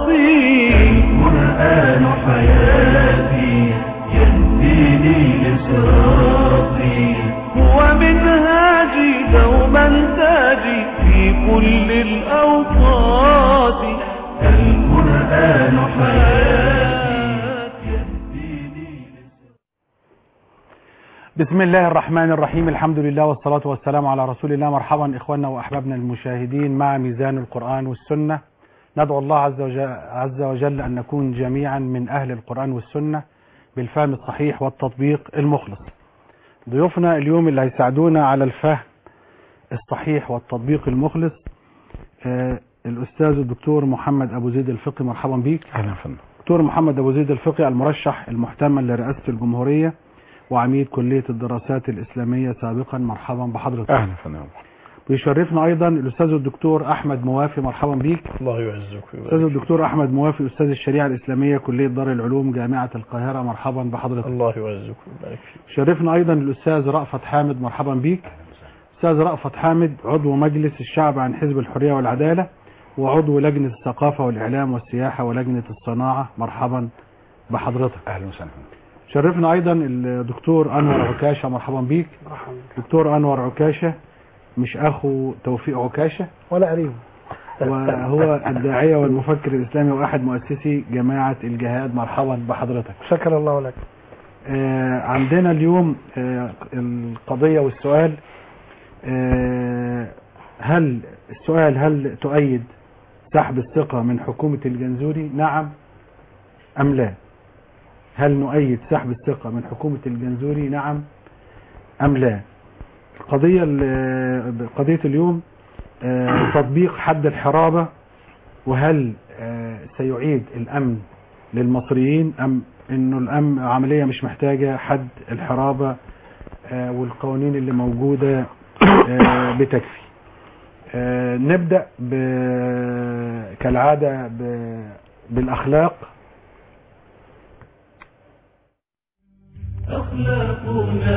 القرآن حياتي يهديني لصراطي هو منهاجي دوما تاجي في كل الأوقات القرآن حياتي يهديني بسم الله الرحمن الرحيم الحمد لله والصلاة والسلام على رسول الله مرحبا إخواننا وأحبابنا المشاهدين مع ميزان القرآن والسنة ندعو الله عز وجل, عز وجل أن نكون جميعا من أهل القرآن والسنة بالفهم الصحيح والتطبيق المخلص ضيوفنا اليوم اللي هيساعدونا على الفهم الصحيح والتطبيق المخلص آه الأستاذ الدكتور محمد أبو زيد الفقي مرحبا بيك اهلا فندم دكتور محمد أبو زيد الفقي المرشح المحتمل لرئاسة الجمهورية وعميد كلية الدراسات الإسلامية سابقا مرحبا بحضرتك اهلا فندم بيشرفنا أيضا الأستاذ الدكتور أحمد موافي مرحبا بيك الله يعزك أستاذ الدكتور أحمد موافي أستاذ الشريعة الإسلامية كلية دار العلوم جامعة القاهرة مرحبا بحضرتك الله يعزك ويبارك فيك شرفنا أيضا الأستاذ رأفت حامد مرحبا بيك أستاذ رأفت حامد عضو مجلس الشعب عن حزب الحرية والعدالة وعضو لجنة الثقافة والإعلام والسياحة ولجنة الصناعة مرحبا بحضرتك اهلا وسهلا شرفنا أيضا الدكتور أنور عكاشة مرحبا بيك دكتور أنور عكاشة مش أخو توفيق عكاشة ولا قريب وهو الداعية والمفكر الإسلامي وأحد مؤسسي جماعة الجهاد مرحبا بحضرتك شكر الله لك آه، عندنا اليوم آه، القضية والسؤال آه، هل السؤال هل تؤيد سحب الثقة من حكومة الجنزوري نعم أم لا هل نؤيد سحب الثقة من حكومة الجنزوري نعم أم لا القضية ال- قضية اليوم آه، تطبيق حد الحرابة وهل آه، سيعيد الأمن للمصريين أم انه الأمن عملية مش محتاجة حد الحرابة آه، والقوانين اللي موجودة آه، بتكفي آه، نبدأ ب- كالعادة ب- بالأخلاق أخلاقنا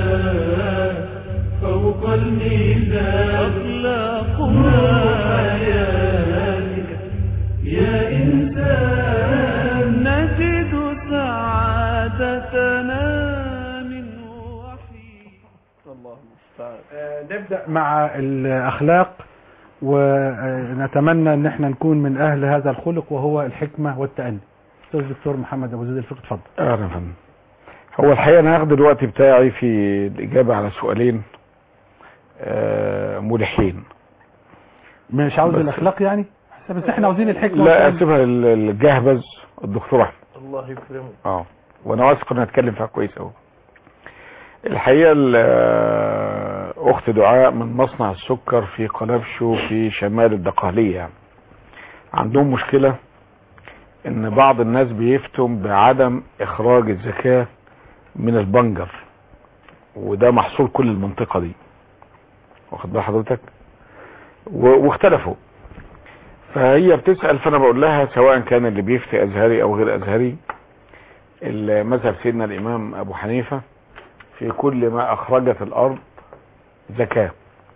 فوق الميزان أخلاقنا حياتك يا إنسان نجد سعادتنا من وحي آه، نبدأ مع الأخلاق ونتمنى ان احنا نكون من اهل هذا الخلق وهو الحكمة والتأني استاذ الدكتور محمد ابو زيد الفقه اتفضل اهلا فندم هو الحقيقه انا هاخد الوقت بتاعي في الاجابه على سؤالين آه، ملحين مش عاوز بس- الاخلاق يعني بس احنا عاوزين الحكمة لا والتأني. اسيبها لل- للجهبذ الدكتور احمد الله يكرمك اه وانا واثق ان هتكلم فيها كويس قوي الحقيقه ال- آه، اخت دعاء من مصنع السكر في قلبشو في شمال الدقهليه يعني عندهم مشكله ان بعض الناس بيفتم بعدم اخراج الزكاه من البنجر وده محصول كل المنطقه دي واخد بال حضرتك و- واختلفوا فهي بتسال فانا بقول لها سواء كان اللي بيفتي ازهري او غير ازهري مذهب سيدنا الامام ابو حنيفة في كل ما اخرجت الارض زكاة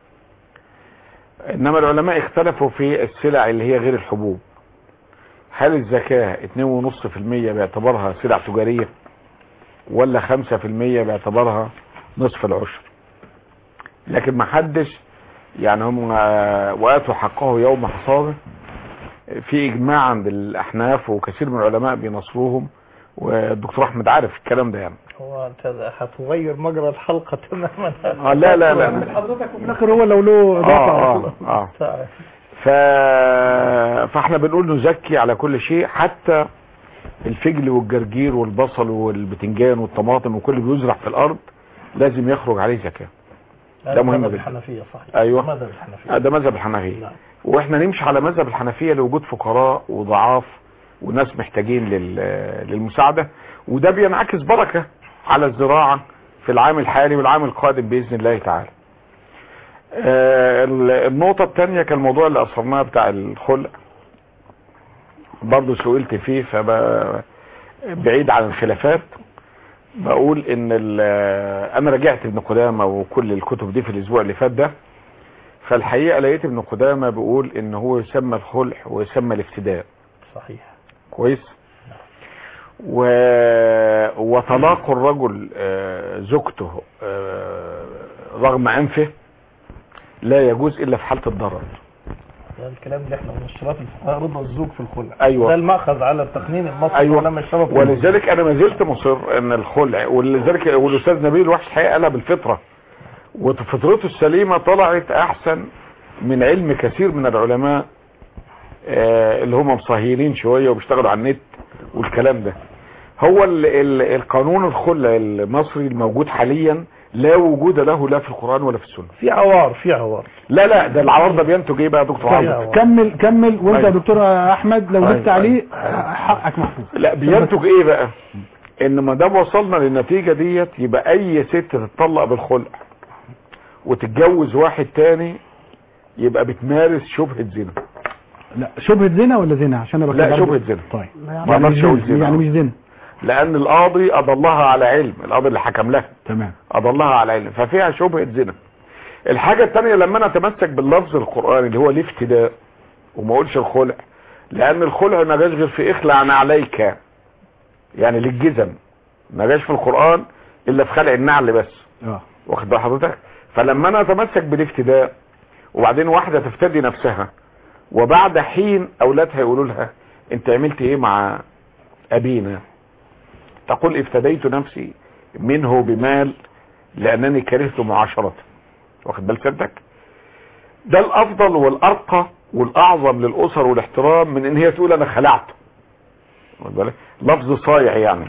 انما العلماء اختلفوا في السلع اللي هي غير الحبوب هل الزكاة 2.5% باعتبارها سلع تجارية ولا 5% باعتبارها نصف العشر لكن ما حدش يعني هم آه، واتوا حقه يوم حصاده في اجماع عند الاحناف وكثير من العلماء بينصروهم والدكتور احمد عارف الكلام ده يعني هو انت هتغير مجرى الحلقة تماما اه لا لا لا حضرتك وفي الاخر هو لو له اه اضافة اه, آه. ف... فاحنا بنقول نزكي على كل شيء حتى الفجل والجرجير والبصل والبتنجان والطماطم وكل اللي بيزرع في الارض لازم يخرج عليه زكاه ده مهم مذهب جدا. الحنفية صحيح أيوة. مذهب الحنفية ده مذهب الحنفيه نعم. واحنا نمشي على مذهب الحنفيه لوجود فقراء وضعاف وناس محتاجين لل... للمساعده وده بينعكس بركه على الزراعه في العام الحالي والعام القادم باذن الله تعالى. آه، ال- النقطه الثانيه كان الموضوع اللي اثرناه بتاع الخلع برضه سئلت فيه فب بعيد عن الخلافات بقول ان ال- انا رجعت ابن قدامه وكل الكتب دي في الاسبوع اللي فات ده فالحقيقه لقيت ابن قدامه بيقول ان هو يسمى الخلع ويسمى الافتداء صحيح كويس و... وطلاق الرجل آه، زوجته آه، رغم انفه لا يجوز الا في حالة الضرر ده الكلام اللي احنا من اشتراط الفقهاء رضا الزوج في الخلع أيوة. ده المأخذ على التقنين المصري أيوة. ولما الشرف ولذلك انا ما زلت مصر ان الخلع ولذلك والاستاذ نبيل الوحش الحقيقه قالها بالفطره وفطرته السليمه طلعت احسن من علم كثير من العلماء آه، اللي هم مصهيرين شويه وبيشتغلوا على النت والكلام ده هو ال ال القانون الخلع المصري الموجود حاليا لا وجود له لا في القران ولا في السنه في عوار في عوار لا لا ده العوار ده بينتج ايه بقى يا دكتور طيب. عمرو كمل كمل وانت يا أيوة. دكتور احمد لو أيوة. جبت عليه حقك محفوظ لا بينتج ايه بقى ان ما دام وصلنا للنتيجه ديت يبقى اي ست تتطلق بالخلع وتتجوز واحد تاني يبقى بتمارس شبهه زنا لا شبهة زنا ولا زنا عشان انا لا بكتب شبهه زنا طيب ما يعني مش اقدرش اقول زنا زنا يعني مش زنا لان القاضي اضلها على علم القاضي اللي حكم لها تمام اضلها على علم ففيها شبهه زنا الحاجه الثانيه لما انا اتمسك باللفظ القراني اللي هو الافتداء وما اقولش الخلع لان الخلع ما جاش غير في اخلع عن عليك يعني للجزم ما جاش في القران الا في خلع النعل بس اه واخد بال حضرتك فلما انا اتمسك بالافتداء وبعدين واحده تفتدي نفسها وبعد حين اولادها يقولوا لها انت عملت ايه مع ابينا تقول افتديت نفسي منه بمال لانني كرهت معاشرته واخد بال سيادتك ده الافضل والارقى والاعظم للاسر والاحترام من ان هي تقول انا خلعته واخد بالك لفظ صايع يعني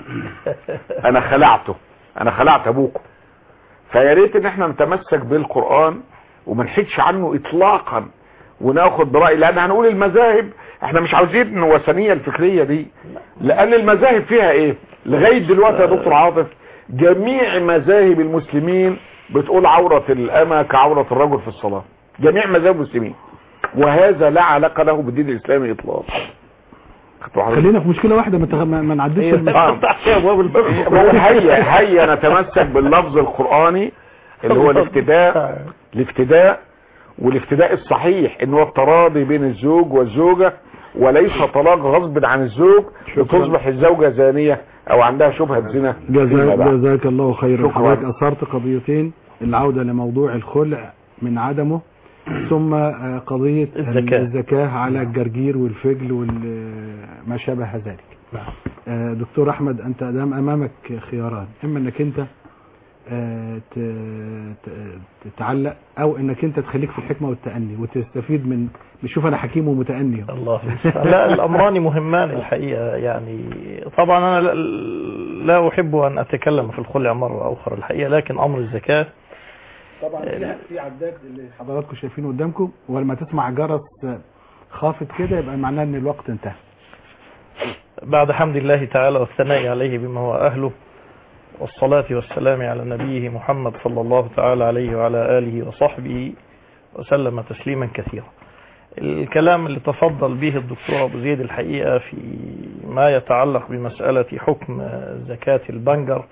انا خلعته انا خلعت ابوكم فيا ريت ان احنا نتمسك بالقران وما نحيدش عنه اطلاقا وناخد براي لان هنقول المذاهب احنا مش عاوزين الوثنيه الفكريه دي لان المذاهب فيها ايه لغايه دلوقتي يا دكتور عاطف جميع مذاهب المسلمين بتقول عوره الامه كعوره الرجل في الصلاه جميع مذاهب المسلمين وهذا لا علاقه له بالدين الاسلامي اطلاقا خدتوا حضرتك؟ خلينا في مشكلة واحدة ما تغ- ما ما نعديش هي الم- آه. تفتح فيها ابواب الباب بقول هيا هيا نتمسك باللفظ القرآني اللي هو الافتداء الافتداء والافتداء الصحيح ان هو التراضي بين الزوج والزوجة وليس طلاق غصب عن الزوج لتصبح الزوجة زانية او عندها شبهة زنا فيما جزاك, بعد. جزاك الله خيرا شكراً. حضرتك اثرت قضيتين العودة لموضوع الخلع من عدمه ثم آه، قضية الزكاة. الزكاة على الجرجير والفجل وما شابه ذلك نعم. آه، دكتور احمد انت دام امامك خياران اما انك انت آه، ت- ت- تتعلق او انك انت تخليك في الحكمة والتأني وتستفيد من بشوف انا حكيم ومتأني الله لا الامران مهمان الحقيقه يعني طبعا انا لا- لا احب ان اتكلم في الخلع مره اخرى الحقيقه لكن امر الزكاه طبعا في في عداد اللي حضراتكم شايفينه قدامكم ولما تسمع جرس خافت كده يبقى معناه ان الوقت انتهى بعد حمد الله تعالى والثناء عليه بما هو أهله والصلاة والسلام على نبيه محمد صلى الله تعالى عليه وعلى آله وصحبه وسلم تسليما كثيرا الكلام اللي تفضل به الدكتور أبو زيد الحقيقة في ما يتعلق بمسألة حكم زكاة البنجر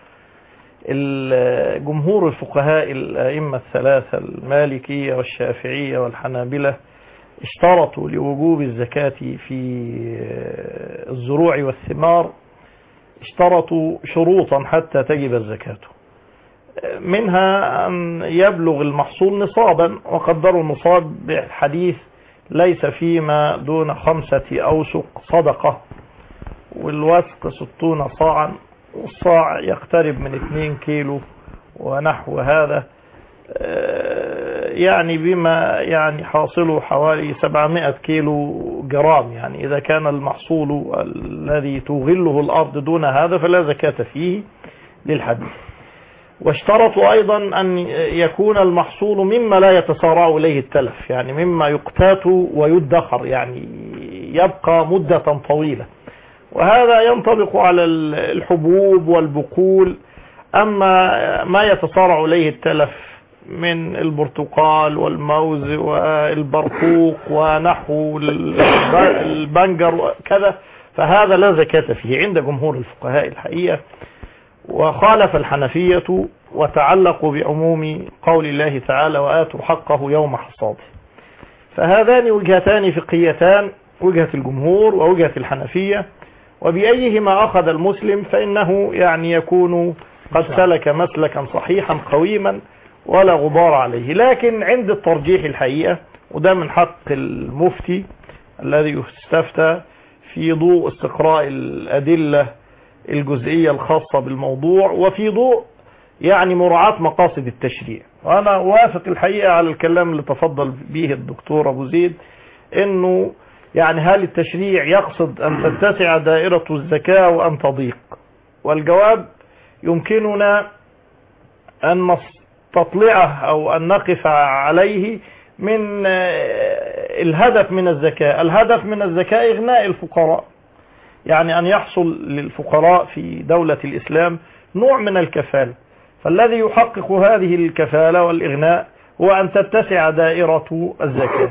الجمهور الفقهاء الأئمة الثلاثة المالكية والشافعية والحنابلة اشترطوا لوجوب الزكاة في الزروع والثمار اشترطوا شروطا حتى تجب الزكاة منها أن يبلغ المحصول نصابا وقدروا النصاب بالحديث ليس فيما دون خمسة أوسق صدقة والوسق ستون صاعا والصاع يقترب من 2 كيلو ونحو هذا يعني بما يعني حاصله حوالي 700 كيلو جرام يعني إذا كان المحصول الذي تغله الأرض دون هذا فلا زكاة فيه للحديث واشترطوا أيضا أن يكون المحصول مما لا يتسارع إليه التلف يعني مما يقتات ويدخر يعني يبقى مدة طويلة وهذا ينطبق على الحبوب والبقول أما ما يتسارع إليه التلف من البرتقال والموز والبرقوق ونحو البنجر كذا فهذا لا زكاة فيه عند جمهور الفقهاء الحقيقة وخالف الحنفية وتعلقوا بعموم قول الله تعالى وآتوا حقه يوم حصاده فهذان وجهتان فقهيتان وجهة الجمهور ووجهة الحنفية وبأيهما أخذ المسلم فإنه يعني يكون قد سلك مسلكا صحيحا قويما ولا غبار عليه لكن عند الترجيح الحقيقة وده من حق المفتي الذي يستفتى في ضوء استقراء الأدلة الجزئية الخاصة بالموضوع وفي ضوء يعني مراعاة مقاصد التشريع وأنا وافق الحقيقة على الكلام اللي تفضل به الدكتور أبو زيد إنه يعني هل التشريع يقصد أن تتسع دائرة الزكاة وأن تضيق والجواب يمكننا أن نستطلعه أو أن نقف عليه من الهدف من الزكاة الهدف من الزكاة إغناء الفقراء يعني أن يحصل للفقراء في دولة الإسلام نوع من الكفالة فالذي يحقق هذه الكفالة والإغناء هو أن تتسع دائرة الزكاة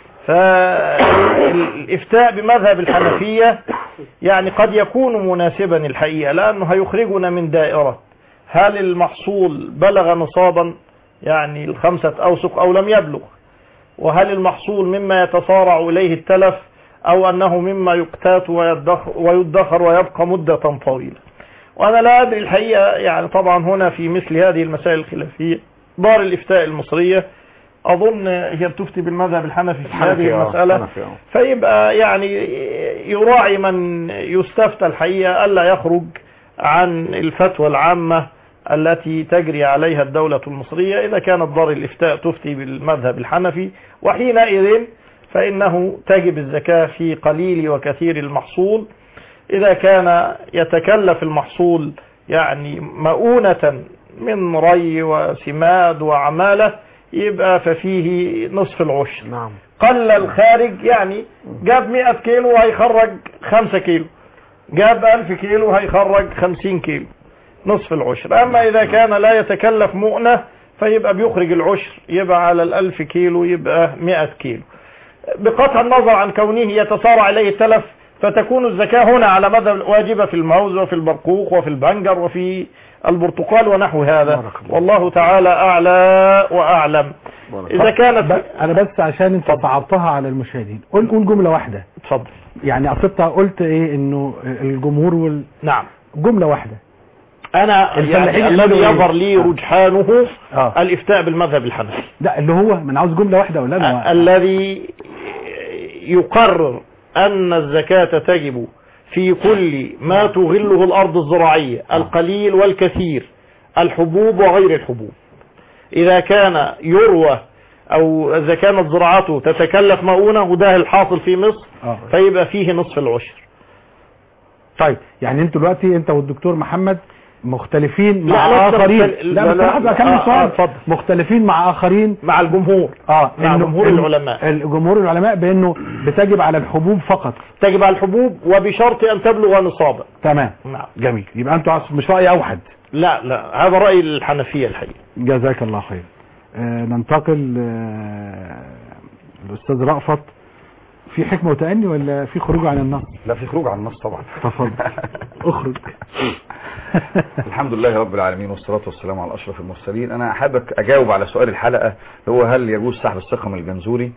فالإفتاء بمذهب الحنفية يعني قد يكون مناسبا الحقيقة لأنه هيخرجنا من دائرة هل المحصول بلغ نصابا يعني الخمسة أوسق أو لم يبلغ وهل المحصول مما يتصارع إليه التلف أو أنه مما يقتات ويدخر ويبقى مدة طويلة وأنا لا أدري الحقيقة يعني طبعا هنا في مثل هذه المسائل الخلافية دار الإفتاء المصرية أظن هي بتفتي بالمذهب الحنفي في هذه المسألة فيبقى يعني يراعي من يستفتى الحقيقة ألا يخرج عن الفتوى العامة التي تجري عليها الدولة المصرية إذا كانت دار الإفتاء تفتي بالمذهب الحنفي وحينئذ فإنه تجب الزكاة في قليل وكثير المحصول إذا كان يتكلف المحصول يعني مؤونة من ري وسماد وعمالة يبقى ففيه نصف العشر نعم قل الخارج يعني جاب 100 كيلو وهيخرج 5 كيلو جاب 1000 كيلو هيخرج 50 كيلو نصف العشر أما إذا كان لا يتكلف مؤنة فيبقى بيخرج العشر يبقى على الألف كيلو يبقى 100 كيلو بقطع النظر عن كونه يتصارع إليه التلف فتكون الزكاة هنا على مدى واجبة في الموز وفي البرقوق وفي البنجر وفي البرتقال ونحو هذا بارك الله. والله تعالى أعلى وأعلم إذا كانت ب- انا بس عشان انت صعبتها على المشاهدين قول قول جمله واحده اتفضل يعني اصل انت قلت ايه انه الجمهور وال... نعم جمله واحده أنا الفلاحين يعني الذي يعملوا إيه؟ يظهر لي آه. رجحانه اه الإفتاء بالمذهب الحنفي لا اللي هو من عاوز جمله واحده ولا انا الذي يقرر أن الزكاة تجب في كل ما تغله الأرض الزراعية القليل والكثير الحبوب وغير الحبوب إذا كان يروى أو إذا كانت زراعته تتكلف مؤونة وده الحاصل في مصر اه فيبقى فيه نصف العشر طيب يعني انتوا دلوقتي انت والدكتور محمد مختلفين لا، مع لا، اخرين مختل- لا لا، بس لا، لحظه اكمل آه، آه، سؤال اتفضل. مختلفين مع اخرين مع الجمهور اه مع إنه- جمهور إنه العلماء. الجمهور العلماء بانه بتجب على الحبوب فقط تجب على الحبوب وبشرط أن تبلغ نصابا تمام نعم جميل يبقى انتوا عص- مش راي اوحد لا لا هذا رأي الحنفية الحقيقة جزاك الله خير آه ننتقل آه الاستاذ رأفت في حكمه وتأني ولا في خروج عن النص لا في خروج عن النص طبعا تفضل اخرج الحمد لله رب العالمين والصلاة والسلام على أشرف المرسلين أنا حابب أجاوب على سؤال الحلقة هو هل يجوز سحب الثقة من الجنزوري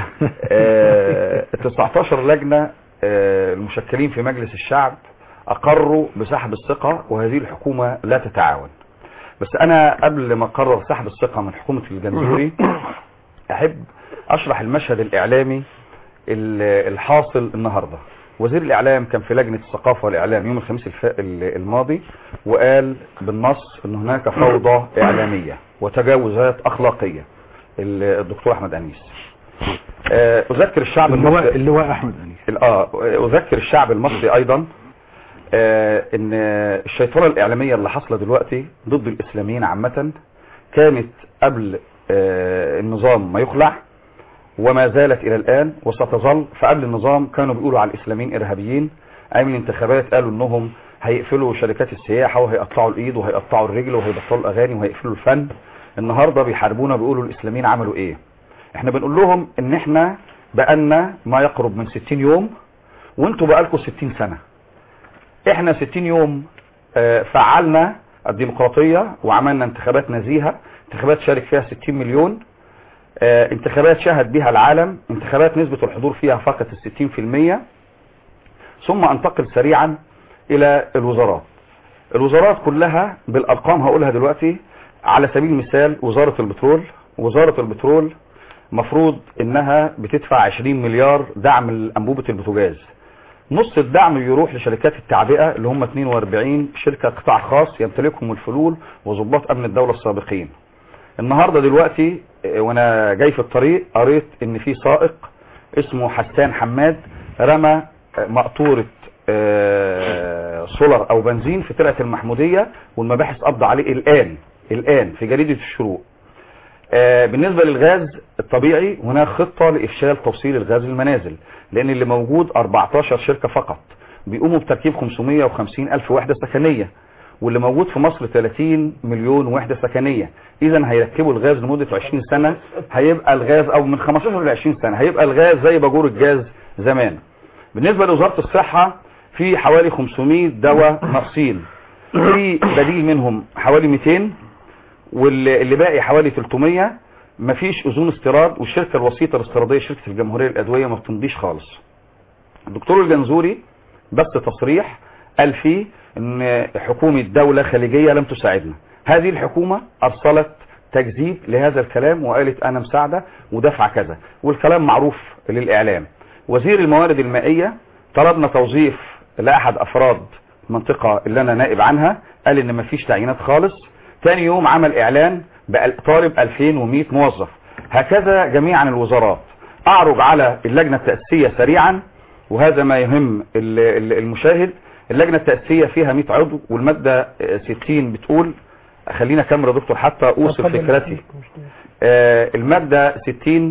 آه، 19 لجنة آه، المشكلين في مجلس الشعب أقروا بسحب الثقة وهذه الحكومة لا تتعاون بس أنا قبل ما أقرر سحب الثقة من حكومة الجنزوري أحب أشرح المشهد الإعلامي ال- الحاصل النهاردة وزير الإعلام كان في لجنة الثقافة والإعلام يوم الخميس الف- ال- الماضي وقال بالنص أن هناك فوضى إعلامية وتجاوزات أخلاقية ال- الدكتور أحمد أنيس آه، أذكر الشعب اللواء المصري اللواء احمد انيس ال- اه اذكر الشعب المصري ايضا آه ان الشيطنه الاعلاميه اللي حاصله دلوقتي ضد الاسلاميين عامه كانت قبل آه النظام ما يخلع وما زالت الى الان وستظل فقبل النظام كانوا بيقولوا على الاسلاميين ارهابيين ايام الانتخابات قالوا انهم هيقفلوا شركات السياحه وهيقطعوا الايد وهيقطعوا الرجل وهيبطلوا الاغاني وهيقفلوا الفن النهارده بيحاربونا بيقولوا الاسلاميين عملوا ايه احنا بنقول لهم ان احنا بقالنا ما يقرب من 60 يوم وانتوا بقالكم 60 سنة احنا 60 يوم آه، فعلنا الديمقراطية وعملنا انتخابات نزيهة انتخابات شارك فيها 60 مليون آه، انتخابات شهد بها العالم انتخابات نسبة الحضور فيها فقط ال 60% ثم انتقل سريعا الى الوزارات الوزارات كلها بالارقام هقولها دلوقتي على سبيل المثال وزارة البترول وزارة البترول مفروض انها بتدفع 20 مليار دعم لانبوبة البوتاجاز نص الدعم يروح لشركات التعبئة اللي هم 42 شركة قطاع خاص يمتلكهم الفلول وضباط امن الدولة السابقين النهاردة دلوقتي اه، وانا جاي في الطريق قريت ان في سائق اسمه حسان حماد رمى اه، مقطورة اه، سولر او بنزين في ترعة المحمودية والمباحث قبض عليه الان الان في جريدة الشروق آه، بالنسبة للغاز الطبيعي هناك خطة لإفشال توصيل الغاز للمنازل لأن اللي موجود 14 شركة فقط بيقوموا بتركيب 550 ألف وحدة سكنية واللي موجود في مصر 30 مليون وحدة سكنية إذا هيركبوا الغاز لمدة 20 سنة هيبقى الغاز أو من 15 ل 20 سنة هيبقى الغاز زي باجور الجاز زمان بالنسبة لوزارة الصحة في حوالي 500 دواء ناقصين في بديل منهم حوالي 200 واللي اللي باقي حوالي 300 مفيش اذون استيراد والشركه الوسيطه الاستيراديه شركه الجمهوريه للادويه ما بتمضيش خالص الدكتور الجنزوري بس تصريح قال فيه ان حكومه دوله خليجيه لم تساعدنا هذه الحكومه ارسلت تكذيب لهذا الكلام وقالت انا مساعده ودفع كذا والكلام معروف للاعلام وزير الموارد المائيه طلبنا توظيف لاحد افراد المنطقه اللي انا نائب عنها قال ان مفيش تعيينات خالص تاني يوم عمل اعلان بقى طالب 2100 موظف هكذا جميعا الوزارات اعرج على اللجنة التأسيسية سريعا وهذا ما يهم ال- ال- المشاهد اللجنة التأسيسية فيها 100 عضو والمادة آه، 60 بتقول خلينا كاميرا يا دكتور حتى اوصل اتفضل. فكرتي آه، المادة 60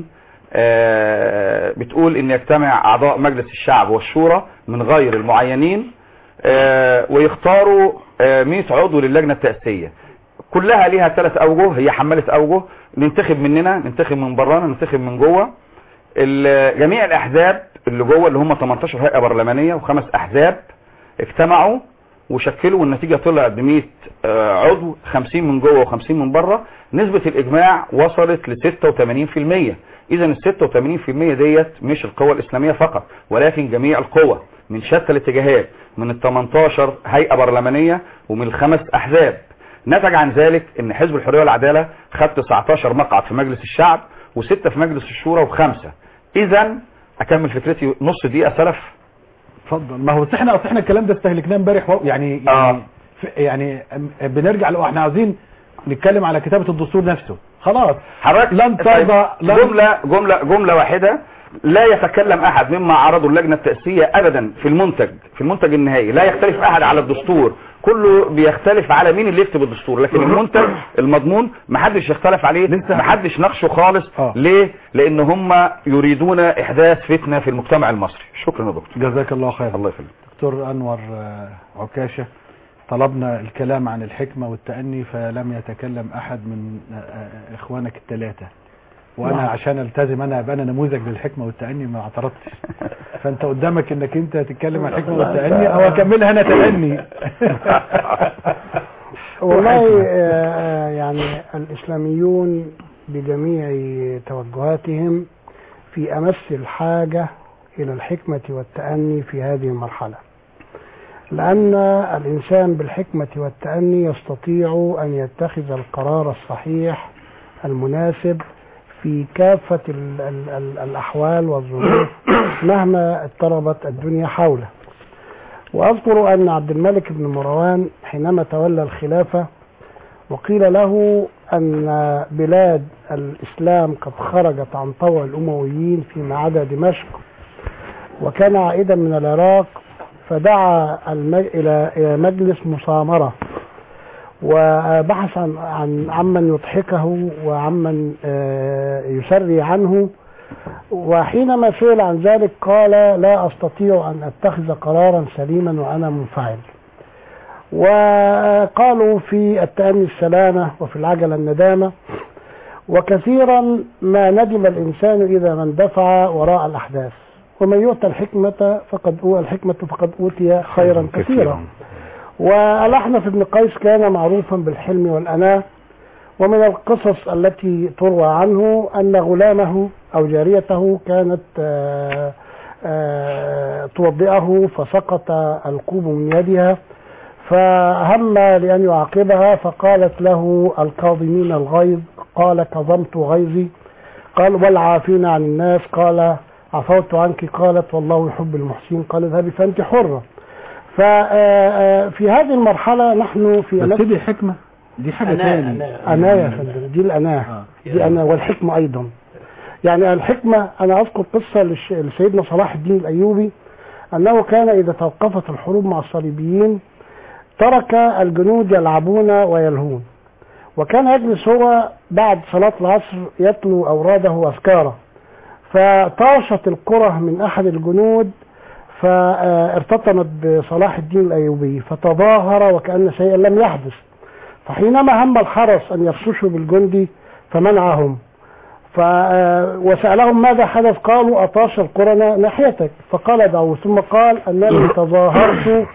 آه، بتقول ان يجتمع اعضاء مجلس الشعب والشورى من غير المعينين آه، ويختاروا آه، 100 عضو للجنة التأسيسية كلها ليها ثلاث اوجه هي حمالة اوجه ننتخب مننا ننتخب من برانا ننتخب من جوه ال- جميع الاحزاب اللي جوه اللي هم 18 هيئة برلمانية وخمس احزاب اجتمعوا وشكلوا والنتيجة طلعت ب 100 آه، عضو 50 من جوه و50 من بره نسبة الاجماع وصلت ل 86% اذا ال 86% ديت مش القوى الاسلامية فقط ولكن جميع القوى من شتى الاتجاهات من ال 18 هيئة برلمانية ومن الخمس احزاب نتج عن ذلك ان حزب الحرية والعدالة خد 19 مقعد في مجلس الشعب وستة في مجلس الشورى وخمسة اذا اكمل فكرتي نص دقيقة سلف اتفضل ما هو بس احنا اصل احنا الكلام ده استهلكناه امبارح و- يعني يعني آه. ف- يعني أم- بنرجع لو احنا عاوزين نتكلم على كتابة الدستور نفسه خلاص حضرتك لن ترضى لن جملة جملة جملة واحدة لا يتكلم احد مما عرضه اللجنة التأسيسية ابدا في المنتج في المنتج النهائي لا يختلف احد على الدستور كله بيختلف على مين اللي يكتب الدستور لكن المنتج المضمون محدش يختلف عليه لسه- محدش ناقشه خالص آه. ليه لان هم يريدون احداث فتنة في المجتمع المصري شكرا يا دكتور جزاك الله خير الله يخليك دكتور انور آه، عكاشة طلبنا الكلام عن الحكمة والتأني فلم يتكلم احد من آه، آه، اخوانك الثلاثة وانا نعم. عشان التزم انا ابقى انا نموذج للحكمة والتأني ما اعترضتش فانت قدامك انك انت تتكلم عن الحكمة والتأني او اكملها انا تأني والله آه، يعني الإسلاميون بجميع توجهاتهم في أمس الحاجة إلى الحكمة والتأني في هذه المرحلة لأن الإنسان بالحكمة والتأني يستطيع أن يتخذ القرار الصحيح المناسب في كافة ال ال ال الأحوال والظروف مهما اضطربت الدنيا حوله وأذكر أن عبد الملك بن مروان حينما تولى الخلافة وقيل له أن بلاد الإسلام قد خرجت عن طوع الأمويين فيما عدا دمشق وكان عائدا من العراق فدعا المج... إلى إلى مجلس مصامرة وبحث عن عن عمن يضحكه وعمن آه، يسري عنه وحينما سئل عن ذلك قال لا استطيع ان اتخذ قرارا سليما وانا منفعل وقالوا في التأني السلامة وفي العجلة الندامة وكثيرا ما ندم الإنسان إذا ما اندفع وراء الأحداث ومن يؤتى الحكمة فقد أو الحكمة فقد أوتي خيرا كثيرا والأحنف بن قيس كان معروفا بالحلم والأناة ومن القصص التي تروى عنه أن غلامه أو جاريته كانت آه، آه، توضئه فسقط الكوب من يدها فهم لأن يعاقبها فقالت له الكاظمين الغيظ قال كظمت غيظي قال والعافين عن الناس قال عفوت عنك قالت والله يحب المحسنين قال اذهبي فأنت حرة ففي هذه المرحلة نحن في بس أمس دي حكمة دي حاجة تاني أنا يا فندم دي الأناة آه. دي أنا والحكمة أيضا يعني الحكمة أنا أذكر قصة للش- لسيدنا صلاح الدين الأيوبي أنه كان إذا توقفت الحروب مع الصليبيين ترك الجنود يلعبون ويلهون وكان يجلس هو بعد صلاة العصر يتلو أوراده وأذكاره فطاشت الكرة من أحد الجنود فارتطمت بصلاح الدين الأيوبي فتظاهر وكأن شيئا لم يحدث فحينما هم الحرس أن يبطشوا بالجندي فمنعهم ف وسألهم ماذا حدث قالوا أطاش القرن ناحيتك فقال دعوه ثم قال أنني تظاهرت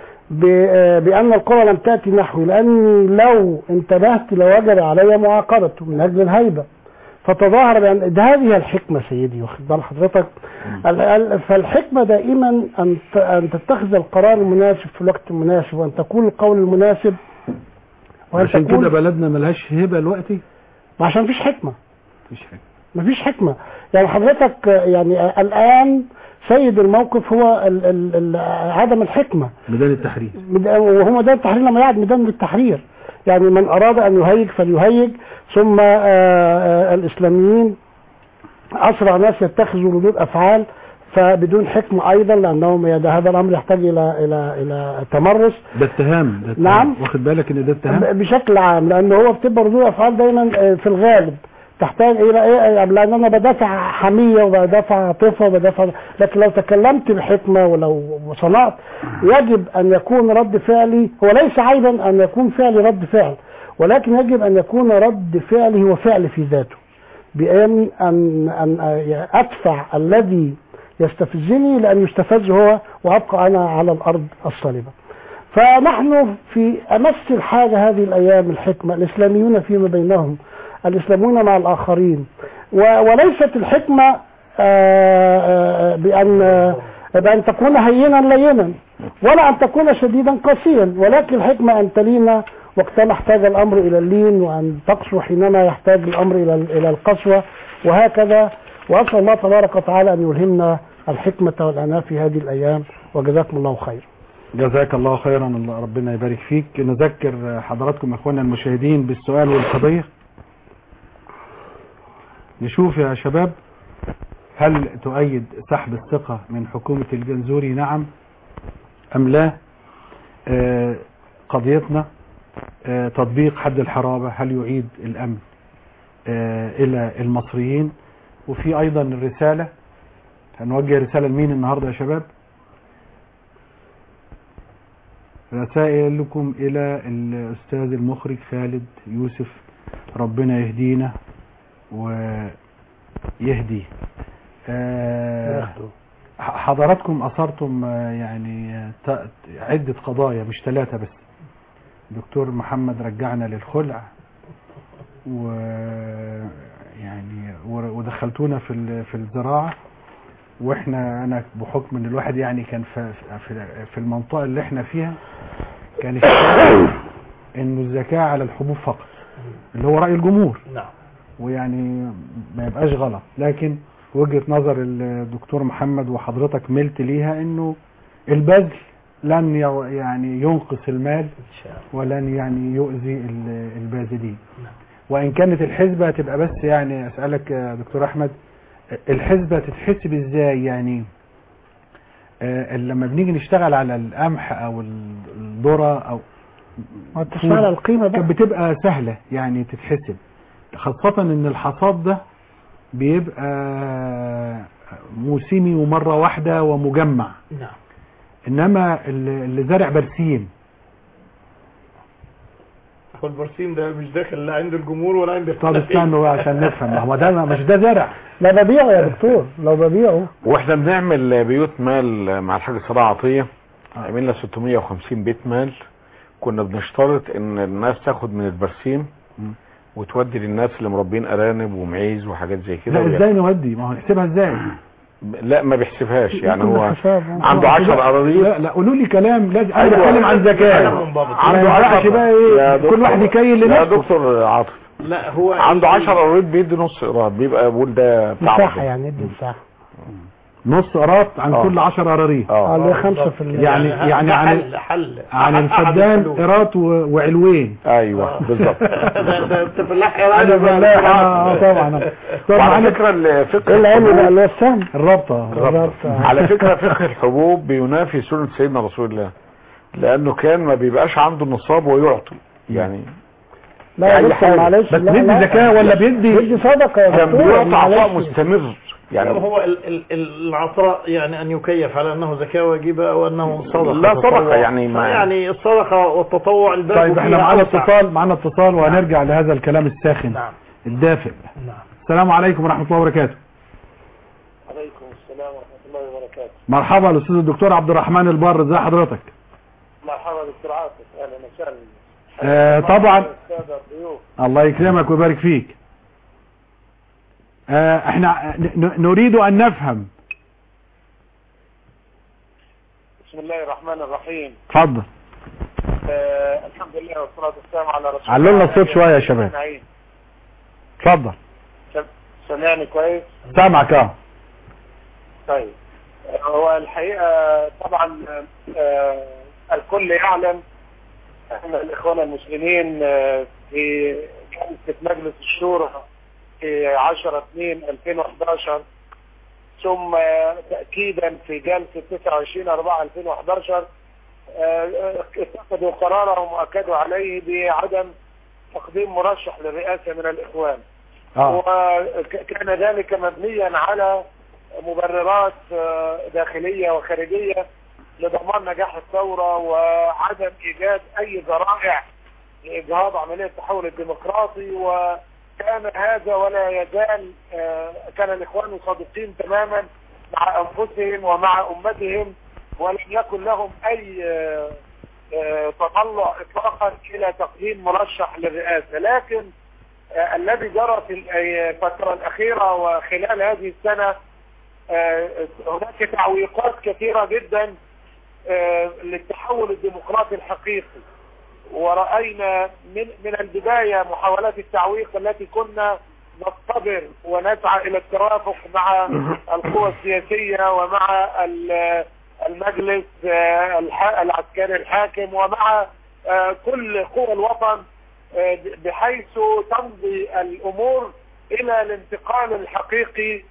ب- بأن القرى لم تأتي نحوي لأني لو انتبهت لوجب علي معاقبته من أجل الهيبة فتظاهر بأن ده هذه الحكمة سيدي واخد بال حضرتك ال- ال- فالحكمة دائما أن ت- أن تتخذ القرار المناسب في الوقت المناسب وأن تقول القول المناسب وأن عشان كده تقول بلدنا ملهاش هبة دلوقتي عشان مفيش حكمة مفيش حاجة مفيش حكمة يعني حضرتك يعني الآن سيد الموقف هو ال ال ال عدم الحكمة ميدان التحرير مد- وهو ميدان التحرير لما يعد ميدان التحرير يعني من أراد أن يهيج فليهيج ثم آه، آه، الإسلاميين أسرع ناس يتخذوا ردود أفعال فبدون حكمة أيضا لأنهم يد- هذا الأمر يحتاج إلى إلى إلى تمرس ده اتهام ده اتهام. نعم. واخد بالك ان ده اتهام بشكل عام لأنه هو بتبقى ردود أفعال دايما آه، في الغالب تحتاج الى ايه لان انا بدافع حميه وبدافع عاطفه وبدافع لكن لو تكلمت بحكمه ولو صنعت يجب ان يكون رد فعلي هو ليس عيبا ان يكون فعلي رد فعل ولكن يجب ان يكون رد فعلي هو فعل في ذاته بان ان ان ادفع الذي يستفزني لان يستفز هو وابقى انا على الارض الصلبه فنحن في امس الحاجه هذه الايام الحكمه الاسلاميون فيما بينهم الإسلامون مع الآخرين و- وليست الحكمة آه، آه، بأن آه، بأن تكون هينا لينا ولا أن تكون شديدا قاسيا ولكن الحكمة أن تلين وقتما احتاج الأمر إلى اللين وأن تقسو حينما يحتاج الأمر إلى إلى القسوة وهكذا وأسأل الله تبارك وتعالى أن يلهمنا الحكمة والعناء في هذه الأيام وجزاكم الله خير جزاك الله خيرا الله ربنا يبارك فيك نذكر حضراتكم اخواننا المشاهدين بالسؤال والقضية نشوف يا شباب هل تؤيد سحب الثقة من حكومة الجنزوري نعم أم لا آه، قضيتنا آه، تطبيق حد الحرابة هل يعيد الأمن آه، إلى المصريين وفي أيضا الرسالة هنوجه رسالة لمين النهاردة يا شباب رسائلكم إلى الأستاذ المخرج خالد يوسف ربنا يهدينا ويهدي آه، حضراتكم أثرتم آه، يعني آه، ت- عدة قضايا مش ثلاثة بس دكتور محمد رجعنا للخلع و يعني و- ودخلتونا في ال- في الزراعة واحنا انا بحكم ان الواحد يعني كان في في, في المنطقة اللي احنا فيها كان الشائع انه الزكاة على الحبوب فقط اللي هو رأي الجمهور نعم ويعني ما يبقاش غلط لكن وجهة نظر الدكتور محمد وحضرتك ملت ليها انه البذل لن يو- يعني ينقص المال ان شاء الله ولن يعني يؤذي ال- الباذلين نعم. وان كانت الحسبة تبقى بس يعني اسألك يا دكتور احمد الحسبة تتحسب ازاي يعني آه، لما بنيجي نشتغل على القمح او الذرة او ما تسمع على القيمة كانت بقى بتبقى سهلة يعني تتحسب خاصة ان الحصاد ده بيبقى موسمي ومرة واحدة ومجمع نعم انما اللي اللي زارع برسيم هو البرسيم ده مش داخل لا عند الجمهور ولا عند طب استنوا بقى عشان نفهم ما هو ده مش ده زرع لا ببيعه يا دكتور لو ببيعه واحنا بنعمل بيوت مال مع الحاج صلاح عطية عملنا 650 بيت مال كنا بنشترط ان الناس تاخد من البرسيم مم. وتودي للناس اللي مربين ارانب ومعيز وحاجات زي كده لا وياكلوا. ازاي نودي ما هو نحسبها ازاي لا ما بيحسبهاش يعني هو بالحساب. عنده 10 اراضي لا لا قولوا لي كلام لازم انا أيوة. بتكلم عن زكاه كلام منضبط. ما عنده ينفعش 10 بقى يا ايه دكتور- كل واحد يكيل يا لنفسه دكتور عاطف لا هو عنده 10 اراضي بيدي نص ايراد بيبقى بقول ده بتاع مساحة ربنا. يعني ادي مساحة نص قراط عن آه. كل 10 قراريط اه اه اللي خمسة في المية يعني ده يعني عن حل حل عن الفدان قراط و- وعلوين ايوه بالظبط ده ده انت فلاح انا بالله اه طبعا طبعا وعلى معانا فكره الفقه ايه العلم الحبوب- بقى اللي هو السهم الرابطه الرابطة. على فكرة فقه الحبوب بينافي سنة سيدنا رسول الله لأنه كان ما بيبقاش عنده النصاب ويعطي يعني لا يا أي دكتور حاجة. معلش بس لا، بيدي لا. زكاه ولا بيدي بيدي صدقة يا كان دكتور بيعطي عطاء معلش. مستمر يعني يعني هو ال- ال- ال- العطاء يعني أن يكيف على أنه زكاة واجبة أو أنه صدقة لا صدقة تطوع. يعني ما- يعني الصدقة والتطوع الباب طيب احنا فيها معانا أوسع. اتصال معانا اتصال وهنرجع لهذا الكلام الساخن نعم الدافئ نعم السلام عليكم ورحمه الله وبركاته عليكم السلام ورحمة الله وبركاته مرحبا الاستاذ الدكتور عبد الرحمن البر ازي حضرتك مرحبا دكتور عاطف أهلا وسهلا آه طبعا السادة الضيوف الله يكرمك ويبارك فيك آه احنا ن- ن- نريد ان نفهم بسم الله الرحمن الرحيم اتفضل آه الحمد لله والصلاة والسلام على رسول الله علوا لنا الصوت شوية يا شباب. أجمعين. اتفضل سم- سمعني كويس سامعك اه طيب آه، هو الحقيقة طبعا آه الكل يعلم أن الإخوان المسلمين آه، في جلسة مجلس الشورى في 10 2 2011 ثم تأكيدا في جلسة 29 4 2011 آه، اتخذوا قرارهم وأكدوا عليه بعدم تقديم مرشح للرئاسة من الإخوان اه وكان ذلك مبنيا على مبررات آه، داخلية وخارجية لضمان نجاح الثورة وعدم إيجاد أي ذرائع لإجهاض عملية التحول الديمقراطي وكان هذا ولا يزال آه، كان الإخوان صادقين تماما مع أنفسهم ومع أمتهم ولم يكن لهم أي آه، آه، تطلع إطلاقا إلى تقديم مرشح للرئاسة لكن آه، الذي جرى في الفترة الأخيرة وخلال هذه السنة آه، هناك تعويقات كثيرة جدا آه، للتحول الديمقراطي الحقيقي ورأينا من من البداية محاولات التعويق التي كنا نصطبر ونسعى إلى التوافق مع القوى السياسية ومع ال- المجلس آه، الح- العسكري الحاكم ومع آه، كل قوى الوطن آه، بحيث تمضي الأمور إلى الانتقال الحقيقي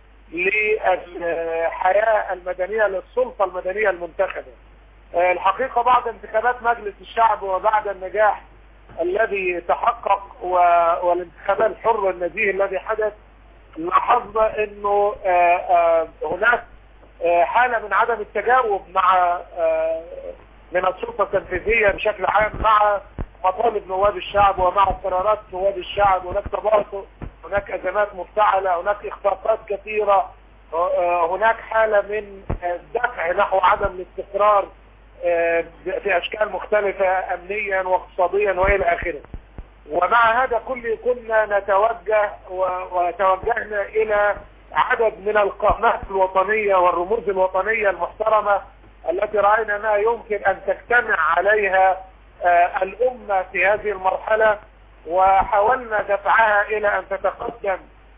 للحياة المدنية للسلطة المدنية المنتخبة آه، الحقيقة بعد انتخابات مجلس الشعب وبعد النجاح الذي تحقق و- والانتخابات الحر النزيه الذي حدث لاحظنا انه آه، آه، هناك آه، حالة من عدم التجاوب مع آه، من السلطة التنفيذية بشكل عام مع مطالب نواب الشعب ومع قرارات نواب الشعب هناك تباطؤ هناك أزمات مفتعلة هناك إخفاقات كثيرة آه، هناك حالة من الدفع نحو عدم الاستقرار آه، في أشكال مختلفة أمنيا واقتصاديا وإلى آخره ومع هذا كله كنا نتوجه و- وتوجهنا إلى عدد من القامات الوطنية والرموز الوطنية المحترمة التي رأينا أنها يمكن أن تجتمع عليها آه، الأمة في هذه المرحلة وحاولنا دفعها إلى أن تتقدم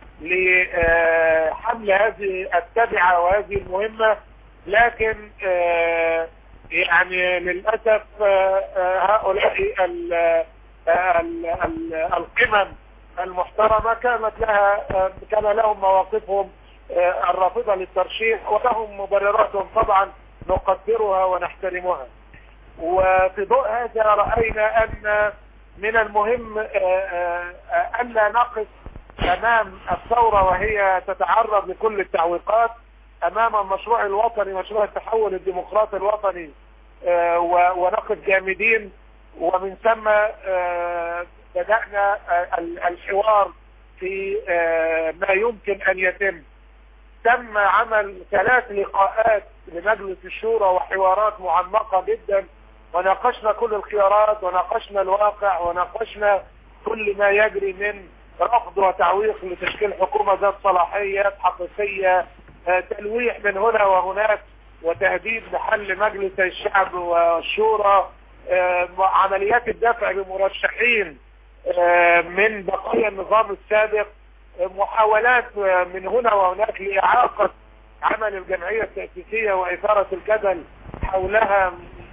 لحمل هذه التبعة وهذه المهمة لكن آه، يعني للأسف آه، آه، هؤلاء ال- آه، ال- ال- القمم المحترمة كانت لها آه، كان لهم مواقفهم آه، الرافضة للترشيح ولهم مبرراتهم طبعا نقدرها ونحترمها وفي ضوء هذا رأينا أن من المهم آه، آه، آه، ألا نقف أمام الثورة وهي تتعرض لكل التعويقات أمام المشروع الوطني مشروع التحول الديمقراطي الوطني آه، و- ونقف جامدين ومن ثم آه، بدأنا آه، ال- الحوار في آه، ما يمكن أن يتم تم عمل ثلاث لقاءات لمجلس الشورى وحوارات معمقة جدا وناقشنا كل الخيارات وناقشنا الواقع وناقشنا كل ما يجري من رفض وتعويق لتشكيل حكومة ذات صلاحيات حقيقية آه، تلويح من هنا وهناك وتهديد بحل مجلس الشعب والشورى آه، عمليات الدفع بمرشحين آه، من بقايا النظام السابق آه، محاولات آه، من هنا وهناك لإعاقة عمل الجمعية التأسيسية وإثارة الجدل حولها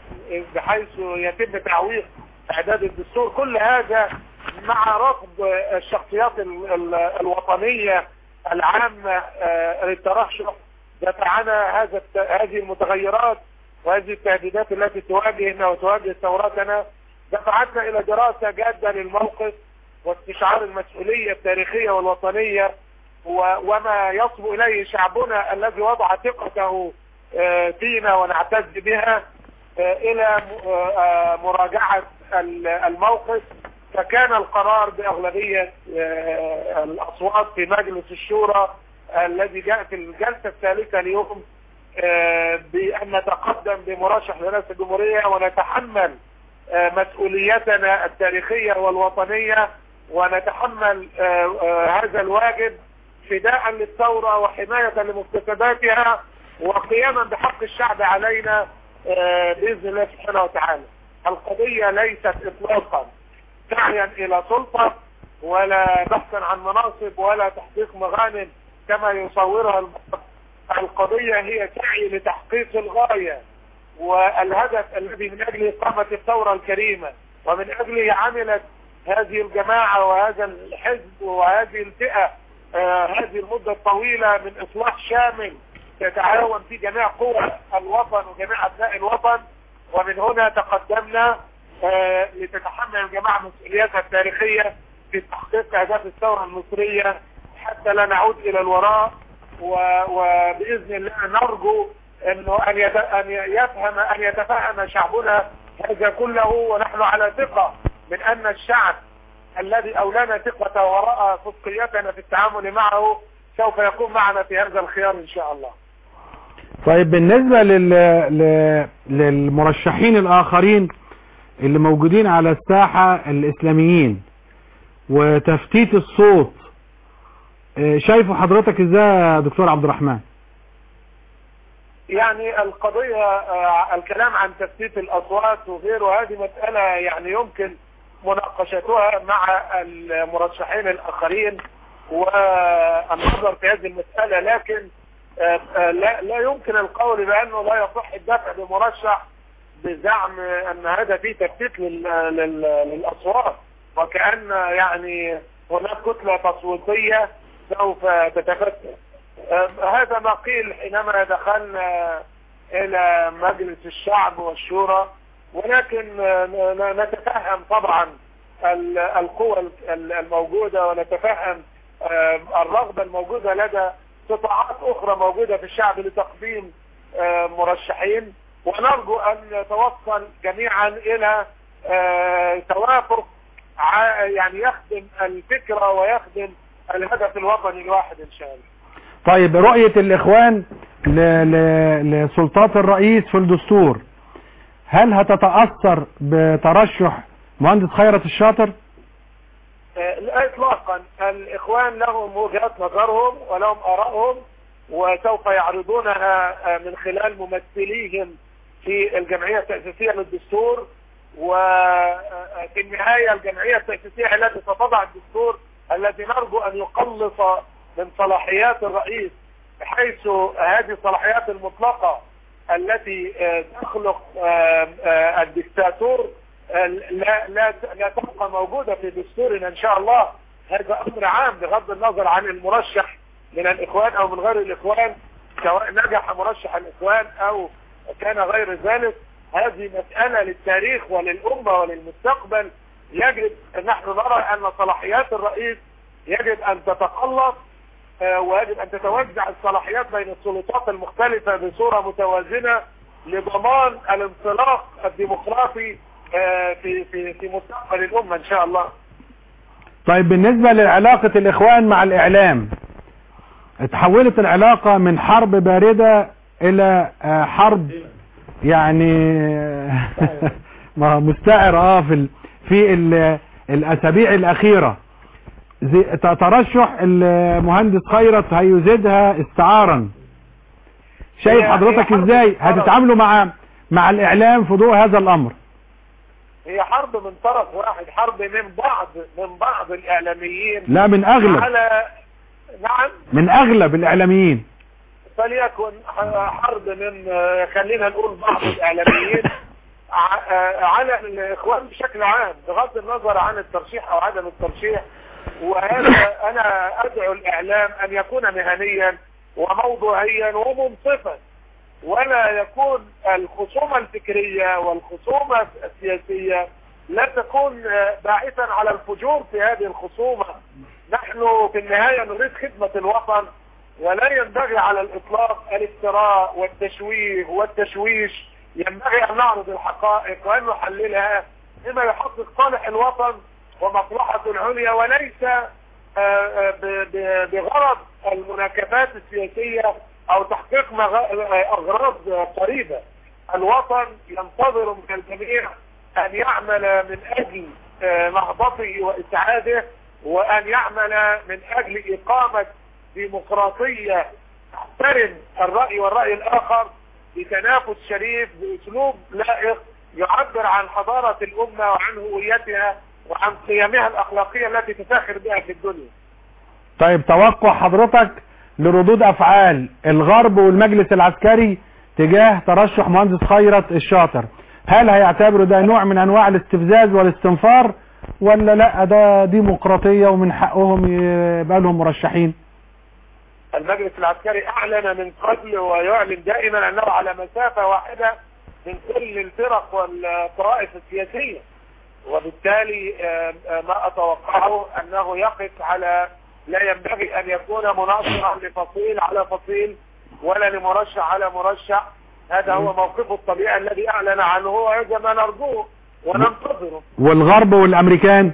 بحيث يتم تعويق إعداد الدستور كل هذا مع رفض الشخصيات ال- ال- الوطنية العامة آه، للترشح دفعنا هذا الت- هذه المتغيرات وهذه التهديدات التي تواجهنا وتواجه ثورتنا دفعتنا إلى دراسة جادة للموقف واستشعار المسؤولية التاريخية والوطنية و- وما يصبو إليه شعبنا الذي وضع ثقته آه، فينا ونعتز بها آه، إلى م- آه، مراجعة ال- الموقف فكان القرار بأغلبية آه، الأصوات في مجلس الشورى الذي جاء في الجلسة الثالثة اليوم آه، بأن نتقدم بمرشح لرئاسة الجمهورية ونتحمل آه، مسؤوليتنا التاريخية والوطنية ونتحمل آه، آه، هذا الواجب فداء للثورة وحماية لمكتسباتها وقياما بحق الشعب علينا آه، بإذن الله سبحانه وتعالى القضية ليست إطلاقا سعيا إلى سلطة ولا بحثا عن مناصب ولا تحقيق مغانم كما يصورها البعض القضية هي سعي لتحقيق الغاية والهدف الذي من أجله قامت الثورة الكريمة ومن أجله عملت هذه الجماعة وهذا الحزب وهذه الفئة آه هذه المدة الطويلة من إصلاح شامل يتعاون في جميع قوى الوطن وجميع أبناء الوطن ومن هنا تقدمنا آه لتتحمل الجماعة مسؤولياتها التاريخية في تحقيق أهداف الثورة المصرية حتى لا نعود إلى الوراء و- وبإذن الله نرجو انه ان يت- ان يفهم ان يتفهم شعبنا هذا كله ونحن على ثقة من ان الشعب الذي اولانا ثقة ورأى صدقيتنا في التعامل معه سوف يكون معنا في هذا الخيار ان شاء الله طيب بالنسبة لل... ل... للمرشحين الآخرين اللي موجودين على الساحة الإسلاميين وتفتيت الصوت آه، شايفه حضرتك ازاي يا دكتور عبد الرحمن يعني القضية آه، الكلام عن تثبيت الأصوات وغيره هذه مسألة يعني يمكن مناقشتها مع المرشحين الآخرين والنظر في هذه المسألة لكن آه، آه، لا, لا يمكن القول بأنه لا يصح الدفع بمرشح بزعم أن هذا فيه تثبيت لل- لل- للأصوات وكأن يعني هناك كتلة تصويتية سوف تتفتت آه، هذا ما قيل حينما دخلنا إلى مجلس الشعب والشورى ولكن آه، ن- نتفهم طبعا ال- القوى ال- الموجودة ونتفهم آه، الرغبة الموجودة لدى قطاعات أخرى موجودة في الشعب لتقديم آه، مرشحين ونرجو أن نتوصل جميعا إلى آه، توافق ع- يعني يخدم الفكرة ويخدم الهدف الوطني الواحد إن شاء الله طيب رؤية الإخوان ل... ل... لسلطات الرئيس في الدستور هل هتتأثر بترشح مهندس خيرت الشاطر آه، لا اطلاقا الاخوان لهم وجهات نظرهم ولهم ارائهم وسوف يعرضونها آه، من خلال ممثليهم في الجمعية التأسيسية للدستور وفي النهاية الجمعية التأسيسية التي ستضع الدستور الذي نرجو ان يقلص من صلاحيات الرئيس بحيث هذه الصلاحيات المطلقة التي آه، تخلق آه، آه، الدكتاتور آه، لا لا لا تبقى موجودة في دستورنا ان شاء الله هذا امر عام بغض النظر عن المرشح من الاخوان او من غير الاخوان سواء نجح مرشح الاخوان او كان غير ذلك هذه مسألة للتاريخ وللأمة وللمستقبل يجب نحن نرى أن صلاحيات الرئيس يجب أن تتقلص آه، ويجب أن تتوزع الصلاحيات بين السلطات المختلفة بصورة متوازنة لضمان الانطلاق الديمقراطي آه، في في في مستقبل الأمة إن شاء الله طيب بالنسبة لعلاقة الإخوان مع الإعلام اتحولت العلاقة من حرب باردة إلى آه، حرب يعني ما مستعر اه في ال- في ال- الأسابيع الأخيرة زي- ت- ترشح المهندس خيرت هيزيدها استعارا شايف هي- حضرتك هي حرب ازاي من طرف- هتتعاملوا مع مع الاعلام في ضوء هذا الامر هي حرب من طرف واحد حرب من بعض من بعض الاعلاميين لا من اغلب على نعم من اغلب الاعلاميين فليكن حرب من آه، خلينا نقول بعض الاعلاميين ع- آه، على الاخوان بشكل عام بغض النظر عن الترشيح او عدم الترشيح وهذا انا ادعو الاعلام ان يكون مهنيا وموضوعيا ومنصفا ولا يكون الخصومة الفكرية والخصومة السياسية لا تكون آه، باعثا على الفجور في هذه الخصومة نحن في النهاية نريد خدمة الوطن ولا ينبغي على الإطلاق الافتراء والتشويه والتشويش ينبغي أن نعرض الحقائق وأن نحللها بما يحقق صالح الوطن ومصلحته العليا وليس آه، آه، ب- ب- بغرض المناكفات السياسية أو تحقيق مغ- آه، أغراض آه، قريبة الوطن ينتظر من الجميع أن يعمل من أجل آه، نهضته وإسعاده وأن يعمل من أجل إقامة ديمقراطية تحترم الرأي والرأي الآخر بتنافس شريف بأسلوب لائق يعبر عن حضارة الأمة وعن هويتها وعن قيمها الأخلاقية التي تفاخر بها في الدنيا طيب توقع حضرتك لردود افعال الغرب والمجلس العسكري تجاه ترشح مهندس خيرت الشاطر هل هيعتبروا ده نوع من انواع الاستفزاز والاستنفار ولا لا ده ديمقراطية ومن حقهم يبقى لهم مرشحين المجلس العسكري أعلن من قبل ويعلن دائما أنه على مسافة واحدة من كل الفرق والطوائف السياسية وبالتالي آه، آه، ما أتوقعه أنه يقف على لا ينبغي أن يكون مناصرا لفصيل على فصيل ولا لمرشح على مرشح هذا هو موقفه الطبيعي الذي أعلن عنه ويجب أن نرجوه وننتظره والغرب والامريكان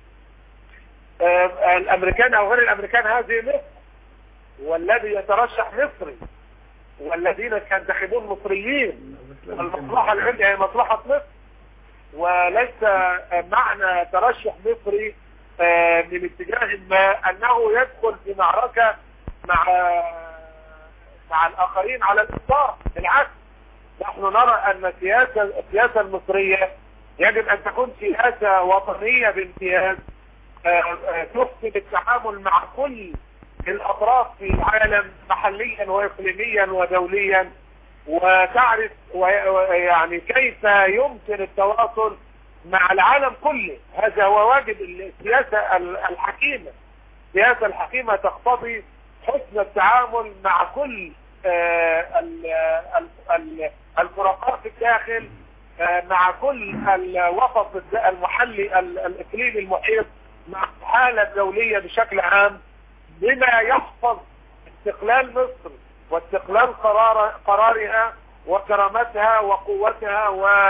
آه، الامريكان او غير الامريكان هذه مصر والذي يترشح مصري والذين ينتخبون مصريين المصلحة العليا هي مصلحة مصر وليس آه، معنى ترشح مصري آه، من اتجاه ما انه يدخل في معركة مع مع الاخرين على الاطلاق بالعكس نحن نرى ان السياسة السياسة المصرية يجب ان تكون سياسة وطنية بامتياز آه، آه، تحسن التعامل مع كل الأطراف في العالم محليا وإقليميا ودوليا وتعرف و- و- يعني كيف يمكن التواصل مع العالم كله هذا هو واجب السياسة ال- الحكيمة السياسة الحكيمة تقتضي حسن التعامل مع كل آه، ال- ال- ال- الفرقاء في الداخل آه، مع كل الوسط الد- المحلي ال- الإقليمي المحيط مع الحالة الدولية بشكل عام بما يحفظ استقلال مصر واستقلال قرار قرارها وكرامتها وقوتها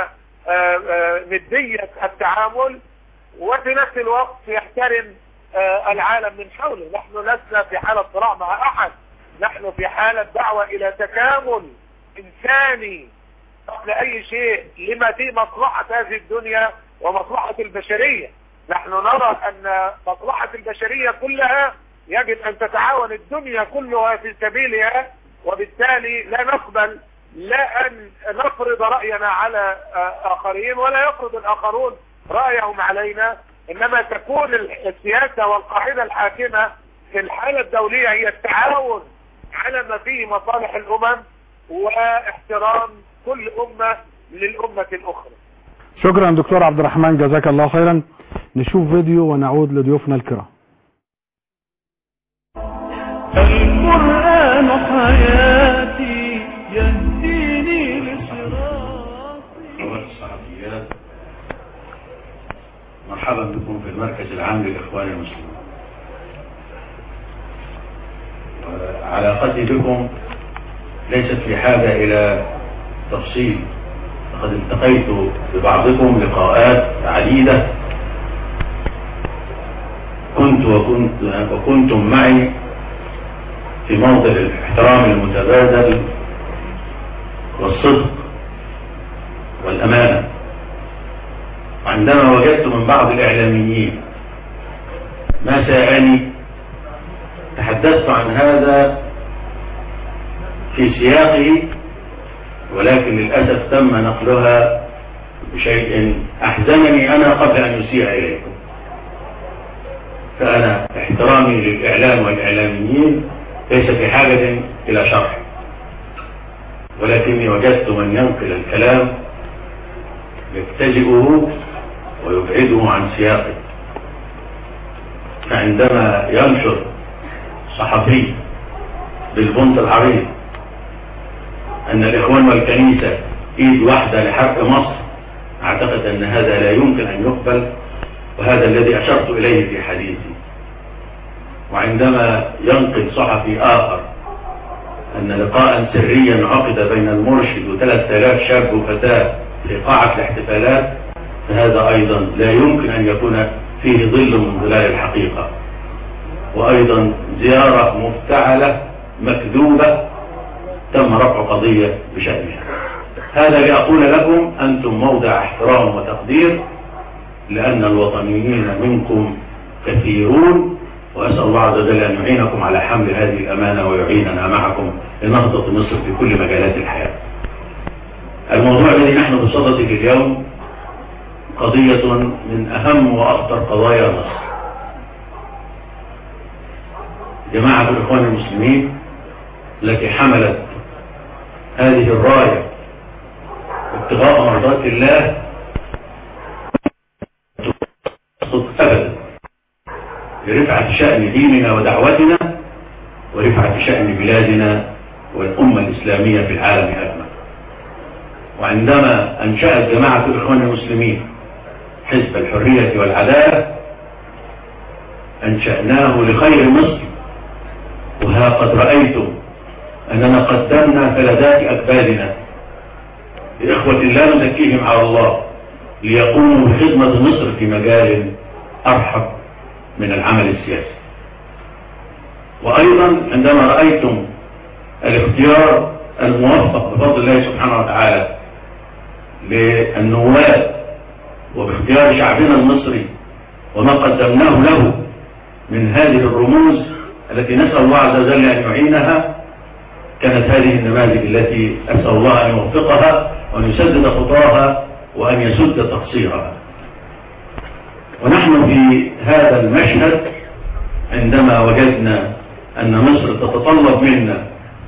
وندية التعامل وفي نفس الوقت يحترم آه، العالم من حوله نحن لسنا في حالة صراع مع أحد نحن في حالة دعوة إلى تكامل إنساني قبل أي شيء لما في مصلحة هذه الدنيا ومصلحة البشرية نحن نرى أن مصلحة البشرية كلها يجب أن تتعاون الدنيا كلها في سبيلها وبالتالي لا نقبل لا أن نفرض رأينا على آه، آخرين ولا يفرض الآخرون رأيهم علينا إنما تكون السياسة والقاعدة الحاكمة في الحالة الدولية هي التعاون على ما فيه مصالح الأمم واحترام كل أمة للأمة الأخرى شكرا دكتور عبد الرحمن جزاك الله خيرا نشوف فيديو ونعود لضيوفنا الكرام القرآن حياتي يهديني لصراطي أول الصحفيات مرحبا بكم في المركز العام للإخوان المسلمين وعلاقتي بكم ليست في حاجة إلى تفصيل لقد التقيت ببعضكم لقاءات عديدة كنت وكنت وكنتم معي في موطن الاحترام المتبادل والصدق والأمانة عندما وجدت من بعض الإعلاميين ما ساءني تحدثت عن هذا في سياقه ولكن للأسف تم نقلها بشيء أحزنني أنا قبل أن يسيء إليكم فأنا احترامي للإعلام والإعلاميين ليس في حاجة إلى شرح ولكني وجدت من ينقل الكلام يبتدئه ويبعده عن سياقه فعندما ينشر صحفي بالبنط العريض أن الإخوان والكنيسة إيد واحدة لحرق مصر أعتقد أن هذا لا يمكن أن يقبل وهذا الذي أشرت إليه في حديثي وعندما ينقل صحفي آخر أن لقاء سريا عقد بين المرشد وثلاث آلاف شاب وفتاة في قاعة الاحتفالات فهذا أيضا لا يمكن أن يكون فيه ظل من ظلال الحقيقة وأيضا زيارة مفتعلة مكذوبة تم رفع قضية بشأنها هذا لأقول لكم أنتم موضع احترام وتقدير لأن الوطنيين منكم كثيرون وأسأل الله عز وجل أن يعينكم على حمل هذه الأمانة ويعيننا معكم لنهضة مصر في كل مجالات الحياة الموضوع الذي نحن بصدده اليوم قضية من أهم وأخطر قضايا مصر جماعة الإخوان المسلمين التي حملت هذه الراية ابتغاء مرضات الله أبدا لرفعة شأن ديننا ودعوتنا ورفعة شأن بلادنا والأمة الإسلامية في العالم أجمع وعندما أنشأت جماعة الإخوان المسلمين حزب الحرية والعدالة أنشأناه لخير مصر وها قد رأيتم أننا قدمنا فلذات أكبادنا لإخوة لا نزكيهم على الله ليقوموا بخدمة مصر في مجال أرحب من العمل السياسي وأيضا عندما رأيتم الاختيار الموفق بفضل الله سبحانه وتعالى للنواب وباختيار شعبنا المصري وما قدمناه له من هذه الرموز التي نسأل الله عز وجل أن يعينها كانت هذه النماذج التي أسأل الله أن يوفقها وأن يسدد خطاها وأن يسد تقصيرها ونحن في هذا المشهد عندما وجدنا أن مصر تتطلب منا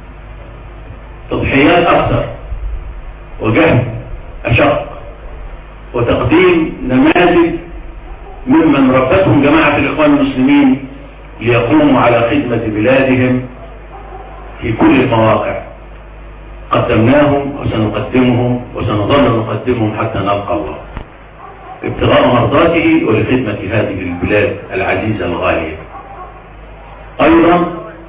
تضحيات أكثر وجهد أشق وتقديم نماذج ممن ربتهم جماعة الإخوان المسلمين ليقوموا على خدمة بلادهم في كل المواقع قدمناهم وسنقدمهم وسنظل نقدمهم حتى نلقى الله ابتغاء مرضاته ولخدمة هذه البلاد العزيزة الغالية أيضا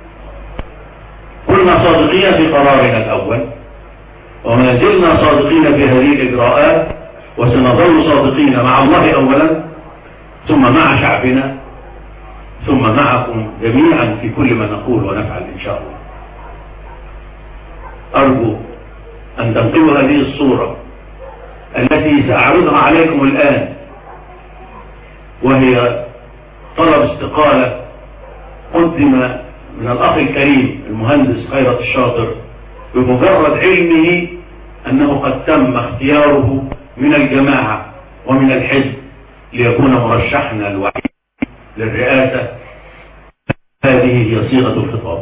كنا صادقين في قرارنا الأول وما زلنا صادقين في هذه الإجراءات وسنظل صادقين مع الله أولا ثم مع شعبنا ثم معكم جميعا في كل ما نقول ونفعل إن شاء الله أرجو أن تنقلوا هذه الصورة التي سأعرضها عليكم الآن وهي طلب استقالة قدم من الأخ الكريم المهندس خيرت الشاطر بمجرد علمه أنه قد تم اختياره من الجماعة ومن الحزب ليكون مرشحنا الوحيد للرئاسة هذه هي صيغة الخطاب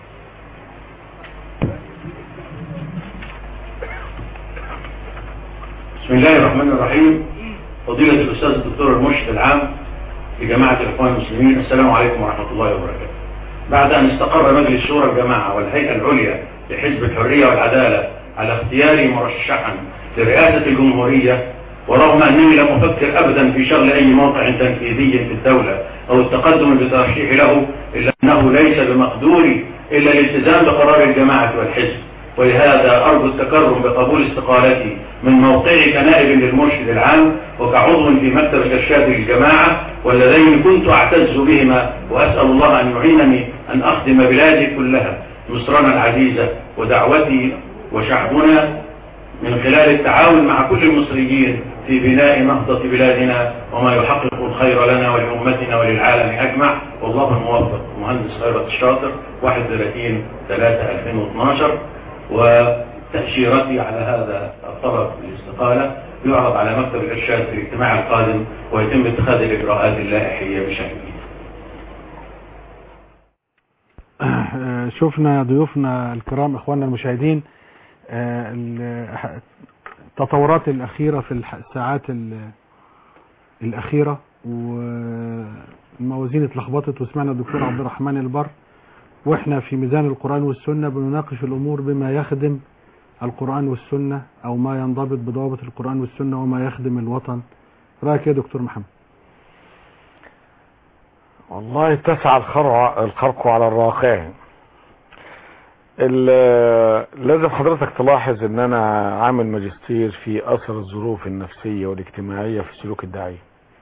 بسم الله الرحمن الرحيم فضيلة الأستاذ الدكتور المرشد العام لجماعة الإخوان المسلمين السلام عليكم ورحمة الله وبركاته بعد أن استقر مجلس شورى الجماعة والهيئة العليا لحزب الحرية والعدالة على اختياري مرشحا لرئاسة الجمهورية ورغم أنني لم أفكر أبدا في شغل أي موقع تنفيذي في الدولة أو التقدم بترشيح له إلا أنه ليس بمقدوري إلا الالتزام بقرار الجماعة والحزب ولهذا أرجو التكرم بقبول استقالتي من موقعي كنائب للمرشد العام وكعضو في مكتب إرشاد الجماعة واللذين كنت أعتز بهما وأسأل الله أن يعينني أن أخدم بلادي كلها مصرنا العزيزة ودعوتي وشعبنا من خلال التعاون مع كل المصريين في بناء نهضة بلادنا وما يحقق الخير لنا ولأمتنا وللعالم أجمع والله الموفق مهندس خيرت الشاطر 31 3 2012 وتأشيرتي على هذا الطلب الاستقالة يعرض على مكتب الإرشاد في الاجتماع القادم ويتم اتخاذ الإجراءات اللائحية بشأنه آه، شفنا ضيوفنا الكرام اخواننا المشاهدين آه، ال- التطورات الاخيره في الح- الساعات ال- الاخيره والموازين اتلخبطت وسمعنا الدكتور عبد الرحمن البر واحنا في ميزان القران والسنه بنناقش الامور بما يخدم القران والسنه او ما ينضبط بضوابط القران والسنه وما يخدم الوطن رايك يا دكتور محمد والله اتسع الخرع الخرق على الراقع ال- لازم حضرتك تلاحظ ان انا عامل ماجستير في اثر الظروف النفسية والاجتماعية في سلوك الداعية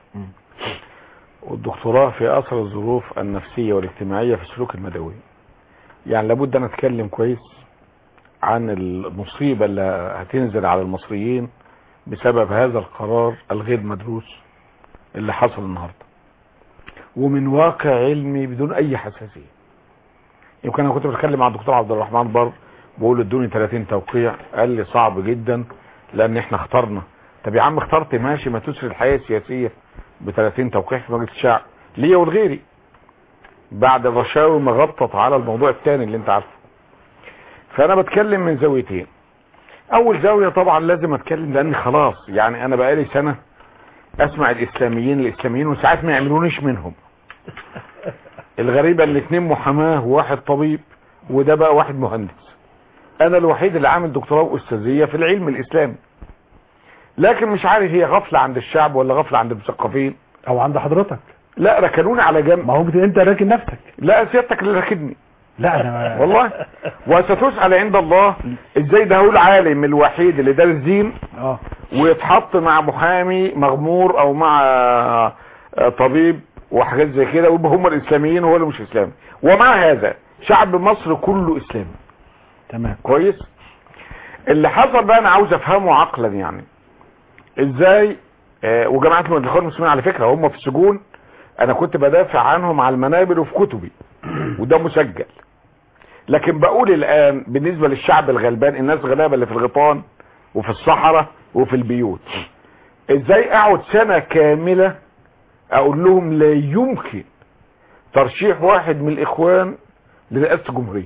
والدكتوراه في اثر الظروف النفسية والاجتماعية في السلوك المدوي يعني لابد ان اتكلم كويس عن المصيبة اللي هتنزل على المصريين بسبب هذا القرار الغير مدروس اللي حصل النهارده ومن واقع علمي بدون اي حساسيه يمكن انا كنت بتكلم مع الدكتور عبد الرحمن بر بقول له ادوني 30 توقيع قال لي صعب جدا لان احنا اخترنا طب يا عم اخترت ماشي ما تسري الحياه السياسيه ب 30 توقيع في مجلس الشعب ليا ولغيري بعد الرشاوي ما غطت على الموضوع الثاني اللي انت عارفه فانا بتكلم من زاويتين اول زاويه طبعا لازم اتكلم لان خلاص يعني انا بقالي سنه اسمع الاسلاميين الاسلاميين وساعات ما يعملونيش منهم الغريبة ان اتنين محاماة وواحد طبيب وده بقى واحد مهندس انا الوحيد اللي عامل دكتوراه واستاذية في العلم الاسلامي لكن مش عارف هي غفلة عند الشعب ولا غفلة عند المثقفين او عند حضرتك لا ركنوني على جنب ما هو انت راكن نفسك لا سيادتك اللي راكدني لا انا والله وستسأل عند الله ازاي ده هو العالم الوحيد اللي دارس دين اه ويتحط مع محامي مغمور او مع آه، طبيب وحاجات زي كده ويبقى هم الاسلاميين وهو اللي مش اسلامي ومع هذا شعب مصر كله اسلامي تمام كويس اللي حصل بقى انا عاوز افهمه عقلا يعني ازاي آه، وجماعه الاخوان المسلمين على فكره هم في السجون انا كنت بدافع عنهم على المنابر وفي كتبي وده مسجل لكن بقول الان بالنسبه للشعب الغلبان الناس غلابه اللي في الغيطان وفي الصحراء وفي البيوت ازاي اقعد سنه كامله اقول لهم لا يمكن ترشيح واحد من الاخوان لرئاسه الجمهوريه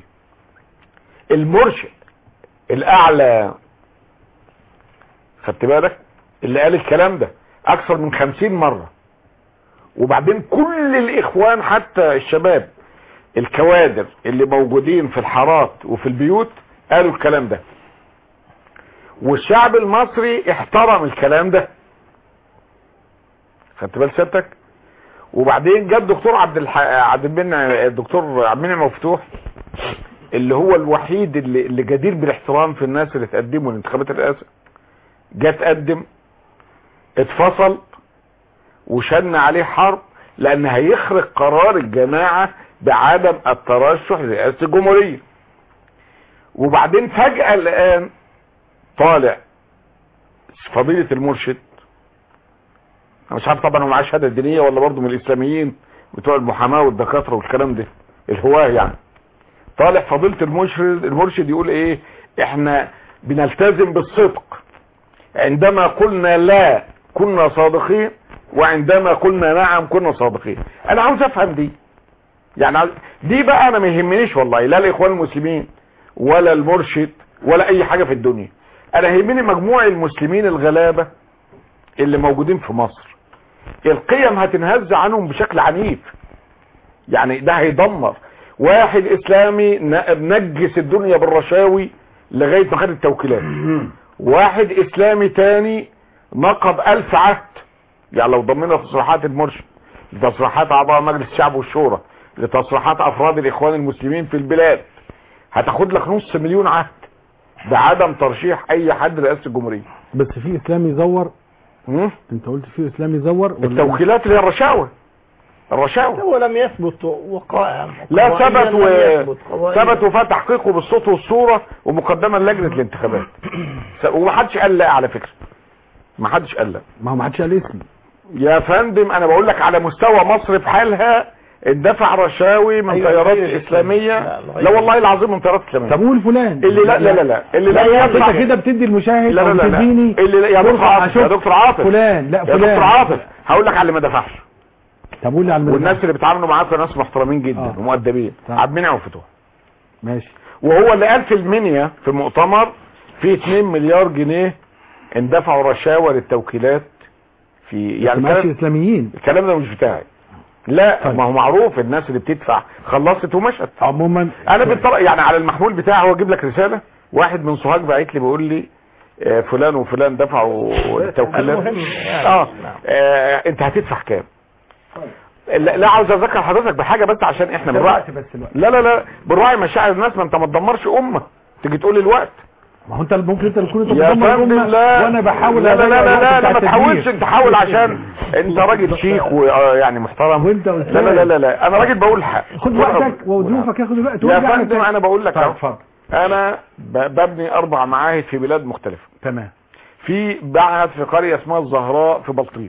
المرشد الاعلى خدت بالك اللي قال الكلام ده اكثر من خمسين مرة وبعدين كل الاخوان حتى الشباب الكوادر اللي موجودين في الحارات وفي البيوت قالوا الكلام ده والشعب المصري احترم الكلام ده خدت بال سيادتك وبعدين جه الدكتور عبد الح... عبد المنعم الدكتور عبد المنعم مفتوح اللي هو الوحيد اللي, اللي جدير بالاحترام في الناس اللي تقدموا لانتخابات الرئاسه جه تقدم اتفصل وشن عليه حرب لان هيخرج قرار الجماعه بعدم الترشح لرئاسه الجمهوريه وبعدين فجاه الان طالع فضيله المرشد انا مش عارف طبعا هو معاه شهاده دينيه ولا برضه من الاسلاميين بتوع المحاماه والدكاتره والكلام ده الهواه يعني طالع فضيله المرشد المرشد يقول ايه احنا بنلتزم بالصدق عندما قلنا لا كنا صادقين وعندما قلنا نعم كنا صادقين انا عاوز افهم دي يعني عاوز- دي بقى انا ما يهمنيش والله لا الاخوان المسلمين ولا المرشد ولا اي حاجه في الدنيا انا يهمني مجموع المسلمين الغلابه اللي موجودين في مصر القيم هتنهز عنهم بشكل عنيف يعني ده هيدمر واحد اسلامي ن- نجس الدنيا بالرشاوي لغايه ما خد التوكيلات واحد اسلامي تاني نقض الف عهد يعني لو ضمنا تصريحات المرشد لتصريحات اعضاء مجلس الشعب والشورى لتصريحات افراد الاخوان المسلمين في البلاد هتاخد لك نص مليون عهد بعدم ترشيح اي حد لرئاسه الجمهوريه بس في اسلام يزور مم؟ انت قلت في اسلام يزور ولا التوكيلات اللي هي الرشاوى الرشاوى هو لم يثبت وقائع لا قضائياً ثبت لم و... يثبت قضائياً. ثبت وفاه تحقيقه بالصوت والصوره ومقدما لجنه الانتخابات س- ومحدش قال لا على فكره محدش قال لا ما هو ما حدش قال اسم يا فندم انا بقول لك على مستوى مصر بحالها اندفع رشاوي من أيوة، طيارات غير اسلاميه لا، لا, غير والله العظيم من طيارات اسلاميه طب قول فلان اللي لا لا لا لا اللي لا لا يدفع انت كده بتدي المشاهد لا لا او لا لا بتديني اللي لا يا دكتور فرصة عاطف يا أشوف دكتور عاطف فلان لا يا فلان دكتور عاطف هقول لك على اللي ما دفعش طب قول لي على المدفع. والناس اللي بيتعاملوا معاك ناس محترمين جدا آه. ومؤدبين طيب. عبد المنعم وفتوح ماشي وهو اللي قال في المنيا في مؤتمر في 2 مليار جنيه اندفعوا رشاوى للتوكيلات في يعني يعني ماشي الكلام, اسلاميين الكلام ده مش بتاعي لا طيب. ما هو معروف الناس اللي بتدفع خلصت ومشت عموما انا بالطرق يعني على المحمول بتاعي هو اجيب لك رساله واحد من سوهاج باعت لي بيقول لي آه، فلان وفلان دفعوا التوكيلات المهم يعني اه نعم. آه، انت هتدفع كام لا, لا عاوز اذكر حضرتك بحاجه بس عشان احنا بنراعي بس الوقت لا لا لا بنراعي مشاعر الناس ما انت ما تدمرش امه تيجي تقول لي الوقت ما هو انت ممكن انت تكون انت يا بتدمر فندم الأمة لا وانا بحاول لا لا أضيع لا لا, الوقت لا, بتاع لا ما التدبير. تحاولش انت حاول عشان انت راجل شيخ ويعني محترم وانت لا لا لا لا, لا انا راجل بقول الحق خد وقتك وضيوفك ياخد الوقت يا وارجع فندم لك. انا بقول لك طيب اهو. اتفضل انا ب- ببني اربع معاهد في بلاد مختلفه تمام في معهد في قريه اسمها الزهراء في بلطيم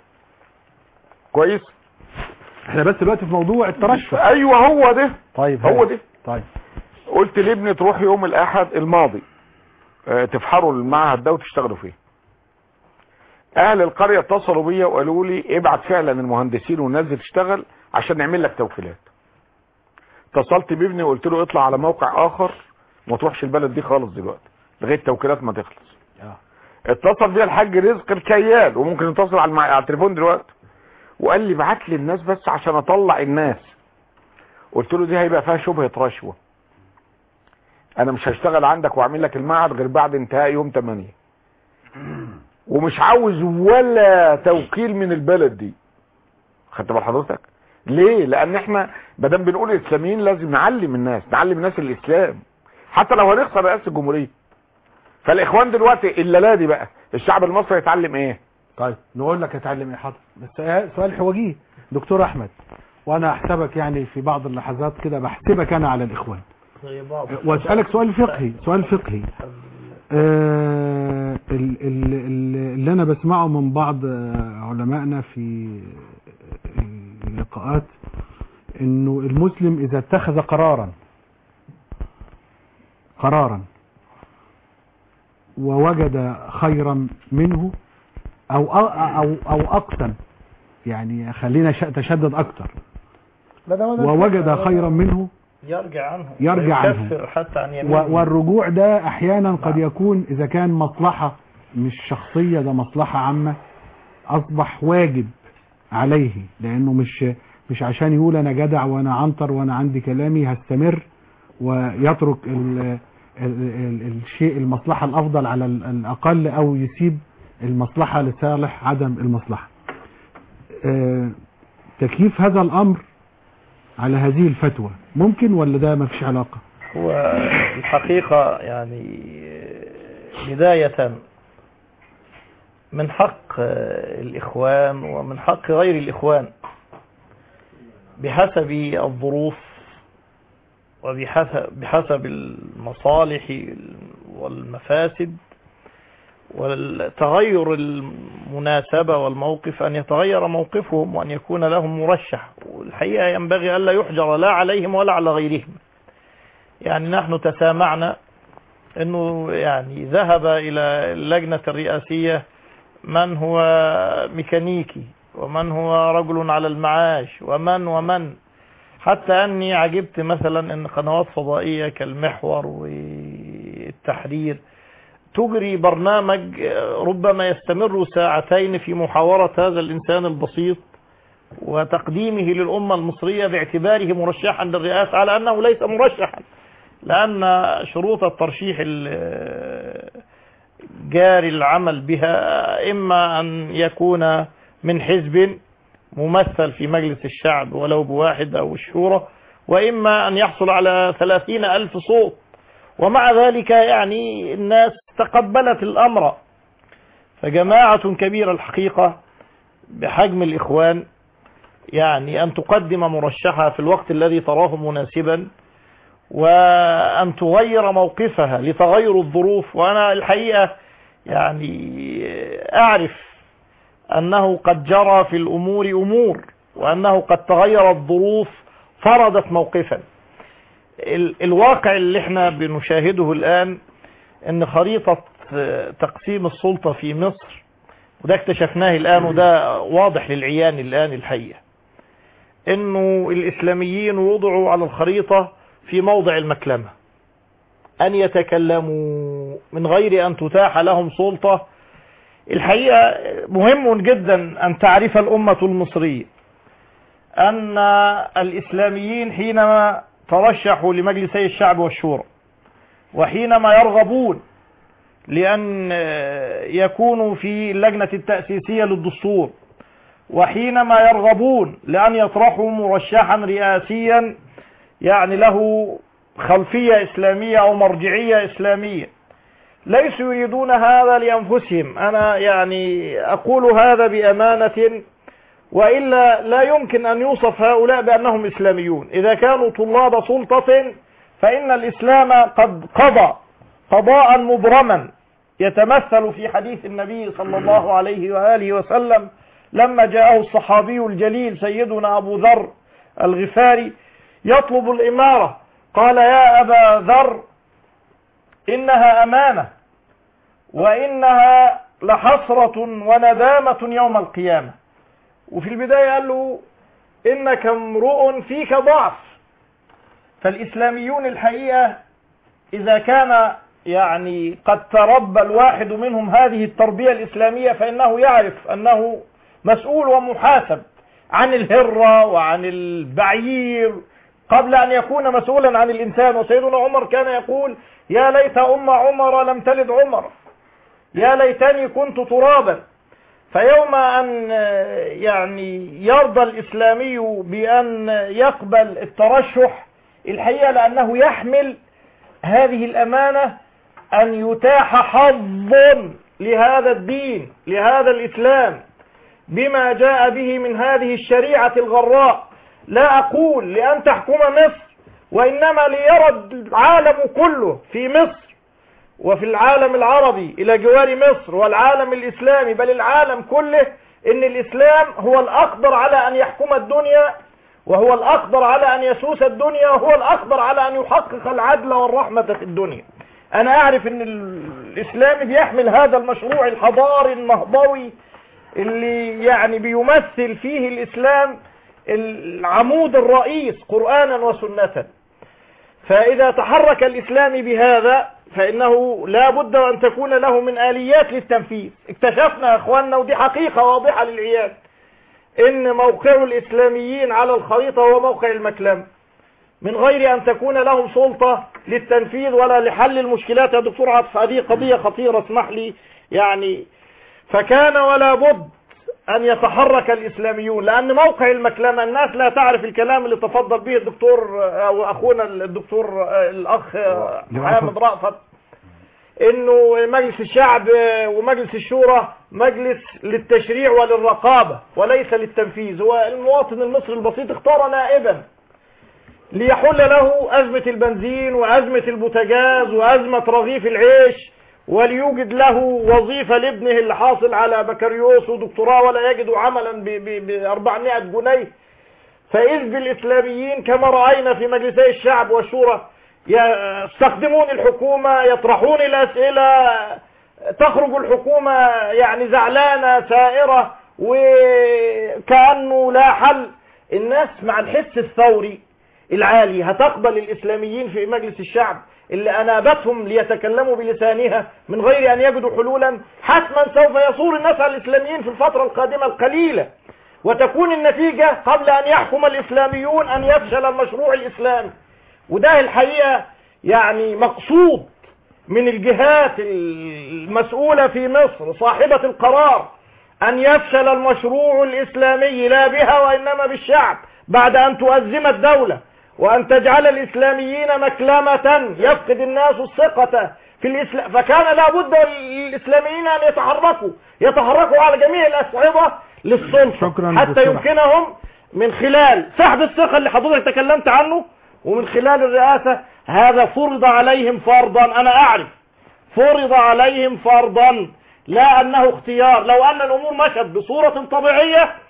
كويس احنا بس دلوقتي في موضوع الترشح ايوه هو ده طيب هو هات. ده طيب قلت لابني تروح يوم الاحد الماضي اه، تفحروا المعهد ده وتشتغلوا فيه اهل القرية اتصلوا بيا وقالوا لي ابعت فعلا المهندسين وننزل تشتغل عشان نعمل لك توكيلات اتصلت بابني وقلت له اطلع على موقع اخر وما تروحش البلد دي خالص دلوقتي لغايه التوكيلات ما تخلص اه. اتصل بيا الحاج رزق الكيال وممكن يتصل على, المع... على التليفون دلوقتي وقال لي ابعت لي الناس بس عشان اطلع الناس قلت له دي هيبقى فيها شبهه رشوه انا مش هشتغل عندك واعمل لك المعهد غير بعد انتهاء يوم 8 ومش عاوز ولا توكيل من البلد دي خدت بال حضرتك ليه لان احنا ما دام بنقول الاسلاميين لازم نعلم الناس نعلم الناس الاسلام حتى لو هنخسر رئاسه الجمهوريه فالاخوان دلوقتي الليله دي بقى الشعب المصري يتعلم ايه طيب نقول لك اتعلم ايه حاضر بس سؤال- سؤال حوجيه دكتور احمد وانا احسبك يعني في بعض اللحظات كده بحسبك انا على الاخوان زي بعض واسالك سؤال فقهي سؤال فقهي آه ال- ال- ال- اللي انا بسمعه من بعض آه، علمائنا في اللقاءات انه المسلم اذا اتخذ قرارا قرارا ووجد خيرا منه او أ- او او اقسم يعني خلينا ش- تشدد اكتر لا ده وده ووجد خيرا منه يرجع عنه يرجع عنه. ويكفر حتى عن و- يمينه والرجوع ده احيانا قد يكون اذا كان مصلحة مش شخصية ده مصلحة عامة اصبح واجب عليه لانه مش مش عشان يقول انا جدع وانا عنتر وانا عندي كلامي هستمر ويترك ال ال ال الشيء المصلحة الافضل على ال- الاقل او يسيب المصلحة لصالح عدم المصلحة آه، تكييف هذا الامر على هذه الفتوى ممكن ولا ده ما فيش علاقة هو الحقيقة يعني بداية من حق الإخوان ومن حق غير الإخوان بحسب الظروف وبحسب بحسب المصالح والمفاسد والتغير المناسبة والموقف أن يتغير موقفهم وأن يكون لهم مرشح والحقيقة ينبغي ألا يحجر لا عليهم ولا على غيرهم يعني نحن تسامعنا أنه يعني ذهب إلى اللجنة الرئاسية من هو ميكانيكي ومن هو رجل على المعاش ومن ومن حتى أني عجبت مثلا أن قنوات فضائية كالمحور والتحرير تجري برنامج ربما يستمر ساعتين في محاورة هذا الإنسان البسيط وتقديمه للأمة المصرية باعتباره مرشحا للرئاسة على أنه ليس مرشحا لأن شروط الترشيح ال- جاري العمل بها إما أن يكون من حزب ممثل في مجلس الشعب ولو بواحد أو الشورى وإما أن يحصل على ثلاثين ألف صوت ومع ذلك يعني الناس تقبلت الأمر فجماعة كبيرة الحقيقة بحجم الإخوان يعني أن تقدم مرشحها في الوقت الذي تراه مناسبا وأن تغير موقفها لتغير الظروف وأنا الحقيقة يعني أعرف أنه قد جرى في الأمور أمور وأنه قد تغيرت ظروف فرضت موقفا ال- الواقع اللي احنا بنشاهده الآن ان خريطة آه، تقسيم السلطة في مصر وده اكتشفناه الآن وده واضح للعيان الآن الحقيقة انه الاسلاميين وضعوا على الخريطة في موضع المكلمة ان يتكلموا من غير ان تتاح لهم سلطة الحقيقة مهم جدا ان تعرف الامة المصرية ان الاسلاميين حينما ترشحوا لمجلسي الشعب والشورى وحينما يرغبون لأن يكونوا في اللجنة التأسيسية للدستور وحينما يرغبون لأن يطرحوا مرشحا رئاسيا يعني له خلفية إسلامية أو مرجعية إسلامية ليسوا يريدون هذا لأنفسهم أنا يعني أقول هذا بأمانة وإلا لا يمكن أن يوصف هؤلاء بأنهم إسلاميون إذا كانوا طلاب سلطة فإن الإسلام قد قضى قضاء مبرما يتمثل في حديث النبي صلى الله عليه وآله وسلم لما جاءه الصحابي الجليل سيدنا أبو ذر الغفاري يطلب الإمارة قال يا أبا ذر إنها أمانة وإنها لحسرة وندامة يوم القيامة وفي البداية قال له إنك امرؤ فيك ضعف فالإسلاميون الحقيقة إذا كان يعني قد تربى الواحد منهم هذه التربية الإسلامية فإنه يعرف أنه مسؤول ومحاسب عن الهرة وعن البعير قبل أن يكون مسؤولا عن الإنسان وسيدنا عمر كان يقول يا ليت أم عمر لم تلد عمر يا ليتني كنت ترابا فيوم أن يعني يرضى الإسلامي بأن يقبل الترشح الحقيقة لأنه يحمل هذه الأمانة أن يتاح حظ لهذا الدين لهذا الإسلام بما جاء به من هذه الشريعة الغراء لا أقول لأن تحكم مصر وإنما ليرى العالم كله في مصر وفي العالم العربي إلى جوار مصر والعالم الإسلامي بل العالم كله إن الإسلام هو الأقدر على أن يحكم الدنيا وهو الأقدر على أن يسوس الدنيا وهو الأقدر على أن يحقق العدل والرحمة في الدنيا أنا أعرف أن الإسلام بيحمل هذا المشروع الحضاري النهضوي اللي يعني بيمثل فيه الإسلام العمود الرئيس قرآنا وسنة فإذا تحرك الإسلام بهذا فإنه لا بد أن تكون له من آليات للتنفيذ اكتشفنا يا أخواننا ودي حقيقة واضحة للعيان إن موقع الإسلاميين على الخريطة هو موقع المكلم من غير أن تكون لهم سلطة للتنفيذ ولا لحل المشكلات يا دكتور عطف هذه قضية خطيرة اسمح لي يعني فكان ولا بد أن يتحرك الإسلاميون لأن موقع المكلمة الناس لا تعرف الكلام اللي تفضل به الدكتور أو أخونا الدكتور الأخ حامد رأفت إنه مجلس الشعب ومجلس الشورى مجلس للتشريع وللرقابة وليس للتنفيذ هو المواطن المصري البسيط اختار نائبا ليحل له أزمة البنزين وأزمة البوتاجاز وأزمة رغيف العيش وليوجد له وظيفة لابنه اللي حاصل على بكالوريوس ودكتوراه ولا يجد عملا ب 400 جنيه فإذ بالإسلاميين كما رأينا في مجلسي الشعب والشورى يستخدمون الحكومة يطرحون الأسئلة تخرج الحكومة يعني زعلانة سائرة وكأنه لا حل الناس مع الحس الثوري العالي هتقبل الإسلاميين في مجلس الشعب اللي أنابتهم ليتكلموا بلسانها من غير أن يجدوا حلولا حتما سوف يصور الناس على الإسلاميين في الفترة القادمة القليلة وتكون النتيجة قبل أن يحكم الإسلاميون أن يفشل المشروع الإسلامي وده الحقيقة يعني مقصود من الجهات المسؤولة في مصر صاحبة القرار أن يفشل المشروع الإسلامي لا بها وإنما بالشعب بعد أن تؤزم الدولة وأن تجعل الإسلاميين مكلمة يفقد الناس الثقة في الإسلام فكان لابد للإسلاميين أن يتحركوا يتحركوا على جميع الأصعدة للسلطة شكراً حتى دكتور. يمكنهم من خلال سحب الثقة اللي حضرتك تكلمت عنه ومن خلال الرئاسة هذا فرض عليهم فرضا أنا أعرف فرض عليهم فرضا لا أنه اختيار لو أن الأمور مشت بصورة طبيعية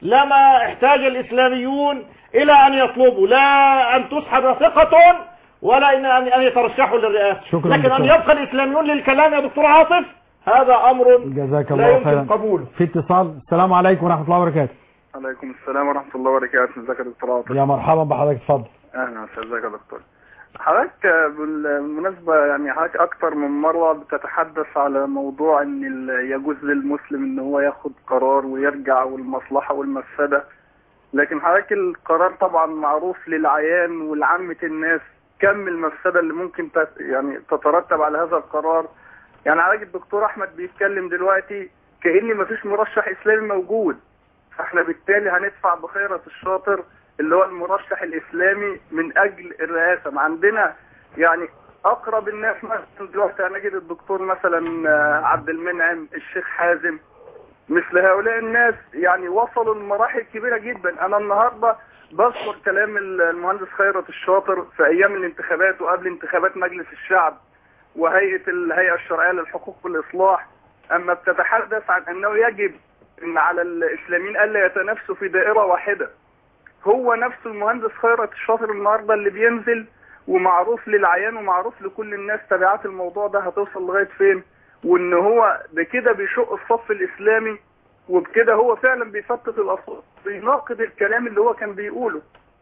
لما احتاج الإسلاميون إلى أن يطلبوا لا أن تسحب ثقة ولا إن أن أن يترشحوا للرئاسة شكراً لكن أن دكتور. يبقى الإسلاميون للكلام يا دكتور عاطف هذا أمر جزاك لا الله يمكن خيرا قبوله في اتصال السلام عليكم ورحمة الله وبركاته عليكم السلام ورحمة الله وبركاته ازيك يا دكتور عاطف يا مرحبا بحضرتك اتفضل اهلا وسهلا ازيك يا دكتور حضرتك آه، بالمناسبة يعني حضرتك أكتر من مرة بتتحدث على موضوع إن ال- يجوز للمسلم إن هو ياخد قرار ويرجع والمصلحة والمفسدة لكن حضرتك القرار طبعا معروف للعيان ولعامة الناس كم المفسدة اللي ممكن تت يعني تترتب على هذا القرار يعني حضرتك الدكتور أحمد بيتكلم دلوقتي كأن مفيش مرشح إسلامي موجود فاحنا بالتالي هندفع بخيرة الشاطر اللي هو المرشح الاسلامي من اجل الرئاسه ما عندنا يعني اقرب الناس مثلا دلوقتي هنجد الدكتور مثلا آه، عبد المنعم الشيخ حازم مثل هؤلاء الناس يعني وصلوا لمراحل كبيره جدا انا النهارده بذكر كلام المهندس خيرت الشاطر في ايام الانتخابات وقبل انتخابات مجلس الشعب وهيئه الهيئه الشرعيه للحقوق والاصلاح اما بتتحدث عن انه يجب ان على الاسلاميين الا يتنافسوا في دائره واحده هو نفسه المهندس خيرت الشاطر النهارده اللي بينزل ومعروف للعيان ومعروف لكل الناس تبعات الموضوع ده هتوصل لغايه فين وان هو بكده بيشق الصف الاسلامي وبكده هو فعلا بيفتت الاصوات بيناقض الكلام اللي هو كان بيقوله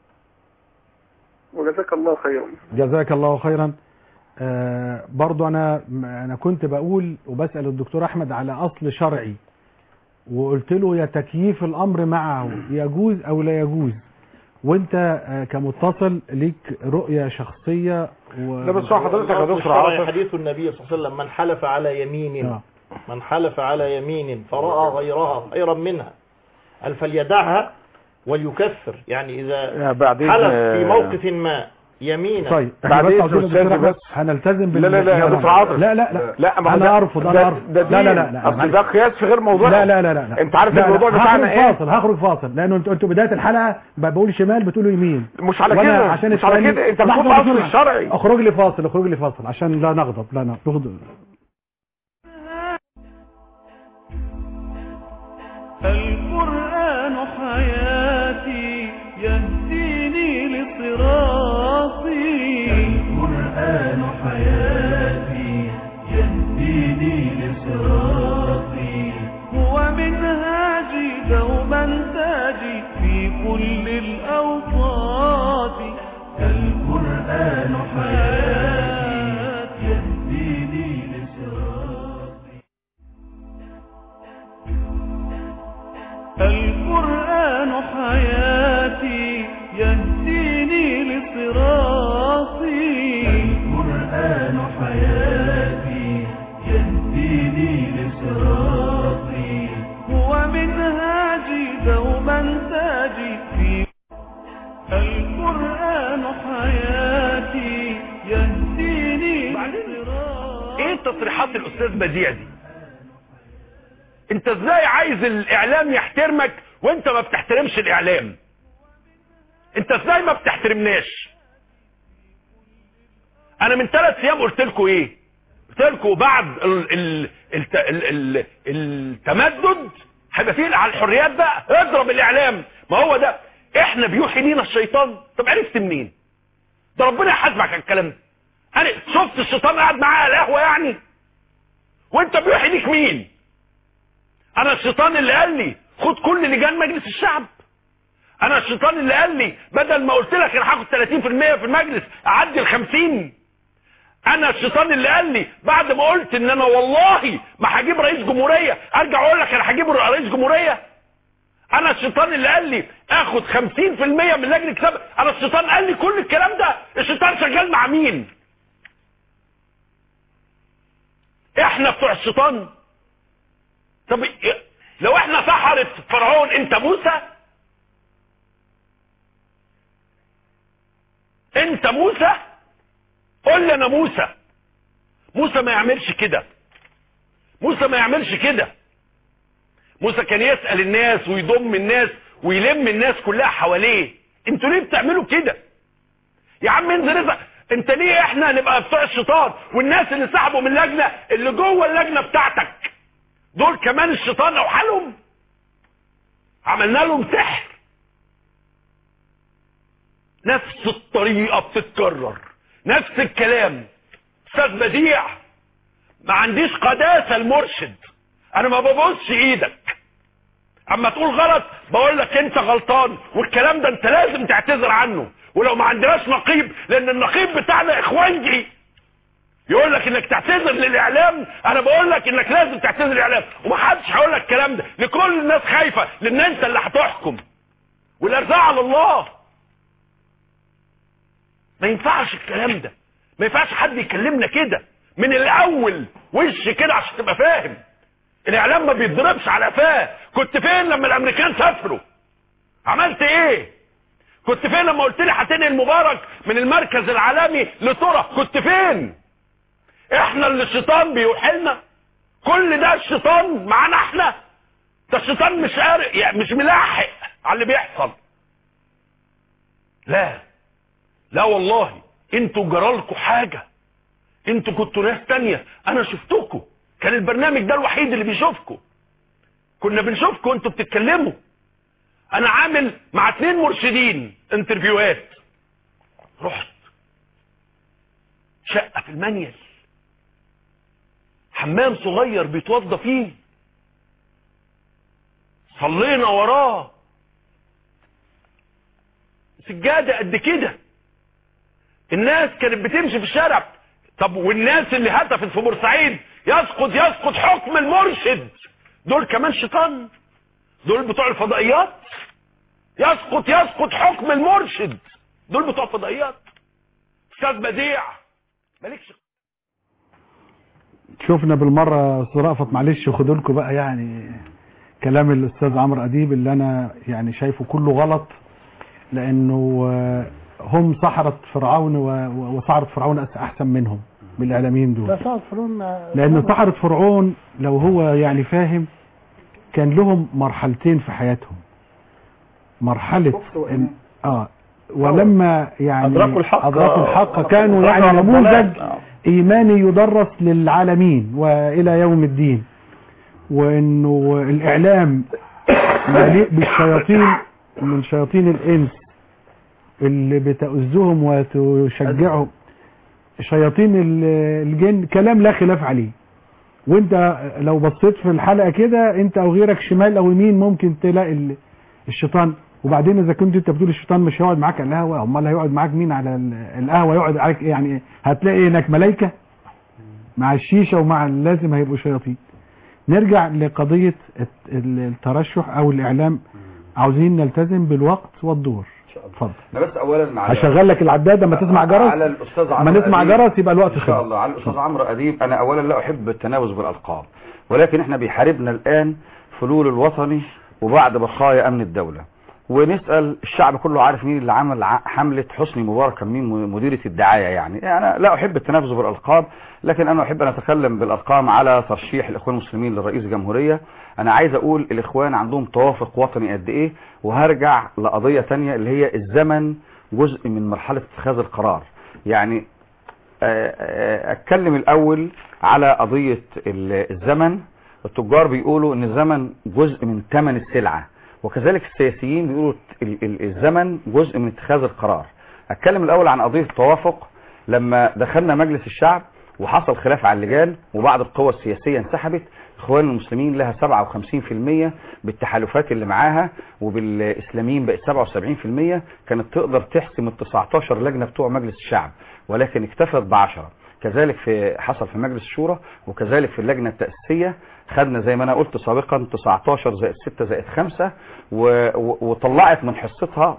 وجزاك الله خيرا جزاك الله خيرا آه برضو انا انا كنت بقول وبسأل الدكتور احمد على اصل شرعي وقلت له يا تكييف الامر معه يجوز او لا يجوز وانت آه كمتصل ليك رؤية شخصية و... لا بس هو حضرتك يا دكتور الشرعي عاطف حديث النبي صلى الله عليه وسلم من حلف على يمين آه. من حلف على يمين فرأى غيرها خيرا منها قال فليدعها وليكفر يعني إذا يا بعدين حلف آه، في موقف ما يمينا طيب احنا بعد بس إذن عاوزين أستاذ الدكتور أحمد بس. هنلتزم بال لا لا لا يا دكتور عاطف لا لا لا لا ما هو انا ده- ارفض انا ده- ارفض ده لا لا دين. لا لا اصل معلش. ده قياس في غير موضوع لا لا لا لا لا. انت عارف لا لا. الموضوع بتاعنا هخرج ايه فاصل هخرج فاصل لانه انتوا انتوا بدايه الحلقه بقول شمال بتقولوا يمين مش على وأنا كده عشان مش على الثاني- كده انت لحظة بتشوف اصل بسرعة. الشرعي اخرج لي فاصل اخرج لي فاصل عشان لا نغضب لا نغضب القرآن حياتي يهديني لصراطي القرآن حياتي يهديني لصراطي هو منهاجي دوما تاجي في كل الأوقات القرآن حياتي يهديني لصراطي القرآن حياتي يهديني لصراطي القرآن حياتي يهديني لصراطي هو منهاجي دوما تاجي في القرآن حياتي يهديني لصراطي ايه تصريحات الاستاذ بديع دي انت ازاي عايز الاعلام يحترمك وانت ما بتحترمش الاعلام انت ازاي ما بتحترمناش انا من ثلاث ايام قلت لكم ايه قلت لكم بعد ال ال ال ال ال التمدد هيبقى فيه على الحريات بقى اضرب الاعلام ما هو ده احنا بيوحي لينا الشيطان طب عرفت منين ده ربنا يحاسبك على الكلام ده انا شفت الشيطان قاعد معايا على القهوه يعني وانت بيوحي ليك مين انا الشيطان اللي قال لي خد كل لجان مجلس الشعب انا الشيطان اللي قال لي بدل ما قلت لك انا هاخد 30% في المجلس اعدي ال 50 انا الشيطان اللي قال لي بعد ما قلت ان انا والله ما هجيب رئيس جمهوريه ارجع اقول لك انا هجيب رئيس جمهوريه انا الشيطان اللي قال لي اخد 50% من لجنه كتاب انا الشيطان قال لي كل الكلام ده الشيطان شغال مع مين احنا بتوع الشيطان طب إيه- لو احنا سحرة فرعون انت موسى انت موسى قول لي انا موسى موسى ما يعملش كده موسى ما يعملش كده موسى كان يسأل الناس ويضم الناس ويلم الناس كلها حواليه انتوا ليه بتعملوا كده يا عم انزل ازق انت ليه احنا نبقى بتوع الشيطان والناس اللي سحبوا من اللجنة اللي جوه اللجنة بتاعتك دول كمان الشيطان او حالهم عملنا لهم سحر نفس الطريقة بتتكرر نفس الكلام استاذ بديع ما عنديش قداسة المرشد انا ما ببصش ايدك اما تقول غلط بقول لك انت غلطان والكلام ده انت لازم تعتذر عنه ولو ما عندناش نقيب لان النقيب بتاعنا اخوانجي يقول لك انك تعتذر للاعلام انا بقول لك انك لازم تعتذر للاعلام ومحدش هيقول لك الكلام ده لكل الناس خايفه لان انت اللي هتحكم والارزاق على الله ما ينفعش الكلام ده ما ينفعش حد يكلمنا كده من الاول وش كده عشان تبقى فاهم الاعلام ما بيتضربش على قفاه كنت فين لما الامريكان سافروا عملت ايه كنت فين لما قلت لي هتنقل مبارك من المركز العالمي لترى كنت فين احنا اللي الشيطان بيوحي لنا كل ده الشيطان معانا احنا ده الشيطان مش قارق يعني مش ملاحق على اللي بيحصل لا لا والله انتوا جرالكوا حاجة انتوا كنتوا ناس تانية انا شفتكوا كان البرنامج ده الوحيد اللي بيشوفكوا كنا بنشوفكوا انتوا بتتكلموا انا عامل مع اتنين مرشدين انترفيوهات رحت شقة في المنيل حمام صغير بيتوضى فيه صلينا وراه سجادة قد كده الناس كانت بتمشي في الشارع طب والناس اللي هتفت في بورسعيد يسقط يسقط حكم المرشد دول كمان شيطان دول بتوع الفضائيات يسقط يسقط حكم المرشد دول بتوع الفضائيات استاذ بديع مالكش شفنا بالمرة أستاذ رأفت معلش خدوا لكم بقى يعني كلام الأستاذ عمرو أديب اللي أنا يعني شايفه كله غلط لأنه آه، هم سحرة فرعون و- و- وسحرة فرعون أس- أحسن منهم من الإعلاميين دول ده صعب فرعون لأن سحرة فرعون لو هو يعني فاهم كان لهم مرحلتين في حياتهم مرحلة إن آه ولما يعني أدركوا الحق. أدركوا الحق كانوا أدركوا يعني على الضلال. نموذج نعم. إيماني يدرس للعالمين وإلى يوم الدين وإنه الإعلام مليء بالشياطين من شياطين الإنس اللي بتؤذهم وتشجعهم شياطين ال- الجن كلام لا خلاف عليه وانت لو بصيت في الحلقة كده انت او غيرك شمال او يمين ممكن تلاقي ال- الشيطان وبعدين اذا كنت انت بتقول الشيطان مش هيقعد معاك على القهوه امال هيقعد معاك مين على ال- القهوه يقعد عليك ايه يعني هتلاقي هناك ملائكه مع الشيشه ومع لازم هيبقوا شياطين نرجع لقضيه الت- ال- الترشح او الاعلام عاوزين نلتزم بالوقت والدور اتفضل انا بس اولا على هشغل لك العداد اما تسمع جرس على الاستاذ اما عمرو نسمع أديب. جرس يبقى الوقت ان شاء خلص الله على الاستاذ عمرو اديب انا اولا لا احب التناوز بالالقاب ولكن احنا بيحاربنا الان فلول الوطني وبعد بقايا امن الدوله ونسال الشعب كله عارف مين اللي عمل ع- حمله حسني مبارك كان مين م- مديره الدعايه يعني انا لا احب التنافس بالالقاب لكن انا احب ان اتكلم بالارقام على ترشيح الاخوان المسلمين لرئيس الجمهوريه انا عايز اقول الاخوان عندهم توافق وطني قد ايه وهرجع لقضيه تانية اللي هي الزمن جزء من مرحله اتخاذ القرار يعني آه، آه، اتكلم الاول على قضية ال- الزمن التجار بيقولوا ان الزمن جزء من ثمن السلعة وكذلك السياسيين بيقولوا ال- ال- الزمن جزء من اتخاذ القرار اتكلم الاول عن قضية التوافق لما دخلنا مجلس الشعب وحصل خلاف على اللجان وبعض القوى السياسية انسحبت اخوان المسلمين لها 57% بالتحالفات اللي معاها وبالاسلاميين بقت 77% كانت تقدر تحسم ال 19 لجنة بتوع مجلس الشعب ولكن اكتفت ب 10 كذلك في حصل في مجلس الشورى وكذلك في اللجنة التأسيسية خدنا زي ما انا قلت سابقا 19 زائد 6 زائد 5 و... و... وطلعت من حصتها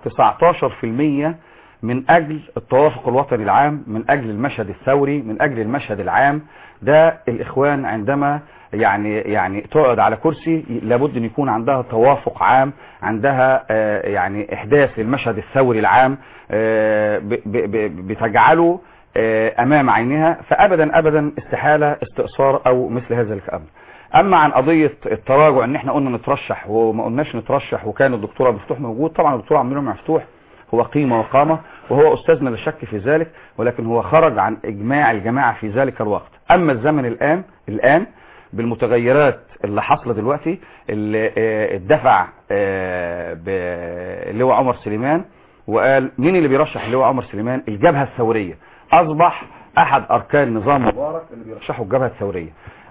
19% من اجل التوافق الوطني العام من اجل المشهد الثوري من اجل المشهد العام ده الاخوان عندما يعني يعني تقعد على كرسي لابد ان يكون عندها توافق عام عندها آه، يعني احداث للمشهد الثوري العام آه، ب- ب- ب- بتجعله آه، امام عينها فابدا ابدا استحاله استئثار او مثل هذا الامر اما عن قضيه التراجع ان احنا قلنا نترشح وما قلناش نترشح وكان الدكتور عبد الفتوح موجود طبعا الدكتور عبد المنعم مفتوح هو قيمه وقامه وهو استاذنا لا شك في ذلك ولكن هو خرج عن اجماع الجماعه في ذلك الوقت اما الزمن الان الان بالمتغيرات اللي حاصله دلوقتي اللي آه، اتدفع آه، باللواء عمر سليمان وقال مين اللي بيرشح اللواء عمر سليمان الجبهه الثوريه اصبح احد اركان نظام مبارك اللي بيرشحوا الجبهه الثوريه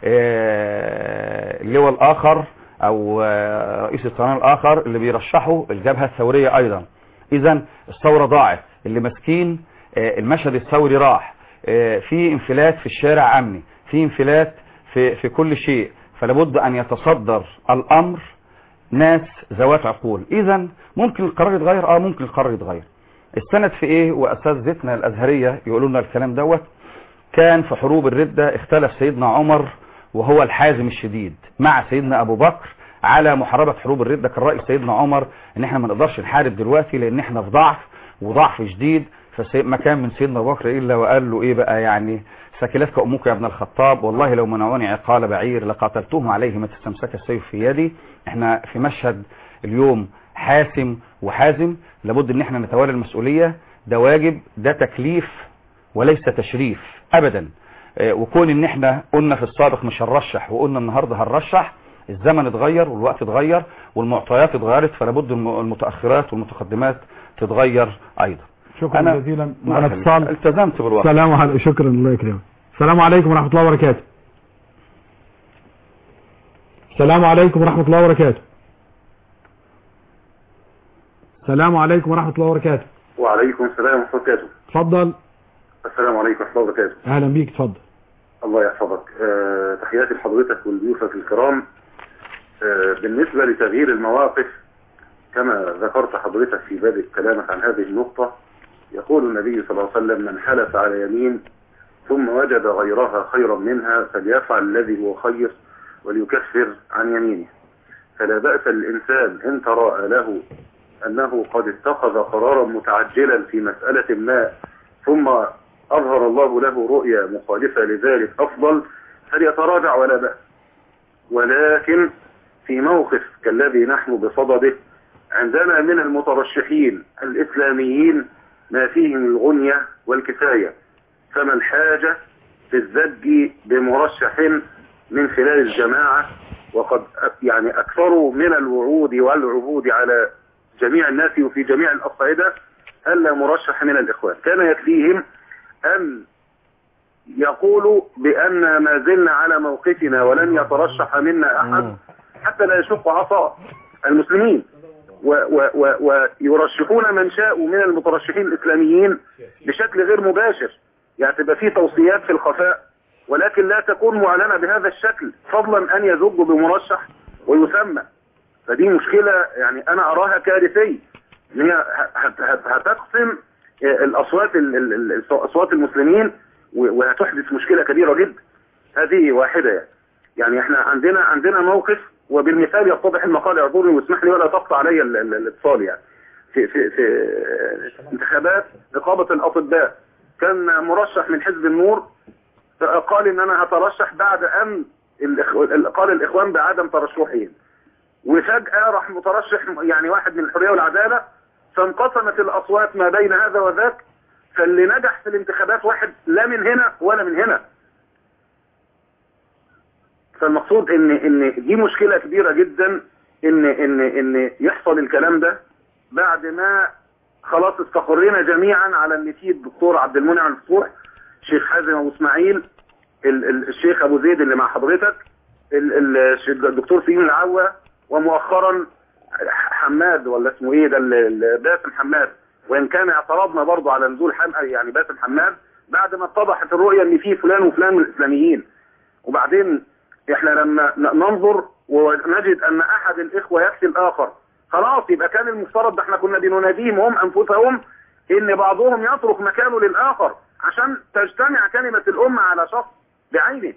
آه، اللواء الاخر او آه، رئيس القناه الاخر اللي بيرشحوا الجبهه الثوريه ايضا اذا الثوره ضاعت اللي ماسكين آه، المشهد الثوري راح آه، في انفلات في الشارع امني في انفلات في في كل شيء فلابد ان يتصدر الامر ناس ذوات عقول اذا ممكن القرار يتغير اه ممكن القرار يتغير السند في ايه واساتذتنا الازهريه يقولوا لنا الكلام دوت كان في حروب الردة اختلف سيدنا عمر وهو الحازم الشديد مع سيدنا ابو بكر على محاربة حروب الردة كان رأي سيدنا عمر ان احنا ما نقدرش نحارب دلوقتي لان احنا في ضعف وضعف شديد فما كان من سيدنا ابو بكر الا وقال له ايه بقى يعني سكلتك امك يا ابن الخطاب والله لو منعوني عقال بعير لقاتلتهم عليه ما تستمسك السيف في يدي احنا في مشهد اليوم حاسم وحازم لابد ان احنا نتولى المسؤولية ده واجب ده تكليف وليس تشريف ابدا آه، وكون ان احنا قلنا في السابق مش هنرشح وقلنا النهارده هنرشح الزمن اتغير والوقت اتغير والمعطيات اتغيرت فلابد الم- المتاخرات والمتقدمات تتغير ايضا شكرا أنا- جزيلا معنا الله اتصال يخليك. التزمت بالوقت السلام عليكم شكرا الله يكرمك السلام عليكم ورحمة الله وبركاته السلام عليكم ورحمة الله وبركاته السلام عليكم ورحمة الله وبركاته وعليكم السلام ورحمة الله وبركاته اتفضل السلام عليكم ورحمة الله وبركاته اهلا بيك اتفضل الله يحفظك أه تحياتي لحضرتك ولضيوفك الكرام أه بالنسبة لتغيير المواقف كما ذكرت حضرتك في بدء كلامك عن هذه النقطة يقول النبي صلى الله عليه وسلم من حلف على يمين ثم وجد غيرها خيرا منها فليفعل الذي هو خير وليكفر عن يمينه فلا بأس الإنسان إن تراءى له أنه قد اتخذ قرارا متعجلا في مسألة ما ثم أظهر الله له رؤيا مخالفة لذلك أفضل فليتراجع ولا بأس ولكن في موقف كالذي نحن بصدده عندنا من المترشحين الإسلاميين ما فيهم الغنية والكفاية فما الحاجة في الزج بمرشح من خلال الجماعة وقد أ- يعني أكثروا من الوعود والعهود على جميع الناس وفي جميع الأصعدة ألا مرشح من الإخوان كان يكفيهم أن يقولوا بأن ما زلنا على موقفنا ولن يترشح منا أحد حتى لا يشق عصا المسلمين و و و ويرشحون من شاءوا من المترشحين الإسلاميين بشكل غير مباشر يعني تبقى في توصيات في الخفاء ولكن لا تكون معلنة بهذا الشكل فضلا أن يزج بمرشح ويسمى فدي مشكلة يعني أنا أراها كارثية إن هي هت- هت- هتقسم الأصوات ال- ال- ال- أصوات المسلمين و- وهتحدث مشكلة كبيرة جدا هذه واحدة يعني. يعني احنا عندنا عندنا موقف وبالمثال يتضح المقال اعذرني واسمح لي ولا تقطع علي ال- ال- الاتصال يعني في في في انتخابات نقابة الأطباء كان مرشح من حزب النور قال ان انا هترشح بعد ان الإخ- قال الاخوان بعدم ترشحهم وفجأة راح مترشح يعني واحد من الحرية والعدالة فانقسمت الأصوات ما بين هذا وذاك فاللي نجح في الانتخابات واحد لا من هنا ولا من هنا فالمقصود ان ان دي مشكلة كبيرة جدا ان ان ان يحصل الكلام ده بعد ما خلاص استقرينا جميعا على ان في الدكتور عبد المنعم الفتوح شيخ حازم ابو اسماعيل ال- ال- الشيخ ابو زيد اللي مع حضرتك ال- ال- الدكتور سليم العوة ومؤخرا حماد ولا اسمه ايه ده ال- ال- باسم حماد وان كان اعترضنا برضه على نزول حم يعني باسم حماد بعد ما اتضحت الرؤيه ان في فلان وفلان من الاسلاميين وبعدين احنا لما ن- ننظر ونجد ان احد الاخوه يكفي الاخر خلاص يبقى كان المفترض ده احنا كنا بنناديهم هم انفسهم ان بعضهم يترك مكانه للاخر عشان تجتمع كلمه الامه على شخص بعينه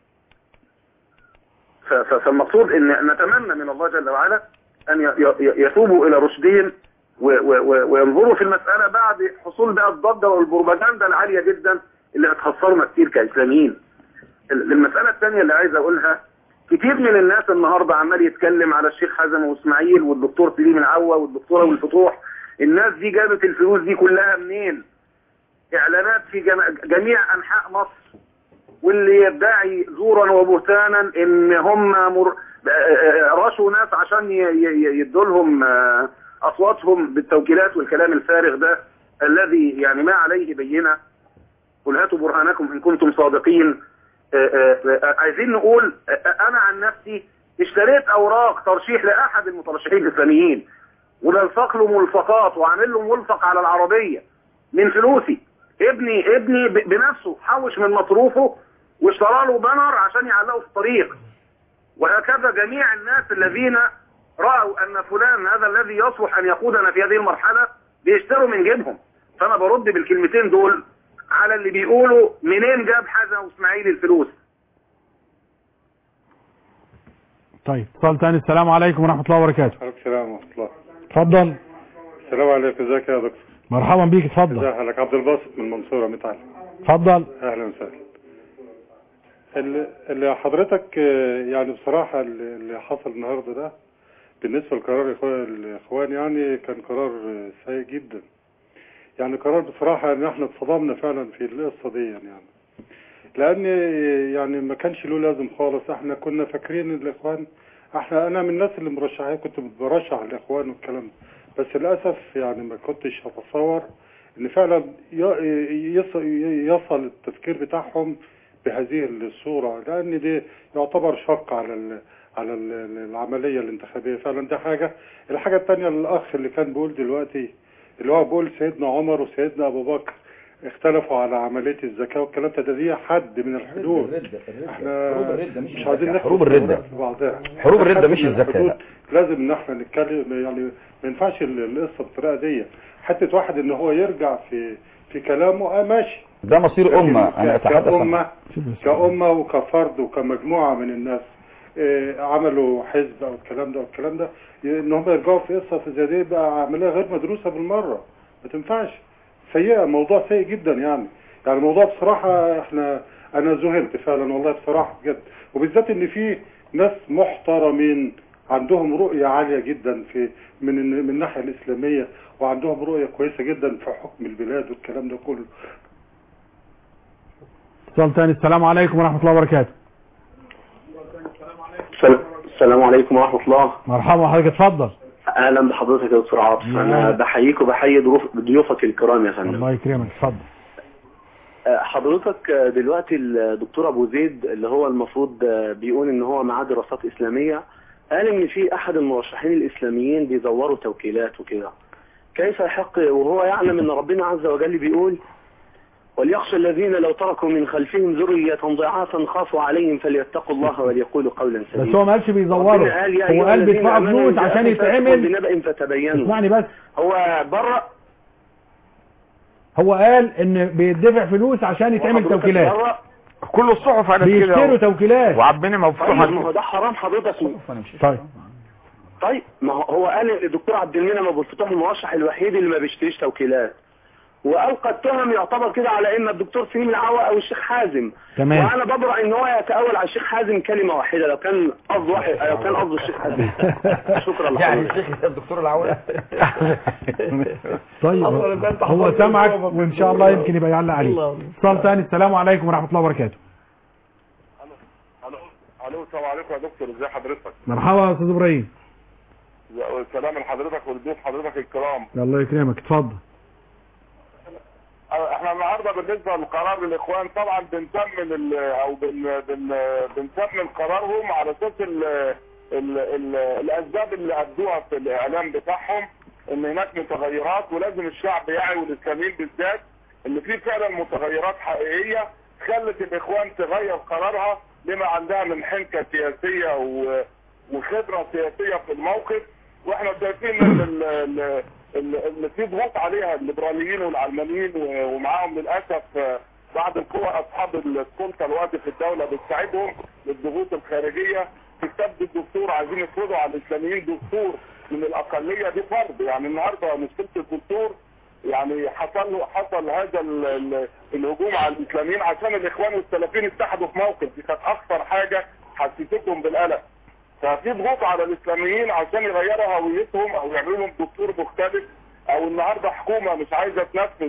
ف- ف- فالمقصود ان نتمنى من الله جل وعلا ان ي- ي- يتوبوا الى رشدهم و- و- و- وينظروا في المسألة بعد حصول بقى الضجة والبروباجندا العالية جدا اللي هتخسرنا كتير كإسلاميين ال- المسألة الثانية اللي عايز اقولها كتير من الناس النهاردة عمال يتكلم على الشيخ حازم واسماعيل والدكتور سليم العوة والدكتورة والفتوح الناس دي جابت الفلوس دي كلها منين اعلانات في جم- جميع انحاء مصر واللي يدعي زورا وبهتانا ان هم مر... رشوا ناس عشان ي- ي- يدوا لهم آه، اصواتهم بالتوكيلات والكلام الفارغ ده الذي يعني ما عليه بينه قل هاتوا برهانكم ان كنتم صادقين آه، آه، آه، عايزين نقول آه، آه، انا عن نفسي اشتريت اوراق ترشيح لاحد المترشحين الاسلاميين ولصق له ملصقات وعامل له ملصق على العربيه من فلوسي ابني ابني ب- بنفسه حوش من مصروفه واشترى له بانر عشان يعلقه في الطريق وهكذا جميع الناس الذين رأوا أن فلان هذا الذي يصلح أن يقودنا في هذه المرحلة بيشتروا من جيبهم فأنا برد بالكلمتين دول على اللي بيقولوا منين جاب حسن واسماعيل الفلوس طيب اتصال تاني السلام عليكم ورحمة الله وبركاته عليكم السلام ورحمة الله اتفضل السلام عليكم ازيك يا دكتور مرحبا بيك اتفضل ازي حالك عبد الباسط من المنصورة متعلم اتفضل اهلا وسهلا اللي- اللي حضرتك آه، يعني بصراحة اللي اللي حصل النهاردة ده بالنسبة لقرار الإخوان- الاخوان يعني كان قرار آه، سيء جدا يعني قرار بصراحة ان احنا اتصدمنا فعلا في القصة دي يعني لان آه، يعني ما كانش له لازم خالص احنا كنا فاكرين الاخوان احنا انا من الناس اللي مرشحين كنت برشح الاخوان والكلام ده بس للاسف يعني ما كنتش اتصور ان فعلا ي- يصل, يصل التفكير بتاعهم بهذه الصورة لان دي يعتبر شق على ال على ال- العملية الانتخابية فعلا دي حاجة الحاجة التانية الاخ اللي كان بيقول دلوقتي اللي هو بيقول سيدنا عمر وسيدنا ابو بكر اختلفوا على عملية الزكاة والكلام ده ده دي حد من الحدود احنا مش عايزين ندخل حروب الردة. في بعضها حروب الردة حد مش من الزكاة، الحدود لا. لازم ان احنا نتكلم يعني ما ينفعش ال- القصة بالطريقة دي حتة واحد ان هو يرجع في في كلامه اه ماشي ده مصير لكن أمة أنا ك- أتحدث كأمة عن كأمة وكفرد وكمجموعة من الناس آه، عملوا حزب او الكلام ده والكلام ده ي- ان هم يرجعوا في قصة في زي دي بقى عملية غير مدروسة بالمرة ما تنفعش سيئة موضوع سيء جدا يعني يعني الموضوع بصراحة احنا انا ذهلت فعلا والله بصراحة بجد وبالذات ان في ناس محترمين عندهم رؤية عالية جدا في من من الناحية الإسلامية وعندهم رؤية كويسة جدا في حكم البلاد والكلام ده كله اتصال تاني السلام عليكم ورحمة الله وبركاته السلام عليكم ورحمة الله مرحبا حضرتك اتفضل أهلا بحضرتك يا دكتور عاطف أنا بحييك وبحيي ضيوف- ضيوفك الكرام يا فندم الله يكرمك اتفضل آه، حضرتك آه، دلوقتي الدكتور أبو زيد اللي هو المفروض آه، بيقول إن هو معاه دراسات إسلامية قال إن في أحد المرشحين الإسلاميين بيزوروا توكيلات وكده كيف يحق وهو يعلم إن ربنا عز وجل بيقول وليخشى الذين لو تركوا من خلفهم ذرية ضعافا خافوا عليهم فليتقوا الله وليقولوا قولا سديدا بس هو ما قالش بيزوروا ربنا قال يا هو أيها قال الذين بيدفعوا آمنوا فلوس إن عشان جاءكم فاسق يتعمل بنبأ فتبينوا اسمعني بس هو بره هو قال ان بيدفع فلوس عشان يتعمل توكيلات بره كل الصحف قالت كده بيشتروا توكيلات وعبنا طيب مفتوحة ما هو ده حرام حضرتك طيب طيب ما هو هو قال ان الدكتور عبد المنعم ابو الفتوح المرشح الوحيد اللي ما بيشتريش توكيلات والقى التهم يعتبر كده على اما الدكتور سليم العوا او الشيخ حازم تمام. وانا ببرأ ان هو يتأول على الشيخ حازم كلمه واحده لو كان قصد واحد لو كان قصد الشيخ حازم شكرا يعني لحضرتك الشيخ الدكتور العوض طيب هو سامعك وان شاء الله يمكن يبقى يعلق عليك اتصال تاني السلام عليكم ورحمة الله وبركاته الو الو السلام عليكم يا دكتور ازي حضرتك مرحبا يا استاذ ابراهيم سلام لحضرتك ولضيوف حضرتك الكرام الله يكرمك اتفضل أه، احنا النهارده بالنسبه لقرار الاخوان طبعا بنسمن ال- او بن بن بنسمن قرارهم على اساس ال ال ال الاسباب اللي ادوها في الاعلام بتاعهم ان هناك متغيرات ولازم الشعب يعي والاسلاميين بالذات ان في فعلا متغيرات حقيقيه خلت الاخوان تغير قرارها لما عندها من حنكه سياسيه و- وخبره سياسيه في الموقف واحنا شايفين ان ال- ال- ال- اللي في ضغوط عليها الليبراليين والعلمانيين و- ومعاهم للاسف آه، بعض القوى اصحاب السلطه الوقت في الدوله بتساعدهم للضغوط الخارجيه في كتاب الدستور عايزين يفرضوا على الاسلاميين دستور من الاقليه دي فرض يعني النهارده مشكله الدستور يعني حصل له حصل هذا ال- ال- الهجوم على الاسلاميين عشان الاخوان والسلفيين اتحدوا في موقف دي كانت اكثر حاجه حسستهم بالقلق ففي ضغوط على الاسلاميين عشان يغيروا هويتهم او يعملوا لهم دستور مختلف او النهارده حكومه مش عايزه تنفذ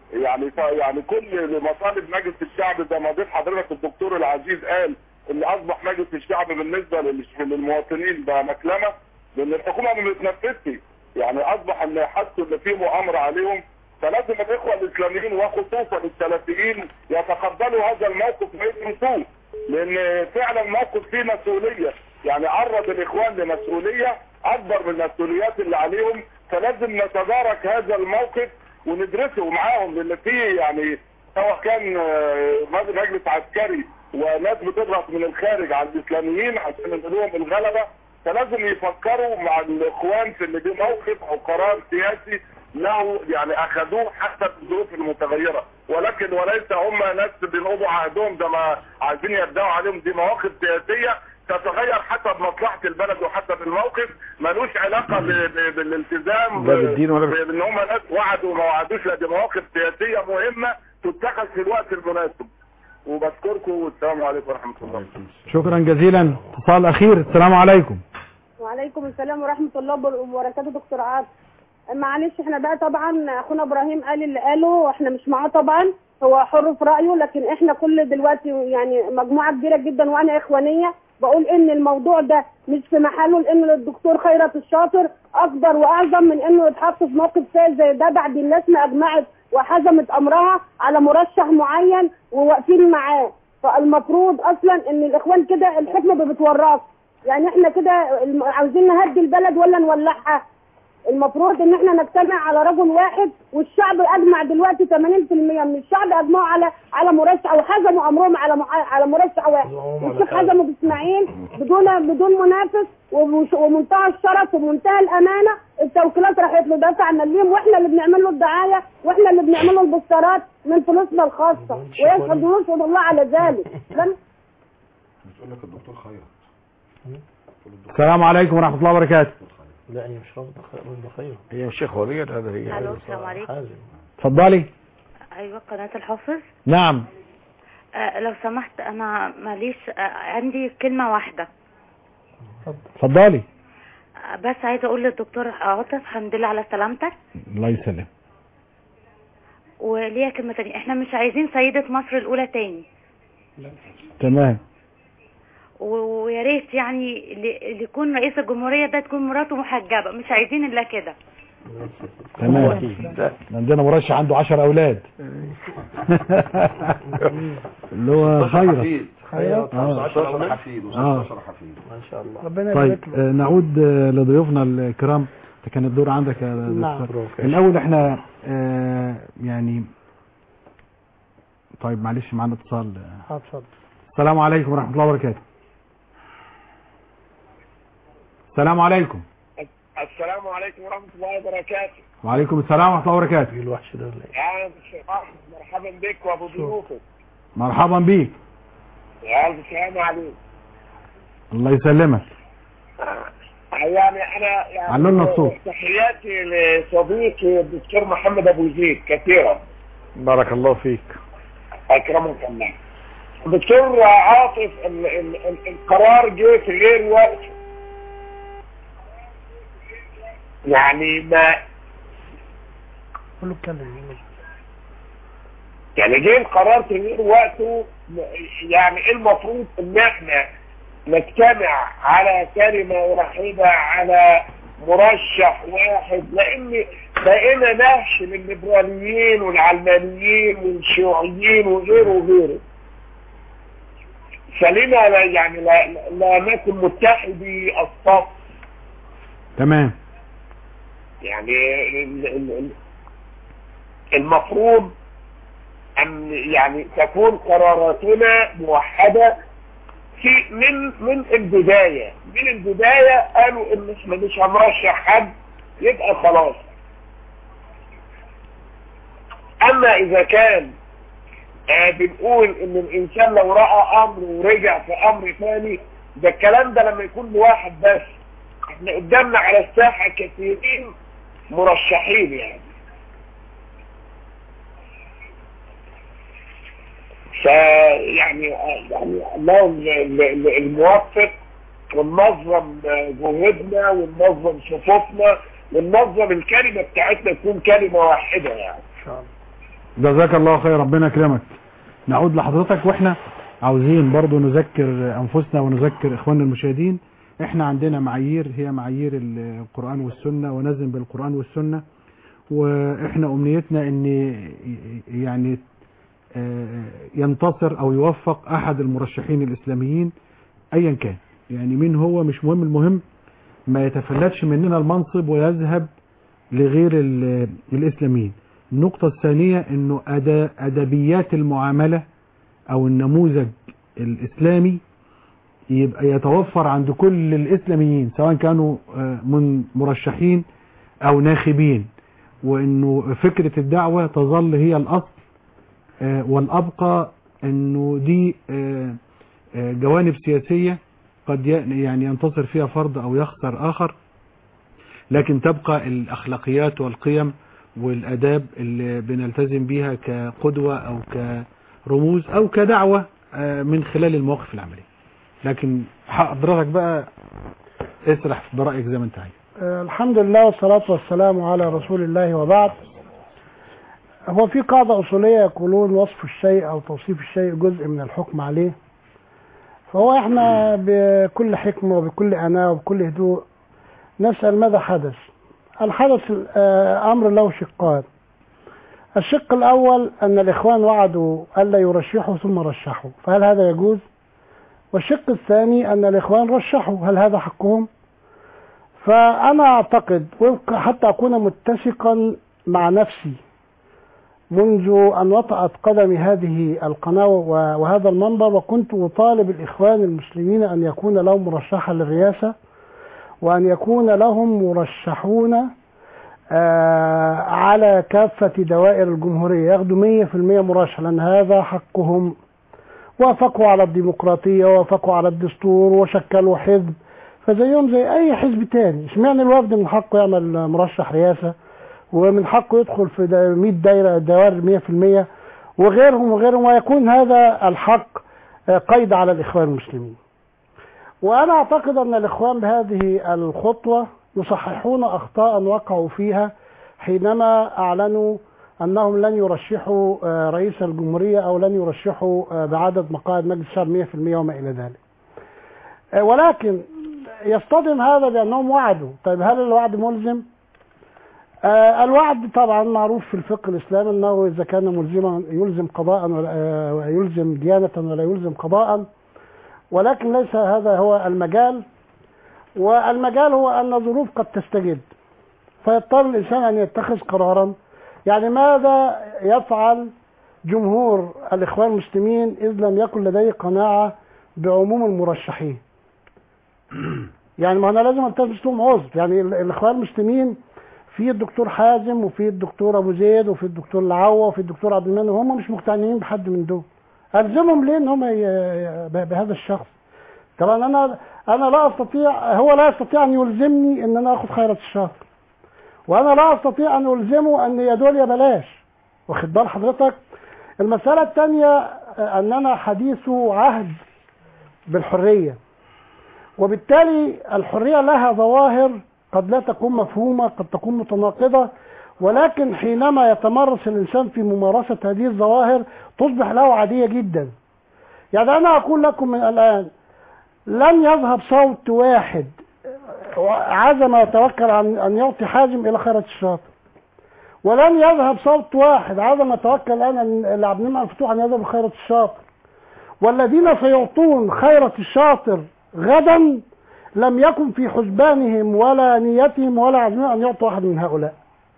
يعني ف- يعني كل مطالب مجلس الشعب زي ما ضيف حضرتك الدكتور العزيز قال ان اصبح مجلس الشعب بالنسبه لل- للمواطنين بقى مكلمه لان الحكومه ما بتنفذش يعني اصبح ان حسوا ان في مؤامره عليهم فلازم الاخوه الاسلاميين وخصوصا السلفيين يتقبلوا هذا الموقف ويدرسوه لان فعلا موقف فيه مسؤوليه يعني عرض الاخوان لمسؤوليه اكبر من المسؤوليات اللي عليهم فلازم نتدارك هذا الموقف وندرسه معاهم لان في يعني سواء كان آه، مجلس عسكري وناس بتضغط من الخارج على الاسلاميين عشان ينقلوهم الغلبه فلازم يفكروا مع الاخوان في ان ده موقف او قرار سياسي له يعني اخذوه حتى في الظروف المتغيره ولكن وليس هم ناس بينقضوا عهدهم ده ما عايزين يبداوا عليهم دي مواقف سياسيه تتغير حسب مصلحه البلد وحسب الموقف ملوش علاقه ب- ب- بالالتزام لا بالدين ولا بال- بان هم ناس وعدوا وما وعدوش لا دي مواقف سياسيه مهمه تتخذ في الوقت المناسب وبشكركم والسلام عليكم ورحمه الله شكرا جزيلا اتصال اخير السلام عليكم وعليكم السلام ورحمة الله وبركاته دكتور عاطف معلش احنا بقى طبعا اخونا ابراهيم قال اللي قاله واحنا مش معاه طبعا هو حر في رأيه لكن احنا كل دلوقتي يعني مجموعة كبيرة جدا وانا اخوانية بقول ان الموضوع ده مش في محله لان الدكتور خيرت الشاطر اكبر واعظم من انه يتحط في موقف فيه زي ده بعد الناس ما اجمعت وحزمت امرها على مرشح معين وواقفين معاه فالمفروض اصلا ان الاخوان كده الحكمه ما بتورطش يعني احنا كده الم- عاوزين نهدي البلد ولا نولعها المفروض ان احنا نجتمع على رجل واحد والشعب اجمع دلوقتي 80% من الشعب اجمعوا على على مرشح وحزموا امرهم على مع- على مرشح واحد والشيخ حزموا باسماعيل بدون بدون منافس ومش- ومنتهى الشرف ومنتهى الامانه التوكيلات راحت له دافع مليم واحنا اللي بنعمل له الدعايه واحنا اللي بنعمل له البوسترات من فلوسنا الخاصه ويشهد ويشهد الله على ذلك لم بتقول لك الدكتور خير السلام عليكم ورحمة الله وبركاته لا هي مش رفض رفض خير هي مش شيخ وليد هذا هي الو السلام عليكم اتفضلي ايوه قناه الحافظ نعم آه لو سمحت انا معلش آه عندي كلمه واحده اتفضلي آه بس عايزه اقول للدكتور عاطف الحمد لله على سلامتك الله يسلم وليا كلمه تانية احنا مش عايزين سيده مصر الاولى تاني تمام و- ويا ريت يعني اللي اللي يكون رئيس الجمهوريه ده تكون مراته محجبه مش عايزين الا كده تمام عندنا مرشح عنده 10 اولاد اللي هو خيرت خيرت آه. 16 حفيد آه. و16 حفيد ما شاء الله ربنا طيب يبارك له آه، نعود آه، لضيوفنا الكرام ده كان الدور عندك يا نعم. دكتور الاول احنا آه، يعني طيب معلش معانا اتصال اه اتفضل السلام عليكم ورحمة الله وبركاته السلام عليكم السلام عليكم ورحمة الله وبركاته وعليكم السلام ورحمة الله وبركاته الوحش ده يا شيخ أحمد، مرحبا بك وابو ضيوفك مرحبا بيك يا ألف سلام عليك الله يسلمك يعني أنا يعني علمنا الصوت. تحياتي لصديقي الدكتور محمد أبو زيد كثيرا بارك الله فيك أكرمك الله دكتور عاطف ال ال ال القرار جه في غير وقت يعني ما قول له اتكلم يعني جه القرار في غير وقته يعني إيه المفروض ان احنا نجتمع على كلمة واحدة على مرشح واحد لان بقينا نهش للليبراليين والعلمانيين والشيوعيين وغيره وغيره فلما لا يعني لا, لا نكن متحدي الصف تمام يعني ال- ال- ال- المفروض ان يعني تكون قراراتنا موحدة في من من البداية من البداية قالوا ان احنا مش هنرشح حد يبقى خلاص اما اذا كان آه بنقول ان الانسان لو رأى امر ورجع في امر ثاني ده الكلام ده لما يكون لواحد بس احنا قدامنا على الساحة كثيرين مرشحين يعني فيعني يعني الله ال- ال- الموفق وننظم جهودنا وننظم صفوفنا وننظم الكلمة بتاعتنا تكون كلمة واحدة يعني ان شاء الله جزاك الله خير ربنا يكرمك نعود لحضرتك واحنا عاوزين برضو نذكر انفسنا ونذكر اخواننا المشاهدين احنا عندنا معايير هي معايير القرآن والسنة ونزم بالقرآن والسنة واحنا امنيتنا ان يعني آه، ينتصر او يوفق احد المرشحين الاسلاميين ايا كان يعني مين هو مش مهم المهم ما يتفلتش مننا المنصب ويذهب لغير ال- الاسلاميين النقطة الثانية انه أدا ادبيات المعاملة او النموذج الاسلامي يبقى يتوفر عند كل الاسلاميين سواء كانوا آه، من مرشحين او ناخبين وانه فكرة الدعوة تظل هي الاصل آه، والابقى انه دي آه، آه، جوانب سياسية قد ي- يعني ينتصر فيها فرد او يخسر اخر لكن تبقى الاخلاقيات والقيم والاداب اللي بنلتزم بيها كقدوة او كرموز او كدعوة آه، من خلال المواقف العملية لكن حضرتك بقى اسرح برأيك زي ما انت عايز آه، الحمد لله والصلاة والسلام على رسول الله وبعد هو في قاعدة أصولية يقولون وصف الشيء أو توصيف الشيء جزء من الحكم عليه فهو احنا بكل حكمة وبكل أناة وبكل هدوء نسأل ماذا حدث الحدث آه، أمر له شقان الشق الأول أن الإخوان وعدوا ألا يرشحوا ثم رشحوا فهل هذا يجوز والشق الثاني أن الإخوان رشحوا هل هذا حقهم فأنا أعتقد وفق حتى أكون متسقا مع نفسي منذ أن وطأت قدمي هذه القناة و- وهذا المنبر وكنت أطالب الإخوان المسلمين أن يكون لهم مرشحا للرئاسة وأن يكون لهم مرشحون آه، على كافة دوائر الجمهورية ياخدوا 100% مرشح لأن هذا حقهم وافقوا على الديمقراطية وافقوا على الدستور وشكلوا حزب فزيهم زي أي حزب تاني اشمعنى الوفد من حقه يعمل مرشح رئاسة ومن حقه يدخل في دا- 100 دايرة دوائر 100% وغيرهم وغيرهم ويكون هذا الحق آه، قيد على الإخوان المسلمين وأنا أعتقد أن الإخوان بهذه الخطوة يصححون أخطاء وقعوا فيها حينما أعلنوا أنهم لن يرشحوا آه، رئيس الجمهورية أو لن يرشحوا آه، بعدد مقاعد مجلس الشعب 100% وما إلى ذلك آه، ولكن يصطدم هذا بأنهم وعدوا طيب هل الوعد ملزم؟ آه، الوعد طبعا معروف في الفقه الإسلامي أنه إذا كان ملزما يلزم قضاء ولا آه، يلزم ديانة ولا يلزم قضاء ولكن ليس هذا هو المجال والمجال هو أن الظروف قد تستجد فيضطر الإنسان أن يتخذ قرارا يعني ماذا يفعل جمهور الإخوان المسلمين إذ لم يكن لديه قناعة بعموم المرشحين يعني ما أنا لازم ألتمس لهم عذر يعني ال- الإخوان المسلمين في الدكتور حازم وفي الدكتور أبو زيد وفي الدكتور العوة وفي الدكتور عبد المنعم هم مش مقتنعين بحد من دول ألزمهم ليه إن هم ي- ي- ب- بهذا الشخص طبعا أنا أنا لا أستطيع هو لا يستطيع أن يلزمني إن أنا آخذ خيرة الشاطر وانا لا استطيع ان الزمه ان يا دول يا بلاش واخد بال حضرتك المسألة الثانية آه، اننا حديث عهد بالحرية وبالتالي الحرية لها ظواهر قد لا تكون مفهومة قد تكون متناقضة ولكن حينما يتمرس الإنسان في ممارسة هذه الظواهر تصبح له عادية جدا يعني أنا أقول لكم من الآن لن يذهب صوت واحد عزم يتوكل عن أن يعطي حازم إلى خيرة الشاطر ولن يذهب صوت واحد عزم يتوكل الآن أن لعبد المنعم الفتوح أن يذهب لخيرة الشاطر والذين سيعطون خيرة الشاطر غدا لم يكن في حسبانهم ولا نيتهم ولا عزمهم أن يعطوا أحد من هؤلاء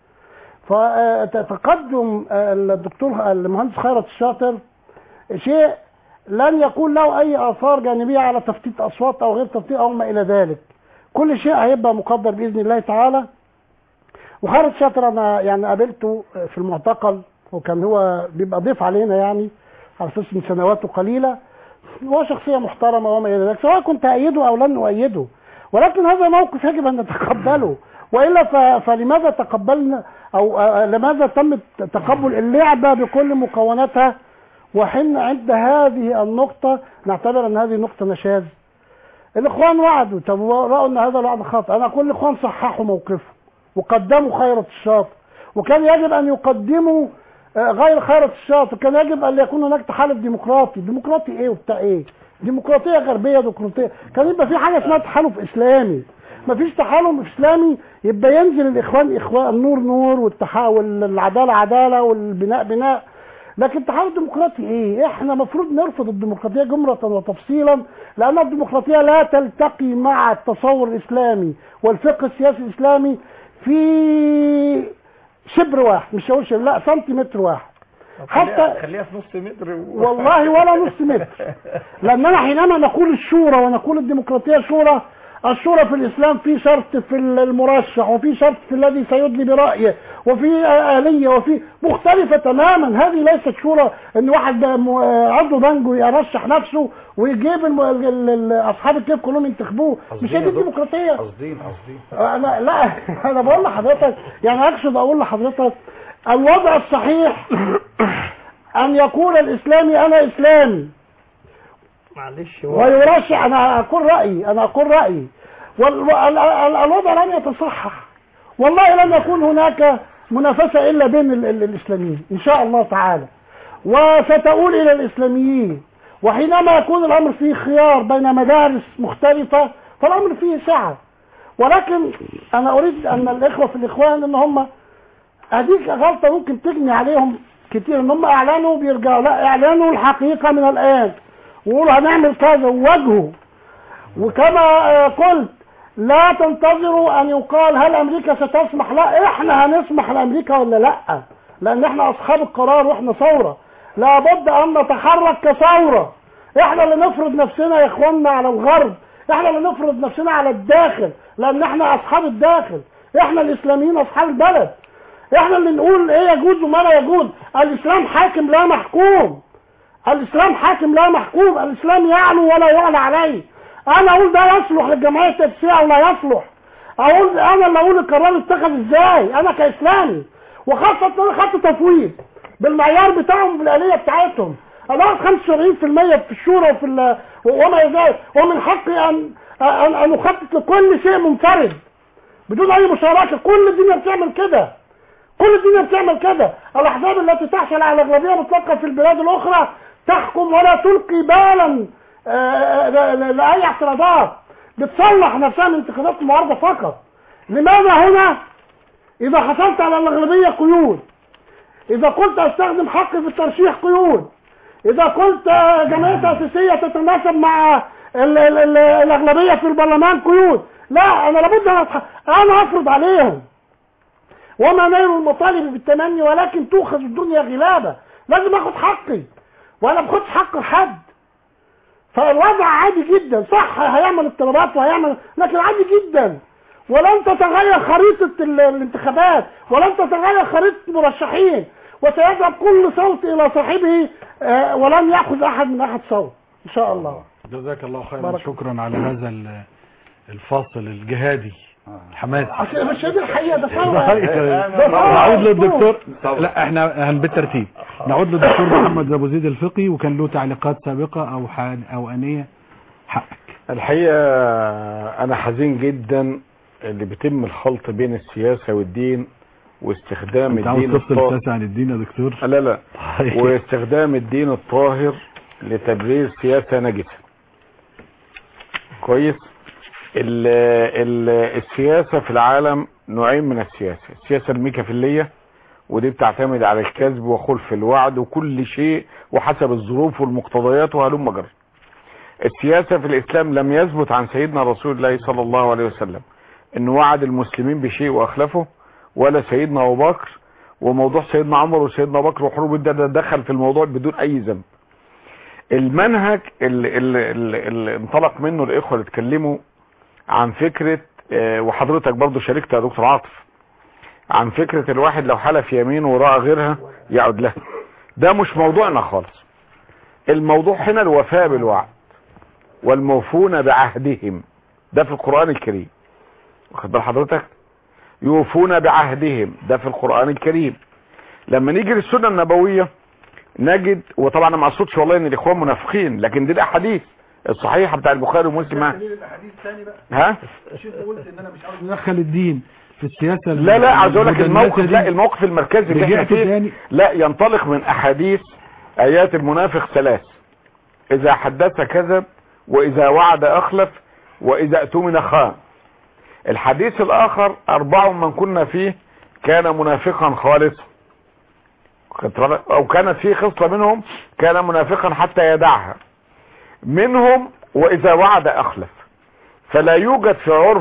فتقدم الدكتور المهندس خيرت الشاطر شيء لن يكون له أي آثار جانبية على تفتيت أصوات أو غير تفتيت أو ما إلى ذلك كل شيء هيبقى مقدر بإذن الله تعالى وخيرت الشاطر أنا يعني قابلته في المعتقل وكان هو بيبقى ضيف علينا يعني على أساس من سنواته قليلة هو شخصية محترمة وما إلى ذلك سواء كنت أيده أو لن أؤيده ولكن هذا موقف يجب أن نتقبله وإلا ف... فلماذا تقبلنا أو آه، لماذا تم تقبل اللعبة بكل مكوناتها وحين عند هذه النقطة نعتبر أن هذه نقطة نشاذ الإخوان وعدوا طب رأوا أن هذا الوعد خاطئ أنا أقول الإخوان صححوا موقفهم وقدموا خيرة الشاطر وكان يجب أن يقدموا آه، غير خيرة الشاطئ كان يجب ان يكون هناك تحالف ديمقراطي ديمقراطي ايه وبتاع ايه ديمقراطيه غربيه ديمقراطيه كان يبقى في حاجه اسمها تحالف اسلامي مفيش تحالف اسلامي يبقى ينزل الاخوان اخوان النور نور والتحول العداله عداله والبناء بناء لكن التحالف الديمقراطي ايه احنا مفروض نرفض الديمقراطيه جمله وتفصيلا لان الديمقراطيه لا تلتقي مع التصور الاسلامي والفقه السياسي الاسلامي في شبر واحد مش هقول شبر لا سنتيمتر واحد حتى خليها في نص متر و... والله ولا نص متر لاننا حينما نقول الشورى ونقول الديمقراطيه شورى الشورى في الاسلام في شرط في المرشح وفي شرط في الذي سيدلي برايه وفي اليه وفي مختلفه تماما هذه ليست شورى ان واحد بقى م- عضو بنجو يرشح نفسه ويجيب الم- ال- ال- اصحاب الكيف كلهم ينتخبوه مش هي دي الديمقراطيه قصدين قصدين انا لا انا بقول لحضرتك يعني اقصد اقول لحضرتك الوضع الصحيح ان يقول الاسلامي انا اسلامي معلش هو- ويرشح انا اقول رايي انا اقول رايي والوضع لن يتصحح والله لن يكون هناك منافسه الا بين ال- ال- الاسلاميين ان شاء الله تعالى وستؤول الى الاسلاميين وحينما يكون الامر فيه خيار بين مدارس مختلفه فالامر فيه سعه ولكن انا اريد ان الاخوه في الاخوان ان هم هذيك غلطه ممكن تجني عليهم كتير ان هم اعلنوا بيرجعوا لا اعلنوا الحقيقه من الان وقولوا هنعمل كذا وواجهوا وكما آه، قلت لا تنتظروا ان يقال هل امريكا ستسمح لا احنا هنسمح لامريكا ولا لا لان احنا اصحاب القرار واحنا ثوره لابد ان نتحرك كثوره احنا اللي نفرض نفسنا يا اخواننا على الغرب احنا اللي نفرض نفسنا على الداخل لان احنا اصحاب الداخل احنا الاسلاميين اصحاب البلد احنا اللي نقول ايه يجوز وما لا يجوز الاسلام حاكم لا محكوم الاسلام حاكم لا محكوم الاسلام يعلو ولا يعلى عليه انا اقول ده يصلح للجمعيه التاسيسيه او لا يصلح اقول انا اللي اقول القرار اتخذ ازاي انا كاسلامي وخاصه ان انا خدت تفويض بالمعيار بتاعهم بالاليه بتاعتهم انا واخد 75% في الشورى وفي ال- وما يزال ومن حقي ان ان ان اخطط لكل شيء منفرد بدون اي مشاركه كل الدنيا بتعمل كده كل الدنيا بتعمل كده الاحزاب التي تحصل على الاغلبيه مطلقه في البلاد الاخرى تحكم ولا تلقي بالا آه، ل- ل- لاي اعتراضات بتصلح نفسها من انتخابات المعارضه فقط لماذا هنا اذا حصلت على الاغلبيه قيود اذا قلت استخدم حقي في الترشيح قيود اذا قلت آه، جمعيه تاسيسيه تتناسب مع ال ال ال الاغلبيه في البرلمان قيود لا انا لابد ان أتح- انا افرض عليهم وما نيل المطالب بالتمني ولكن تؤخذ الدنيا غلابة لازم اخد حقي وانا ما باخدش حق حد فالوضع عادي جدا صح هيعمل اضطرابات وهيعمل لكن عادي جدا ولن تتغير خريطة ال- الانتخابات ولن تتغير خريطة المرشحين وسيذهب كل صوت الى صاحبه آه، ولن ياخذ احد من احد صوت ان شاء الله جزاك الله خيرا بارك شكرا على هذا ال- الفاصل الجهادي الحماسي عشان مش دي الحقيقة ده ثورة صحيح. نعود للدكتور لا احنا هن بالترتيب نعود للدكتور محمد ابو زيد الفقي وكان له تعليقات سابقه او حان او انيه حقك الحقيقة أنا حزين جدا اللي بيتم الخلط بين السياسة والدين واستخدام انت عاوز الدين تفصل الطاهر الساسة عن الدين يا دكتور لا لا طيب. واستخدام الدين الطاهر لتبرير سياسة نجسة كويس ال ال السياسة في العالم نوعين من السياسة السياسة الميكافيلية ودي بتعتمد على الكذب وخلف الوعد وكل شيء وحسب الظروف والمقتضيات وهلم جرى السياسة في الإسلام لم يثبت عن سيدنا رسول الله صلى الله عليه وسلم انه وعد المسلمين بشيء واخلفه ولا سيدنا ابو بكر وموضوع سيدنا عمر وسيدنا ابو بكر وحروب الدين ده دخل في الموضوع بدون اي ذنب المنهج اللي, اللي, اللي, اللي انطلق منه الاخوه اللي اتكلموا عن فكرة آه، وحضرتك برضو شاركت يا دكتور عاطف عن فكرة الواحد لو حلف يمين وراء غيرها يعود لها ده مش موضوعنا خالص الموضوع هنا الوفاء بالوعد والموفون بعهدهم ده في القرآن الكريم واخد بال حضرتك يوفون بعهدهم ده في القرآن الكريم لما نيجي للسنة النبوية نجد وطبعا انا ما اقصدش والله ان الاخوان منافقين لكن دي الاحاديث الصحيحة بتاع البخاري ومسلم الاحاديث تاني بقى ها شوف قلت ان انا مش عاوز ندخل الدين في السياسة لا لا عايز اقول لك المدنسة الموقف دي. لا الموقف المركزي اللي احنا رجعت فيه تاني لا ينطلق من احاديث ايات المنافق ثلاث اذا حدث كذب واذا وعد اخلف واذا اؤتمن خان الحديث الاخر اربع من كنا فيه كان منافقا خالصا خدت بالك؟ او كانت فيه خصلة منهم كان منافقا حتى يدعها منهم واذا وعد اخلف فلا يوجد في عرف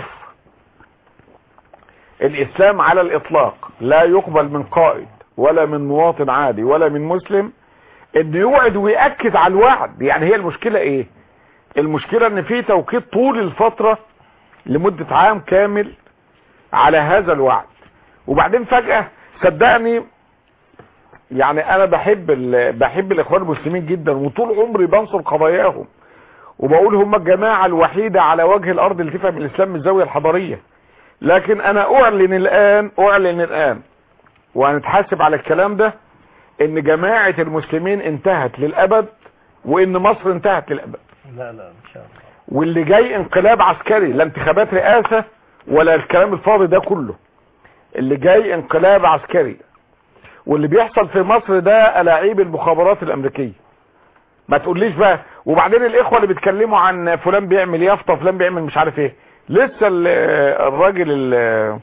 الاسلام على الاطلاق لا يقبل من قائد ولا من مواطن عادي ولا من مسلم ان يوعد ويأكد على الوعد يعني هي المشكلة ايه المشكلة ان في توقيت طول الفترة لمدة عام كامل على هذا الوعد وبعدين فجأة صدقني يعني انا بحب ال- بحب الاخوان المسلمين جدا وطول عمري بنصر قضاياهم وبقول هم الجماعة الوحيدة على وجه الارض اللي تفهم الاسلام من الزاوية الحضارية لكن انا اعلن الان اعلن الان وهنتحاسب على الكلام ده ان جماعة المسلمين انتهت للابد وان مصر انتهت للابد لا لا ان شاء الله واللي جاي انقلاب عسكري لا انتخابات رئاسة ولا الكلام الفاضي ده كله اللي جاي انقلاب عسكري واللي بيحصل في مصر ده الاعيب المخابرات الامريكية ما تقوليش بقى وبعدين الاخوة اللي بيتكلموا عن فلان بيعمل يافطة فلان بيعمل مش عارف ايه لسه ال- الراجل ال-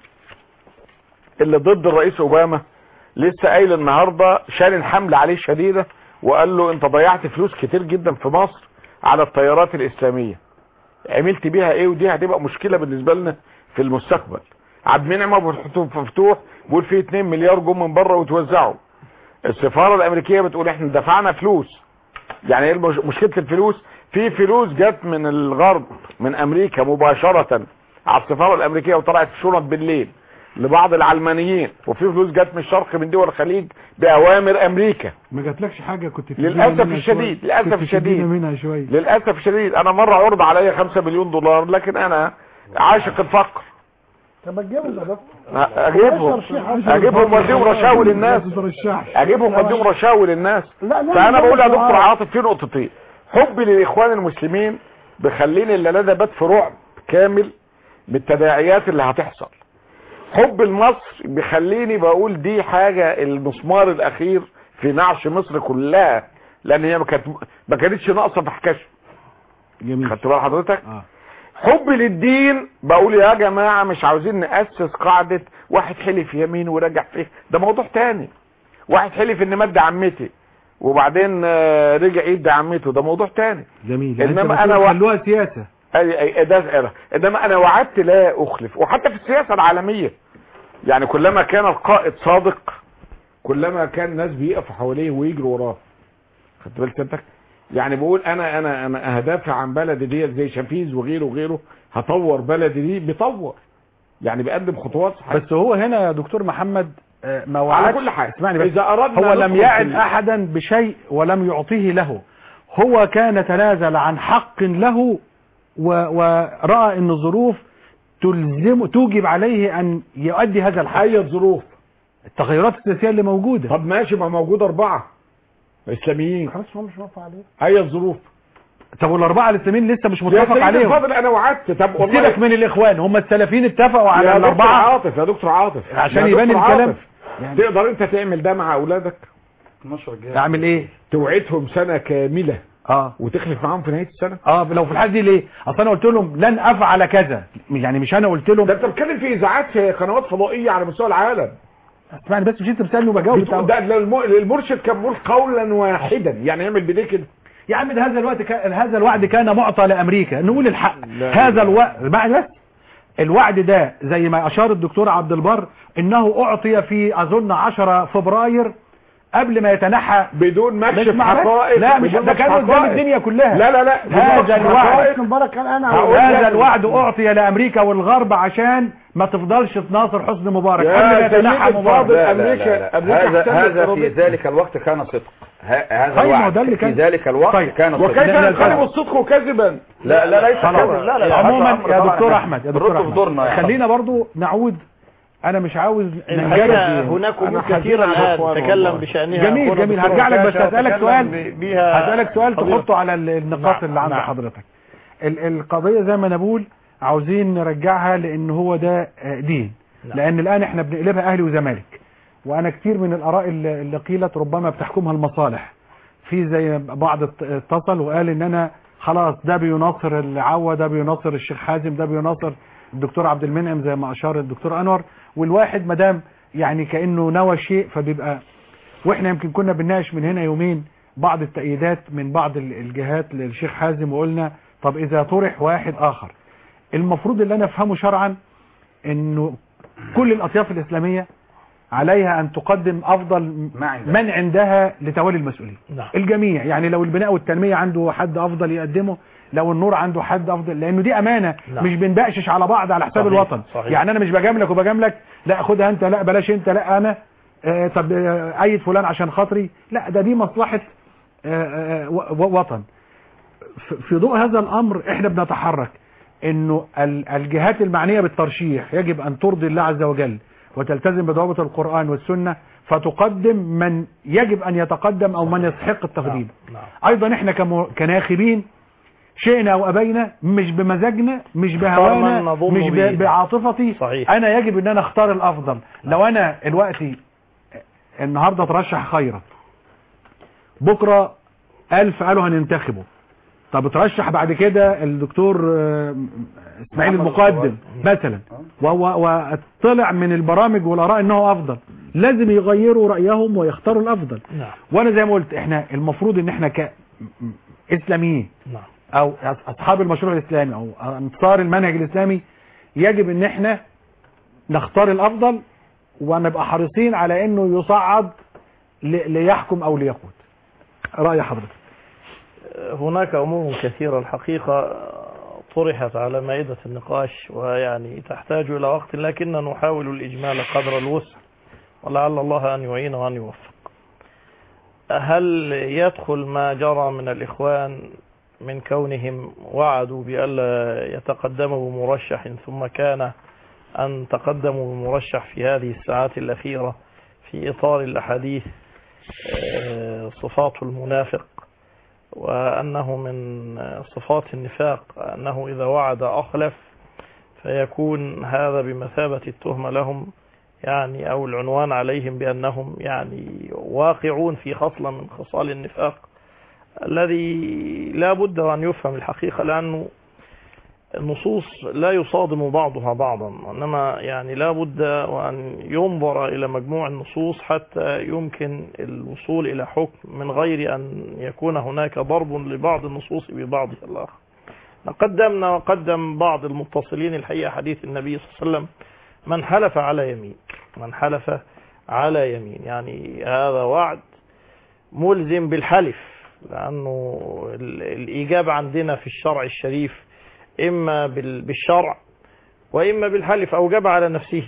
اللي ضد الرئيس اوباما لسه قايل النهاردة شال حملة عليه شديدة وقال له انت ضيعت فلوس كتير جدا في مصر على الطيارات الاسلامية عملت بيها ايه ودي هتبقى مشكلة بالنسبة لنا في المستقبل عبد المنعم ابو الفتوح- مفتوح بيقول فيه 2 مليار جم من بره وتوزعوا السفارة الامريكية بتقول احنا دفعنا فلوس يعني ايه المش- مشكلة الفلوس في فلوس جت من الغرب من امريكا مباشرة على السفارة الامريكية وطلعت في شنط بالليل لبعض العلمانيين وفي فلوس جت من الشرق من دول الخليج باوامر امريكا ما جاتلكش حاجة كنت تدينا للاسف منها الشديد شوية. للاسف كنت تدينا الشديد منها شوية للاسف الشديد انا مرة عرض عليا 5 مليون دولار لكن انا عاشق الفقر طب اجيبهم يا دكتور اجيبهم اجيبهم واديهم رشاوي للناس اجيبهم واديهم رشاوي للناس لا لا فانا بقول يا دكتور عاطف عاطف في نقطتين حبي للاخوان المسلمين بيخليني الليله ده بات في رعب كامل بالتداعيات اللي هتحصل حب لمصر بيخليني بقول دي حاجة المسمار الاخير في نعش مصر كلها لان هي ما كانت ما كانتش ناقصه في حكاشه جميل خدت بال حضرتك اه حب للدين بقول يا جماعة مش عاوزين نأسس قاعدة واحد حلف يمين ورجع فيه ده موضوع تاني واحد حلف ان مد عمتي وبعدين آه، رجع يد عمته ده موضوع تاني جميل يعني إنما انت أنا بتقول و- خلوها سياسة اي اي ده زائرة. انما انا وعدت لا اخلف وحتى في السياسة العالمية يعني كلما كان القائد صادق كلما كان الناس بيقفوا حواليه ويجروا وراه خدت بالك انت يعني بقول انا انا انا هدافع عن بلدي ديت زي شفيز وغيره وغيره هطور بلدي دي بيطور يعني بيقدم خطوات صحيحة. بس هو هنا يا دكتور محمد آه، ما على وعدش كل حال اسمعني بس اذا اردنا هو لم ندخل يعد في- احدا بشيء ولم يعطيه له هو كان تنازل عن حق له و- ورأى ان الظروف تلزم توجب عليه ان يؤدي هذا الحق اي الظروف التغيرات السياسية اللي موجودة طب ماشي ما موجود اربعة اسلاميين خلاص هو مش موافق عليه اي الظروف طب والاربعة الاسلاميين لسه مش يا متفق سيدي عليهم الفاضل انا وعدت طب والله سيبك من الاخوان هم السلفيين اتفقوا على يا دكتور الاربعة عاطف يا دكتور عاطف عشان يا يبان دكتور الكلام. عاطف. تقدر انت تعمل ده مع اولادك 12 جهاز اعمل ايه توعدهم سنة كاملة اه وتخلف معاهم في نهاية السنة اه لو في الحاله دي ليه اصل انا قلت لهم لن افعل كذا يعني مش انا قلت لهم ده انت بتتكلم في اذاعات في قنوات فضائية على مستوى العالم اسمعني بس مش انت بتسالني وبجاوب بتقول ده ده الم- المرشد كان بيقول قولا واحدا يعني يعمل بايديه كده يا عم ده هذا الوقت كان هذا الوعد كان معطى لامريكا نقول الحق لا هذا الوعد بقى بس الوعد ده زي ما اشار الدكتور عبد البر انه اعطي في اظن 10 فبراير قبل ما يتنحى بدون مش مكشف مع- حقائق لا مش بدون ده مكشف كان قدام حقائق. الدنيا كلها لا لا لا بدون هذا مكشف الوعد حقائق. مبارك كان انا هقول هذا لك- الوعد اعطي لامريكا والغرب عشان ما تفضلش تناصر حسني مبارك يا قبل ما سيدي يتنحى الفاضل، مبارك لا لا أمريكا- لا لا. أمريكا هذا احتلت هذا في أوروبا. ذلك الوقت كان صدق ه- هذا طيب، ما هو الوعد ده اللي في كان- ذلك الوقت طيب. كان وكيف صدق لا، لا، ينقلب لا. الصدق كذبا لا لا ليس خلاص. كذب لا لا لا عموما هذا أمر يا طبعاً دكتور إحنا احمد يا نرد دكتور في احمد دورنا يعني. خلينا برضو نعود انا مش عاوز الحقيقة ننجرف هناك أنا امور حزين كثيرة على الان الأخوان تكلم والله. بشأنها جميل أخونا جميل الدكتور هرجع لك بس عكاشة هسألك تكلم سؤال ب- بها هسألك سؤال حضرتك. تحطه على ال- النقاط نعم، اللي عند نعم. حضرتك ال- القضية زي ما انا بقول عاوزين نرجعها لان هو ده آه، دين نعم. لان الان احنا بنقلبها اهلي وزمالك وانا كتير من الاراء اللي اللي قيلت ربما بتحكمها المصالح في زي بعض ات- اتصل وقال ان انا خلاص ده بيناصر العوة ده بيناصر الشيخ حازم ده بيناصر الدكتور عبد المنعم زي ما اشار الدكتور انور والواحد مدام يعني كانه نوى شيء فبيبقى واحنا يمكن كنا بنناقش من هنا يومين بعض التأييدات من بعض ال- الجهات للشيخ حازم وقلنا طب اذا طرح واحد اخر المفروض اللي انا افهمه شرعا انه كل الاطياف الاسلامية عليها ان تقدم افضل من عندها لتولي المسؤولية نعم. الجميع يعني لو البناء والتنمية عنده حد افضل يقدمه لو النور عنده حد افضل لانه دي امانة نعم. مش بنبقشش على بعض على حساب صحيح، الوطن صحيح. يعني انا مش بجاملك وبجاملك لا خدها انت لا بلاش انت لا انا آه طب آه ايد فلان عشان خاطري لا ده دي مصلحة آه آه و- وطن ف- في ضوء هذا الامر احنا بنتحرك انه ال- الجهات المعنية بالترشيح يجب ان ترضي الله عز وجل وتلتزم بضوابط القرآن والسنة فتقدم من يجب ان يتقدم او من يستحق التقديم نعم. ايضا احنا كم- كناخبين شئنا او ابينا مش بمزاجنا مش بهوانا من نظن مش به. ب- بعاطفتي صحيح. انا يجب ان انا اختار الافضل لو انا دلوقتي النهارده ترشح خيرت بكره ألف قالوا هننتخبه طب ترشح بعد كده الدكتور آه، اسماعيل محمد المقدم مثلا وهو- وطلع من البرامج والاراء انه افضل لازم يغيروا رايهم ويختاروا الافضل نعم وانا زي ما قلت احنا المفروض ان احنا كاسلاميين نعم او اصحاب المشروع الاسلامي او انصار المنهج الاسلامي يجب ان احنا نختار الافضل ونبقى حريصين على انه يصعد ل- ليحكم او ليقود رأي حضرتك هناك أمور كثيرة الحقيقة طرحت على مائدة النقاش ويعني تحتاج إلى وقت لكن نحاول الإجمال قدر الوسع ولعل الله أن يعين وأن يوفق هل يدخل ما جرى من الإخوان من كونهم وعدوا بألا يتقدموا بمرشح ثم كان أن تقدموا بمرشح في هذه الساعات الأخيرة في إطار الأحاديث آه، صفات المنافق وأنه من صفات النفاق أنه إذا وعد أخلف فيكون هذا بمثابة التهمة لهم يعني أو العنوان عليهم بأنهم يعني واقعون في خصلة من خصال النفاق الذي لا بد أن يفهم الحقيقة لأنه النصوص لا يصادم بعضها بعضا إنما يعني لا بد وأن ينظر إلى مجموع النصوص حتى يمكن الوصول إلى حكم من غير أن يكون هناك ضرب لبعض النصوص ببعضها الآخر قدمنا وقدم بعض المتصلين الحقيقة حديث النبي صلى الله عليه وسلم من حلف على يمين من حلف على يمين يعني هذا وعد ملزم بالحلف لأنه ال- الإجابة عندنا في الشرع الشريف إما بال- بالشرع وإما بالحلف أوجب على نفسه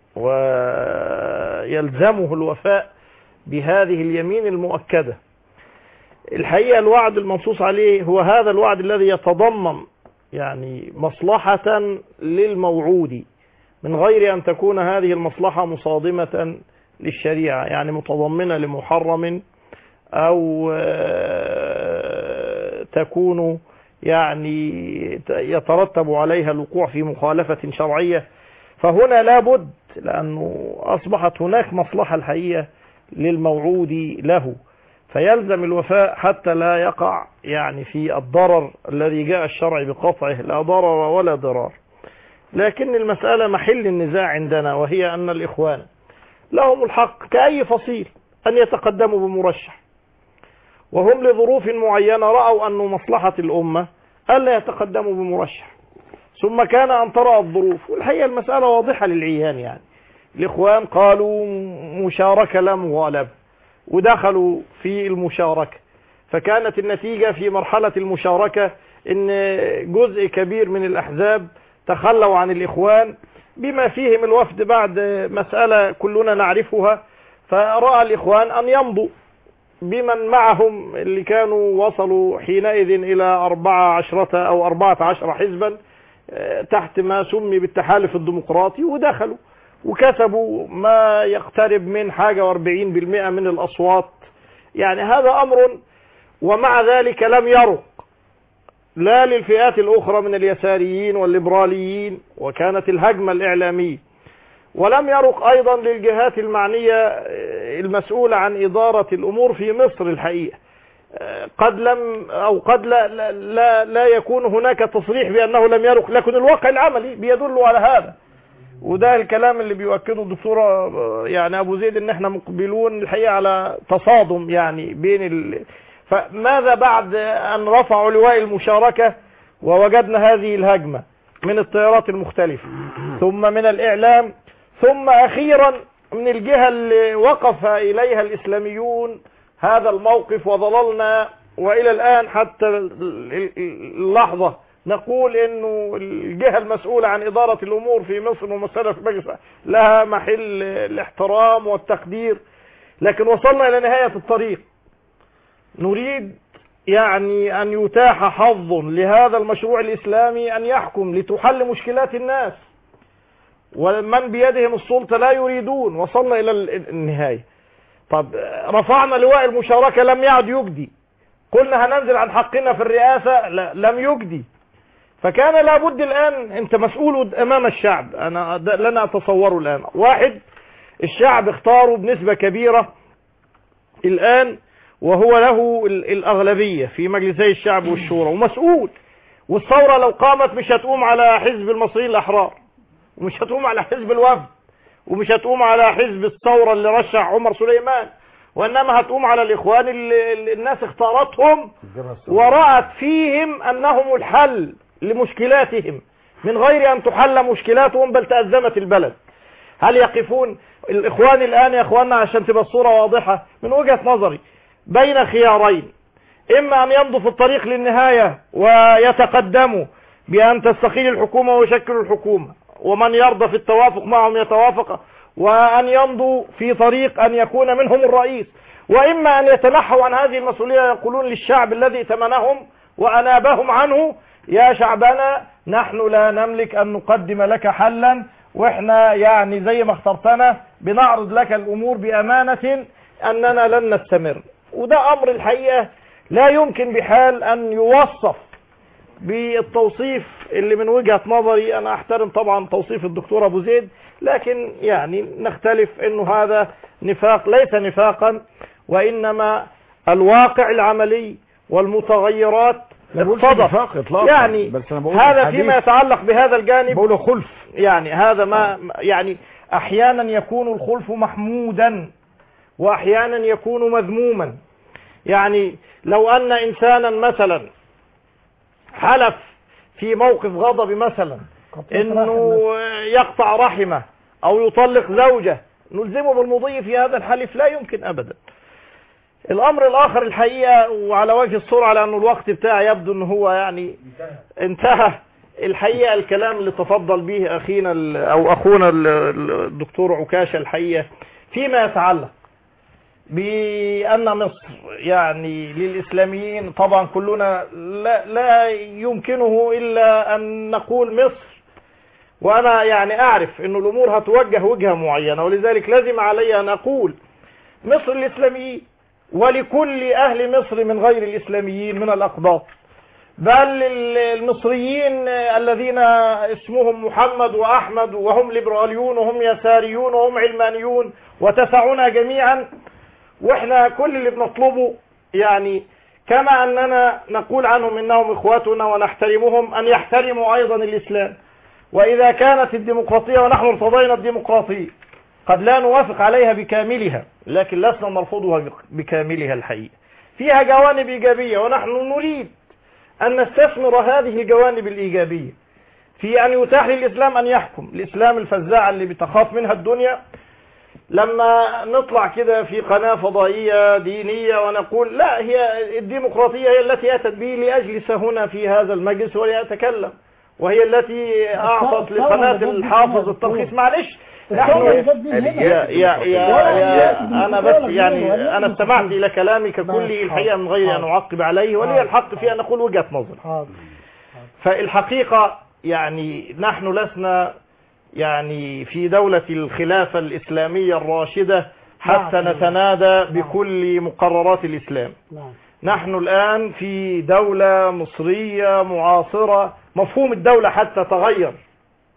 ويلزمه الوفاء بهذه اليمين المؤكدة الحقيقة الوعد المنصوص عليه هو هذا الوعد الذي يتضمن يعني مصلحة للموعود من غير أن تكون هذه المصلحة مصادمة للشريعة يعني متضمنة لمحرم أو آه، تكون يعني يترتب عليها الوقوع في مخالفة شرعية فهنا لابد لأنه أصبحت هناك مصلحة الحقيقة للموعود له فيلزم الوفاء حتى لا يقع يعني في الضرر الذي جاء الشرع بقطعه لا ضرر ولا ضرار لكن المسألة محل النزاع عندنا وهي أن الإخوان لهم الحق كأي فصيل أن يتقدموا بمرشح وهم لظروف معينة رأوا أن مصلحة الأمة ألا يتقدموا بمرشح ثم كان أن ترى الظروف والحقيقة المسألة واضحة للعيان يعني الإخوان قالوا مشاركة لا مغالبة ودخلوا في المشاركة فكانت النتيجة في مرحلة المشاركة ان جزء كبير من الأحزاب تخلوا عن الإخوان بما فيهم الوفد بعد مسألة كلنا نعرفها فرأى الإخوان أن يمضوا بمن معهم اللي كانوا وصلوا حينئذ إلى أربعة عشرة أو أربعة عشر حزبا آه، تحت ما سمي بالتحالف الديمقراطي ودخلوا وكسبوا ما يقترب من حاجة واربعين بالمئة من الأصوات يعني هذا أمر ومع ذلك لم يرق لا للفئات الأخرى من اليساريين والليبراليين وكانت الهجمة الإعلامية ولم يرق أيضا للجهات المعنية آه، المسؤولة عن إدارة الأمور في مصر الحقيقة آه، قد لم أو قد لا, لا, لا, لا يكون هناك تصريح بأنه لم يرق لكن الواقع العملي بيدل على هذا وده الكلام اللي بيؤكده الدكتورة آه، يعني أبو زيد إن احنا مقبلون الحقيقة على تصادم يعني بين ال... فماذا بعد أن رفعوا لواء المشاركة ووجدنا هذه الهجمة من التيارات المختلفة ثم من الإعلام ثم أخيرا من الجهة اللي وقف إليها الإسلاميون هذا الموقف وظللنا وإلى الآن حتى ال- ال- اللحظة نقول انه الجهة المسؤولة عن ادارة الامور في مصر ومسألة في مجلس لها محل الاحترام والتقدير لكن وصلنا الى نهاية الطريق نريد يعني ان يتاح حظ لهذا المشروع الاسلامي ان يحكم لتحل مشكلات الناس ومن بيدهم السلطة لا يريدون وصلنا الى ال- النهاية طب رفعنا لواء المشاركة لم يعد يجدي قلنا هننزل عن حقنا في الرئاسة لا لم يجدي فكان لابد الآن أنت مسؤول أمام الشعب أنا ده لن أتصوره الآن واحد الشعب اختاره بنسبة كبيرة الآن وهو له ال- الأغلبية في مجلسي الشعب والشورى ومسؤول والثورة لو قامت مش هتقوم على حزب المصريين الأحرار ومش هتقوم على حزب الوفد ومش هتقوم على حزب الثورة اللي رشح عمر سليمان وإنما هتقوم على الإخوان اللي اللي الناس اختارتهم ورأت فيهم أنهم الحل لمشكلاتهم من غير أن تحل مشكلاتهم بل تأزمت البلد هل يقفون الإخوان الآن يا إخواننا عشان تبقى الصورة واضحة من وجهة نظري بين خيارين إما أن يمضوا في الطريق للنهاية ويتقدموا بأن تستقيل الحكومة ويشكلوا الحكومة ومن يرضى في التوافق معهم يتوافق وأن يمضوا في طريق أن يكون منهم الرئيس وإما أن يتنحوا عن هذه المسؤولية يقولون للشعب الذي ائتمنهم وأنابهم عنه يا شعبنا نحن لا نملك أن نقدم لك حلا وإحنا يعني زي ما اخترتنا بنعرض لك الأمور بأمانة أننا لن نستمر وده أمر الحقيقة لا يمكن بحال أن يوصف بالتوصيف اللي من وجهة نظري أنا أحترم طبعا توصيف الدكتور أبو زيد لكن يعني نختلف أنه هذا نفاق ليس نفاقا وإنما الواقع العملي والمتغيرات لا بقولش اقتضت. نفاق إطلاقا، يعني بس أنا بقول هذا الحديث- فيما يتعلق بهذا الجانب بقوله خلف يعني هذا ما يعني احيانا يكون الخلف محمودا واحيانا يكون مذموما يعني لو ان انسانا مثلا حلف في موقف غضب مثلا انه يقطع رحمه او يطلق زوجه نلزمه بالمضي في هذا الحلف لا يمكن ابدا الامر الاخر الحقيقه وعلى وجه السرعه لانه الوقت بتاعي يبدو ان هو يعني انتهى الحقيقه الكلام اللي تفضل به اخينا ال- او اخونا ال- ال- الدكتور عكاشه الحقيقه فيما يتعلق بان مصر يعني للاسلاميين طبعا كلنا لا, لا يمكنه الا ان نقول مصر وانا يعني اعرف ان الامور هتوجه وجهه معينه ولذلك لازم علي ان اقول مصر الاسلاميين ولكل اهل مصر من غير الاسلاميين من الاقباط بل ال- المصريين الذين اسمهم محمد واحمد وهم ليبراليون وهم يساريون وهم علمانيون وتسعنا جميعا واحنا كل اللي بنطلبه يعني كما اننا نقول عنهم انهم اخواتنا ونحترمهم ان يحترموا ايضا الاسلام واذا كانت الديمقراطيه ونحن ارتضينا الديمقراطيه قد لا نوافق عليها بكاملها لكن لسنا نرفضها بكاملها الحقيقه فيها جوانب ايجابيه ونحن نريد أن نستثمر هذه الجوانب الإيجابية في أن يتاح للإسلام أن يحكم الإسلام الفزاعة اللي بتخاف منها الدنيا لما نطلع كده في قناة فضائية دينية ونقول لا هي الديمقراطية هي التي أتت به لأجلس هنا في هذا المجلس وليتكلم وهي التي أعطت لقناة الحافظ الترخيص معلش نحن يا يا يا, يا أنا بس يعني أنا استمعت إلى كلامك كله الحقيقة من غير أن أعقب عليه ولي الحق في أن أقول وجهة نظر فالحقيقة يعني نحن لسنا يعني في دولة الخلافة الإسلامية الراشدة حتى نتنادى بكل مقررات الإسلام نعم نحن الآن في دولة مصرية معاصرة مفهوم الدولة حتى تغير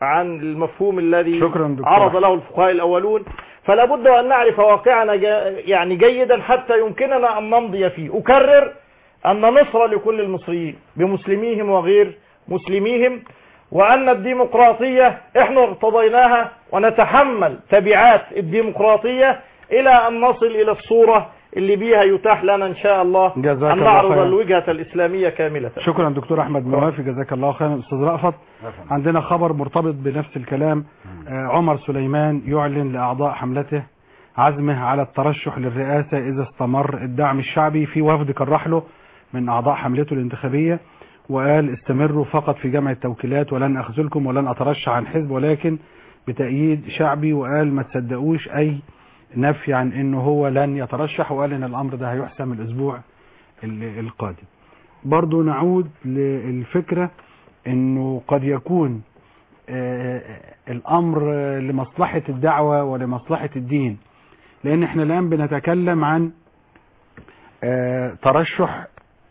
عن المفهوم الذي شكرا دكتور عرض أحمد. له الفقهاء الأولون فلا بد أن نعرف واقعنا جا- يعني جيدا حتى يمكننا أن نمضي فيه أكرر أن مصر لكل المصريين بمسلميهم وغير مسلميهم وأن الديمقراطية احنا ارتضيناها ونتحمل تبعات الديمقراطية إلى أن نصل إلى الصورة اللي بيها يتاح لنا إن شاء الله جزاك أن الله نعرض خيرا. الوجهة الإسلامية كاملة شكرا دكتور احمد موافي جزاك الله خيرا استاذ رأفت عندنا خبر مرتبط بنفس الكلام آه، عمر سليمان يعلن لاعضاء حملته عزمه على الترشح للرئاسة اذا استمر الدعم الشعبي في وفد كرح له من اعضاء حملته الانتخابية وقال استمروا فقط في جمع التوكيلات ولن اخذلكم ولن اترشح عن حزب ولكن بتأييد شعبي وقال ما تصدقوش اي نفي عن انه هو لن يترشح وقال ان الامر ده هيحسم الاسبوع ال- القادم برضو نعود للفكرة انه قد يكون آه، الامر آه، لمصلحة الدعوة ولمصلحة الدين لان احنا الان بنتكلم عن آه، ترشح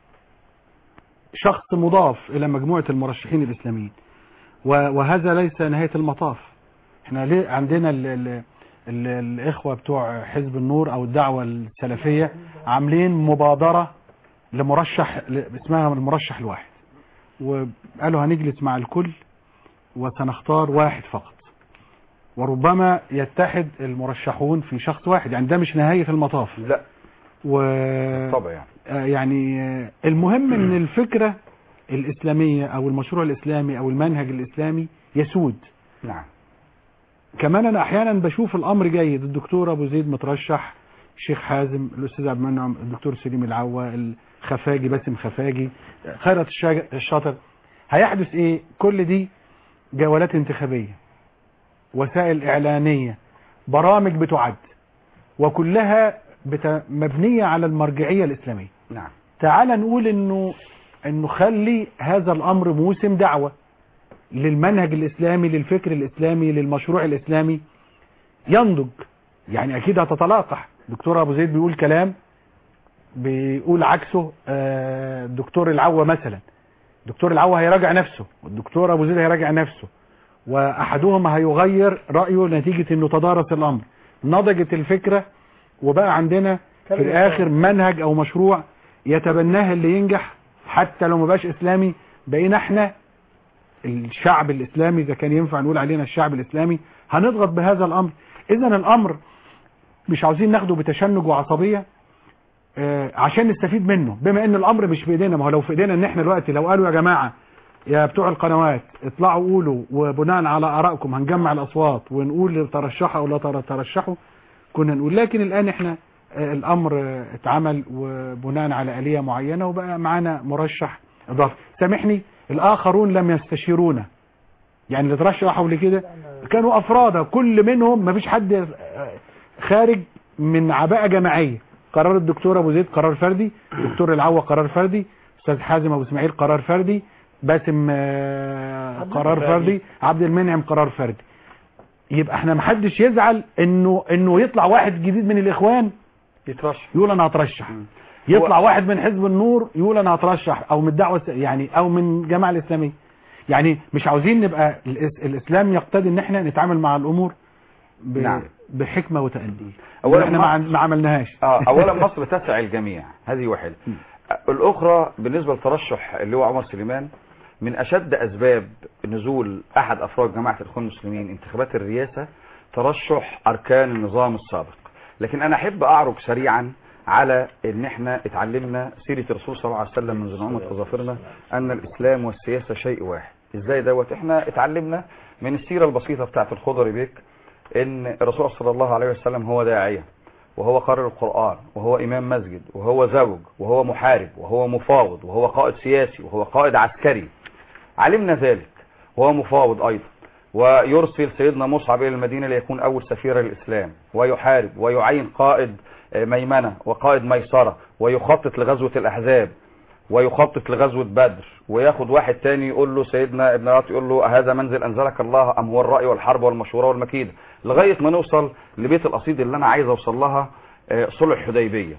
شخص مضاف الى مجموعة المرشحين الاسلاميين و- وهذا ليس نهاية المطاف احنا ليه عندنا ال ال ال الاخوة بتوع حزب النور او الدعوة السلفية عاملين مبادرة لمرشح ل- اسمها المرشح الواحد وقالوا هنجلس مع الكل وسنختار واحد فقط وربما يتحد المرشحون في شخص واحد يعني ده مش نهاية المطاف لا و طبعا يعني آه، يعني آه، المهم ان الفكرة الاسلامية او المشروع الاسلامي او المنهج الاسلامي يسود نعم كمان انا احيانا بشوف الامر جيد الدكتور ابو زيد مترشح الشيخ حازم الاستاذ عبد المنعم الدكتور سليم العوا الخفاجي باسم خفاجي خيرت الشاج- الشاطر هيحدث ايه كل دي جولات انتخابية وسائل اعلانية برامج بتعد وكلها بت... مبنية على المرجعية الاسلامية نعم تعال نقول انه انه خلي هذا الامر موسم دعوة للمنهج الاسلامي للفكر الاسلامي للمشروع الاسلامي ينضج يعني اكيد هتتلاقح دكتور ابو زيد بيقول كلام بيقول عكسه آه، الدكتور العوا مثلا دكتور العوا هيراجع نفسه والدكتور ابو زيد هيراجع نفسه واحدهما هيغير رايه نتيجه انه تدارس الامر نضجت الفكره وبقى عندنا في الاخر منهج او مشروع يتبناه اللي ينجح حتى لو ما بقاش اسلامي بقينا احنا الشعب الاسلامي اذا كان ينفع نقول علينا الشعب الاسلامي هنضغط بهذا الامر اذا الامر مش عاوزين ناخده بتشنج وعصبيه آه، عشان نستفيد منه بما ان الامر مش في ايدينا ما هو لو في ايدينا ان احنا دلوقتي لو قالوا يا جماعه يا بتوع القنوات اطلعوا قولوا وبناء على ارائكم هنجمع الاصوات ونقول ترشحوا او لا تر- ترشحوا كنا نقول لكن الان احنا آه، الامر آه، اتعمل وبناء على اليه معينه وبقى معانا مرشح اضافي سامحني الاخرون لم يستشيرونا يعني اللي ترشحوا لكده كانوا افراد كل منهم ما فيش حد آه، خارج من عباءه جماعيه قرار الدكتور ابو زيد قرار فردي دكتور العوا قرار فردي استاذ حازم ابو اسماعيل قرار فردي باسم آه، قرار فردي عبد المنعم قرار فردي يبقى احنا محدش يزعل انه انه يطلع واحد جديد من الاخوان يترشح يقول انا هترشح يطلع واحد من حزب النور يقول انا هترشح او من الدعوه الس- يعني او من الجماعه الاسلاميه يعني مش عاوزين نبقى الإس- الاسلام يقتضي ان احنا نتعامل مع الامور ب... نعم. بحكمه وتأدي أولاً احنا ما- ما عن- ما عملناهاش اه اولا مصر تسع الجميع هذه واحده الاخرى بالنسبه لترشح اللي هو عمر سليمان من اشد اسباب نزول احد افراد جماعه الاخوان المسلمين انتخابات الرئاسه ترشح اركان النظام السابق لكن انا احب اعرج سريعا على ان احنا اتعلمنا سيره الرسول صلى الله عليه وسلم من زمان اظافرنا ان الاسلام والسياسه شيء واحد ازاي دوت احنا اتعلمنا من السيره البسيطه بتاعت الخضري بيك ان الرسول صلى الله عليه وسلم هو داعيه وهو قارئ القرآن وهو إمام مسجد وهو زوج وهو محارب وهو مفاوض وهو قائد سياسي وهو قائد عسكري علمنا ذلك وهو مفاوض أيضا ويرسل سيدنا مصعب إلى المدينة ليكون أول سفير للإسلام ويحارب ويعين قائد آه، ميمنة وقائد ميسرة ويخطط لغزوة الأحزاب ويخطط لغزوة بدر وياخد واحد تاني يقول له سيدنا ابن رات يقول له هذا منزل أنزلك الله أم هو الرأي والحرب والمشورة والمكيدة لغاية ما نوصل لبيت القصيد اللي أنا عايز أوصل لها آه، صلح حديبية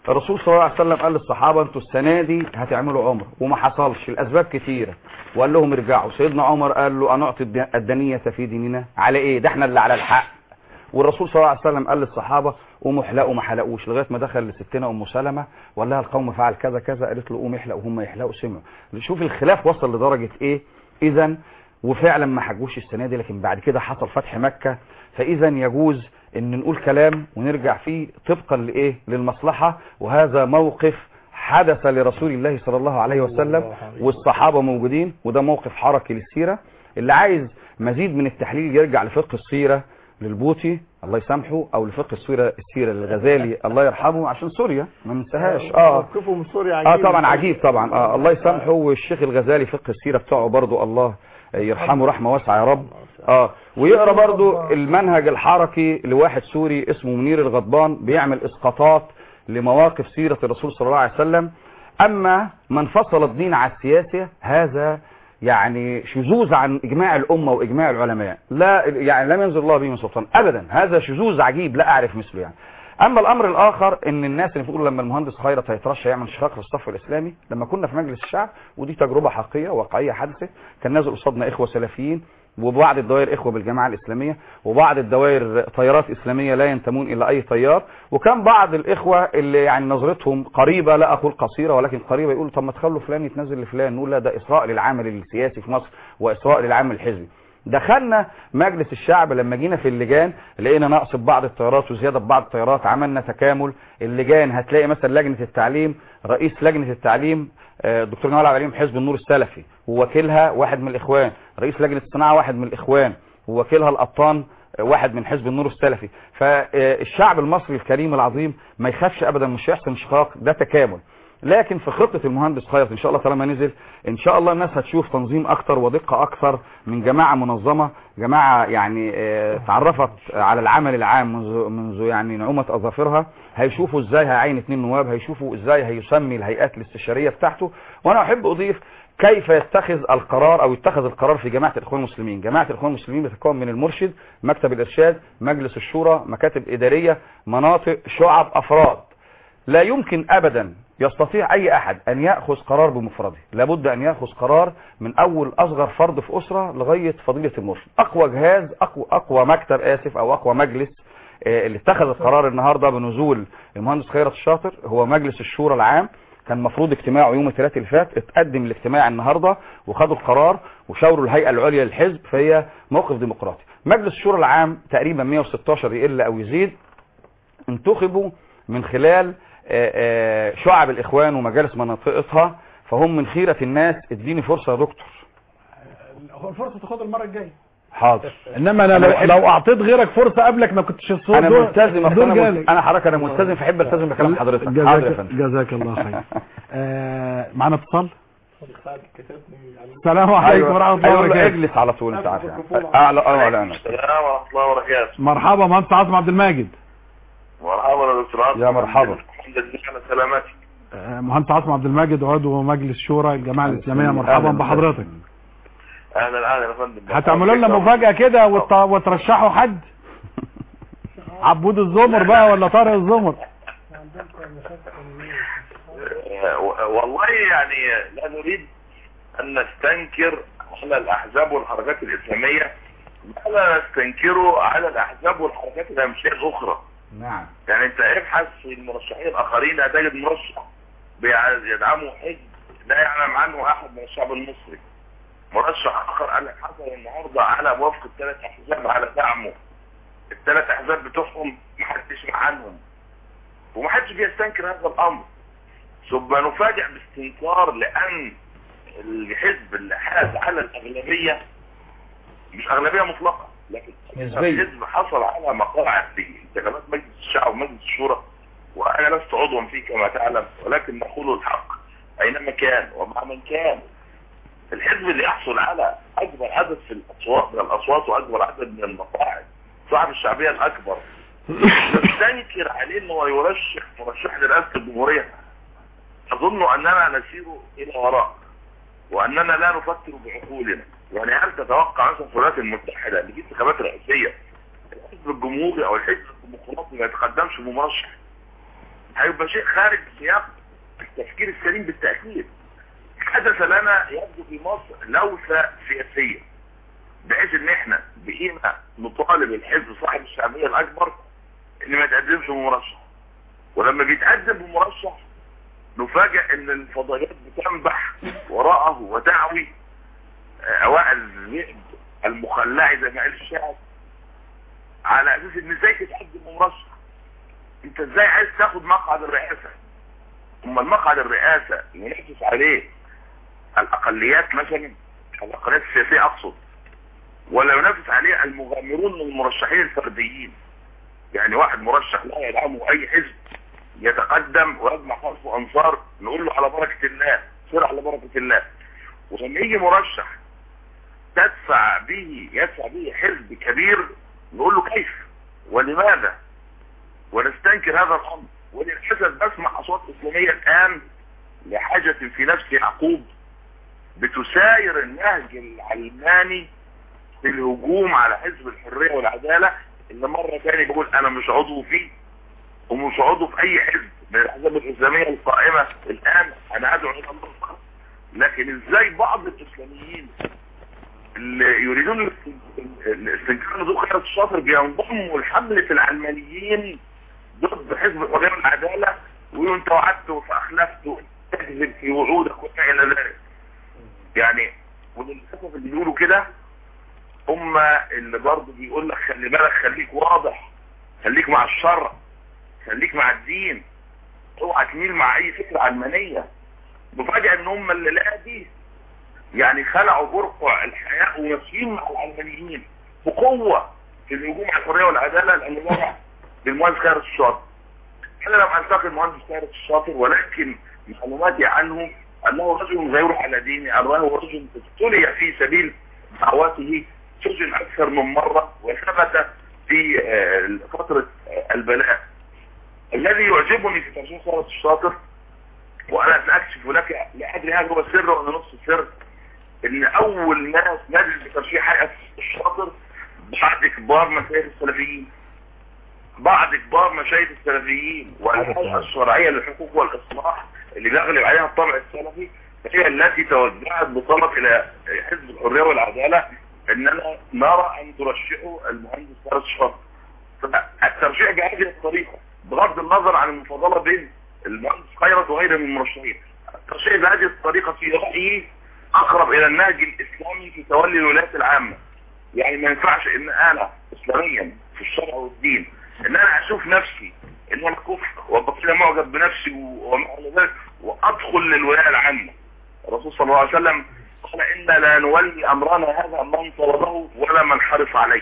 الرسول صلى الله عليه وسلم قال للصحابة انتوا السنة دي هتعملوا عمر وما حصلش الاسباب كتيرة وقال لهم ارجعوا سيدنا عمر قال له انا اعطي الد- الدنية في ديننا على ايه ده احنا اللي على الحق والرسول صلى الله عليه وسلم قال للصحابة قوموا احلقوا ما حلقوش لغاية ما دخل لستنا ام سلمة وقال لها القوم فعل كذا كذا قالت له قوم احلق وهم يحلقوا سمعوا شوف الخلاف وصل لدرجة ايه اذا وفعلا ما حجوش السنة دي لكن بعد كده حصل فتح مكة فاذا يجوز ان نقول كلام ونرجع فيه طبقا لايه للمصلحة وهذا موقف حدث لرسول الله صلى الله عليه وسلم والصحابة موجودين وده موقف حركي للسيرة اللي عايز مزيد من التحليل يرجع لفقه السيرة للبوطي الله يسامحه او لفقه السيرة السيرة للغزالي الله يرحمه عشان سوريا ما ننساهاش اه موقفه من سوريا اه عجيب طبعا عجيب طبعا اه الله يسامحه والشيخ الغزالي فقه السيرة بتاعه برضو الله يرحمه رحمة واسعة يا رب اه ويقرا برضو المنهج الحركي لواحد سوري اسمه منير الغضبان بيعمل اسقاطات لمواقف سيرة الرسول صلى الله عليه وسلم اما من فصل الدين عن السياسة هذا يعني شذوذ عن اجماع الامه واجماع العلماء لا يعني لم ينزل الله به من سلطان ابدا هذا شذوذ عجيب لا اعرف مثله يعني اما الامر الاخر ان الناس اللي بتقول لما المهندس خيرت هيترشح يعمل شقاق في الصف الاسلامي لما كنا في مجلس الشعب ودي تجربه حقيقيه واقعيه حدثت كان نازل قصادنا اخوه سلفيين وبعض الدوائر اخوه بالجماعه الاسلاميه وبعض الدوائر طيارات اسلاميه لا ينتمون الى اي تيار وكان بعض الاخوه اللي يعني نظرتهم قريبه لا اقول قصيره ولكن قريبه يقولوا طب ما تخلوا فلان يتنزل لفلان نقول لا ده اسراء للعمل السياسي في مصر واسراء للعمل الحزبي دخلنا مجلس الشعب لما جينا في اللجان لقينا نقص في بعض الطيارات وزياده في بعض الطيارات عملنا تكامل اللجان هتلاقي مثلا لجنه التعليم رئيس لجنه التعليم آه، دكتور جمال عبد العليم حزب النور السلفي ووكيلها واحد من الاخوان رئيس لجنه الصناعه واحد من الاخوان ووكيلها الابطان آه، واحد من حزب النور السلفي فالشعب المصري الكريم العظيم ما يخافش ابدا مش هيحصل انشقاق ده تكامل لكن في خطة المهندس خيرت ان شاء الله طالما نزل ان شاء الله الناس هتشوف تنظيم اكتر ودقة اكثر من جماعة منظمة جماعة يعني آه، تعرفت على العمل العام منذ, منذ يعني نعومة اظافرها هيشوفوا ازاي هيعين اتنين نواب هيشوفوا ازاي هيسمي الهيئات الاستشارية بتاعته وانا احب اضيف كيف يتخذ القرار او يتخذ القرار في جماعة الاخوان المسلمين جماعة الاخوان المسلمين بتتكون من المرشد مكتب الارشاد مجلس الشورى مكاتب ادارية مناطق شعب افراد لا يمكن ابدا يستطيع اي احد ان ياخذ قرار بمفرده لابد ان ياخذ قرار من اول اصغر فرد في اسره لغايه فضيله المرشد اقوى جهاز اقوى اقوى مكتب اسف او اقوى مجلس آه، اللي اتخذ القرار النهارده بنزول المهندس خيرت الشاطر هو مجلس الشورى العام كان مفروض اجتماعه يوم الثلاثاء اللي فات اتقدم الاجتماع النهارده وخدوا القرار وشاوروا الهيئه العليا للحزب فهي موقف ديمقراطي مجلس الشورى العام تقريبا 116 يقل او يزيد انتخبوا من خلال آه، آه، شعب الاخوان ومجالس مناطقها فهم من خيرة الناس اديني فرصة يا دكتور هو الفرصه تاخد المره الجايه حاضر انما انا أنا لو, بحب- لو اعطيت غيرك فرصه قبلك ما كنتش الصوت انا دول- ملتزم أصل دول انا مل- جالك. انا حضرتك انا ملتزم فاحب التزم بكلام حضرتك حاضر يا جزاك, فندم جزاك الله خير آه معنا اتصال السلام عليكم أيوة. ورحمه الله أيوة، وبركاته اجلس على طول انت عارف يعني. اعلى اه لا انا السلام ورحمة الله وبركاته مرحبا مهندس عاصم عبد الماجد مرحبا يا دكتور عاصم يا مرحبا الحمد لله على سلامتك آه، مهندس عاصم عبد الماجد عضو مجلس شورى الجماعه الاسلاميه مرحبا أهلاً. بحضرتك اهلا اهلا يا فندم هتعملوا لنا مفاجاه كده وت- وترشحوا حد عبود الزمر بقى ولا طارق الزمر آه، و- والله يعني لا نريد ان نستنكر على الاحزاب والحركات الاسلاميه ما لا نستنكره على الاحزاب والحركات الامشيه الاخرى نعم يعني انت ابحث في المرشحين الاخرين هتجد مرشح بيع- يدعمه حزب لا يعلم عنه احد من الشعب المصري مرشح اخر قال لك حصل النهارده على موافقه ثلاث احزاب على دعمه الثلاث احزاب بتوعهم محدش مع عنهم ومحدش بيستنكر هذا الامر ثم نفاجئ باستنكار لان الحزب اللي حاز على الاغلبيه مش اغلبيه مطلقه لكن نسبية. الحزب حصل على مقاعد في انتخابات مجلس الشعب ومجلس الشورى وانا لست عضوا فيه كما تعلم ولكن نقول الحق اينما كان ومع من كان الحزب اللي يحصل على اكبر عدد في الاصوات من الاصوات واكبر عدد من المقاعد صاحب الشعبيه الاكبر نستنكر عليه انه يرشح مرشح لرئاسه الجمهوريه اظن اننا نسير الى وراء واننا لا نفكر بعقولنا يعني هل تتوقع مثلا في الولايات المتحده اللي في انتخابات رئاسيه الحزب الجمهوري او الحزب الديمقراطي ما يتقدمش بمرشح هيبقى شيء خارج سياق التفكير السليم بالتأكيد حدث لنا يبدو في مصر لوثة سياسية بحيث ان احنا بقينا نطالب الحزب صاحب الشعبية الاكبر ان ما يتقدمش بمرشح ولما بيتقدم بمرشح نفاجئ ان الفضائيات بتنبح وراءه وتعوي اوائل الذئب المخلع زي ما قال الشاعر على اساس ان ازاي تتقدم بمرشح انت ازاي عايز تاخد مقعد الرئاسة اما المقعد الرئاسة ينافس عليه الاقليات مثلا الاقليات السياسية اقصد ولا ينافس عليه المغامرون من المرشحين الفرديين يعني واحد مرشح لا يدعمه اي حزب يتقدم ويجمع خلفه انصار نقول له على بركة الله سير على بركة الله ولما يجي مرشح تدفع به يدفع به حزب كبير نقول له كيف ولماذا ونستنكر هذا الامر وللاسف بسمع اصوات اسلاميه الان لحاجه في نفس يعقوب بتساير النهج العلماني في الهجوم على حزب الحريه والعداله اللي مره ثانيه بيقول انا مش عضو فيه ومش عضو في اي حزب من الاحزاب الاسلاميه القائمه الان انا ادعو الى الله لكن ازاي بعض الاسلاميين اللي يريدون الاستنكار ذو خيرة الشاطر بينضموا لحملة العلمانيين ضد حزب الحرية والعدالة ويقولوا انت وعدت فاخلفت وانت تكذب في وعودك وما الى ذلك يعني وللاسف اللي بيقولوا كده هم اللي برضه بيقول لك خلي بالك خليك واضح خليك مع الشرع خليك مع الدين اوعى تميل مع اي فكرة علمانية مفاجأة ان هم اللي لا دي يعني خلعوا برقع الحياء وماشيين مع العلمانيين بقوة في الهجوم على الحرية والعدالة لأنه وقع بالمهندس خيرت الشاطر أنا لم ألتقي المهندس خيرت الشاطر ولكن معلوماتي عنه أنه رجل غير على ديني أنه رجل ابتلي في سبيل دعوته سجن أكثر من مرة وثبت في فترة البلاء الذي يعجبني في ترجمة خيرت الشاطر وأنا سأكشف لك لأدري هذا هو السر وأنا نص السر ان اول ناس نزل بترشيح هيئه الشاطر بعد كبار مشايخ السلفيين بعد كبار مشايخ السلفيين والهيئه الشرعيه للحقوق والاصلاح اللي بيغلب عليها الطبع السلفي هي التي توجهت بطلب الى حزب الحريه والعداله اننا نرى ان ترشحوا المهندس فارس الشاطر فالترشيح بهذه الطريقه بغض النظر عن المفاضله بين المهندس خيرت وغيره من المرشحين الترشيح بهذه الطريقه في رايي اقرب الى النهج الاسلامي في تولي الولايات العامة يعني ما ينفعش ان انا اسلاميا في الشرع والدين ان انا اشوف نفسي ان انا كفر وابقى معجب بنفسي وما الى ذلك وادخل للولاية العامة الرسول صلى الله عليه وسلم قال ان لا نولي امرنا هذا من طلبه ولا من حرص عليه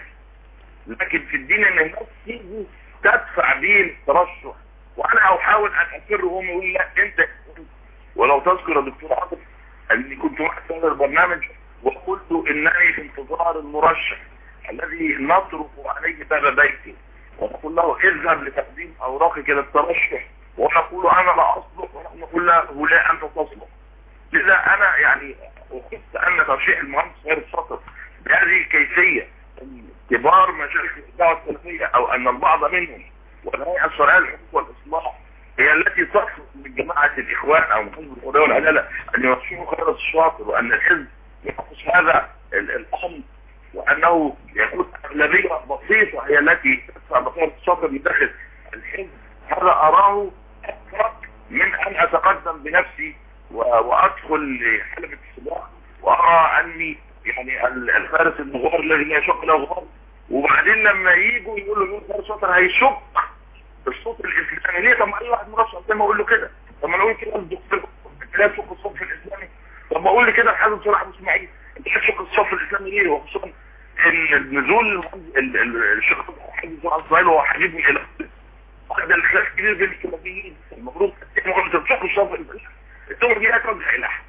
لكن في الدين ان الناس تيجي تدفع به الترشح وانا احاول ان اسر وهم يقول لا انت ولو تذكر يا دكتور عاطف اني كنت معك في هذا البرنامج وقلت انني في انتظار المرشح الذي نطرق عليه باب بيتي ونقول له اذهب لتقديم اوراقك للترشح ونقول انا لا اصلح ونقول له لا انت تصلح لذا انا يعني احس ان ترشيح المهندس غير الشاطر بهذه الكيفيه كبار مشايخ الدعوه السلفيه او ان البعض منهم والهيئه الشرعيه للحقوق والاصلاح هي التي تفرض من جماعة الإخوان أو من حزب الحرية والعدالة أن يرشحوا خيرت الشاطر وأن الحزب يناقش هذا الأمر وأنه يكون أغلبية بسيطة هي التي تدفع بخيرة الشاطر من داخل الحزب هذا أراه أكثر من أن أتقدم بنفسي وأدخل لحلبة السباق وأرى أني يعني الفارس المغار الذي لا يشق له غار وبعدين لما يجوا يقولوا يقول خيرت الشاطر هيشق الصوت الاسلامي ليه طب ما اي واحد مرشح زي ما اقول له كده طب ما اقول كده الدكتور لا تشق الصف الاسلامي طب ما اقول لي كده الحازم صلاح ابو اسماعيل انت تشق الصف الاسلامي ليه وخصوصا ان النزول الشيخ الحازم صلاح ابو اسماعيل هو حبيب من الى واخد الخلاف كبير بين السلفيين المفروض انت تشق الصف الاسلامي التهمه دي لا ترجع الى احد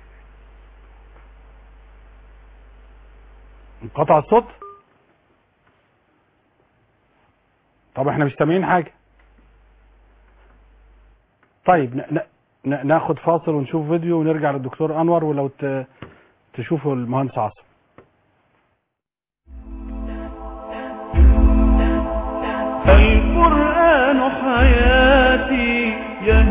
انقطع الصوت طب احنا مش سامعين حاجه طيب ن- ن- ناخد فاصل ونشوف فيديو ونرجع للدكتور انور ولو ت- تشوفوا المهندس عاصم القرآن حياتي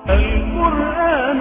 القرآن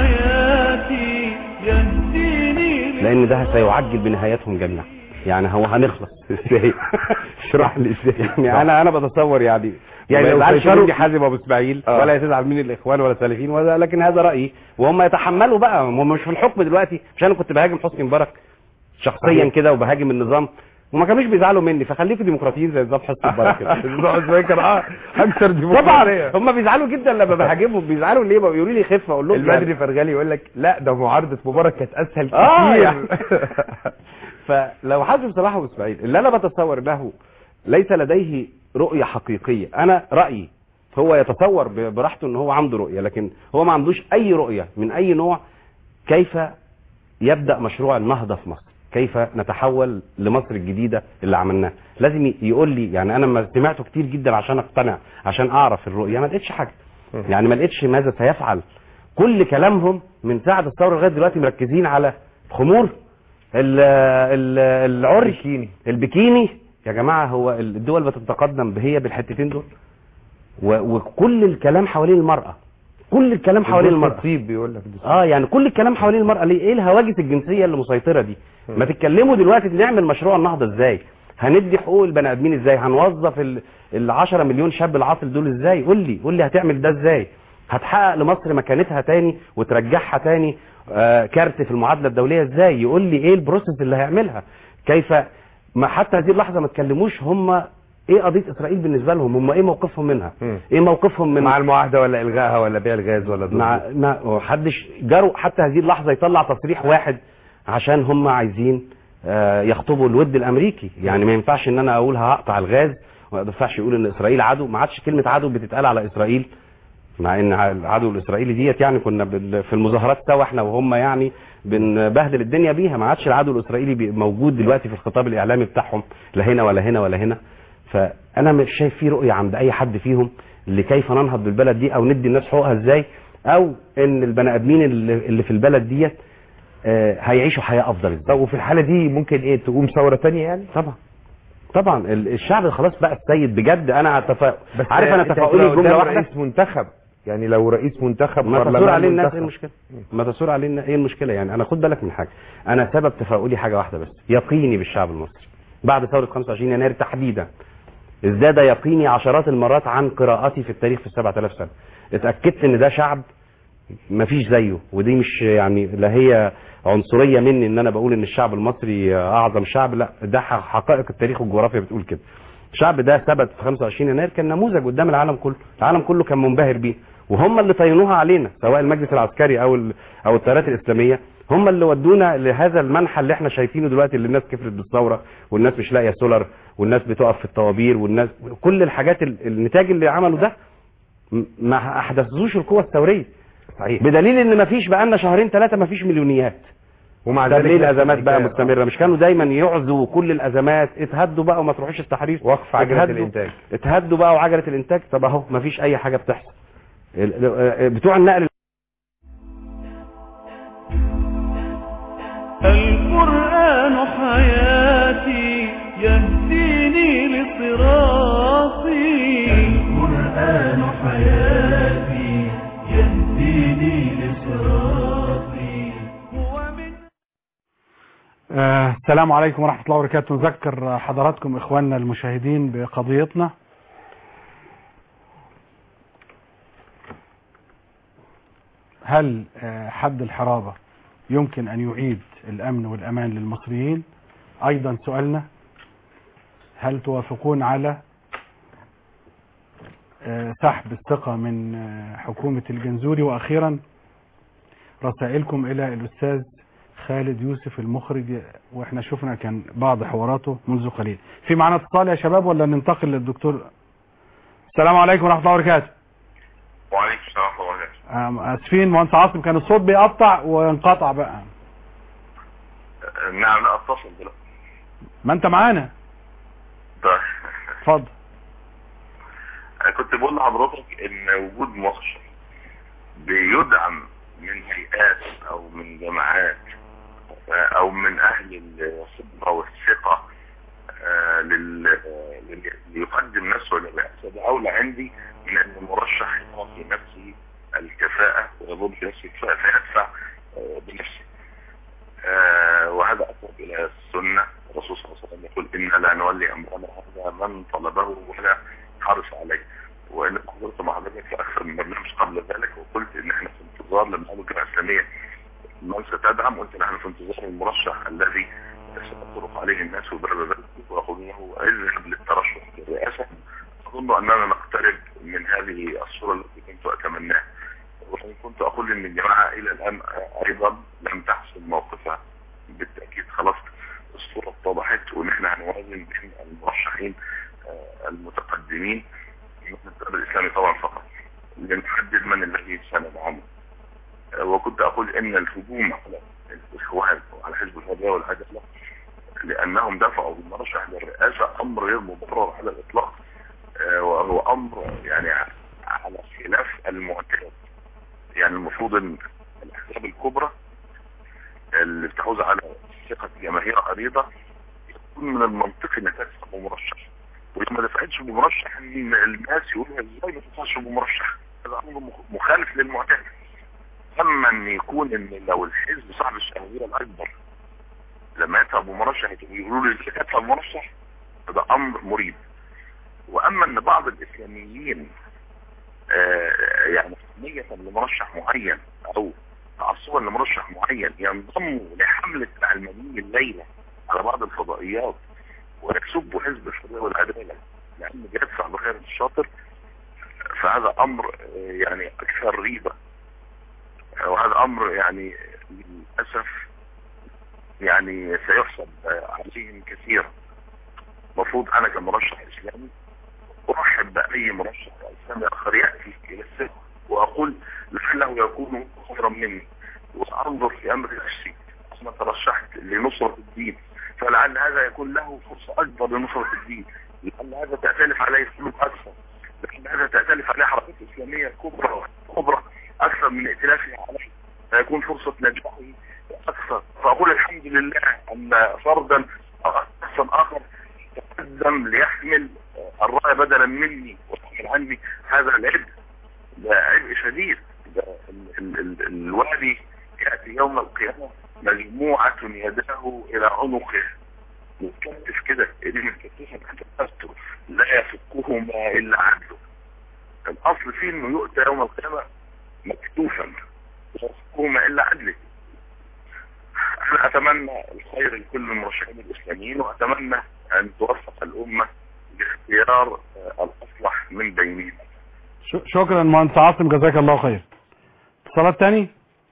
حياتي يهديني لان ده سيعجل بنهايتهم جميعا يعني هو هنخلص ازاي اشرح لي ازاي يعني انا انا بتصور يعني يعني يعني ما لو يزعلش سيطروا- مني حازم ابو اسماعيل آه. ولا يزعل مني الاخوان ولا السلفيين ولا لكن هذا رايي وهم يتحملوا بقى هم مش في الحكم دلوقتي مش انا كنت بهاجم حسني مبارك شخصيا صحيح. كده وبهاجم النظام وما كانوش بيزعلوا مني فخليكم ديمقراطيين زي نظام حسني مبارك كده نظام كان اه اكثر طبعا ديمقراطيه هم بيزعلوا جدا لما بهاجمهم بيزعلوا ليه بقى بيقولوا لي خف اقول لهم البدري فرغلي يقول لك لا ده معارضه مبارك كانت اسهل كتير اه يعني فلو حازم صلاح واسماعيل اللي انا بتصور له ليس لديه رؤيه حقيقيه انا رايي هو يتصور ب- براحته ان هو عنده رؤيه لكن هو ما عندوش اي رؤيه من اي نوع كيف يبدا مشروع النهضه في مصر كيف نتحول لمصر الجديده اللي عملناها لازم ي- يقول لي يعني انا لما سمعته كتير جدا عشان اقتنع عشان اعرف الرؤيه ما لقيتش حاجه يعني ما لقيتش ماذا سيفعل كل كلامهم من ساعه الثوره لغايه دلوقتي مركزين على خمور ال- ال- العري البكيني البكيني يا جماعه هو الدول بتتقدم هي بالحتتين دول و- وكل الكلام حوالين المراه كل الكلام حوالين المراه الطيب بيقول لك اه يعني كل الكلام حوالين المرأة ليه ايه الهواجس الجنسية اللي مسيطرة دي ما تتكلموا دلوقتي نعمل مشروع النهضة ازاي هندي حقوق البني ادمين ازاي هنوظف ال ال 10 مليون شاب العاطل دول ازاي قول لي قول لي هتعمل ده ازاي هتحقق لمصر مكانتها تاني وترجعها تاني آه كارت في المعادلة الدولية ازاي يقول لي ايه البروسيس اللي هيعملها كيف ما حتى هذه اللحظة ما تكلموش هم ايه قضية اسرائيل بالنسبة لهم هم ايه موقفهم منها ايه موقفهم من مع المعاهده ولا الغائها ولا بيع الغاز ولا ضد مع ما حدش جروا حتى هذه اللحظه يطلع تصريح واحد عشان هم عايزين آه، يخطبوا الود الامريكي يعني ما ينفعش ان انا اقول هقطع الغاز وما ينفعش يقول ان اسرائيل عدو ما عادش كلمه عدو بتتقال على اسرائيل مع ان العدو الاسرائيلي ديت يعني كنا بال- في المظاهرات سوا احنا وهم يعني بنبهدل الدنيا بيها ما عادش العدو الاسرائيلي بي- موجود دلوقتي في الخطاب الاعلامي بتاعهم لا هنا ولا هنا ولا هنا فانا مش شايف في رؤيه عند اي حد فيهم لكيف ننهض بالبلد دي او ندي الناس حقوقها ازاي او ان البني ادمين اللي اللي في البلد ديت آه، هيعيشوا حياه افضل ازاي طب وفي الحاله دي ممكن ايه تقوم ثوره ثانيه يعني طبعا طبعا ال- الشعب خلاص بقى السيد بجد انا تفا... بس عارف انا أنت تفاؤلي هتبقى جمله قدام واحده رئيس منتخب يعني لو رئيس منتخب ما برلمان تثور عليه الناس منتخب. ايه المشكله ما تثور عليه الناس ايه المشكله يعني انا خد بالك من حاجه انا سبب تفاؤلي حاجه واحده بس يقيني بالشعب المصري بعد ثوره 25 يناير تحديدا ازداد يقيني عشرات المرات عن قراءتي في التاريخ في 7000 سنه اتاكدت ان ده شعب مفيش زيه ودي مش يعني لا هي عنصريه مني ان انا بقول ان الشعب المصري اعظم شعب لا ده ح- حقائق التاريخ والجغرافيا بتقول كده الشعب ده ثبت في 25 يناير كان نموذج قدام العالم كله العالم كله كان منبهر بيه وهم اللي طينوها علينا سواء المجلس العسكري او ال- او التيارات الاسلاميه هم اللي ودونا لهذا المنحى اللي احنا شايفينه دلوقتي اللي الناس كفرت بالثوره والناس مش لاقيه سولار والناس بتقف في الطوابير والناس كل الحاجات ال- النتاج اللي عملوا ده م- ما احدثوش القوه الثوريه صحيح بدليل ان مفيش بقالنا شهرين ثلاثه مفيش مليونيات ومع طب ذلك ليه نفس الازمات بقى الحكاية. مستمره مش كانوا دايما يعزوا كل الازمات اتهدوا بقى وما تروحوش التحرير وقف عجله اتهدوا- الانتاج اتهدوا بقى وعجله الانتاج طب اهو مفيش اي حاجه بتحصل ال- ال- بتوع النقل القرآن حياتي يهديني لصراطي القرآن حياتي يهديني لصراطي آه، السلام عليكم ورحمة الله وبركاته نذكر حضراتكم إخواننا المشاهدين بقضيتنا هل آه، حد الحرابة يمكن أن يعيد الأمن والأمان للمصريين أيضا سؤالنا هل توافقون على آه، سحب الثقة من آه، حكومة الجنزوري وأخيرا رسائلكم إلى الأستاذ خالد يوسف المخرج واحنا شفنا كان بعض حواراته منذ قليل في معنا اتصال يا شباب ولا ننتقل للدكتور السلام عليكم ورحمه الله وبركاته وعليكم السلام ورحمه الله وبركاته آم، اسفين مهندس عاصم كان الصوت بيقطع وانقطع بقى نعم لا اتصل دلوقتي ما انت معانا طيب. اتفضل أنا كنت بقول لحضرتك ان وجود مصر بيدعم من هيئات او من جماعات آه، او من اهل الخبره والثقه آه، لل لل- ليقدم نفسه للرئاسه ده اولى عندي من ان المرشح يعطي نفسه الكفاءه عليه وان قلت مع حضرتك في اكثر من برنامج قبل ذلك وقلت ان احنا في انتظار لما قالوا الجمعيه الاسلاميه من ستدعم قلت نحن في انتظار المرشح الذي سيطرق عليه الناس وبرد ذلك ويقولون له اذهب للترشح في الرئاسه اظن اننا نقترب من هذه الصوره التي كنت اتمناها وإن كنت اقول ان الجماعه الى الان ايضا لم تحسن موقفها بالتاكيد خلاص الصوره اتضحت وان احنا هنوازن بين المرشحين آه، المتقدمين من الدولة الاسلامي طبعا فقط لنحدد من الذي سندعمه آه، وكنت اقول ان الهجوم على الاخوان وعلى حزب الحريه والعداله لانهم دفعوا بالمرشح للرئاسه امر غير مبرر على الاطلاق آه، وهو امر يعني على خلاف المعتاد يعني المفروض ان الاحزاب الكبرى اللي بتحوز على ثقة جماهير عريضة يكون من المنطقي انها تدفع بمرشح ولما دفعتش بمرشح ان الناس يقولوا ازاي ما تدفعش بمرشح هذا امر مخ- مخالف للمعتاد اما ان يكون ان لو الحزب صاحب الشهوية الاكبر لما يدفع بمرشح يقولوا له ازاي تدفع بمرشح هذا امر مريب واما ان بعض الاسلاميين آه، يعني نية لمرشح معين او تعصبا لمرشح معين ينضموا لحملة العلمانيين الليلة على بعض الفضائيات ويسبوا حزب الحرية والعدالة لأنه بيدفع بخير الشاطر فهذا أمر آه، يعني أكثر ريبة آه، وهذا أمر يعني للأسف يعني سيحسب آه، عليهم كثيرا المفروض أنا كمرشح إسلامي أرحب بأي مرشح إسلامي آخر يأتي إلى السجن وأقول لعله يكون خيرا مني وأنظر في أمر نفسي أنا ترشحت لنصرة الدين فلعل هذا يكون له فرصة أكبر لنصرة الدين لأن هذا تأتلف عليه سلوك أكثر لأن هذا تأتلف عليه حركات إسلامية كبرى كبرى أكثر من ائتلافها عليه فيكون فرصة نجاحه أكثر فأقول الحمد لله أن فردا أو شخصا آخر تقدم ليحمل الراية بدلا مني ويحمل عني هذا العبء ده عبء شديد ده ال- ال- ال- الوادي يأتي يوم القيامة مجموعة يداه إلى عنقه متكتف كده ايديه متكتفة تحت كتفته لا يفكهما إلا عدله الأصل فيه إنه يؤتى يوم القيامة مكتوفا لا يفكهما إلا عدله أنا أتمنى الخير لكل المرشحين الإسلاميين وأتمنى أن توفق الأمة باختيار آه، الأصلح من بينهم ش- شكرا مهندس عاصم جزاك الله خير اتصالات تاني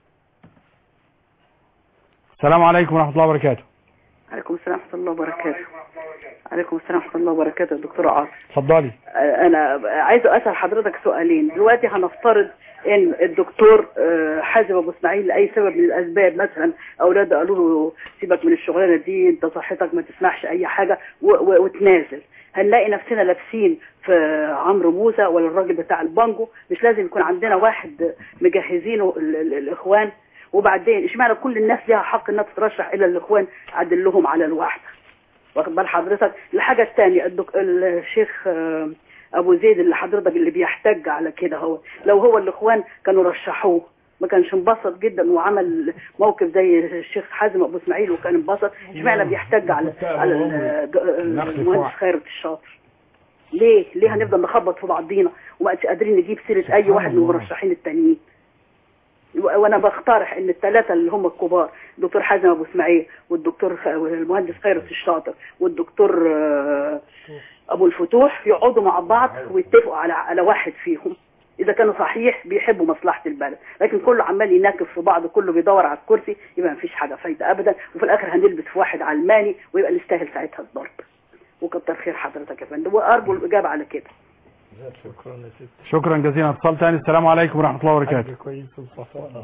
السلام عليكم ورحمة الله وبركاته عليكم السلام ورحمة الله وبركاته عليكم السلام ورحمة الله وبركاته دكتور عاصم اتفضلي آه، أنا عايزة أسأل حضرتك سؤالين دلوقتي هنفترض إن الدكتور آه، حازم أبو إسماعيل لأي سبب من الأسباب مثلا أولاده قالوا له سيبك من الشغلانة دي أنت صحتك ما تسمحش أي حاجة و- و- وتنازل هنلاقي نفسنا لابسين في عمرو موسى ولا الراجل بتاع البانجو مش لازم يكون عندنا واحد مجهزينه ال- ال- الإخوان وبعدين اشمعنى كل الناس ليها حق انها تترشح الى الاخوان عدل لهم على الواحده واخد بال حضرتك الحاجه الثانيه الدك... الشيخ آه، ابو زيد اللي حضرتك اللي بيحتج على كده هو لو هو الاخوان كانوا رشحوه ما كانش انبسط جدا وعمل موقف زي الشيخ حازم ابو اسماعيل وكان انبسط اشمعنى بيحتج على على ال- المهندس خيرت الشاطر ليه ليه هنفضل نخبط في بعضينا وما بقتش قادرين نجيب سيره اي واحد من المرشحين التانيين وانا بقترح ان الثلاثه اللي هم الكبار الدكتور حازم ابو اسماعيل والدكتور خ... والمهندس خيرت الشاطر والدكتور آه، ابو الفتوح يقعدوا مع بعض ويتفقوا على على واحد فيهم اذا كانوا صحيح بيحبوا مصلحه البلد لكن كله عمال يناكف في بعض كله بيدور على الكرسي يبقى مفيش حاجه فايده ابدا وفي الاخر هنلبس في واحد علماني ويبقى نستاهل ساعتها الضرب وكتر خير حضرتك يا فندم وارجو الاجابه على كده شكرا يا ستي شكرا جزيلا اتصال تاني السلام عليكم ورحمة الله وبركاته كويس الصفاء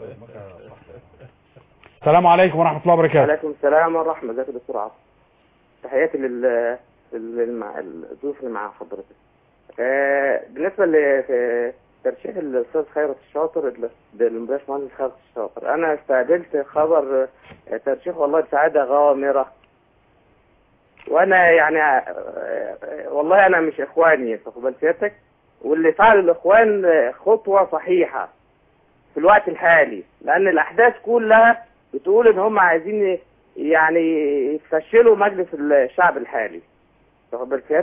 السلام عليكم ورحمة الله وبركاته وعليكم السلام ورحمة ازيك يا دكتور عاصم تحياتي لل للمع- الضيوف اللي مع حضرتك آه، بالنسبة لترشيح الأستاذ خيرت الشاطر للباشمهندس خيرت الشاطر أنا استقبلت خبر آه، ترشيح والله بسعادة غامرة وأنا يعني آه، آه، والله أنا مش إخواني تقبل سيادتك واللي فعل الإخوان آه، خطوة صحيحة في الوقت الحالي لأن الأحداث كلها بتقول إن هم عايزين ي- يعني يفشلوا مجلس الشعب الحالي واخد بال سيادتك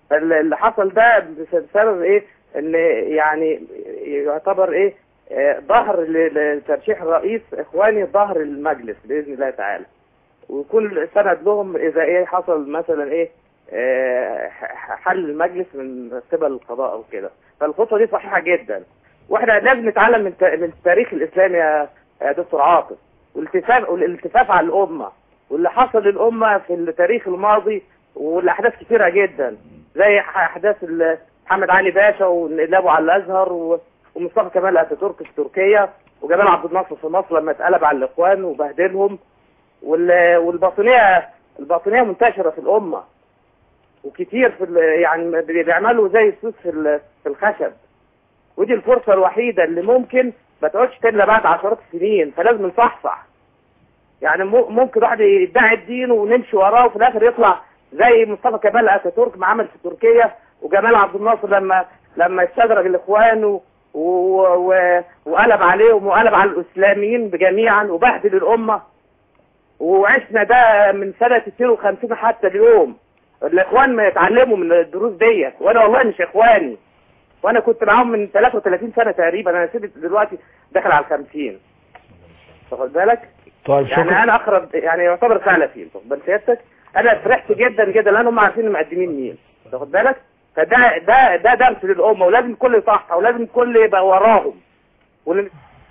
فال- اللي حصل ده بسبب ايه ان يعني يعتبر ايه آه، ظهر ل- لترشيح الرئيس اخواني ظهر المجلس باذن الله تعالى ويكون سند لهم اذا ايه حصل مثلا ايه آه، ح- حل المجلس من قبل القضاء او كده فالخطوه دي صحيحه جدا واحنا لازم نتعلم من تا- من التاريخ الاسلامي يا يا دكتور عاطف والالتفاف والالتفاف على الامه واللي حصل للامه في التاريخ الماضي والاحداث كثيره جدا زي ح- احداث ال- محمد علي باشا وانقلابه على الازهر و- ومصطفى كمال اتاتورك في تركيا وجمال عبد الناصر في مصر لما اتقلب على الاخوان وبهدلهم وال- والباطنيه الباطنيه منتشره في الامه وكتير في ال- يعني بيعملوا زي السوس في ال- في الخشب ودي الفرصه الوحيده اللي ممكن ما تقعدش تملى بعد عشرات السنين فلازم نصحصح يعني مو- ممكن واحد يدعي الدين ونمشي وراه وفي الاخر يطلع زي مصطفى كمال اتاتورك ما عمل في تركيا وجمال عبد الناصر لما لما استدرج الاخوان و... و... و... وقلب عليهم وقلب على الاسلاميين جميعا وبهدل الامه وعشنا ده من سنه 52 حتى اليوم الاخوان ما يتعلموا من الدروس ديت وانا والله مش اخواني وانا كنت معاهم من 33 سنه تقريبا انا سبت دلوقتي داخل على ال 50 واخد بالك طيب يعني شكرا انا اقرب يعني يعتبر سلفي واخد بال سيادتك انا فرحت جدا جدا لان هم عارفين مقدمين مين واخد بالك فده ده ده درس للامه ولازم الكل يصحح ولازم الكل يبقى وراهم ولازم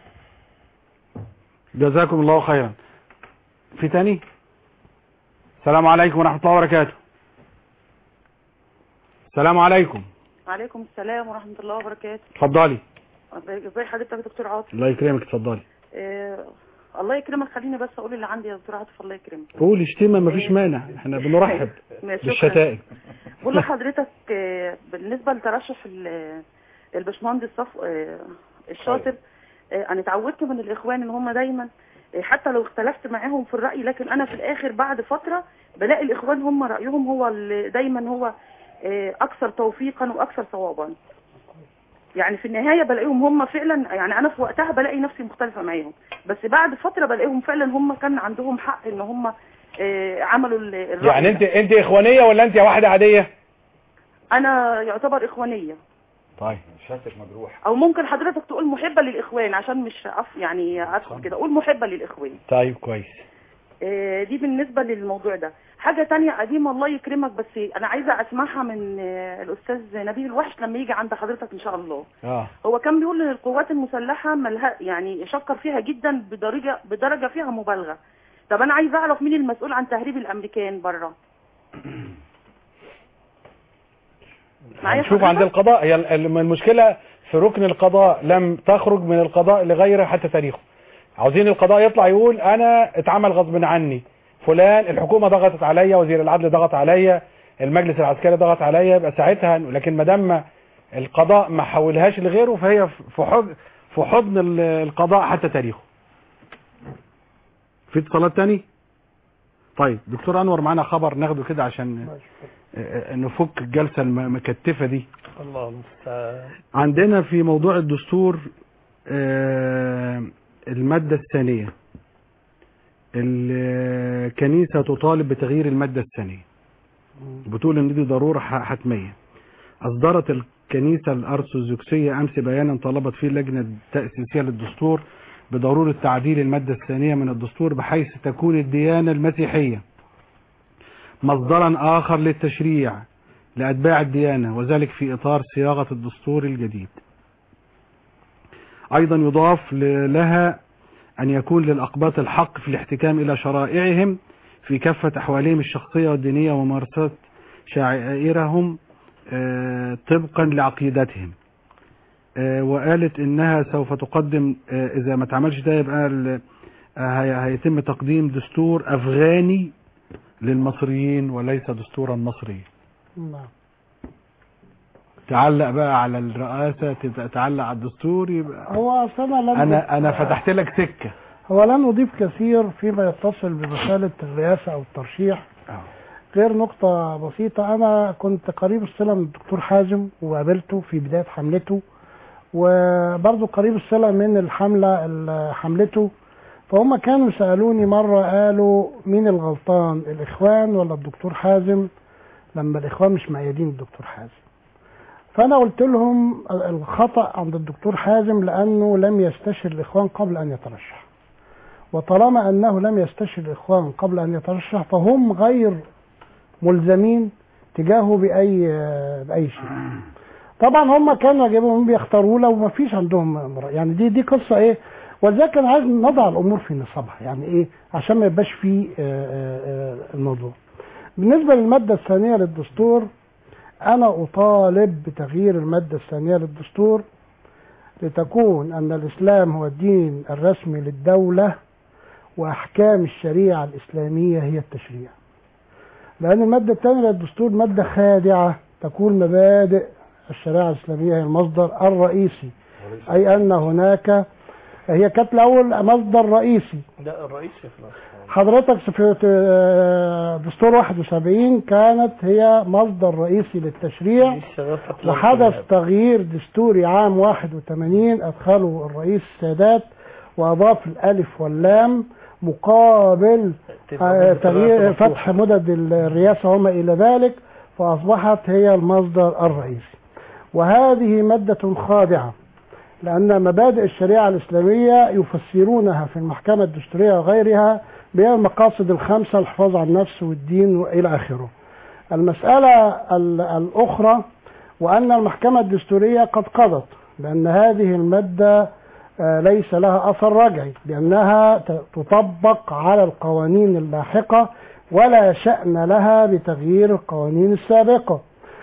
جزاكم الله خيرا في تاني السلام عليكم ورحمة الله وبركاته السلام عليكم وعليكم السلام ورحمة الله وبركاته اتفضلي ازي حضرتك يا دكتور عاطف الله يكرمك اتفضلي آه الله يكرمك خليني بس اقول اللي عندي يا دكتور عاطف الله يكرمك قول شتيمة مفيش مانع احنا بنرحب شكراً. بالشتائم بقول لحضرتك آه، بالنسبة لترشح ال- الباشمهندس صف آه، الشاطر آه، انا اتعودت من الاخوان ان هم دايما آه، حتى لو اختلفت معاهم في الرأي لكن انا في الاخر بعد فترة بلاقي الاخوان هم رأيهم هو اللي دايما هو آه، اكثر توفيقا واكثر صوابا يعني في النهاية بلاقيهم هم فعلا يعني انا في وقتها بلاقي نفسي مختلفة معاهم بس بعد فترة بلاقيهم فعلا هم كان عندهم حق ان هم آه، عملوا ال- الرأي يعني ده. انت انت اخوانية ولا انت واحدة عادية انا يعتبر اخوانية طيب شاتك مجروح او ممكن حضرتك تقول محبة للاخوان عشان مش أف يعني ادخل كده اقول محبة للاخوان طيب كويس آه، دي بالنسبة للموضوع ده حاجة تانية قديمة الله يكرمك بس انا عايزة اسمعها من آه، الاستاذ نبيل الوحش لما يجي عند حضرتك ان شاء الله اه هو كان بيقول ان القوات المسلحة ملها يعني شكر فيها جدا بدرجة بدرجة فيها مبالغة طب انا عايزة اعرف مين المسؤول عن تهريب الامريكان بره معايا نشوف عند القضاء هي ال- ال- المشكلة في ركن القضاء لم تخرج من القضاء لغيره حتى تاريخه عاوزين القضاء يطلع يقول انا اتعمل غصب عني فلان الحكومة ضغطت عليا وزير العدل ضغط عليا المجلس العسكري ضغط عليا يبقى ساعتها لكن ما دام القضاء ما حولهاش لغيره فهي في حضن في حضن ال- القضاء حتى تاريخه في اتصالات تاني طيب دكتور انور معانا خبر ناخده كده عشان آه، آه، نفك الجلسة المكتفة دي الله المستعان عندنا في موضوع الدستور آه، المادة الثانية الكنيسة تطالب بتغيير المادة الثانية بتقول ان دي ضرورة ح- حتمية اصدرت الكنيسة الارثوذكسية امس بيانا طلبت فيه اللجنة التأسيسية للدستور بضرورة تعديل المادة الثانية من الدستور بحيث تكون الديانة المسيحية مصدرا آخر للتشريع لأتباع الديانة وذلك في إطار صياغة الدستور الجديد أيضا يضاف ل- لها أن يكون للأقباط الحق في الاحتكام إلى شرائعهم في كافة أحوالهم الشخصية والدينية وممارسات شعائرهم آه، طبقا لعقيدتهم آه، وقالت إنها سوف تقدم آه، إذا ما تعملش ده يبقى ال- آه، هي- هيتم تقديم دستور أفغاني للمصريين وليس دستورا مصريا نعم تعلق بقى على الرئاسة تبقى تعلق على الدستور يبقى هو أصلا لم انا انا فتحت لك سكة هو لن أضيف كثير فيما يتصل بمسألة الرئاسة أو الترشيح غير نقطة بسيطة أنا كنت قريب الصلة من الدكتور حازم وقابلته في بداية حملته وبرضه قريب الصلة من الحملة اللي حملته فهم كانوا سألوني مرة قالوا مين الغلطان الإخوان ولا الدكتور حازم لما الاخوان مش مأيدين الدكتور حازم فانا قلت لهم الخطأ عند الدكتور حازم لانه لم يستشر الاخوان قبل ان يترشح وطالما انه لم يستشر الاخوان قبل ان يترشح فهم غير ملزمين تجاهه باي باي شيء طبعا هم كانوا يجبهم بيختاروا له وما فيش عندهم مرا- يعني دي دي قصه ايه ولذلك انا عايز نضع الامور في نصابها يعني ايه عشان ما يبقاش في آه، آه، آه، الموضوع بالنسبه للماده الثانيه للدستور انا اطالب بتغيير الماده الثانيه للدستور لتكون ان الاسلام هو الدين الرسمي للدوله واحكام الشريعه الاسلاميه هي التشريع لان الماده الثانيه للدستور ماده خادعه تكون مبادئ الشريعه الاسلاميه هي المصدر الرئيسي اي ان هناك هي كانت الاول مصدر رئيسي ده الرئيس في الأصل. حضرتك في آه، دستور 71 كانت هي مصدر رئيسي للتشريع الشباب حتى لو وحدث كان- تغيير دستوري عام 81 أدخله الرئيس السادات وأضاف الألف واللام مقابل آه، تغيير فتح مدد الرئاسة وما إلى ذلك فأصبحت هي المصدر الرئيسي وهذه مادة خادعة لأن مبادئ الشريعة الإسلامية يفسرونها في المحكمة الدستورية وغيرها بها المقاصد الخمسة الحفاظ على النفس والدين وإلى آخره المسألة ال- الأخرى وأن المحكمة الدستورية قد قضت بأن هذه المادة آه، ليس لها أثر رجعي لأنها ت- تطبق على القوانين اللاحقة ولا شأن لها بتغيير القوانين السابقة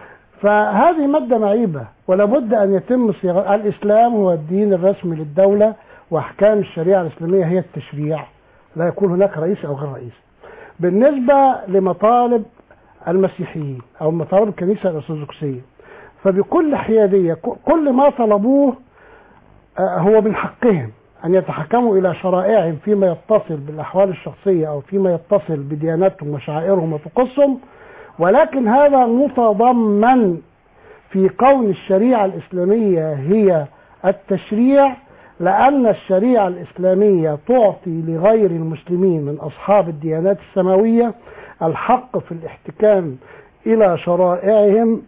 فهذه مادة معيبة ولابد أن يتم صياغة الإسلام هو الدين الرسمي للدولة وأحكام الشريعة الإسلامية هي التشريع لا يكون هناك رئيس أو غير رئيس بالنسبة لمطالب المسيحيين أو مطالب الكنيسة الأرثوذكسية فبكل حيادية ك- كل ما طلبوه آه، هو من حقهم أن يتحكموا إلى شرائعهم فيما يتصل بالأحوال الشخصية أو فيما يتصل بدياناتهم وشعائرهم وطقوسهم ولكن هذا متضمن في كون الشريعة الإسلامية هي التشريع لأن الشريعة الإسلامية تعطي لغير المسلمين من أصحاب الديانات السماوية الحق في الاحتكام إلى شرائعهم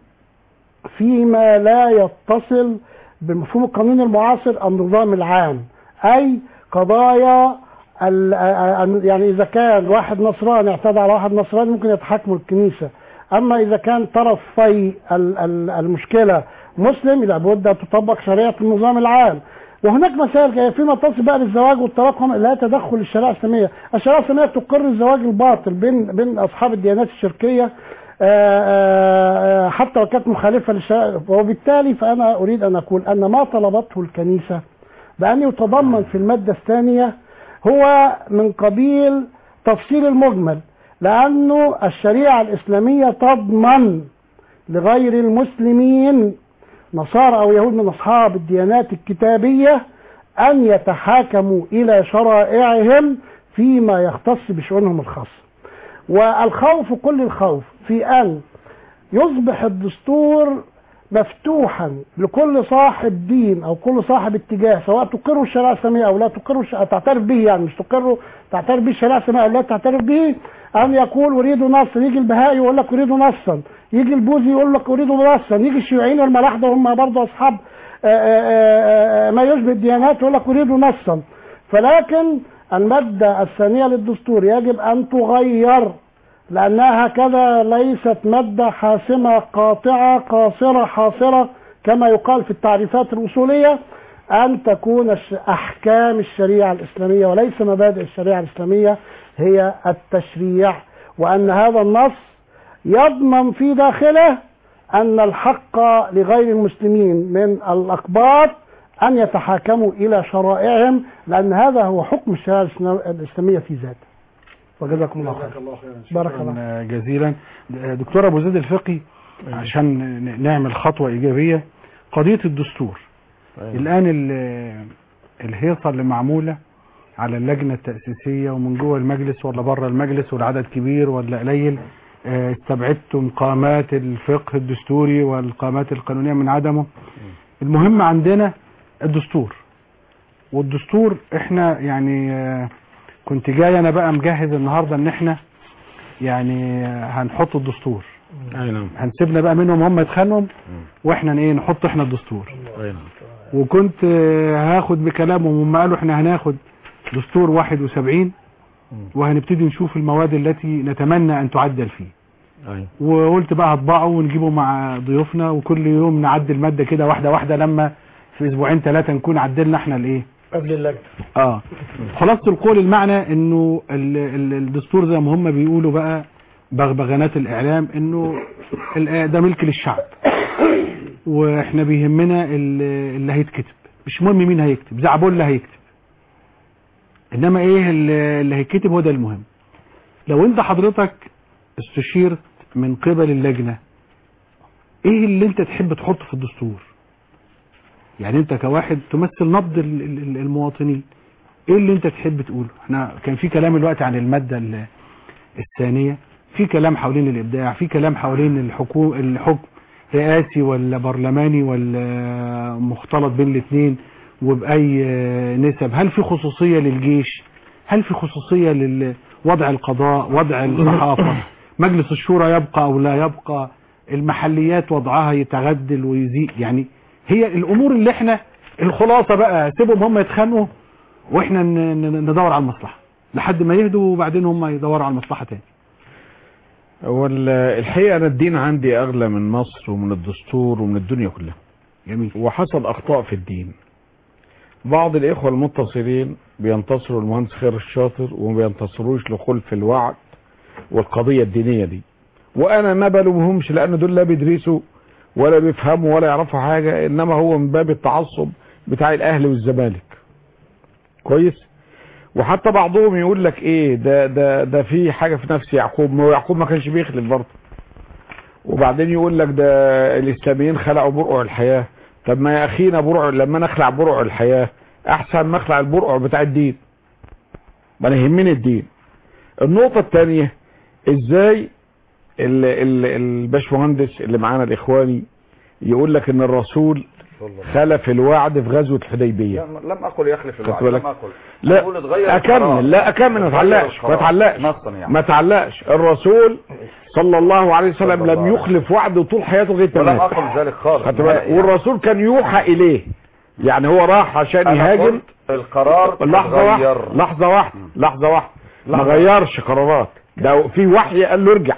فيما لا يتصل بمفهوم القانون المعاصر النظام العام أي قضايا ال- ال- يعني إذا كان واحد نصراني اعتدى على واحد نصراني ممكن يتحكموا الكنيسة أما إذا كان طرفي ال- ال- المشكلة مسلم يبقى لابد أن تطبق شريعة النظام العام وهناك مسائل فيما يتصل بقى بالزواج والطلاق هم- لا تدخل الشريعة الإسلامية الشريعة الإسلامية تقر الزواج الباطل بين بين أصحاب الديانات الشركية آه، آه، حتى لو كانت مخالفة للشريعة وبالتالي فأنا أريد أن أقول أن ما طلبته الكنيسة بأن يتضمن في المادة الثانية هو من قبيل تفصيل المجمل لأنه الشريعة الإسلامية تضمن لغير المسلمين نصارى أو يهود من أصحاب الديانات الكتابية أن يتحاكموا إلى شرائعهم فيما يختص بشؤونهم الخاصة والخوف كل الخوف في أن يصبح الدستور مفتوحا لكل صاحب دين او كل صاحب اتجاه سواء تقر الشريعه الاسلاميه او لا تقر الش... تعترف به يعني مش تقر تعترف به الشريعه الاسلاميه او لا تعترف به ان يقول اريد نصر يجي البهائي يقول لك اريد نصا يجي البوذي يقول لك اريد نصا يجي الشيوعيين والملاحده هم برضه اصحاب آآ آآ آآ ما يشبه الديانات يقول لك اريد نصا فلكن الماده الثانيه للدستور يجب ان تغير لأنها هكذا ليست مادة حاسمة قاطعة قاصرة حاصرة كما يقال في التعريفات الأصولية أن تكون الش- أحكام الشريعة الإسلامية وليس مبادئ الشريعة الإسلامية هي التشريع وأن هذا النص يضمن في داخله أن الحق لغير المسلمين من الأقباط أن يتحاكموا إلى شرائعهم لأن هذا هو حكم الشريعة الإسلام- الإسلامية في ذاته وجزاكم الله خير بارك الله شكرا جزيلا دكتور ابو زيد الفقي عشان ن- نعمل خطوه ايجابيه قضيه الدستور الان ال- الهيصه اللي معموله على اللجنه التاسيسيه ومن جوه المجلس ولا بره المجلس والعدد كبير ولا قليل آه، استبعدتم قامات الفقه الدستوري والقامات القانونيه من عدمه المهم عندنا الدستور والدستور احنا يعني آه، كنت جاي انا بقى مجهز النهارده ان احنا يعني هنحط الدستور اي نعم هنسيبنا بقى منهم هم يتخانقوا واحنا ايه نحط احنا الدستور اي نعم وكنت آه، هاخد بكلامهم هم قالوا احنا هناخد دستور 71 وهنبتدي نشوف المواد التي نتمنى ان تعدل فيه اي وقلت بقى هطبعه ونجيبه مع ضيوفنا وكل يوم نعدل مادة كده واحدة واحدة لما في اسبوعين ثلاثة نكون عدلنا احنا الايه قبل اللجنة اه خلاصة القول المعنى انه ال- ال- الدستور زي ما هم بيقولوا بقى بغبغانات الاعلام انه ال- ده ملك للشعب واحنا بيهمنا ال- اللي هيتكتب مش مهم مين هيكتب زعبول هيكتب انما ايه اللي اللي هيتكتب هو ده المهم لو انت حضرتك استشيرت من قبل اللجنة ايه اللي انت تحب تحطه في الدستور يعني انت كواحد تمثل نبض ال- ال- المواطنين ايه اللي انت تحب تقوله احنا كان في كلام الوقت عن المادة ال- الثانية في كلام حوالين الابداع في كلام حوالين الحكوم الحكم رئاسي ولا برلماني ولا مختلط بين الاثنين وبأي آه، نسب هل في خصوصية للجيش هل في خصوصية لوضع القضاء وضع الصحافة مجلس الشورى يبقى او لا يبقى المحليات وضعها يتغدل ويزيد يعني هي الامور اللي احنا الخلاصة بقى سيبهم هم يتخانقوا واحنا ن- ن- ندور على المصلحة لحد ما يهدوا وبعدين هم يدوروا على المصلحة تاني هو ال- الحقيقة أنا الدين عندي أغلى من مصر ومن الدستور ومن الدنيا كلها جميل وحصل أخطاء في الدين بعض الإخوة المتصلين بينتصروا المهندس خير الشاطر وما بينتصروش لخلف الوعد والقضية الدينية دي وأنا ما بلومهمش لأن دول لا بيدرسوا ولا بيفهموا ولا يعرفوا حاجة إنما هو من باب التعصب بتاع الأهل والزمالك كويس وحتى بعضهم يقول لك ايه ده ده ده في حاجه في نفس يعقوب ما هو يعقوب ما كانش بيخلف برضه وبعدين يقول لك ده الاسلاميين خلعوا برقع الحياه طب ما يا اخينا برقع لما انا اخلع برقع الحياه احسن ما اخلع البرقع بتاع الدين ما انا يهمني الدين النقطه الثانيه ازاي ال- ال- الباشمهندس اللي معانا الاخواني يقول لك ان الرسول خلف الوعد في غزوه الحديبيه لم اقل يخلف خدت الوعد بالك؟ لم اقل لا أقول اتغير القرار. اكمل لا اكمل ما اتغير تعلقش ما القرار. تعلقش نصا يعني ما تعلقش الرسول صلى الله عليه وسلم صلى الله لم عليه يخلف وعده طول حياته لغايه ما ولم مات. اقل ذلك خالص خدت بالك؟ نهائي. والرسول كان يوحى اليه يعني هو راح عشان أنا يهاجم قلت القرار لحظه واحده اتغير. لحظه واحده لحظه واحده ما لحظة. غيرش قرارات ده في وحي قال له ارجع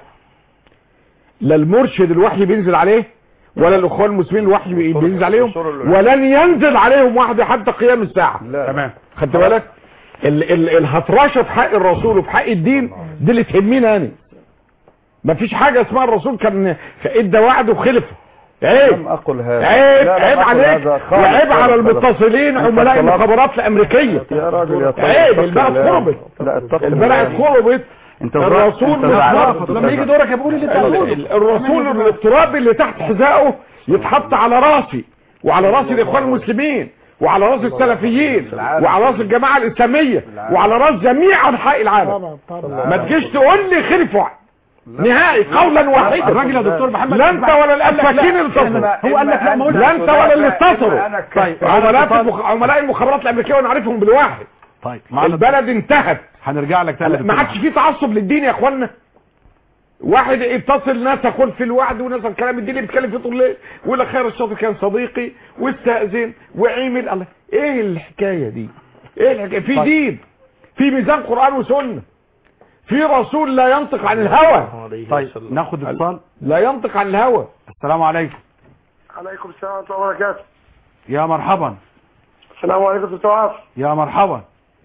لا المرشد الوحي بينزل عليه ولا الاخوان المسلمين الوحي بينزل عليهم ولن ينزل عليهم واحد حتى قيام الساعه تمام خدت بالك ال ال الهطرشه في حق الرسول وفي حق الدين دي اللي تهمني انا مفيش حاجه اسمها الرسول كان ادى وعد وخلفه عيب لم اقل هذا عيب لا، لم عيب أقل عليك هذا خالص. وعيب على خالص. المتصلين أنت عملاء طلبت- المخابرات الامريكيه يا راجل يا طيب عيب اتق البلد الله. خربت لا اتق البلد الله. خربت انت الرسول انت متناقض. زعلان. لما يجي دورك يا بقول اللي انت ال- هتقوله ال- الرسول التراب اللي تحت حذائه يتحط على راسي وعلى راس الاخوان المسلمين وعلى راس السلفيين وعلى راس الجماعه الاسلاميه وعلى راس جميع انحاء العالم ما تجيش تقول لي خلف وعد نهائي قولا واحدا الراجل يا دكتور محمد لا انت ولا الافاكين اللي إحنا- اتصلوا هو قال لك لا ما قلتش لا انت ولا اللي اتصلوا طيب عملاء المخ- عملاء المخابرات الامريكيه ونعرفهم بالواحد طيب معنا البلد انتهت هنرجع لك تاني يا ما دكتور عادش فيه تعصب للدين يا اخوانا واحد يتصل ناس اقول في الوعد وناس الكلام الدين اللي بيتكلم فيه طول الليل ويقول لك خير الشاطر كان صديقي واستاذن وعمل الله ايه الحكايه دي ايه الحكايه في طيب. دين في ميزان قران وسنه في رسول لا ينطق عن الهوى طيب ناخد اتصال لا ينطق عن الهوى السلام عليكم عليكم السلام ورحمة الله وبركاته يا مرحبا السلام عليكم دكتور عاصم يا مرحبا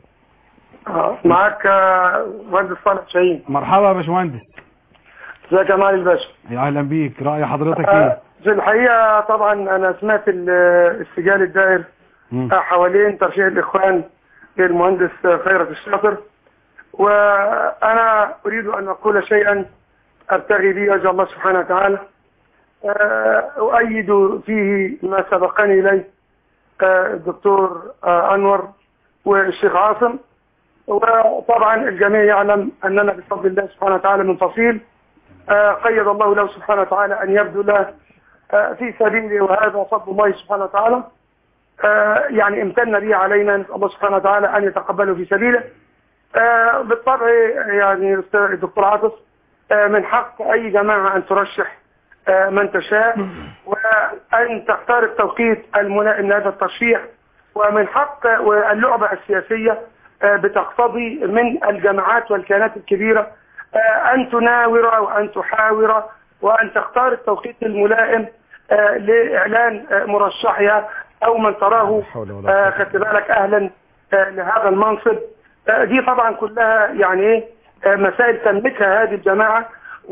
آه، معاك آه، مهندس صالح شاهين مرحبا يا باشمهندس ازيك يا معالي الباشا يا اهلا بيك راي حضرتك آه، ايه في الحقيقة طبعا أنا سمعت ال- السجال الدائر مم. آه، حوالين ترشيح الإخوان للمهندس خيرت الشاطر وأنا أريد أن أقول شيئا أبتغي به وجه الله سبحانه وتعالى آه، أؤيد فيه ما سبقني إليه آه، الدكتور آه، أنور والشيخ عاصم وطبعا الجميع يعلم أننا بفضل الله سبحانه وتعالى من فصيل آه، قيد الله له سبحانه وتعالى أن يبذل آه، في سبيله وهذا فضل الله سبحانه وتعالى آه، يعني امتن به علينا نسأل الله سبحانه وتعالى أن يتقبله في سبيله آه، بالطبع يعني أستاذ الدكتور عاطف آه، من حق أي جماعة أن ترشح آه، من تشاء وأن تختار التوقيت الملائم لهذا الترشيح ومن حق واللعبة السياسية آه، بتقتضي من الجماعات والكيانات الكبيرة آه، أن تناور وأن تحاور وأن تختار التوقيت الملائم آه، لإعلان آه، مرشحها أو من تراه آه، خدت بالك أهلا آه، لهذا المنصب آه، دي طبعا كلها يعني إيه آه، مسائل تملكها هذه الجماعة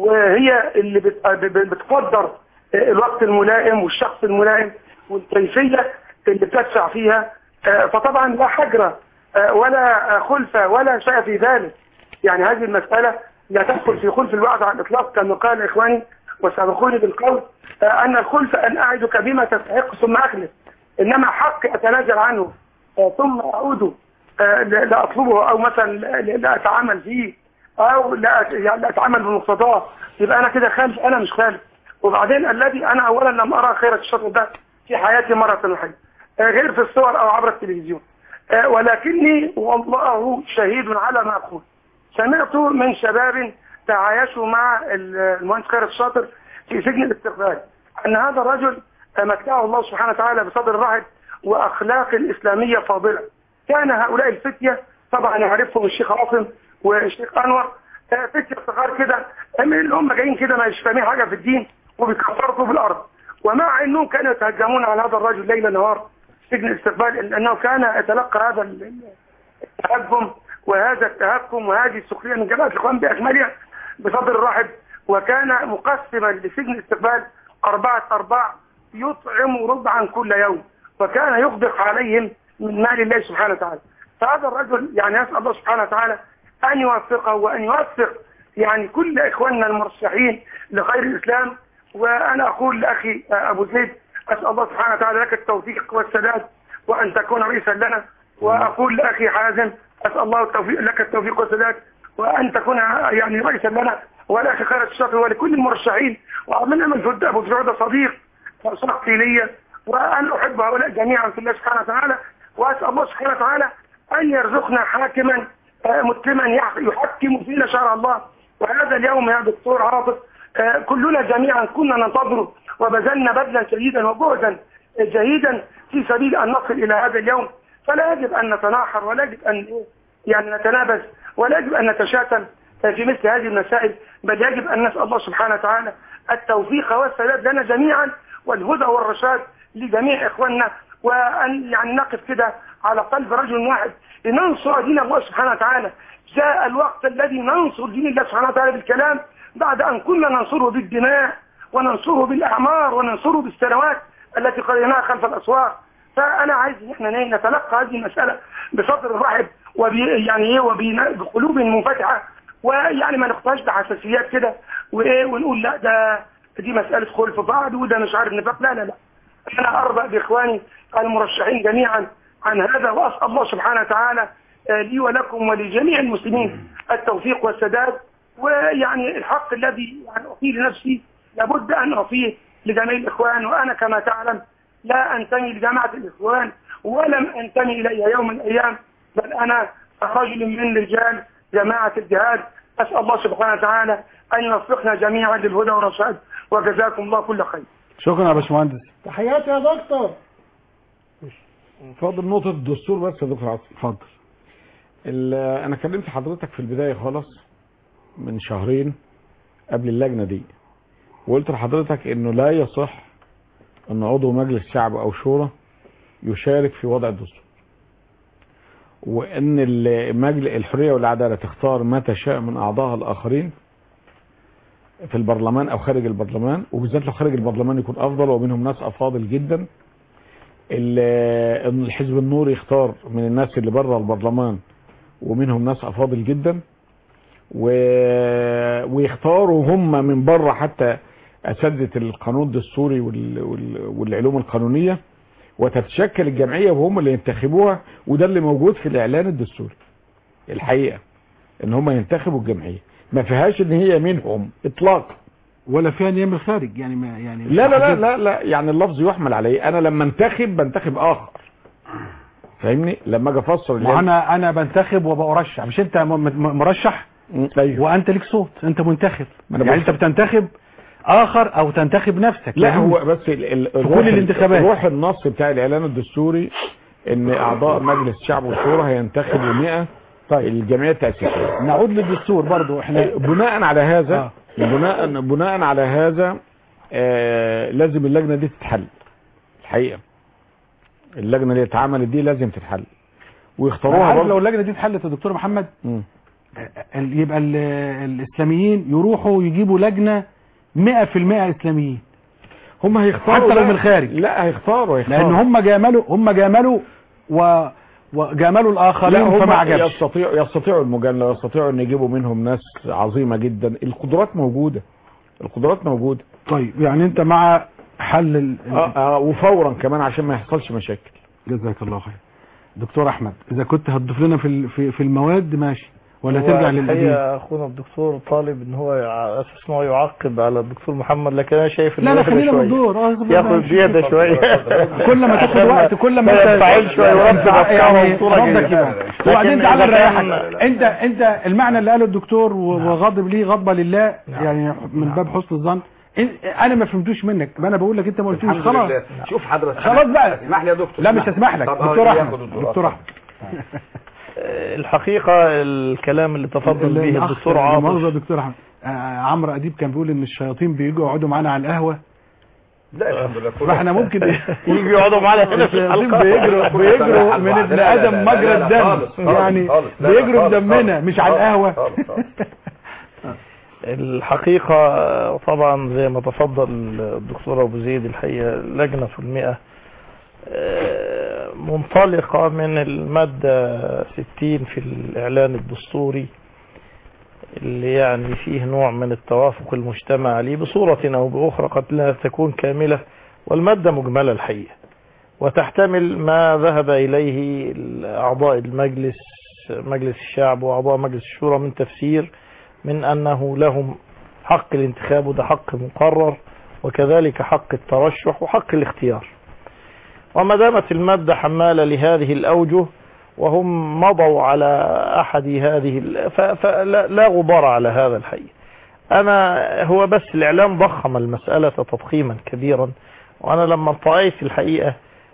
وهي اللي بت- ب- بتقدر آه، الوقت الملائم والشخص الملائم والكيفية اللي بتدفع فيها آه، فطبعا لا حجر آه، ولا آه، خلفة ولا شيء في ذلك يعني هذه المسألة لا تدخل في خلف الوعد على الإطلاق كما قال إخواني وسبقوني بالقول آه، أن الخلف أن أعدك بما تستحق ثم أخلف إنما حق أتنازل عنه آه، ثم أعود آه، لا لا أطلبه أو مثلا لا- لا أتعامل فيه أو لا أت- يعني لا أتعامل بمقتضاه يبقى أنا كده خالف أنا مش خالف وبعدين الذي أنا أولا لم أرى خير الشر ده في حياتي مرة واحدة آه، غير في الصور أو عبر التلفزيون آه، ولكني والله شهيد على ما أقول سمعت من شباب تعايشوا مع المهندس خير الشاطر في سجن الاستقبال أن هذا الرجل متعه الله سبحانه وتعالى بصدر رحب وأخلاق الإسلامية فاضلة كان هؤلاء الفتية طبعا يعرفهم الشيخ عاصم والشيخ أنور آه، فتية صغار كده آه، من اللي هم جايين كده مش فاهمين حاجة في الدين وبيكفروا في الأرض ومع أنهم كانوا يتهجمون على هذا الرجل ليل نهار سجن الاستقبال لأنه كان يتلقى هذا ال- التهجم وهذا التهكم وهذه السخريه من جماعه الاخوان باكملها بصدر رحب وكان مقسما لسجن الاستقبال اربعه ارباع يطعم ربعا كل يوم وكان يغدق عليهم من مال الله سبحانه وتعالى فهذا الرجل يعني اسال الله سبحانه وتعالى ان يوفقه وان يوفق يعني كل اخواننا المرشحين لخير الاسلام وانا اقول لاخي ابو زيد اسال الله سبحانه وتعالى لك التوفيق والسداد وان تكون رئيسا لنا واقول لاخي حازم اسال الله التوفيق لك التوفيق والسداد وان تكون يعني رئيسا لنا والاخي خيرت الشاطر ولكل المرشحين ومن امل فد ابو جعده صديق شخصي لي وانا احب هؤلاء جميعا في الله سبحانه وتعالى واسال الله سبحانه وتعالى ان يرزقنا حاكما آه، مسلما يح- يحكم فينا شرع الله وهذا اليوم يا دكتور عاطف آه، كلنا جميعا كنا ننتظره وبذلنا بذلا شديدا وجهدا جهيدا في سبيل ان نصل الى هذا اليوم فلا يجب ان نتناحر ولا يجب ان يعني نتنابز ولا يجب ان نتشاتم في مثل هذه المسائل بل يجب ان نسال الله سبحانه وتعالى التوفيق والسداد لنا جميعا والهدى والرشاد لجميع اخواننا وان يعني نقف كده على قلب رجل واحد لننصر دين الله سبحانه وتعالى جاء الوقت الذي ننصر دين الله سبحانه وتعالى بالكلام بعد ان كنا ننصره بالدماء وننصره بالاعمار وننصره بالسنوات التي قضيناها خلف الاسواق فانا عايز ان احنا إيه نتلقى هذه المساله بصدر رحب وبي يعني ايه وبي- بقلوب منفتحه ويعني ما ناخدهاش بحساسيات كده وايه ونقول لا ده دي مساله خلف بعض وده مش عارف نفاق لا لا لا انا ارضى باخواني المرشحين جميعا عن هذا واسال الله سبحانه وتعالى آه، لي ولكم ولجميع المسلمين التوفيق والسداد ويعني الحق الذي يعني اعطيه لنفسي لابد ان اعطيه لجميع الاخوان وانا كما تعلم لا انتمي لجماعه الاخوان ولم انتمي اليها يوم من الايام بل انا رجل من رجال جماعه الجهاد اسال الله سبحانه وتعالى ان يوفقنا جميعا للهدى والرشاد وجزاكم الله كل خير شكرا يا باشمهندس تحياتي يا دكتور فاضل نقطة الدستور بس يا دكتور عاصم اتفضل ال- انا كلمت حضرتك في البداية خالص من شهرين قبل اللجنة دي وقلت لحضرتك انه لا يصح ان عضو مجلس شعب او شورى يشارك في وضع الدستور وان المجل الحرية والعدالة تختار ما تشاء من اعضائها الاخرين في البرلمان او خارج البرلمان وبالذات لو خارج البرلمان يكون افضل ومنهم ناس افاضل جدا ال- ان الحزب النور يختار من الناس اللي بره البرلمان ومنهم ناس افاضل جدا و... ويختاروا هم من بره حتى اساتذه القانون الدستوري وال... وال... والعلوم القانونيه وتتشكل الجمعيه وهم اللي ينتخبوها وده اللي موجود في الاعلان الدستوري الحقيقه ان هم ينتخبوا الجمعيه ما فيهاش ان هي منهم اطلاقا ولا فيها نيام الخارج يعني ما يعني لا لا لا لا لا يعني اللفظ يحمل عليه انا لما انتخب بنتخب اخر فاهمني لما اجي افسر ما انا انا بنتخب وبرشح مش انت م- م- مرشح أيوه. وانت ليك صوت انت منتخب ما أنا يعني بقول- انت بتنتخب اخر او تنتخب نفسك لا يعني هو بس ال- ال- في الروح- كل الانتخابات روح النص بتاع الاعلان الدستوري ان اعضاء مجلس الشعب والشورى هينتخبوا 100 طيب الجمعيه التاسيسيه نعود للدستور برضو احنا بناء على هذا آه. بناء بناء على هذا آه لازم اللجنه دي تتحل الحقيقه اللجنه اللي اتعملت دي لازم تتحل أنا ويختاروها عارف لو برضه اللجنه دي اتحلت يا دكتور محمد مم. ال- يبقى ال- الاسلاميين يروحوا يجيبوا لجنه 100% اسلاميين هم هيختاروا حتى لو لا- من الخارج لا هيختاروا هيختاروا لان هم جاملوا هم جاملوا و وجاملوا لا الاخرين هم فما عجبش يستطيعوا يستطيعوا المجامله يستطيعوا ان يجيبوا منهم ناس عظيمه جدا القدرات موجوده القدرات موجوده طيب يعني انت مع حل ال... آه آه وفورا كمان عشان ما يحصلش مشاكل جزاك الله خير دكتور احمد اذا كنت هتضيف لنا في ال- في, في المواد ماشي ولا ترجع للقديم الحقيقة اخونا الدكتور طالب ان هو يع- اساس ان هو يعقب على الدكتور محمد لكن انا شايف لا انه لا ياخد خلينا شوية. بالدور اه ياخد زيادة شوية كل ما تاخد وقت كل ما ما انت ينفعلش شوية ورد أفكاره يعني بصورة ردك جيدة. يبقى لكن وبعدين تعالى إذا كان- نريحك انت انت المعنى اللي قاله الدكتور و- وغاضب ليه غضبه لله يعني من باب حسن الظن إن- انا ما فهمتوش منك ما انا بقول لك انت ما قلتوش الحمد خلاص لله. شوف حضرتك خلاص بقى اسمح لي يا دكتور لا مش هسمح لك طب آه، دكتور ياخد احمد الدور. دكتور احمد الحقيقة الكلام اللي تفضل به الأخ- الدكتور لا عاطف مؤاخذة يا دكتور احمد آه، عمرو اديب كان بيقول ان الشياطين بيجوا يقعدوا معانا على القهوه لا الحمد لله كله فاحنا ممكن يجوا يقعدوا معانا هنا في الشياطين الحلقة بيجروا بيجروا من ابن لا، لا، ادم لا، مجرى لا، لا، الدم خالص، خالص، يعني خالص، لا، لا، بيجروا خالص، بدمنا خالص، مش على خالص، القهوه خالص، خالص. الحقيقة طبعا زي ما تفضل الدكتور أبو زيد الحقيقة لجنة في المئة آه، منطلقة من المادة 60 في الإعلان الدستوري اللي يعني فيه نوع من التوافق المجتمع عليه بصورة أو بأخرى قد لا تكون كاملة والمادة مجملة الحقيقة وتحتمل ما ذهب إليه أعضاء المجلس مجلس الشعب وأعضاء مجلس الشورى من تفسير من أنه لهم حق الانتخاب وده حق مقرر وكذلك حق الترشح وحق الاختيار وما دامت المادة حمالة لهذه الأوجه وهم مضوا على أحد هذه ال- ف- فلا لا غبار على هذا الحقيقة أنا هو بس الإعلام ضخم المسألة تضخيما كبيرا وأنا لما التقيت الحقيقة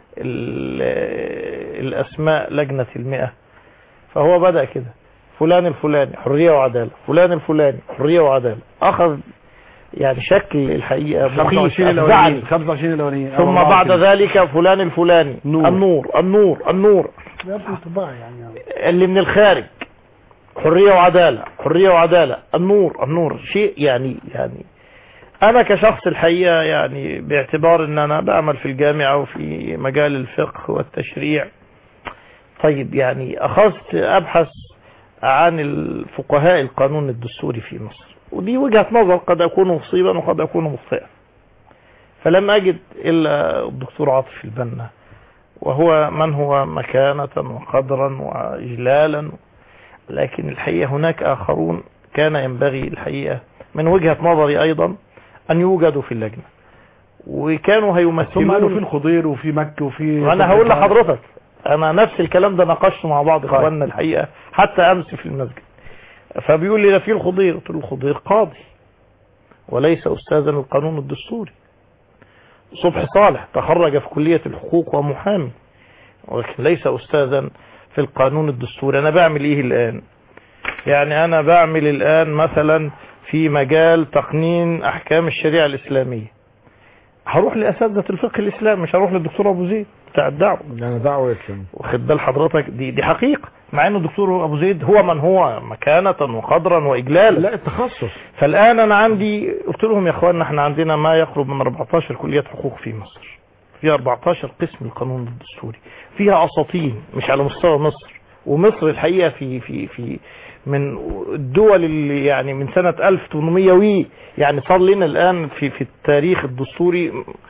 ال- الأسماء لجنة المئة فهو بدأ كده فلان الفلاني حرية وعدالة فلان الفلاني حرية وعدالة أخذ يعني شكل الحقيقة مخيف 25 أفزعني الاولانيين 25 الاولانيين ثم بعد ذلك فلان الفلاني نور. النور النور النور ده انطباع يعني اللي من الخارج حرية وعدالة حرية وعدالة النور النور شيء يعني يعني انا كشخص الحقيقة يعني باعتبار ان انا بعمل في الجامعة وفي مجال الفقه والتشريع طيب يعني اخذت ابحث عن الفقهاء القانون الدستوري في مصر ودي وجهة نظر قد اكون مصيبا وقد اكون مخطئا فلم اجد الا الدكتور عاطف البنا وهو من هو مكانة وقدرا وإجلالا لكن الحقيقة هناك آخرون كان ينبغي الحقيقة من وجهة نظري أيضا أن يوجدوا في اللجنة وكانوا ثم قالوا في هيمثلون الخضير وفي مكة وفي وأنا هقول لحضرتك أنا نفس الكلام ده ناقشته مع بعض إخواننا الحقيقة حتى أمس في المسجد فبيقول لي ده في الخضير قلت له الخضير قاضي وليس أستاذا القانون الدستوري صبح صالح تخرج في كلية الحقوق ومحامي ولكن ليس أستاذا في القانون الدستوري أنا بعمل إيه الآن يعني أنا بعمل الآن مثلا في مجال تقنين أحكام الشريعة الإسلامية هروح لأساتذة الفقه الإسلامي مش هروح للدكتور أبو زيد بتاع الدعوة يعني دعوة يتم واخد بال حضرتك دي دي حقيقة مع انه الدكتور ابو زيد هو من هو مكانة وقدرا واجلالا لا التخصص فالان انا عندي قلت لهم يا اخواننا احنا عندنا ما يقرب من 14 كلية حقوق في مصر فيها 14 قسم القانون الدستوري فيها اساطين مش على مستوى مصر ومصر الحقيقة في في في من الدول اللي يعني من سنة 1800 وي يعني صار لنا الآن في في التاريخ الدستوري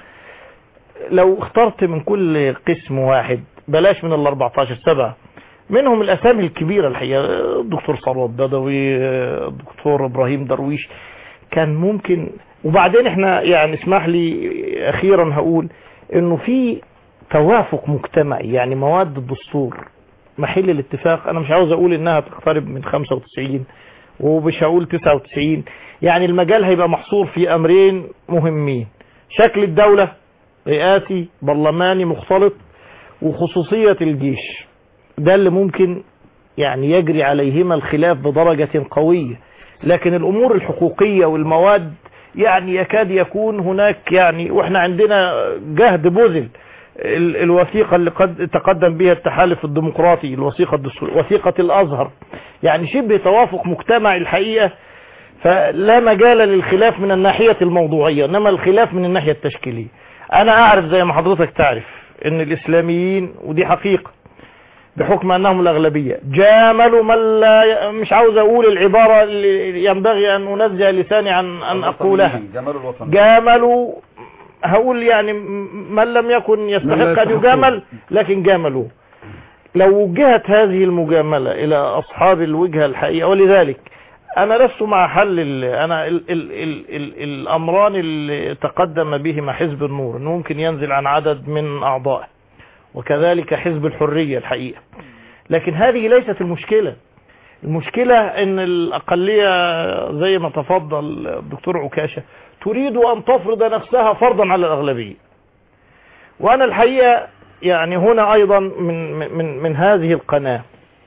لو اخترت من كل قسم واحد بلاش من ال 14 سبعة منهم الأسامي الكبيرة الحقيقة الدكتور ثروت بدوي الدكتور إبراهيم درويش كان ممكن وبعدين احنا يعني اسمح لي أخيرا هقول إنه في توافق مجتمعي يعني مواد الدستور محل الاتفاق أنا مش عاوز أقول إنها تقترب من 95 ومش هقول 99 يعني المجال هيبقى محصور في امرين مهمين شكل الدولة رئاسي برلماني مختلط وخصوصية الجيش ده اللي ممكن يعني يجري عليهما الخلاف بدرجة قوية لكن الامور الحقوقية والمواد يعني يكاد يكون هناك يعني واحنا عندنا جهد بذل ال- الوثيقة اللي قد تقدم بها التحالف الديمقراطي الوثيقة الدستور وثيقة الازهر يعني شبه توافق مجتمع الحقيقة فلا مجال للخلاف من الناحية الموضوعية انما الخلاف من الناحية التشكيلية انا اعرف زي ما حضرتك تعرف ان الاسلاميين ودي حقيقة بحكم انهم الاغلبية جاملوا من لا ي... مش عاوز اقول العبارة اللي ينبغي ان انزه لساني عن ان اقولها جمال الوطن جاملوا هقول يعني م- من لم يكن من لا يستحق ان يستحقون. يجامل لكن جاملوا لو وجهت هذه المجاملة الى اصحاب الوجهة الحقيقة ولذلك انا لست مع حل ال انا ال ال ال ال الامران اللي تقدم بهما حزب النور انه ممكن ينزل عن عدد من اعضائه وكذلك حزب الحرية الحقيقة لكن هذه ليست المشكلة المشكلة ان الاقلية زي ما تفضل الدكتور عكاشة تريد ان تفرض نفسها فرضا على الاغلبية وانا الحقيقة يعني هنا ايضا من, من, من هذه القناة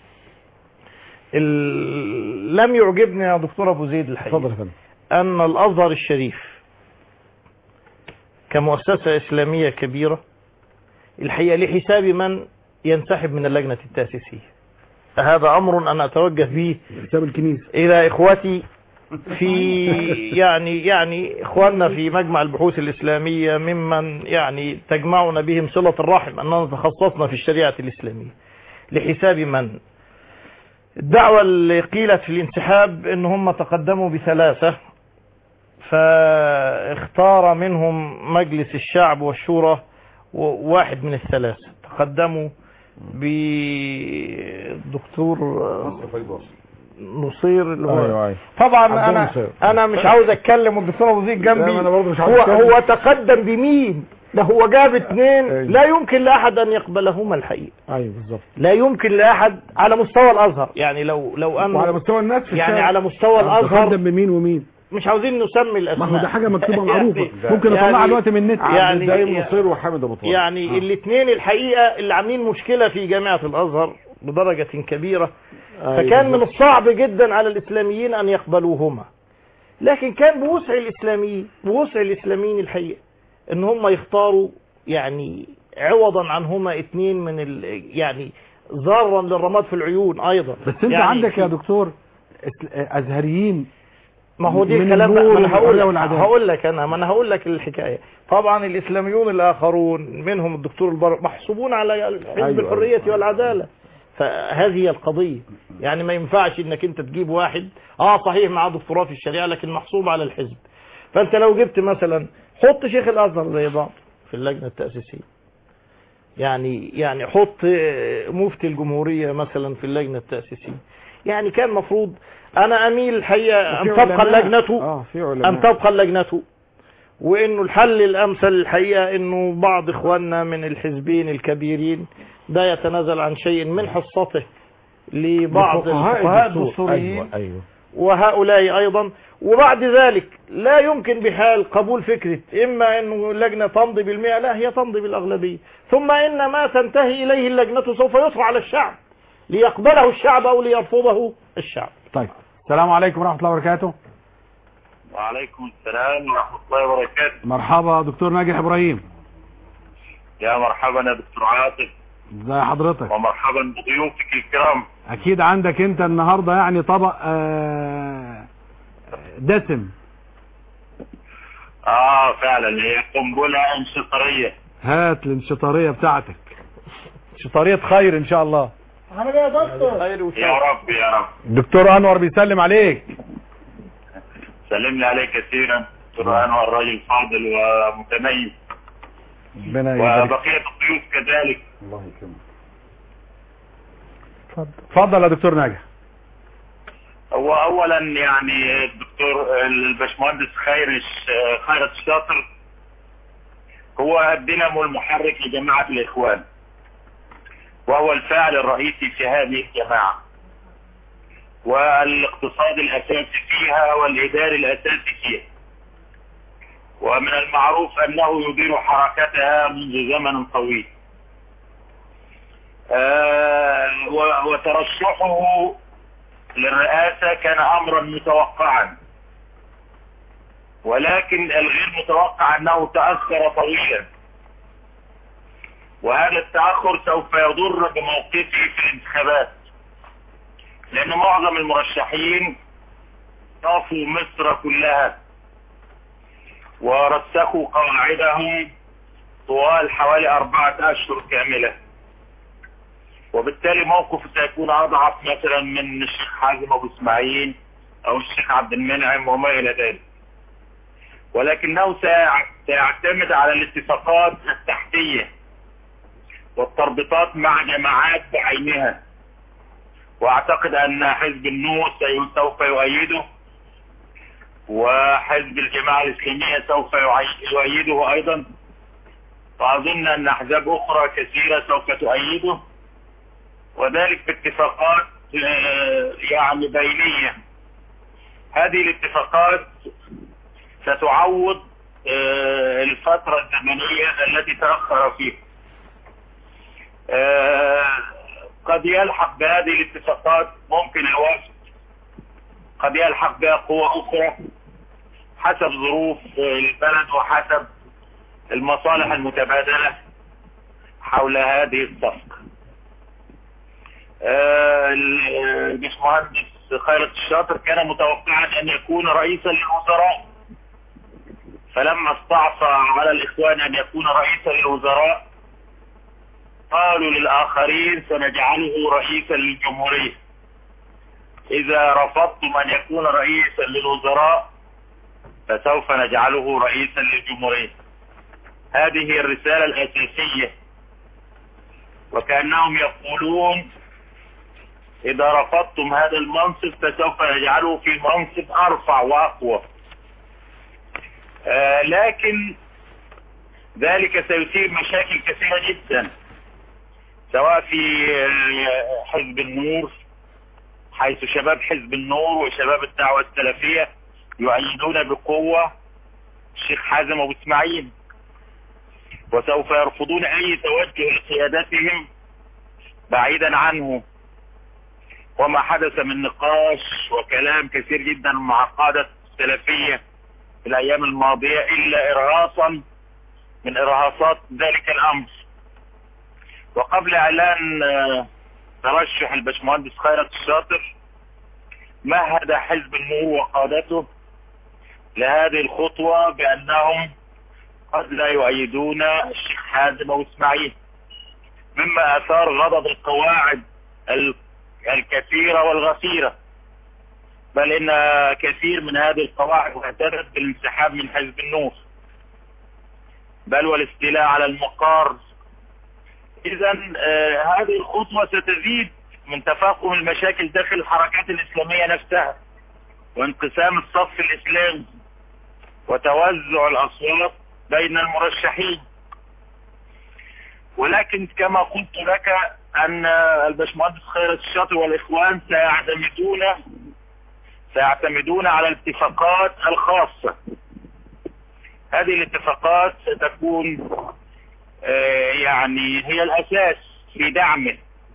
ال- لم يعجبني يا دكتور ابو زيد الحقيقة ان الازهر الشريف كمؤسسة اسلامية كبيرة الحقيقة لحساب من ينسحب من اللجنة التأسيسية هذا أمر أنا أتوجه به حساب الكنيسة إلى إخوتي في يعني يعني إخواننا في مجمع البحوث الإسلامية ممن يعني تجمعنا بهم صلة الرحم أننا تخصصنا في الشريعة الإسلامية لحساب من الدعوة اللي قيلت في الانسحاب ان هم تقدموا بثلاثة فاختار منهم مجلس الشعب والشورى واحد من الثلاثة تقدموا بالدكتور نصير اللي هو أيوة أيوة. طبعا عبد انا النصير. انا مش عاوز اتكلم والدكتور ابو زيد جنبي لا، أنا برضه مش عاوز هو أتكلم. هو تقدم بمين ده هو جاب اثنين لا يمكن لاحد ان يقبلهما الحقيقه ايوه بالظبط لا يمكن لاحد على مستوى الازهر يعني لو لو ان وعلى مستوى الناس في يعني الشارع. على مستوى الازهر تقدم بمين ومين مش عاوزين نسمي الاسماء ما هو ده حاجة مكتوبة معروفة. يعني- ممكن نطلعها يعني- دلوقتي من النت. يعني دايم نصير وحامد ابو طالب يعني الاثنين الحقيقه اللي عاملين مشكله في جامعه الازهر بدرجه كبيره أيوة فكان من بالظبط. الصعب جدا على الاسلاميين ان يقبلوهما لكن كان بوسع الاسلاميين بوسع الاسلاميين الحقيقه ان هم يختاروا يعني عوضا عنهما اثنين من ال يعني ضرا للرماد في العيون ايضا بس انت يعني عندك يا في- دكتور اس- ازهريين ما هو دي من الكلام النور ما انا هقول والحرية لك والعدالة. هقول لك انا ما انا هقول لك الحكايه طبعا الاسلاميون الاخرون منهم الدكتور البر محسوبون على حزب أيوة، الحريه أيوة. والعداله فهذه هي القضيه يعني ما ينفعش انك انت تجيب واحد اه صحيح معاه دكتوراه في الشريعه لكن محسوب على الحزب فانت لو جبت مثلا حط شيخ الازهر زي بعض في اللجنه التاسيسيه يعني يعني حط آه، مفتي الجمهوريه مثلا في اللجنه التاسيسيه يعني كان مفروض انا اميل الحقيقه ان وفي تبقى علماء. اللجنه اه في علماء أن تبقى اللجنة وإنه الحل الأمثل الحقيقة إنه بعض إخواننا من الحزبين الكبيرين ده يتنازل عن شيء من حصته لبعض لفقهاء الفقهاء الدستور. الدستوريين ايوه ايوه وهؤلاء أيضا وبعد ذلك لا يمكن بحال قبول فكرة إما أنه اللجنة تمضي بالمئة لا هي تمضي بالأغلبية ثم إن ما تنتهي إليه اللجنة سوف يطرح على الشعب ليقبله الشعب أو ليرفضه الشعب طيب السلام عليكم ورحمة الله وبركاته وعليكم السلام ورحمة الله وبركاته مرحبا دكتور ناجح ابراهيم يا مرحبا يا دكتور عاطف ازي حضرتك ومرحبا بضيوفك الكرام اكيد عندك انت النهاردة يعني طبق آه، دسم اه فعلا هي قنبلة انشطارية هات الانشطارية بتاعتك انشطارية خير ان شاء الله عامل ايه يا دكتور؟ يا رب يا رب دكتور انور بيسلم عليك سلم لي عليك كثيرا دكتور انور راجل فاضل ومتميز ربنا يبارك وبقية الضيوف كذلك الله يكرمك اتفضل يا دكتور ناجح هو اولا يعني الدكتور الباشمهندس خير الش- خيرت الشاطر هو الدينامو المحرك لجماعة الاخوان وهو الفاعل الرئيسي في هذه الجماعة والاقتصاد الأساسي فيها والإداري الأساسي فيها ومن المعروف أنه يدير حركتها منذ زمن طويل آه، و- وترشحه للرئاسة كان أمرا متوقعا ولكن الغير متوقع أنه تأخر طويلا وهذا التأخر سوف يضر بموقفه في الانتخابات لأن معظم المرشحين طافوا مصر كلها ورسخوا قواعدهم طوال حوالي أربعة أشهر كاملة وبالتالي موقفه سيكون أضعف مثلا من الشيخ حازم أبو إسماعيل أو الشيخ عبد المنعم وما إلى ذلك ولكنه سيع- سيعتمد على الاتفاقات التحتية والتربطات مع جماعات بعينها واعتقد ان حزب النور سي- سوف يؤيده وحزب الجماعة الاسلامية سوف يعي- يؤيده ايضا واظن ان احزاب اخرى كثيرة سوف تؤيده وذلك باتفاقات آه، يعني بينية هذه الاتفاقات ستعوض آه، الفترة الزمنية التي تأخر فيها آه، قد يلحق بهذه الاتفاقات ممكن الوفد قد يلحق بها قوة أخرى حسب ظروف البلد وحسب المصالح المتبادلة حول هذه الصفقة آه، الباشمهندس خيرت الشاطر كان متوقعا أن يكون رئيسا للوزراء فلما استعصى على الإخوان أن يكون رئيسا للوزراء قالوا للآخرين سنجعله رئيسا للجمهورية إذا رفضتم أن يكون رئيسا للوزراء فسوف نجعله رئيسا للجمهورية هذه هي الرسالة الأساسية وكأنهم يقولون إذا رفضتم هذا المنصب فسوف نجعله في منصب أرفع وأقوى آه لكن ذلك سيثير مشاكل كثيرة جدا سواء في آه، حزب النور حيث شباب حزب النور وشباب الدعوة السلفية يؤيدون بقوة الشيخ حازم أبو إسماعيل وسوف يرفضون أي توجه لقيادتهم بعيدا عنه وما حدث من نقاش وكلام كثير جدا مع قادة السلفية في الأيام الماضية إلا إرهاصا من إرهاصات ذلك الأمر وقبل إعلان آه، ترشح الباشمهندس خيرت الشاطر مهد حزب النور وقادته لهذه الخطوة بأنهم قد لا يؤيدون الشيخ حازم أو إسماعيل مما أثار غضب القواعد ال- الكثيرة والغفيرة بل إن كثير من هذه القواعد اعتدت بالانسحاب من حزب النور بل والاستيلاء على المقار إذا هذه الخطوة ستزيد من تفاقم المشاكل داخل الحركات الإسلامية نفسها وانقسام الصف الإسلامي وتوزع الأصوات بين المرشحين ولكن كما قلت لك أن الباشمهندس خيرت الشاطر والإخوان سيعتمدون سيعتمدون على الاتفاقات الخاصة هذه الاتفاقات ستكون آه، يعني هي الأساس في دعمه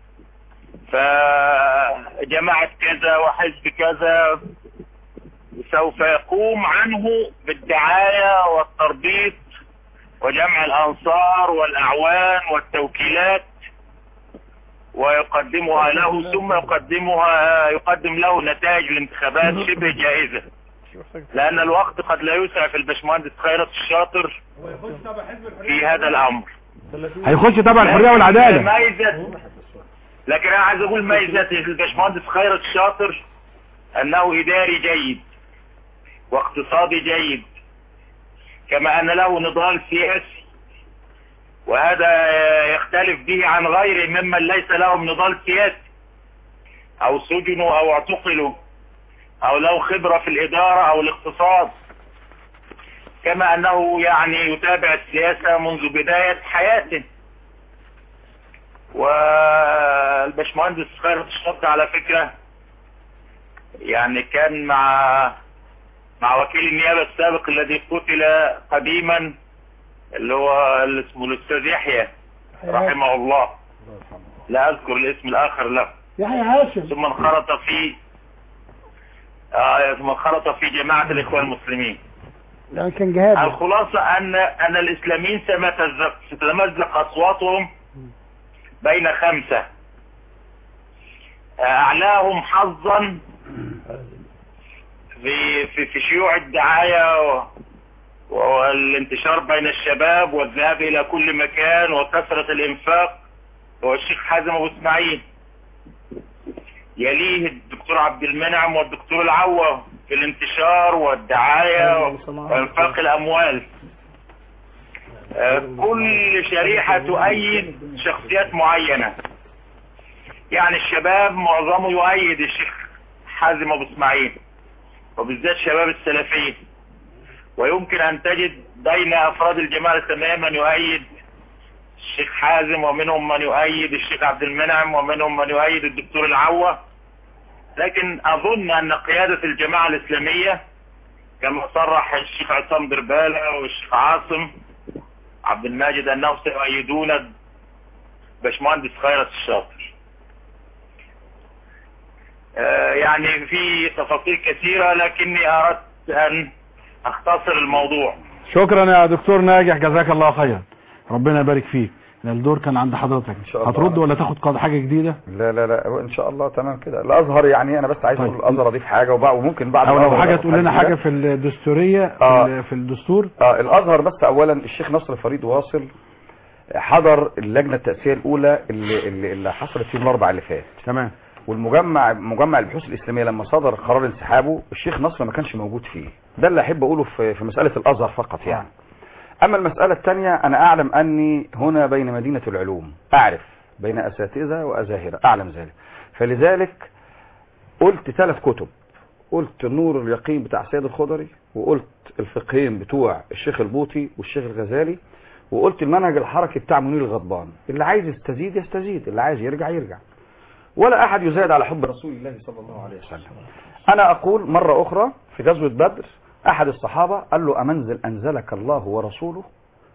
فجماعة كذا وحزب كذا سوف يقوم عنه بالدعاية والتربيط وجمع الأنصار والأعوان والتوكيلات ويقدمها له ثم يقدمها يقدم له نتائج الانتخابات شبه جائزة لأن الوقت قد لا يسعف في الباشمهندس خيرت الشاطر في هذا الأمر هيخش طبعا الحريه لكن والعداله ميزة لكن انا عايز اقول ميزة الباشمهندس خيرت الشاطر انه اداري جيد واقتصادي جيد كما ان له نضال سياسي وهذا يختلف به عن غيره ممن ليس لهم نضال سياسي او سجنوا او اعتقلوا او له خبرة في الادارة او الاقتصاد كما انه يعني يتابع السياسة منذ بداية حياته والباشمهندس خيرت الشط على فكرة يعني كان مع مع وكيل النيابة السابق الذي قتل قديما اللي هو اللي اسمه الأستاذ يحيى رحمه الله لا أذكر الاسم الآخر له يحيى هاشم ثم انخرط في آه ثم انخرط في جماعة الإخوان المسلمين يعني كان جهاد الخلاصة أن أن الإسلاميين سمتزق- ستتمزق أصواتهم بين خمسة أعلاهم حظا في في في شيوع الدعاية و- والانتشار بين الشباب والذهاب إلى كل مكان وكثرة الإنفاق هو الشيخ حازم أبو إسماعيل يليه الدكتور عبد المنعم والدكتور العوة في الانتشار والدعاية وإنفاق الأموال آه، كل شريحة تؤيد شخصيات معينة يعني الشباب معظمه يؤيد الشيخ حازم أبو إسماعيل وبالذات شباب السلفيين ويمكن أن تجد بين أفراد الجماعة الإسلامية من يؤيد الشيخ حازم ومنهم من يؤيد الشيخ عبد المنعم ومنهم من يؤيد الدكتور العوة لكن أظن أن قيادة الجماعة الإسلامية كما صرح الشيخ عصام دربالة والشيخ عاصم عبد الماجد أنهم سيؤيدون باشمهندس خيرت الشاطر آه، يعني في تفاصيل كثيرة لكني أردت أن أختصر الموضوع شكرا يا دكتور ناجح جزاك الله خيرا ربنا يبارك فيك الدور كان عند حضرتك الله. هترد ولا تاخد قاد حاجة جديدة لا لا لا هو ان شاء الله تمام كده الازهر يعني انا بس عايز اقول الازهر اضيف حاجه وبع- وممكن بعد او لو الأزهر حاجة أضيف تقول لنا جديدة. حاجة في الدستورية في آه. ال- في الدستور اه الازهر بس اولا الشيخ نصر فريد واصل حضر اللجنه التاسيسيه الاولى اللي, اللي, اللي حصلت في الاربع اللي فات تمام والمجمع مجمع البحوث الاسلاميه لما صدر قرار انسحابه الشيخ نصر ما كانش موجود فيه ده اللي احب اقوله في في مساله الازهر فقط يعني اما المساله الثانيه انا اعلم اني هنا بين مدينه العلوم اعرف بين اساتذه وازاهره اعلم ذلك فلذلك قلت ثلاث كتب قلت نور اليقين بتاع سيد الخضري وقلت الفقهين بتوع الشيخ البوطي والشيخ الغزالي وقلت المنهج الحركي بتاع منير الغضبان اللي عايز يستزيد يستزيد اللي عايز يرجع يرجع ولا احد يزايد على حب رسول الله صلى الله عليه وسلم انا اقول مرة اخرى في غزوة بدر احد الصحابة قال له امنزل انزلك الله ورسوله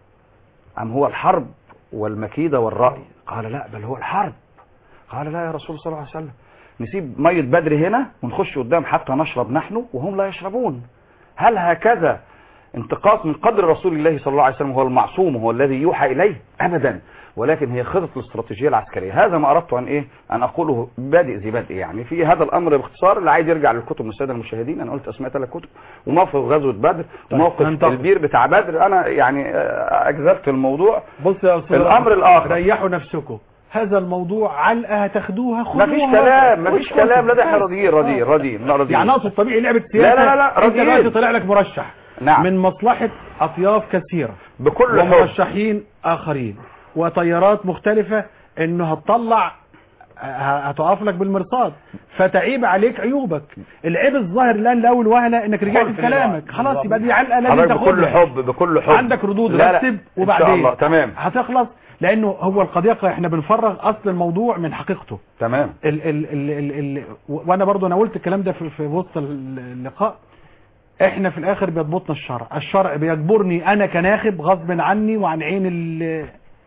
ام هو الحرب والمكيدة والرأي قال لا بل هو الحرب قال لا يا رسول صلى الله عليه وسلم نسيب مية بدر هنا ونخش قدام حتى نشرب نحن وهم لا يشربون هل هكذا انتقاص من قدر رسول الله صلى الله عليه وسلم هو المعصوم هو الذي يوحى إليه أبدا ولكن هي خطط الاستراتيجية العسكرية هذا ما أردت أن إيه أن أقوله بادئ ذي بدء يعني في هذا الأمر باختصار اللي عايز يرجع للكتب من السادة المشاهدين أنا قلت أسماء ثلاث كتب وموقف غزوة بدر وموقف ننتقل. البير بتاع بدر أنا يعني آه، أجزلت الموضوع بص يا استاذ الأمر الآخر ريحوا نفسكم هذا الموضوع علقه هتاخدوها خدوها مفيش كلام مفيش اسكتوا. كلام لا ده احنا بس. راضيين راضيين راضيين لا راضيين يعني اقصد طبيعي لعبه لا سياسه لا لا لا انت راضيين دلوقتي طلع لك مرشح نعم. من مصلحه اطياف كثيره بكل حب. ومرشحين اخرين وتيارات مختلفه انه هتطلع ه- هتقف لك بالمرصاد فتعيب عليك عيوبك العيب الظاهر الان لاول وهله انك رجعت في كلامك خلاص يبقى دي علقه لازم حضرتك بكل تاخدها حب بكل حب عندك ردود لا لا، رتب إن شاء وبعدين الله تمام هتخلص لانه هو القضيه احنا بنفرغ اصل الموضوع من حقيقته تمام ال ال ال ال ال و- وانا برضو انا قلت الكلام ده في, في وسط ال- اللقاء احنا في الاخر بيضبطنا الشرع الشرع بيجبرني انا كناخب غصب عني وعن عين ال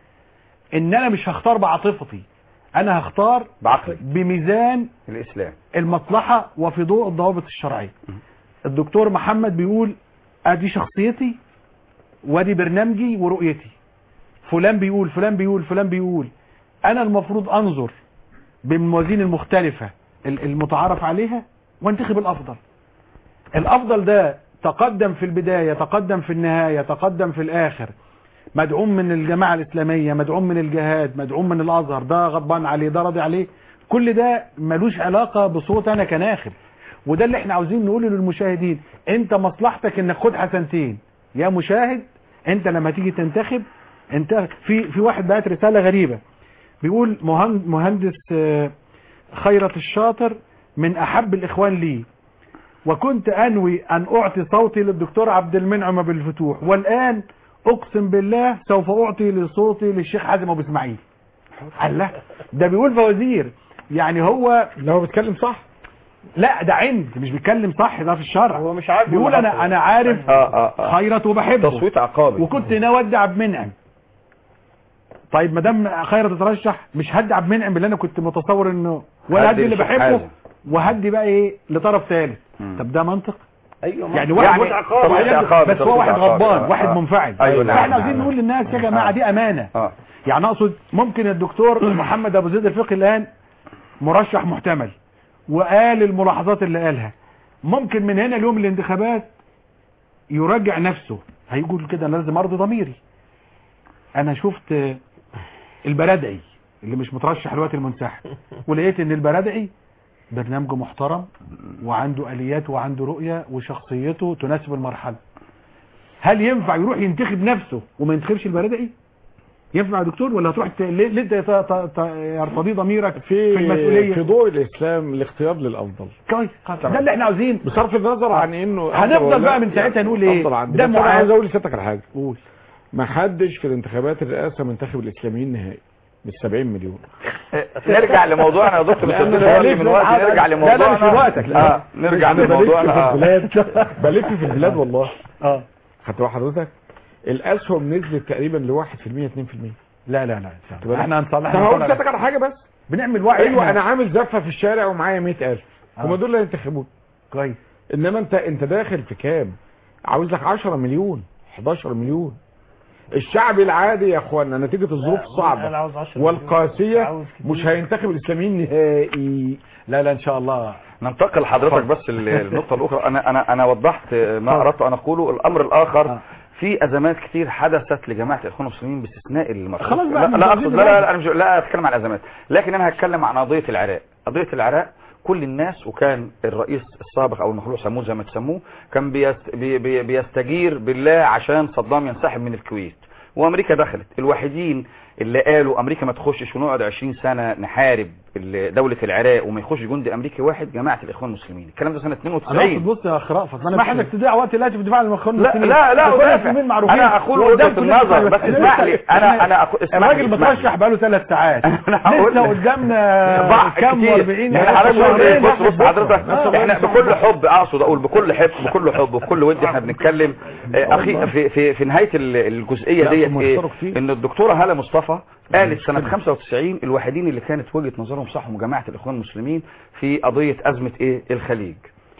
ان انا مش هختار بعاطفتي انا هختار بعقلي بميزان الاسلام المصلحة وفي ضوء الضوابط الشرعية الدكتور محمد بيقول ادي شخصيتي وادي برنامجي ورؤيتي فلان بيقول فلان بيقول فلان بيقول انا المفروض انظر بالموازين المختلفة ال- المتعارف عليها وانتخب الافضل الافضل ده تقدم في البداية تقدم في النهاية تقدم في الاخر مدعوم من الجماعة الاسلامية مدعوم من الجهاد مدعوم من الازهر ده غضبان عليه ده راضي عليه كل ده ملوش علاقة بصوت انا كناخب وده اللي احنا عاوزين نقوله للمشاهدين انت مصلحتك انك خد حسنتين يا مشاهد انت لما تيجي تنتخب انت في في واحد بعت رسالة غريبة بيقول مهن- مهندس آه، خيرت الشاطر من احب الاخوان لي وكنت انوي ان اعطي صوتي للدكتور عبد المنعم بالفتوح والان اقسم بالله سوف اعطي لصوتي للشيخ حازم ابو اسماعيل الله ده بيقول فوازير يعني هو لو بيتكلم صح لا ده عند مش بيتكلم صح ده في الشرع هو مش عارف بيقول ولا انا حصل. انا عارف اه اه اه خيرت وبحبه تصويت عقابي وكنت ناوي ادي عبد المنعم طيب ما دام خيرت تترشح مش هدي عبد المنعم اللي انا كنت متصور انه ولا هدي هدي اللي لشيخ بحبه حازم. وهدي بقى ايه لطرف ثالث مم. طب ده منطق ايوه يعني واحد يعني عقاب تصويت عقابي، بس هو تصويت واحد عقابي. غضبان آه، واحد آه. منفعل أيوة، نعم، فاحنا عاوزين نعم. نقول للناس يا جماعه دي امانه اه يعني اقصد ممكن الدكتور محمد ابو زيد الفقي الان مرشح محتمل وقال الملاحظات اللي قالها ممكن من هنا ليوم الانتخابات يراجع نفسه هيقول كده انا لازم ارضي ضميري انا شفت البرادعي اللي مش مترشح الوقت المنسحب ولقيت ان البرادعي برنامجه محترم وعنده اليات وعنده رؤيه وشخصيته تناسب المرحله هل ينفع يروح ينتخب نفسه وما ينتخبش البرادعي ينفع يا دكتور ولا هتروح ت- ليه ليه انت ت- ت- ت- يرتضي ضميرك في, المسؤوليه في ضوء الاسلام الاختيار للافضل كويس ده اللي احنا عاوزين بصرف النظر عن انه أفضل هنفضل ولا بقى لا، من ساعتها يعني نقول ايه أفضل عندي. ده بس انا معاد. عايز اقول لسيادتك على حاجه قول ما حدش في الانتخابات الرئاسه منتخب الاسلاميين نهائي مال 70 مليون نرجع لموضوعنا يا دكتور لأن مش أنا هتقولي بلف من وقت حاجة- نرجع لا، لموضوعنا لا، مش من وقتك، لا. اه نرجع أنا بلف لموضوعنا في اه البلاد بلف في البلاد والله اه خدت بال حضرتك الاسهم نزلت تقريبا ل 1% 2% لا لا لا خدت بالك؟ احنا هنصلح طب هقول لسيادتك على حاجه بس بنعمل وعي ايوه إحنا. انا عامل زفه في الشارع ومعايا 100000 آه. هم دول اللي هينتخبوك كويس انما انت انت داخل في كام عاوز لك 10 مليون 11 مليون الشعب العادي يا اخوانا نتيجه الظروف أنا الصعبه عاوز 10 مليون. والقاسيه عاوز كتير. مش هينتخب الاسلاميين نهائي لا لا ان شاء الله ننتقل لحضرتك بس ال- النقطة الأخرى أنا أنا أنا وضحت ما أردت أن أقوله الأمر الآخر في أزمات كتير حدثت لجماعة الإخوان المسلمين باستثناء المرفوض خلاص بقى، لا, احنا لا مش أقصد عايزين لا لا, نراجع. لا أنا مش لا أتكلم عن الأزمات لكن أنا هتكلم عن قضية العراق قضية العراق كل الناس وكان الرئيس السابق أو المخلوع سموه زي ما تسموه كان بيست بي بي بيستجير بالله عشان صدام ينسحب من الكويت وامريكا دخلت الوحيدين اللي قالوا امريكا ما تخشش ونقعد 20 سنه نحارب ال- دوله العراق وما يخش جندي امريكي واحد جماعه الاخوان المسلمين الكلام ده سنه انا اقصد 92 بص يا اخ رأفت ما انا مش عايزك تضيع وقت دلوقتي في الدفاع عن المخون لا لا لا أدافع. انا اقول وجهه النظر بس اسمح لي انا انا أقول اسمح لي، الراجل اسمح لي. مترشح بقاله ثلاث ساعات هقول لسه لك. قدامنا ضع كام كتير. و40 يعني حضرتك بقول ايه بص بص حضرتك احنا بكل حب اقصد اقول بكل حب بكل حب وبكل ود احنا بنتكلم آه، اخي في في في نهايه ال- الجزئيه لا، ديت هم ايه اختاروا كتير. ان الدكتوره هاله مصطفى قالت سنه 95 الوحيدين اللي كانت وجهه نظرهم صح هم جماعه الاخوان المسلمين في قضيه ازمه ايه الخليج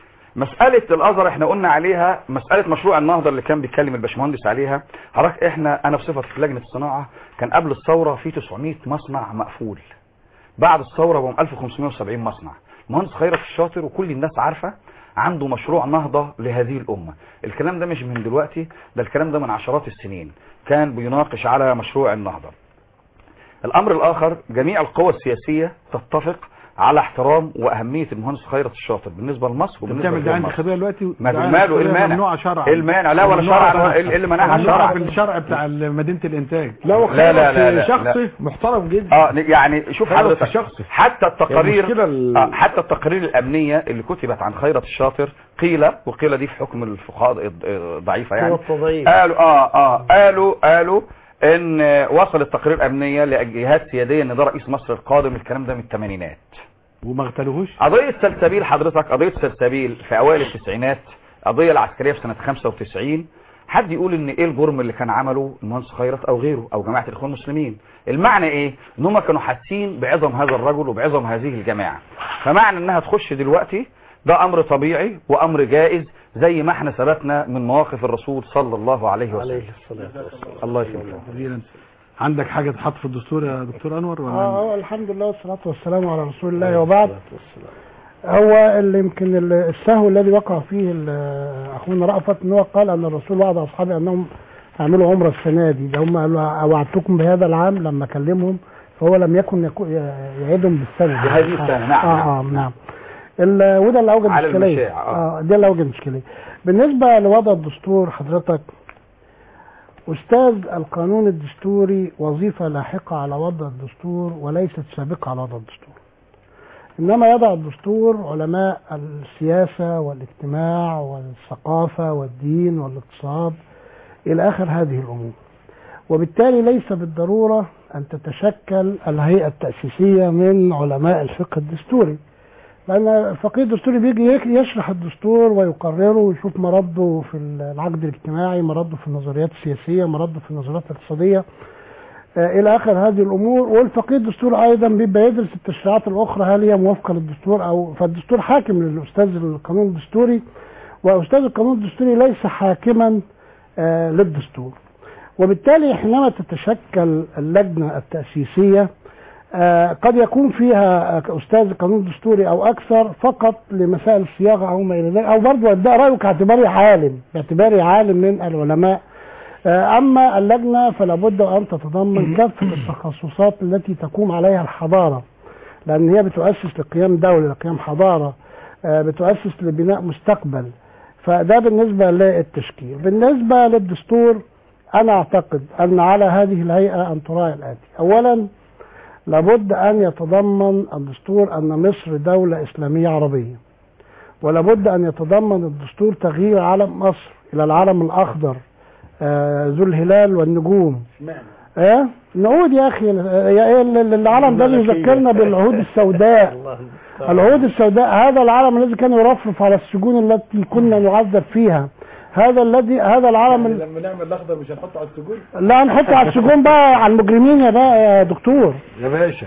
مسألة الأزهر احنا قلنا عليها مسألة مشروع النهضة اللي كان بيتكلم الباشمهندس عليها حضرتك احنا انا بصفتي في لجنة الصناعة كان قبل الثورة في 900 مصنع مقفول بعد الثورة بهم 1570 مصنع مهندس خيرت الشاطر وكل الناس عارفة عنده مشروع نهضة لهذه الأمة الكلام ده مش من دلوقتي ده الكلام ده من عشرات السنين كان بيناقش على مشروع النهضة الأمر الآخر جميع القوى السياسية تتفق على احترام وأهمية المهندس خيرت الشاطر بالنسبة لمصر وبالنسبة بتعمل دعايه لمصر انتخابيه دلوقتي ما دعاية ماله ايه انتخابية المانع ممنوعه شرعا ايه المانع لا ولا ممنوعة شرعا ايه اللي منعها ممنوعة شرعا بالشرع بتاع مدينه الانتاج لا لا لا لا لا شخصي محترم جدا اه يعني شوف خيرت حضرتك الشخصي. حتى التقارير المشكلة ال- آه حتى التقارير الامنيه اللي كتبت عن خيرت الشاطر قيل وقيل دي في حكم الفقهاء ضعيفه يعني هو التضعيف. قالوا اه اه قالوا قالوا ان وصلت تقارير امنيه لجهات سياديه ان ده رئيس مصر القادم الكلام ده من الثمانينات وما اغتالوهوش قضية سلسبيل حضرتك قضية سلسبيل في اوائل التسعينات قضية العسكرية في سنة 95 حد يقول ان ايه الجرم اللي كان عمله المهندس خيرت او غيره او جماعة الاخوان المسلمين المعنى ايه ان هم كانوا حاسين بعظم هذا الرجل وبعظم هذه الجماعة فمعنى انها تخش دلوقتي ده امر طبيعي وامر جائز زي ما احنا ثبتنا من مواقف الرسول صلى الله عليه وسلم عليه الصلاة والسلام الله يسلمك جزيلا عندك حاجه تحط في الدستور يا دكتور انور ولا اه الحمد لله والصلاة والسلام على رسول الله وبعد هو اللي يمكن ال- السهو الذي وقع فيه ال- اخونا رأفت ان هو قال ان الرسول وعد اصحابه انهم هيعملوا عمره السنه دي ده هم قالوا وعدتكم بهذا العام لما كلمهم فهو لم يكن يكو- يعيدهم بالسنه بهذه السنة، نعم، اه اه نعم ال- وده اللي اوجد على اشكاليه المشاع، آه. اه ده اللي اوجد اشكاليه بالنسبه لوضع الدستور حضرتك أستاذ القانون الدستوري وظيفة لاحقة على وضع الدستور وليست سابقة على وضع الدستور إنما يضع الدستور علماء السياسة والاجتماع والثقافة والدين والاقتصاد إلى آخر هذه الأمور وبالتالي ليس بالضرورة أن تتشكل الهيئة التأسيسية من علماء الفقه الدستوري لان الفقيه الدستوري بيجي يك- يشرح الدستور ويقرره ويشوف مرده في العقد الاجتماعي مرده في النظريات السياسيه مرده في النظريات الاقتصاديه آه، الى اخر هذه الامور والفقيه الدستوري ايضا بيبقى يدرس التشريعات الاخرى هل هي موافقه للدستور او فالدستور حاكم للاستاذ القانون الدستوري واستاذ القانون الدستوري ليس حاكما آه، للدستور وبالتالي حينما تتشكل اللجنه التاسيسيه آه، قد يكون فيها آه، استاذ القانون الدستوري او اكثر فقط لمسائل الصياغه او ما الى ذلك او برضه ادعي رايه كاعتباري عالم باعتباري عالم من العلماء آه، اما اللجنه فلا بد ان تتضمن كافه التخصصات التي تقوم عليها الحضاره لان هي بتؤسس لقيام دوله لقيام حضاره آه، بتؤسس لبناء مستقبل فده بالنسبه للتشكيل بالنسبه للدستور انا اعتقد ان على هذه الهيئه ان تراعي الاتي اولا لابد ان يتضمن الدستور ان مصر دوله اسلاميه عربيه ولابد ان يتضمن الدستور تغيير علم مصر الى العلم الاخضر آه، ذو الهلال والنجوم ايه نعود يا اخي آه، يا ايه ال- ال- العلم ده اللي يذكرنا بالعهود السوداء العهود السوداء هذا العلم الذي كان يرفرف على السجون التي كنا نعذب فيها هذا الذي هذا العلم ال- لما نعمل الاخضر مش هنحطه على السجون لا نحطه على السجون بقى على المجرمين يا بقى يا دكتور يا باشا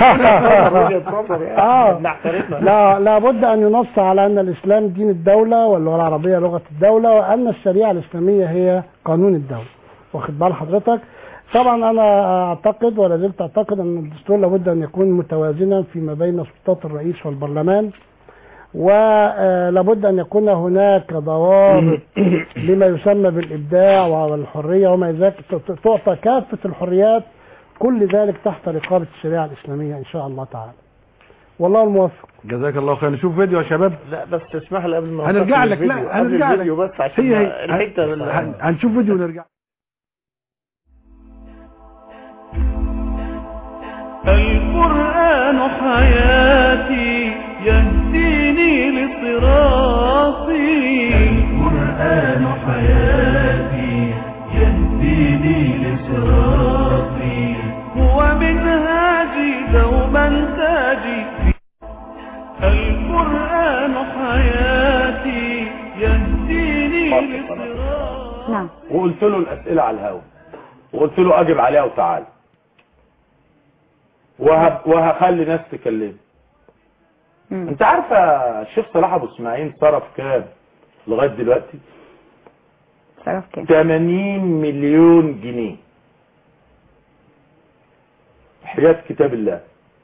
اه لا لابد ان ينص على ان الاسلام دين الدوله واللغه العربيه لغه الدوله وان الشريعه الاسلاميه هي قانون الدوله واخد بال حضرتك طبعا انا اعتقد ولا زلت اعتقد ان الدستور لابد ان يكون متوازنا فيما بين سلطات الرئيس والبرلمان ولابد ان يكون هناك ضوابط لما يسمى بالابداع والحريه وما ذلك تعطى كافه الحريات كل ذلك تحت رقابه الشريعه الاسلاميه ان شاء الله تعالى والله الموفق جزاك الله خير نشوف فيديو يا شباب لا بس تسمح لي قبل ما هنرجع ننتقل لك للفيديو. لا قبل هنرجع لك الفيديو بس عشان هي هي ما- الحته هن- اللي- هن- هنشوف فيديو ونرجع القرآن حياتي يهديني لصراطي القرآن حياتي يهديني لصراطي هو منهاجي دوما تاجي القرآن حياتي يهديني لصراطي نعم وقلت له الاسئله على الهوا وقلت له اجب عليها وتعالى وهب وهخلي ناس تكلمه انت عارفه الشيخ صلاح ابو اسماعيل صرف كام لغايه دلوقتي صرف كام 80 مليون جنيه حياة كتاب الله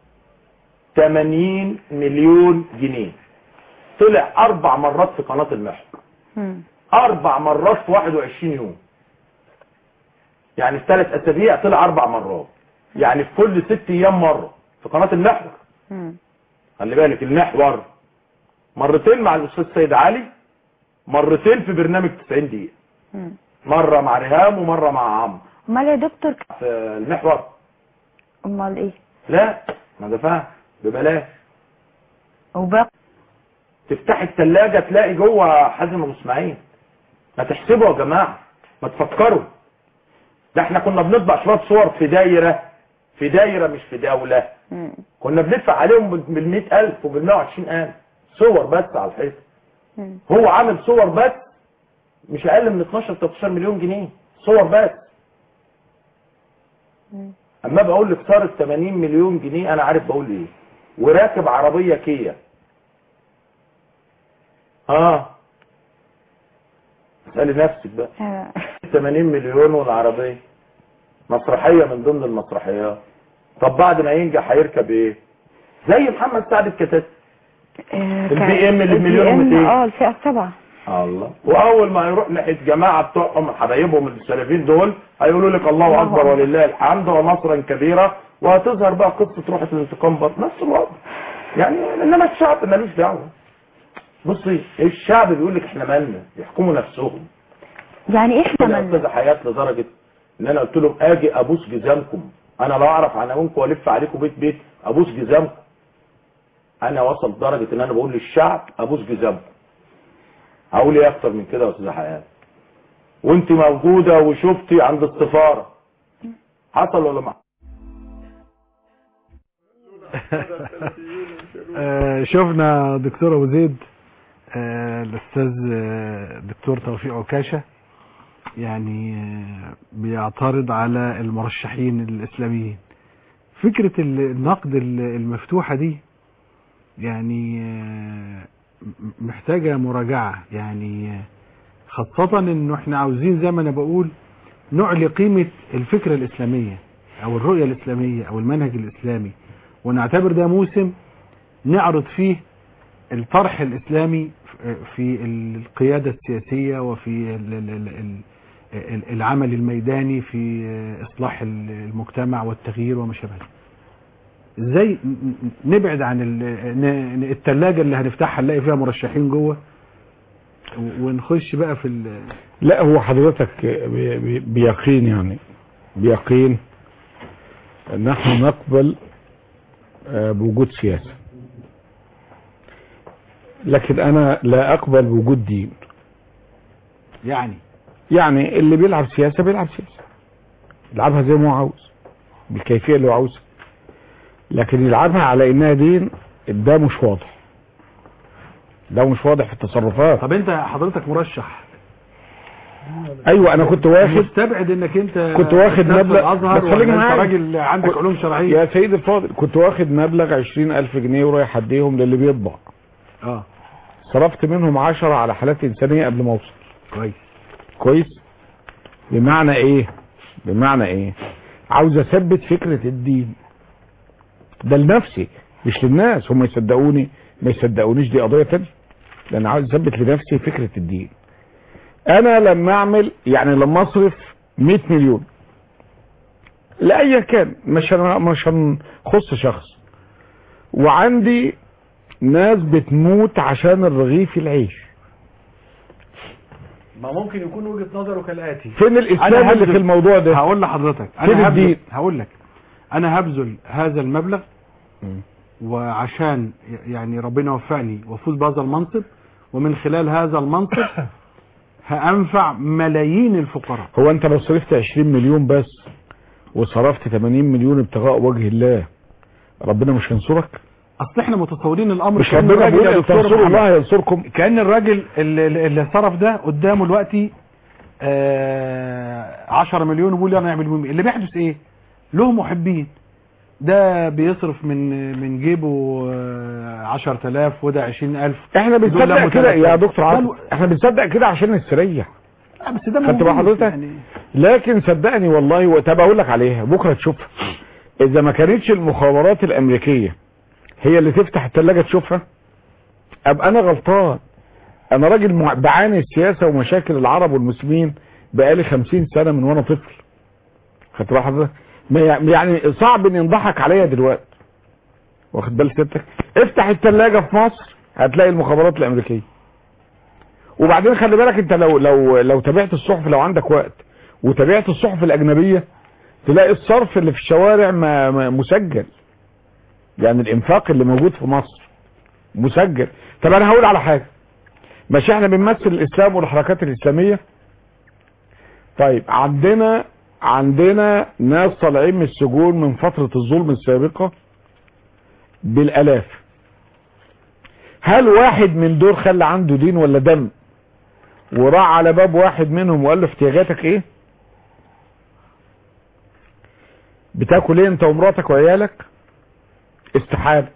80 مليون جنيه طلع اربع مرات في قناة المحور اربع مرات في 21 يوم يعني في ثلاث اسابيع طلع اربع مرات يعني في كل ست ايام مرة في قناة المحور خلي بالك المحور مرتين مع الاستاذ سيد علي مرتين في برنامج 90 دقيقة مرة مع ريهام ومرة مع عمرو امال يا دكتور في المحور امال ايه لا ما ده فاهم ببلاش وباقي تفتح الثلاجة تلاقي جوه حازم ابو اسماعيل ما تحسبوا يا جماعة ما تفكروا ده احنا كنا بنطبع شوية صور في دايرة في دايرة مش في دولة كنا بندفع عليهم بال 100000 وبال 120000 صور بس على الحيط هو عامل صور بس مش اقل من 12 13 مليون جنيه صور بس اما بقول لك صارت 80 مليون جنيه انا عارف بقول ايه وراكب عربية كيا اه اسألي نفسك بقى 80 مليون والعربية مسرحية من ضمن المسرحيات طب بعد ما ينجح هيركب ايه زي محمد سعد الكتاتي البي ام اللي بمليون البي ام و200 اه الفئة السبعة الله واول ما يروح ناحيه جماعه بتوعهم حبايبهم السلفيين دول هيقولوا لك الله الله اكبر أكبر. ولله الحمد ونصرا كبيرا وهتظهر بقى قصه روحه الانتقام برضه نفس الوضع يعني انما الشعب ملوش دعوه بصي الشعب بيقول لك احنا مالنا يحكموا نفسهم يعني ايه احنا انا مالنا استاذ حياه لدرجه ان انا قلت لهم اجي ابوس جزامكم انا لو اعرف عناوينكم والف عليكم بيت بيت ابوس جزامكم انا وصل لدرجه ان انا بقول للشعب ابوس جزامكم هقول ايه اكتر من كده يا استاذ حياه وانت موجوده وشفتي عند السفاره حصل ولا ما آه، شفنا دكتور ابو زيد آه، الاستاذ آه، دكتور توفيق عكاشه يعني آه، بيعترض على المرشحين الاسلاميين فكره ال- النقد ال- المفتوحه دي يعني آه، م- محتاجه مراجعه يعني آه، خاصه انه احنا عاوزين زي ما انا بقول نعلي قيمه الفكره الاسلاميه او الرؤيه الاسلاميه او المنهج الاسلامي ونعتبر ده موسم نعرض فيه الطرح الإسلامي في القيادة السياسية وفي ال- ال- ال- ال- ال- العمل الميداني في إصلاح المجتمع والتغيير وما شابه ذلك. ازاي ن- ن- نبعد عن ال- ن- التلاجة اللي هنفتحها نلاقي فيها مرشحين جوه و- ونخش بقى في ال- لا هو حضرتك بي- بي- بيقين يعني بيقين نحن نقبل آه، بوجود سياسة لكن انا لا اقبل بوجود دين يعني يعني اللي بيلعب سياسة بيلعب سياسة يلعبها زي ما هو عاوز بالكيفية اللي هو عاوزها لكن يلعبها على انها دين ده مش واضح ده مش واضح في التصرفات طب انت حضرتك مرشح ايوه انا كنت واخد مستبعد انك انت كنت واخد أستاذ في مبلغ الازهر بس خليك ولا انت معايا. راجل عندك كنت- علوم شرعيه يا سيدي الفاضل كنت واخد مبلغ عشرين ألف جنيه ورايح أديهم للي بيطبع اه صرفت منهم عشرة على حالات إنسانية قبل ما أوصل كويس كويس بمعنى إيه بمعنى إيه عاوز أثبت فكرة الدين ده لنفسي مش للناس هم يصدقوني ما يصدقونيش دي قضية تانية لأن عاوز أثبت لنفسي فكرة الدين أنا لما أعمل يعني لما أصرف 100 مليون لأيا كان مش هن- مش هنخص شخص وعندي ناس بتموت عشان الرغيف العيش ما ممكن يكون وجهة نظره كالآتي فين الإسلام أنا اللي هبذل- في الموضوع ده هقول لحضرتك فين انا هبذل الدين؟ هقول لك انا هبذل هذا المبلغ وعشان يعني ربنا وفقني وافوز بهذا المنصب ومن خلال هذا المنصب هأنفع ملايين الفقراء هو انت لو صرفت 20 مليون بس وصرفت 80 مليون ابتغاء وجه الله ربنا مش هينصرك اصل احنا متصورين الامر مش كأن ربنا الراجل بيقول يا ان دكتور تنصروا الله محمد، ينصركم كأن الراجل اللي, اللي صرف ده قدامه دلوقتي آه 10 مليون وبيقول يلا نعمل بيهم إيه؟ اللي بيحدث ايه له محبين ده بيصرف من من جيبه آه 10000 وده 20000 احنا دول بنصدق لموا كده يا 3000. دكتور ده عاطف الو- احنا بنصدق كده عشان نستريح آه، بس ده خدت بقى موجود حضرتك يعني لكن صدقني والله و- طب اقول لك عليها بكره تشوفها اذا ما كانتش المخابرات الامريكيه هي اللي تفتح الثلاجه تشوفها ابقى انا غلطان انا راجل مع- بعاني السياسه ومشاكل العرب والمسلمين بقالي خمسين سنه من وانا طفل خدت بقى حضرتك ما يع- يعني صعب ان ينضحك عليا دلوقتي واخد بال ستك افتح الثلاجه في مصر هتلاقي المخابرات الامريكيه وبعدين خلي بالك انت لو لو لو تابعت الصحف لو عندك وقت وتابعت الصحف الاجنبيه تلاقي الصرف اللي في الشوارع ما ما مسجل يعني الانفاق اللي موجود في مصر مسجل طب انا هقول على حاجه مش احنا بنمثل الاسلام والحركات الاسلاميه طيب عندنا عندنا ناس طالعين من السجون من فتره الظلم السابقه بالالاف هل واحد من دول خلى عنده دين ولا دم وراح على باب واحد منهم وقال له احتياجاتك ايه بتاكل ايه انت ومراتك وعيالك استحاله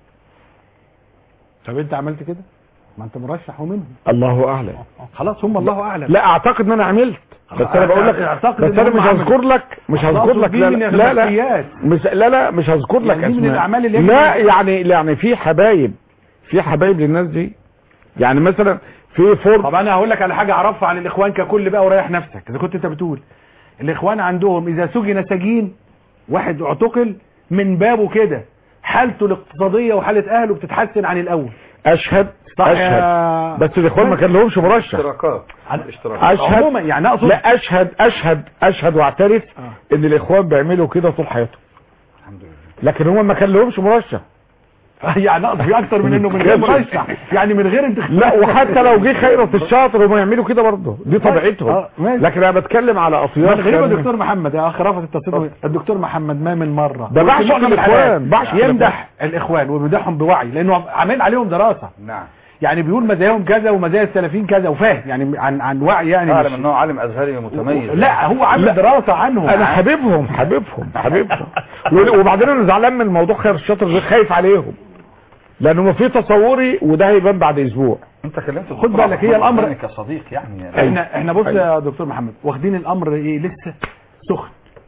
طب انت عملت كده ما انت مرشح ومنهم الله اعلم خلاص هم الله اعلم لا اعتقد ان انا عملت بس انا بقول لك اعتقد بس ان انا هم مش عملوا. هذكر لك مش خلاص هذكر لك دي لا من لا لا الأخلاقيات. مش لا لا مش هذكر لك يعني دي من اسماء الأعمال اللي يجب لا أن- يعني يعني في حبايب في حبايب للناس دي يعني مثلا في فرد طب انا هقول لك على حاجه اعرفها عن الاخوان ككل بقى وريح نفسك اذا كنت انت بتقول الاخوان عندهم اذا سجن سجين واحد اعتقل من بابه كده حالته الاقتصاديه وحاله اهله بتتحسن عن الاول اشهد صح اشهد يا- بس الاخوان ما كان لهمش مرشح اشتراكات اشهد عموما يعني اقصد لا اشهد اشهد اشهد واعترف ان الاخوان بيعملوا كده طول حياتهم لكن هم ما كان لهمش مرشح يعني اقصد في اكتر من انه من غير مرشح يعني من غير انتخابات لا وحتى لو جه خيرت الشاطر هم يعملوا كده برضه دي طبيعتهم آه، ماشي. لكن انا بتكلم على ما اطياف الغريب يا كان- دكتور محمد يا اخ رفعت التصريح الدكتور محمد ما من مره ده بعشق وفي معظم الإخوان، الحالات بعشق يمدح الاخوان ويمدحهم بوعي لانه عامل عليهم دراسه نعم يعني بيقول مزاياهم كذا ومزايا السلفيين كذا وفاهم يعني عن عن وعي يعني اعلم مش- ان هو عالم ازهري متميز لا هو عامل لا. دراسه عنهم انا حبيبهم حبيبهم حبيبهم و- وبعدين انا زعلان من موضوع خير الشاطر ده خايف عليهم لانه في تصوري وده هيبان بعد اسبوع انت كلمت خد بالك هي الامر كصديق يعني احنا احنا بص يا دكتور محمد واخدين الامر ايه لسه سخن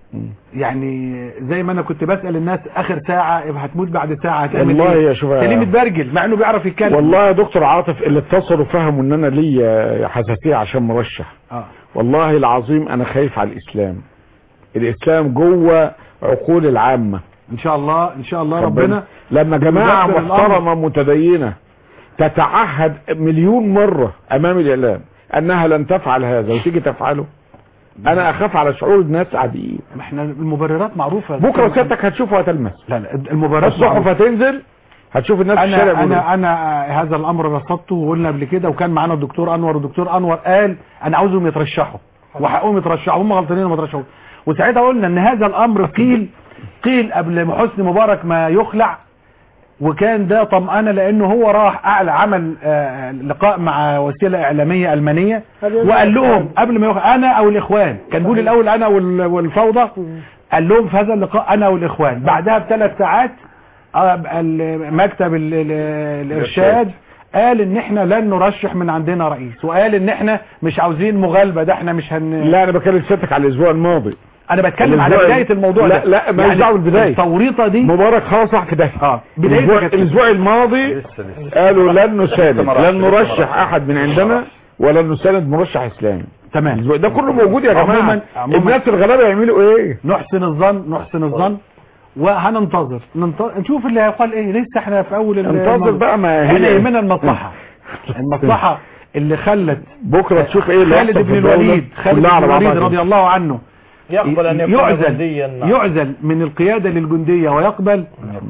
يعني زي ما انا كنت بسال الناس اخر ساعه يبقى هتموت بعد ساعه هتعمل والله ايه يا شوف يا- سليم اتبرجل مع انه بيعرف يتكلم والله يا دكتور عاطف اللي اتصلوا فهموا ان انا ليا حساسيه عشان مرشح اه والله العظيم انا خايف على الاسلام الاسلام جوه عقول العامه ان شاء الله ان شاء الله ربنا لما جماعه يدبر الأمر. محترمه متدينه تتعهد مليون مره امام الاعلام انها لن تفعل هذا وتيجي تفعله انا اخاف على شعور الناس عاديين ما احنا المبررات معروفه يا بكره دكتور محمد. سيادتك هتشوف وهتلمس لا لا المبررات الصحف معروفة. هتنزل هتشوف الناس في الشارع انا بيقولوا انا انا هذا الامر رصدته وقلنا قبل كده وكان معانا الدكتور انور والدكتور انور قال انا عاوزهم يترشحوا وحقهم يترشحوا هم غلطانين ما يترشحوا وساعتها قلنا ان هذا الامر قيل قيل قبل حسني مبارك ما يخلع وكان ده طمأنة لانه هو راح اعلى عمل آه، لقاء مع وسيله اعلاميه المانيه وقال لهم قبل ما يخلع انا او الاخوان كان بيقول الاول انا وال- والفوضى قال لهم في هذا اللقاء انا والاخوان بعدها بثلاث ساعات آه، ال- مكتب ال- ال- الارشاد قال ان احنا لن نرشح من عندنا رئيس وقال ان احنا مش عاوزين مغالبه ده احنا مش هن لا انا بكلم سيادتك على الاسبوع الماضي انا بتكلم على الأسبوع- بدايه الموضوع لا ده لا ماليش دعوه بالبدايه التوريطه دي مبارك خلاص راح في داهيه اه الاسبوع, بدايتها كانت الاسبوع الماضي قالوا لن نساند لن نرشح احد من عندنا ولن نساند مرشح اسلامي تمام الاسبوع ده كله موجود يا جماعه عموما عموما الناس الغلابه يعملوا ايه نحسن الظن نحسن الظن وهننتظر ننتظر نشوف اللي هيقال ايه لسه احنا في اول ال- انتظر الموضوع. بقى ما هي احنا يهمنا المصلحه المصلحه اللي خلت بكره تشوف ايه اللي خالد هيحصل بن في الدولة الوليد خالد كلها بن على بعضها الوليد كده. رضي الله عنه يقبل ان يكون يعزل جنديا نعم. يعزل من القيادة للجندية ويقبل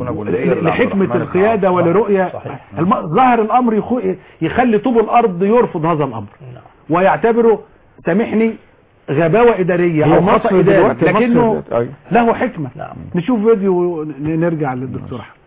لحكمة القيادة ولرؤية الم- ظاهر الأمر يخو- يخلي طوب الأرض يرفض هذا الأمر ويعتبره سامحني غباوة إدارية هي أو مصر خطأ إداري دلوقتي مصر لكنه دلوقتي، أيوة. له حكمة نشوف فيديو ونرجع للدكتور أحمد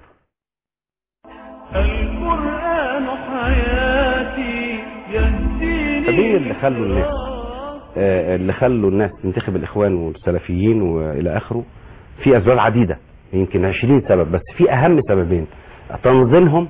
القرآن حياتي يهديني مين اللي خلوا الناس آه، اللي خلوا الناس تنتخب الاخوان والسلفيين والى اخره في اسباب عديده يمكن 20 سبب بس في اهم سببين تنظيمهم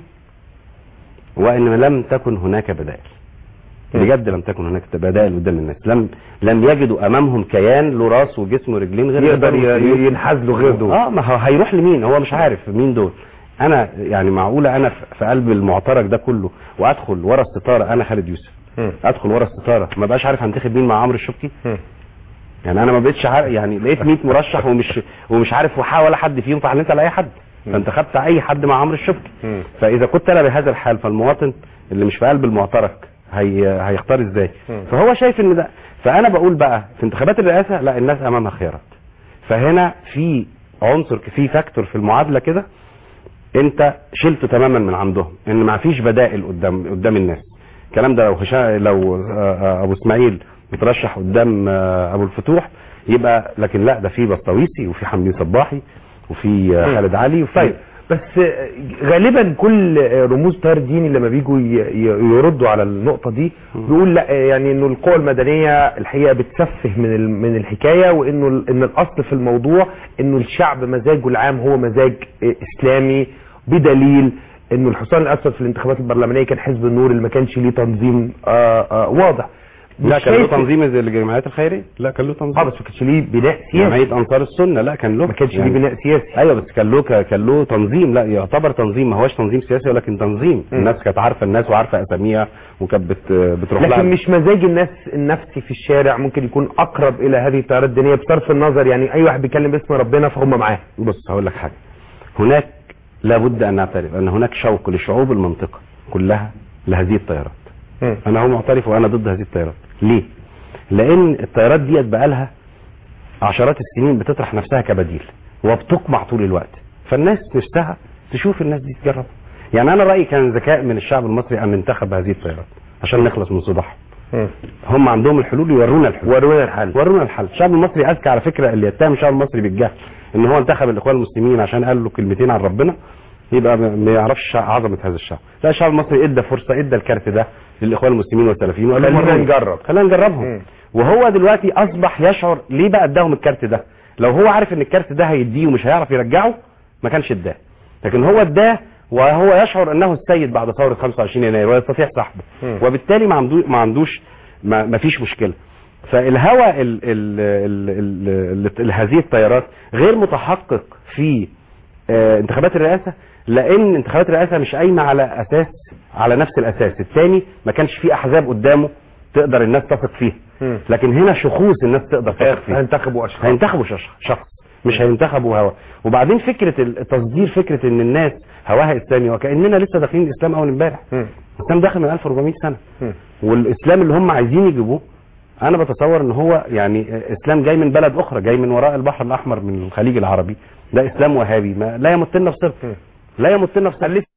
وان لم تكن هناك بدائل بجد لم تكن هناك بدائل قدام الناس لم لم يجدوا امامهم كيان له راس وجسم ورجلين غير يقدر الإخوان ي- والمسلمين. ينحاز له غير دول. اه ما هو هيروح لمين هو مش عارف مين دول انا يعني معقوله انا في- في قلب المعترك ده كله وادخل ورا الستاره انا خالد يوسف ادخل ورا الستاره ما بقاش عارف هنتخب مين مع عمرو الشبكي يعني انا ما بقتش عارف يعني لقيت 100 مرشح ومش ومش عارف وحا ولا حد فيهم فعلنت على اي حد فانتخبت اي حد مع عمرو الشبكي فاذا كنت انا بهذا الحال فالمواطن اللي مش في قلب المعترك هي هيختار ازاي فهو شايف ان ده فانا بقول بقى في انتخابات الرئاسه لا الناس امامها خيارات فهنا في عنصر في فاكتور في المعادله كده انت شلته تماما من عندهم ان ما فيش بدائل قدام قدام الناس الكلام ده لو هشام لو آه، آه، ابو اسماعيل بيترشح قدام آه، ابو الفتوح يبقى لكن لا ده في بسطويسي وفي حمدين صباحي وفي آه، خالد علي وفي طيب بس غالبا كل رموز تيار ديني لما بيجوا ي- ي- يردوا على النقطه دي بيقول لا يعني انه القوى المدنيه الحقيقه بتسفه من ال- من الحكايه وانه ال- ان الاصل في الموضوع انه الشعب مزاجه العام هو مزاج اسلامي بدليل انه الحصان الاسود في الانتخابات البرلمانيه كان حزب النور اللي ما كانش ليه تنظيم آه آه واضح لا مش كان له شايف- تنظيم زي الجمعيات الخيريه لا كان له تنظيم اه بس ما كانش ليه بناء سياسي جمعيه انصار السنه لا كان له ما كانش ليه بناء سياسي ايوه بس كان له كان له تنظيم لا يعتبر تنظيم ما هوش تنظيم سياسي ولكن تنظيم مم. الناس كانت عارفه الناس وعارفه اساميها وكانت بت بتروح لها لكن مش مزاج الناس النفسي في الشارع ممكن يكون اقرب الى هذه التيارات الدينيه بصرف النظر يعني اي واحد بيتكلم باسم ربنا فهم معاه بص هقول لك حاجه هناك لابد ان نعترف ان هناك شوق لشعوب المنطقه كلها لهذه التيارات انا هو معترف وانا ضد هذه التيارات ليه لان التيارات ديت بقالها عشرات السنين بتطرح نفسها كبديل وبتقمع طول الوقت فالناس نفسها تشوف الناس دي تجرب يعني انا رايي كان ذكاء من الشعب المصري ان ينتخب هذه التيارات عشان نخلص من صداعهم هم عندهم الحلول يورونا الحلول ورونا الحل ورونا الحل الشعب المصري اذكى على فكره اللي يتهم الشعب المصري بالجهل ان هو انتخب الاخوان المسلمين عشان قال له كلمتين عن ربنا يبقى ما ما يعرفش عظمه هذا الشعب لا الشعب المصري ادى فرصه ادى الكارت ده للاخوان المسلمين والسلفيين وقال لهم خلينا وروني. نجرب. خلينا نجربهم وهو دلوقتي اصبح يشعر ليه بقى اداهم الكارت ده لو هو عارف ان الكارت ده هيديه ومش هيعرف يرجعه ما كانش اداه لكن هو اداه وهو يشعر انه السيد بعد ثوره 25 يناير ويستطيع سحبه وبالتالي ما عنده ما عندوش ما, ما فيش مشكله فالهوى ال ال ال ال ال هذه التيارات غير متحقق في آه، انتخابات الرئاسه لان انتخابات الرئاسه مش قايمه على اساس على نفس الاساس الثاني ما كانش في احزاب قدامه تقدر الناس تثق فيها لكن هنا شخوص الناس تقدر تثق فيها هينتخبوا اشخاص هينتخبوا شخص شخص مش هينتخبوا هوا وبعدين فكره التصدير فكره ان الناس هواها اسلامي وكاننا لسه داخلين الاسلام اول امبارح الاسلام داخل من 1400 سنه والاسلام اللي هم عايزين يجيبوه انا بتصور ان هو يعني اسلام جاي من بلد اخرى جاي من وراء البحر الاحمر من الخليج العربي ده اسلام وهابي ما لا يمتنا في صرف لا يمتنا في صرف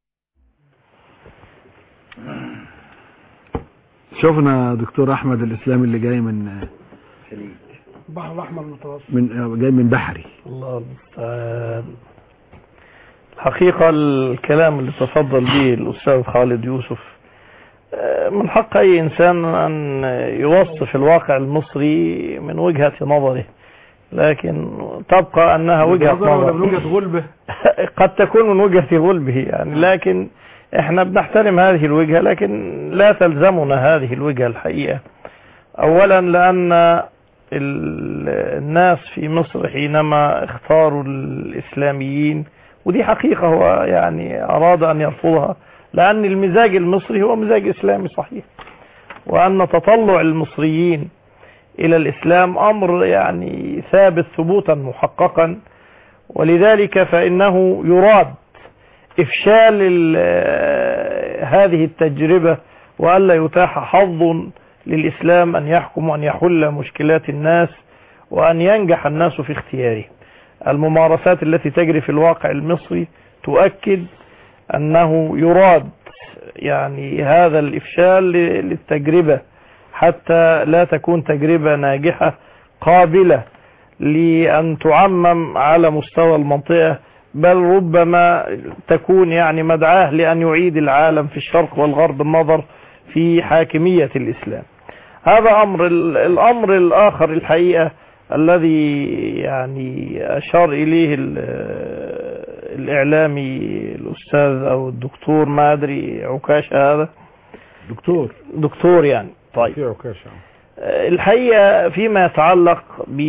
شفنا دكتور احمد الاسلام اللي جاي من البحر الاحمر المتوسط من جاي من بحري الله المستعان الحقيقة الكلام اللي تفضل به الأستاذ خالد يوسف آه، من حق أي إنسان أن يوصف الواقع المصري من وجهة نظره لكن تبقى أنها وجهة ولا من نظر وجهه غلبه قد تكون من وجهة غلبه يعني لكن احنا بنحترم هذه الوجهة لكن لا تلزمنا هذه الوجهة الحقيقة اولا لان ال- الناس في مصر حينما اختاروا الاسلاميين ودي حقيقة هو يعني اراد ان يرفضها لان المزاج المصري هو مزاج اسلامي صحيح وان تطلع المصريين الى الاسلام امر يعني ثابت ثبوتا محققا ولذلك فإنه يراد إفشال ال- هذه التجربة وألا يتاح حظ للإسلام أن يحكم وأن يحل مشكلات الناس وأن ينجح الناس في اختياره الممارسات التي تجري في الواقع المصري تؤكد أنه يراد يعني هذا الإفشال ل- للتجربة حتى لا تكون تجربة ناجحة قابلة لأن تعمم على مستوى المنطقة بل ربما تكون يعني مدعاه لأن يعيد العالم في الشرق والغرب النظر في حاكمية الإسلام هذا أمر ال- الأمر الآخر الحقيقة الذي يعني أشار إليه ال- الإعلامي الأستاذ أو الدكتور ما أدري عكاشة هذا دكتور دكتور يعني طيب في عكاشة الحقيقة فيما يتعلق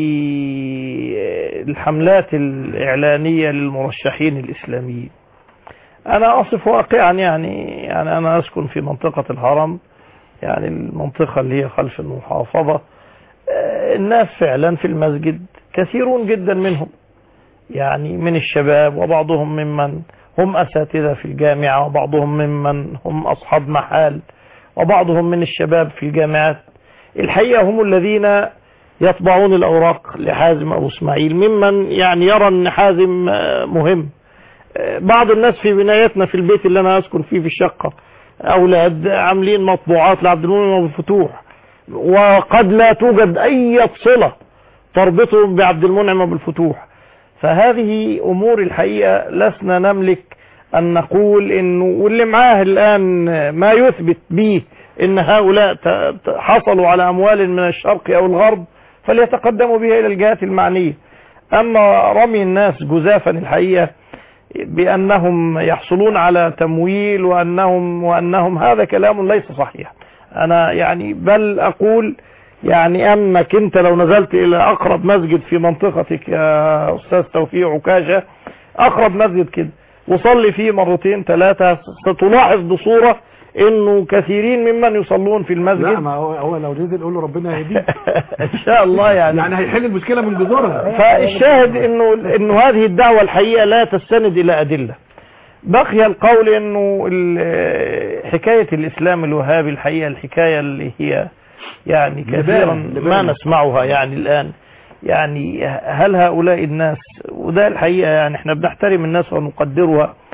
بالحملات الإعلانية للمرشحين الإسلاميين أنا أصف واقعا يعني يعني أنا أسكن في منطقة الهرم يعني المنطقة اللي هي خلف المحافظة آه، الناس فعلا في المسجد كثيرون جدا منهم يعني من الشباب وبعضهم ممن هم أساتذة في الجامعة وبعضهم ممن هم أصحاب محال وبعضهم من الشباب في الجامعات الحقيقة هم الذين يطبعون الأوراق لحازم أبو إسماعيل ممن يعني يرى أن حازم آه، مهم آه، بعض الناس في بنايتنا في البيت اللي أنا أسكن فيه في الشقة أولاد عاملين مطبوعات لعبد المؤمن أبو الفتوح وقد لا توجد أي صلة تربطهم بعبد المنعم أبو الفتوح فهذه أمور الحقيقة لسنا نملك أن نقول إنه واللي معاه الآن ما يثبت به إن هؤلاء ت- ت- حصلوا على أموال من الشرق أو الغرب فليتقدموا بها إلى الجهات المعنية أما رمي الناس جزافا الحقيقة بأنهم يحصلون على تمويل وأنهم وأنهم هذا كلام ليس صحيح أنا يعني بل أقول يعني أنك أنت لو نزلت إلى أقرب مسجد في منطقتك يا أستاذ توفيق عكاشة أقرب مسجد كده وصلي فيه مرتين ثلاثة ستلاحظ بصورة انه كثيرين ممن يصلون في المسجد لا ما هو, هو لو نزل قول له ربنا يهديه ان شاء الله يعني يعني هيحل المشكله من جذورها فالشاهد انه انه هذه الدعوة الحقيقة لا تستند الى ادلة بقي القول انه ال- حكاية الاسلام الوهابي الحقيقة الحكاية اللي هي يعني كثيرا لبان- ما لبان. نسمعها يعني الان يعني هل هؤلاء الناس وده الحقيقة يعني احنا بنحترم الناس ونقدرها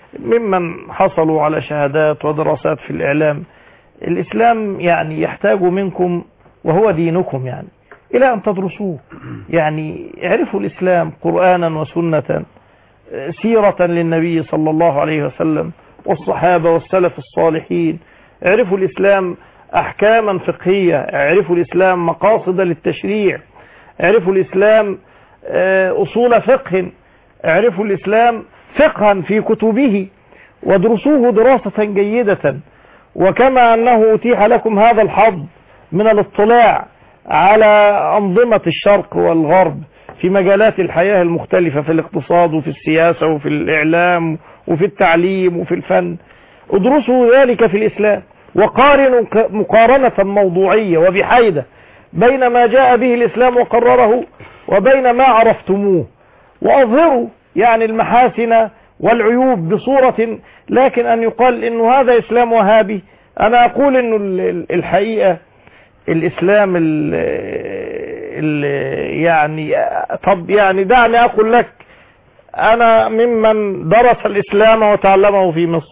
ممن حصلوا على شهادات ودراسات في الإعلام الإسلام يعني يحتاج منكم وهو دينكم يعني إلى أن تدرسوه يعني اعرفوا الإسلام قرآنا وسنة سيرة للنبي صلى الله عليه وسلم والصحابة والسلف الصالحين اعرفوا الإسلام أحكاما فقهية اعرفوا الإسلام مقاصد للتشريع اعرفوا الإسلام آه، أصول فقه اعرفوا الإسلام فقها في كتبه وادرسوه دراسة جيدة وكما أنه أتيح لكم هذا الحظ من الاطلاع على أنظمة الشرق والغرب في مجالات الحياة المختلفة في الاقتصاد وفي السياسة وفي الإعلام وفي التعليم وفي الفن ادرسوا ذلك في الإسلام وقارنوا ك- مقارنة موضوعية وبحيدة بين ما جاء به الإسلام وقرره وبين ما عرفتموه وأظهروا يعني المحاسن والعيوب بصورة لكن أن يقال إنه هذا إسلام وهابي أنا أقول إنه ال- ال- الحقيقة الإسلام ال ال يعني طب يعني دعني أقول لك أنا ممن درس الإسلام وتعلمه في مصر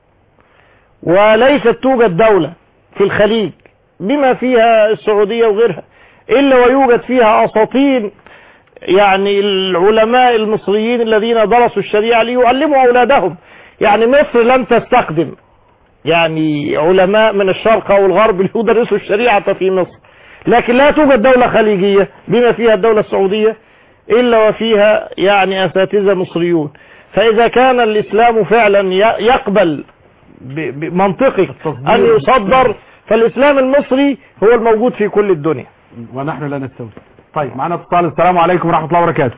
وليست توجد دولة في الخليج بما فيها السعودية وغيرها إلا ويوجد فيها أساطين يعني العلماء المصريين الذين درسوا الشريعة ليعلموا أولادهم يعني مصر لم تستخدم يعني علماء من الشرق أو الغرب ليدرسوا الشريعة في مصر لكن لا توجد دولة خليجية بما فيها الدولة السعودية إلا وفيها يعني أساتذة مصريون فإذا كان الإسلام فعلا ي- يقبل ب- بمنطقي أن يصدر فالإسلام المصري هو الموجود في كل الدنيا ونحن لا نستوي طيب معنا اتصال السلام عليكم ورحمة الله وبركاته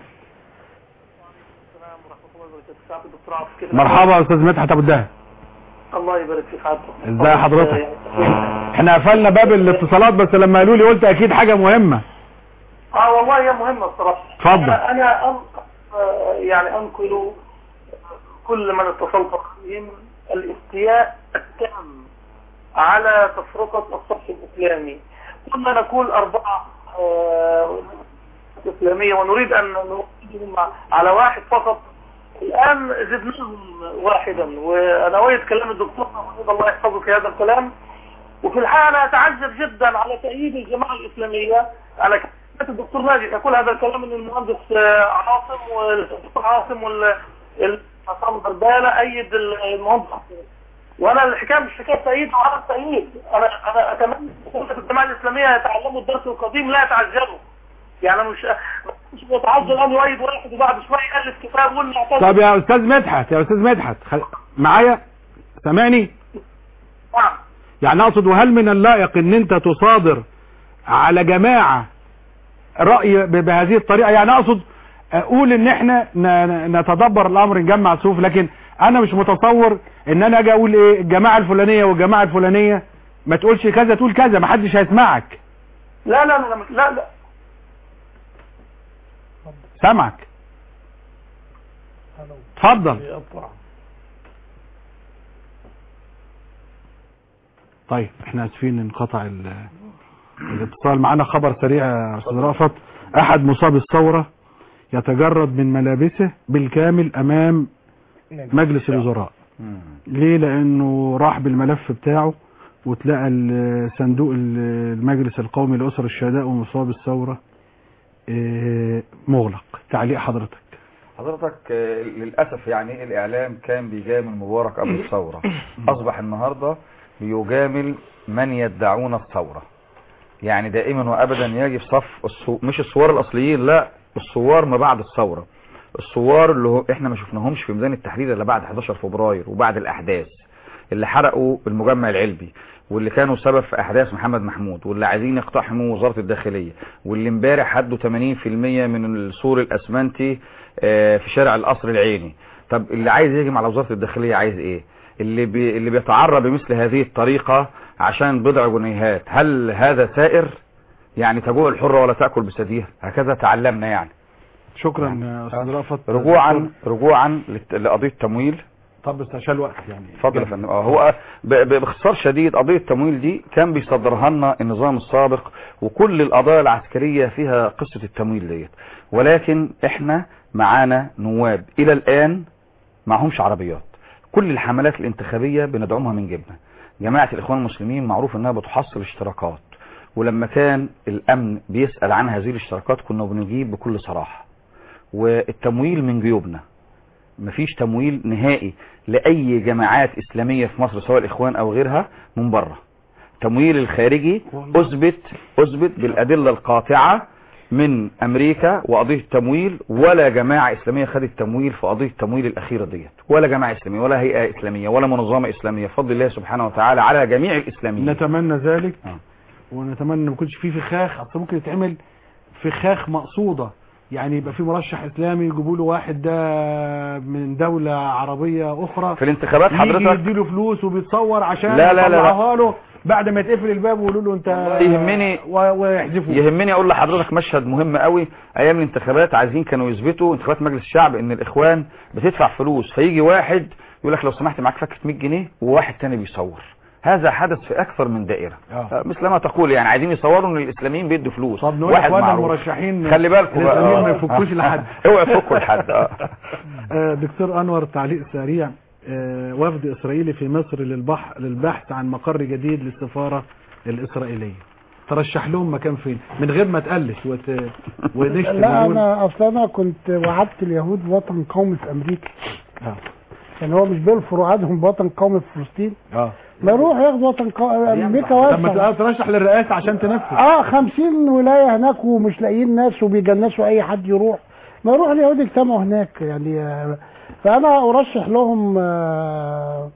مرحبا استاذ مدحت ابو الدهب الله يبارك في حضرتك ازاي حضرتك احنا قفلنا باب الاتصالات بس لما قالوا لي قلت اكيد حاجة مهمة اه والله هي مهمة الصراحة اتفضل. انا, أنا أن... آه، يعني انقل كل من اتصلت بهم الاستياء التام على تفرقة الصف الاسلامي كنا نقول اربعة آه، اسلامية ونريد ان نوحدهم على واحد فقط الان زدناهم واحدا وانا ويد كلام الدكتور محمود الله يحفظه في هذا الكلام وفي الحقيقة أنا أتعجب جدا على تأييد الجماعة الإسلامية أنا كنت الدكتور ناجي يقول هذا الكلام من المهندس آه، عاصم والدكتور عاصم وال ال- عصام بربالة أيد المهندس عاصم. وأنا الحكاية مش حكاية تأييد وعدم تأييد أنا أنا أتمنى أن الجماعة الإسلامية يتعلموا الدرس القديم لا يتعجلوا يعني أنا مش مش متعجل أن يؤيد واحد وبعد شوية يألف كتاب ويقول نعتذر طب يا استاذ مدحت يا استاذ مدحت خل... معايا سامعني نعم يعني اقصد وهل من اللائق ان انت تصادر على جماعة رأي ب- بهذه الطريقة يعني اقصد اقول ان احنا ن- نتدبر الامر نجمع صفوف لكن انا مش متصور ان انا اجي اقول ايه الجماعة الفلانية والجماعة الفلانية ما تقولش كذا تقول كذا ما حدش هيسمعك لا لا لا لا لا سامعك اتفضل طيب احنا اسفين انقطع ال- الاتصال معانا خبر سريع يا استاذ رأفت احد مصابي الثورة يتجرد من ملابسه بالكامل امام مجلس الوزراء ليه لانه راح بالملف بتاعه وتلاقى ال- صندوق ال- المجلس القومي لأسر الشهداء ومصاب الثورة اه، مغلق تعليق حضرتك حضرتك آه، للأسف يعني الإعلام كان بيجامل مبارك قبل الثورة أصبح النهاردة بيجامل من يدعون الثورة يعني دائما وأبدا يجي في صف الصو... مش الثوار الأصليين لا الثوار ما بعد الثورة الثوار اللي هو احنا ما شفناهمش في ميدان التحرير الا بعد 11 فبراير وبعد الأحداث اللي حرقوا المجمع العلبي واللي كانوا سبب في احداث محمد محمود واللي عايزين يقتحموا وزارة الداخلية واللي امبارح هدوا 80% من السور الاسمنتي آه، في شارع القصر العيني طب اللي عايز يهجم على وزارة الداخلية عايز ايه اللي بي اللي بيتعرى بمثل هذه الطريقة عشان بضع جنيهات هل هذا سائر يعني تجوع الحرة ولا تأكل بثديها هكذا تعلمنا يعني شكرا يا استاذ رأفت رجوعا رجوعا للت- لقضية تمويل طب بس عشان الوقت يعني اتفضل يا فندم اه هو ب- ب- باختصار شديد قضيه التمويل دي كان بيصدرها لنا النظام السابق وكل القضايا العسكريه فيها قصه التمويل ديت ولكن احنا معانا نواب الى الان معهمش عربيات كل الحملات الانتخابية بندعمها من جبنا جماعة الإخوان المسلمين معروف أنها بتحصل اشتراكات ولما كان الأمن بيسأل عن هذه الاشتراكات كنا بنجيب بكل صراحة والتمويل من جيوبنا مفيش تمويل نهائي لأي جماعات إسلامية في مصر سواء الإخوان أو غيرها من بره التمويل الخارجي أثبت أثبت بالأدلة القاطعة من أمريكا وقضية التمويل ولا جماعة إسلامية خدت تمويل في قضية التمويل الأخيرة ديت ولا جماعة إسلامية ولا هيئة إسلامية ولا منظمة إسلامية بفضل الله سبحانه وتعالى على جميع الإسلاميين نتمنى ذلك ونتمنى ما يكونش فيه فخاخ اصل ممكن يتعمل فخاخ مقصوده يعني يبقى في مرشح اسلامي يجيبوا له واحد ده من دوله عربيه اخرى في الانتخابات يجي حضرتك يديله فلوس وبيتصور عشان لا لا لا لا. يطلعوها له بعد ما يتقفل الباب ويقولوا له انت يهمني و- ويحذفوه يهمني اقول لحضرتك مشهد مهم قوي ايام الانتخابات عايزين كانوا يثبتوا انتخابات مجلس الشعب ان الاخوان بتدفع فلوس فيجي واحد يقول لك لو سمحت معاك فكه 100 جنيه وواحد تاني بيصور هذا حدث في اكثر من دائره آه. مثل ما تقول يعني عايزين يصوروا ان الاسلاميين بيدوا فلوس طب نقول واحد لاخواننا معروف. المرشحين خلي بالكم بقى الاسلاميين ما آه. يفكوش لحد اوعوا يفكوا لحد اه آه، دكتور انور تعليق سريع آه، وفد اسرائيلي في مصر للبحث للبحث عن مقر جديد للسفاره الاسرائيليه ترشح لهم مكان فين من غير ما تقلش وت... ونشتم لا ونقول- انا اصلا انا كنت وعدت اليهود وطن قومي في امريكا اه يعني هو مش بيلفروا عادهم بوطن قومي في فلسطين اه ما يروح ياخدوا وطن قومي امريكا لما واسعه تبقى ترشح للرئاسه عشان تنفذ اه 50 ولايه هناك ومش لاقيين ناس وبيجنسوا اي حد يروح ما يروح اليهود يجتمعوا هناك يعني آه، فانا ارشح لهم آه،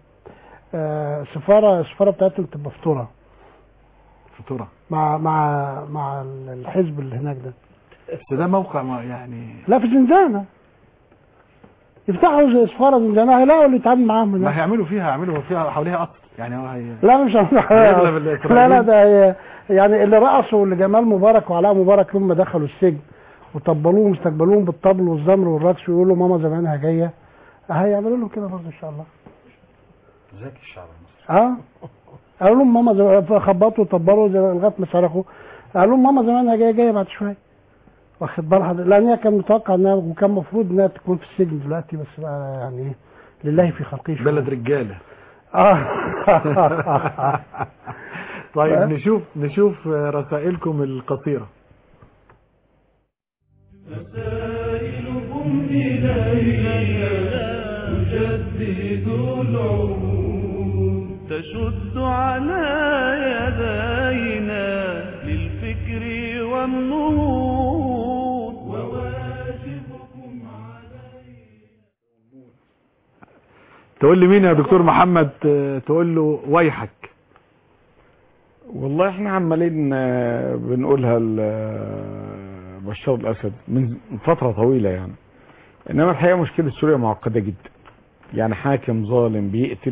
آه، سفاره السفاره بتاعتهم تبقى فطوره فطوره مع مع مع الحزب اللي هناك ده بس ده موقع ما يعني لا في زنزانه يفتحوا زي سفاره زنزانه هيلاقوا اللي يتعامل معاهم هناك. ما هيعملوا فيها هيعملوا فيها حواليها قصر يعني هو هي لا مش هيغلب الإسرائيليين. لا لا ده هي- يعني اللي رقصوا لجمال مبارك وعلاء مبارك لما دخلوا السجن وطبلوهم استقبلوهم بالطبل والزمر والرقص ويقولوا ماما زمانها جايه هيعملوا لهم كده برضه ان شاء الله ذكي الشعب المصري اه قالوا لهم ماما زم... خبطوا وطبلوا زي- لغايه ما صرخوا قالوا لهم ماما زمانها جايه جايه بعد شويه واخد بال حضرتك لان هي كان متوقع انها وكان المفروض انها تكون في السجن دلوقتي بس بقى يعني ايه لله في خلقه شؤون. بلد رجاله اه طيب نشوف نشوف رسائلكم القصيره رسائلكم إلينا تجدد العهود تشد على يدينا للفكر والنهوض وواجبكم تقول لي مين يا دكتور محمد آه، تقول له ويحك والله احنا عمالين آه، بنقولها لبشار الاسد من فتره طويله يعني انما الحقيقه مشكله سوريا معقده جدا يعني حاكم ظالم بيقتل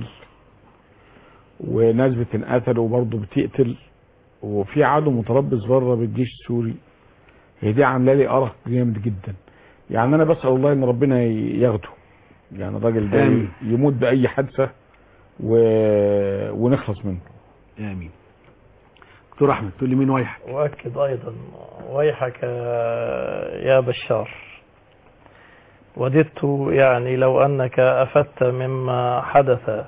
وناس بتنقتل وبرضه بتقتل وفي عدو متربص بره بالجيش السوري هي دي عامله لي ارق جامد جدا يعني انا بسال الله ان ربنا ياخده يعني الراجل ده آمين. يموت باي حادثه و... ونخلص منه امين دكتور احمد تقول لي مين ويحك وأكد أيضا ويحك يا بشار وددت يعني لو أنك أفدت مما حدث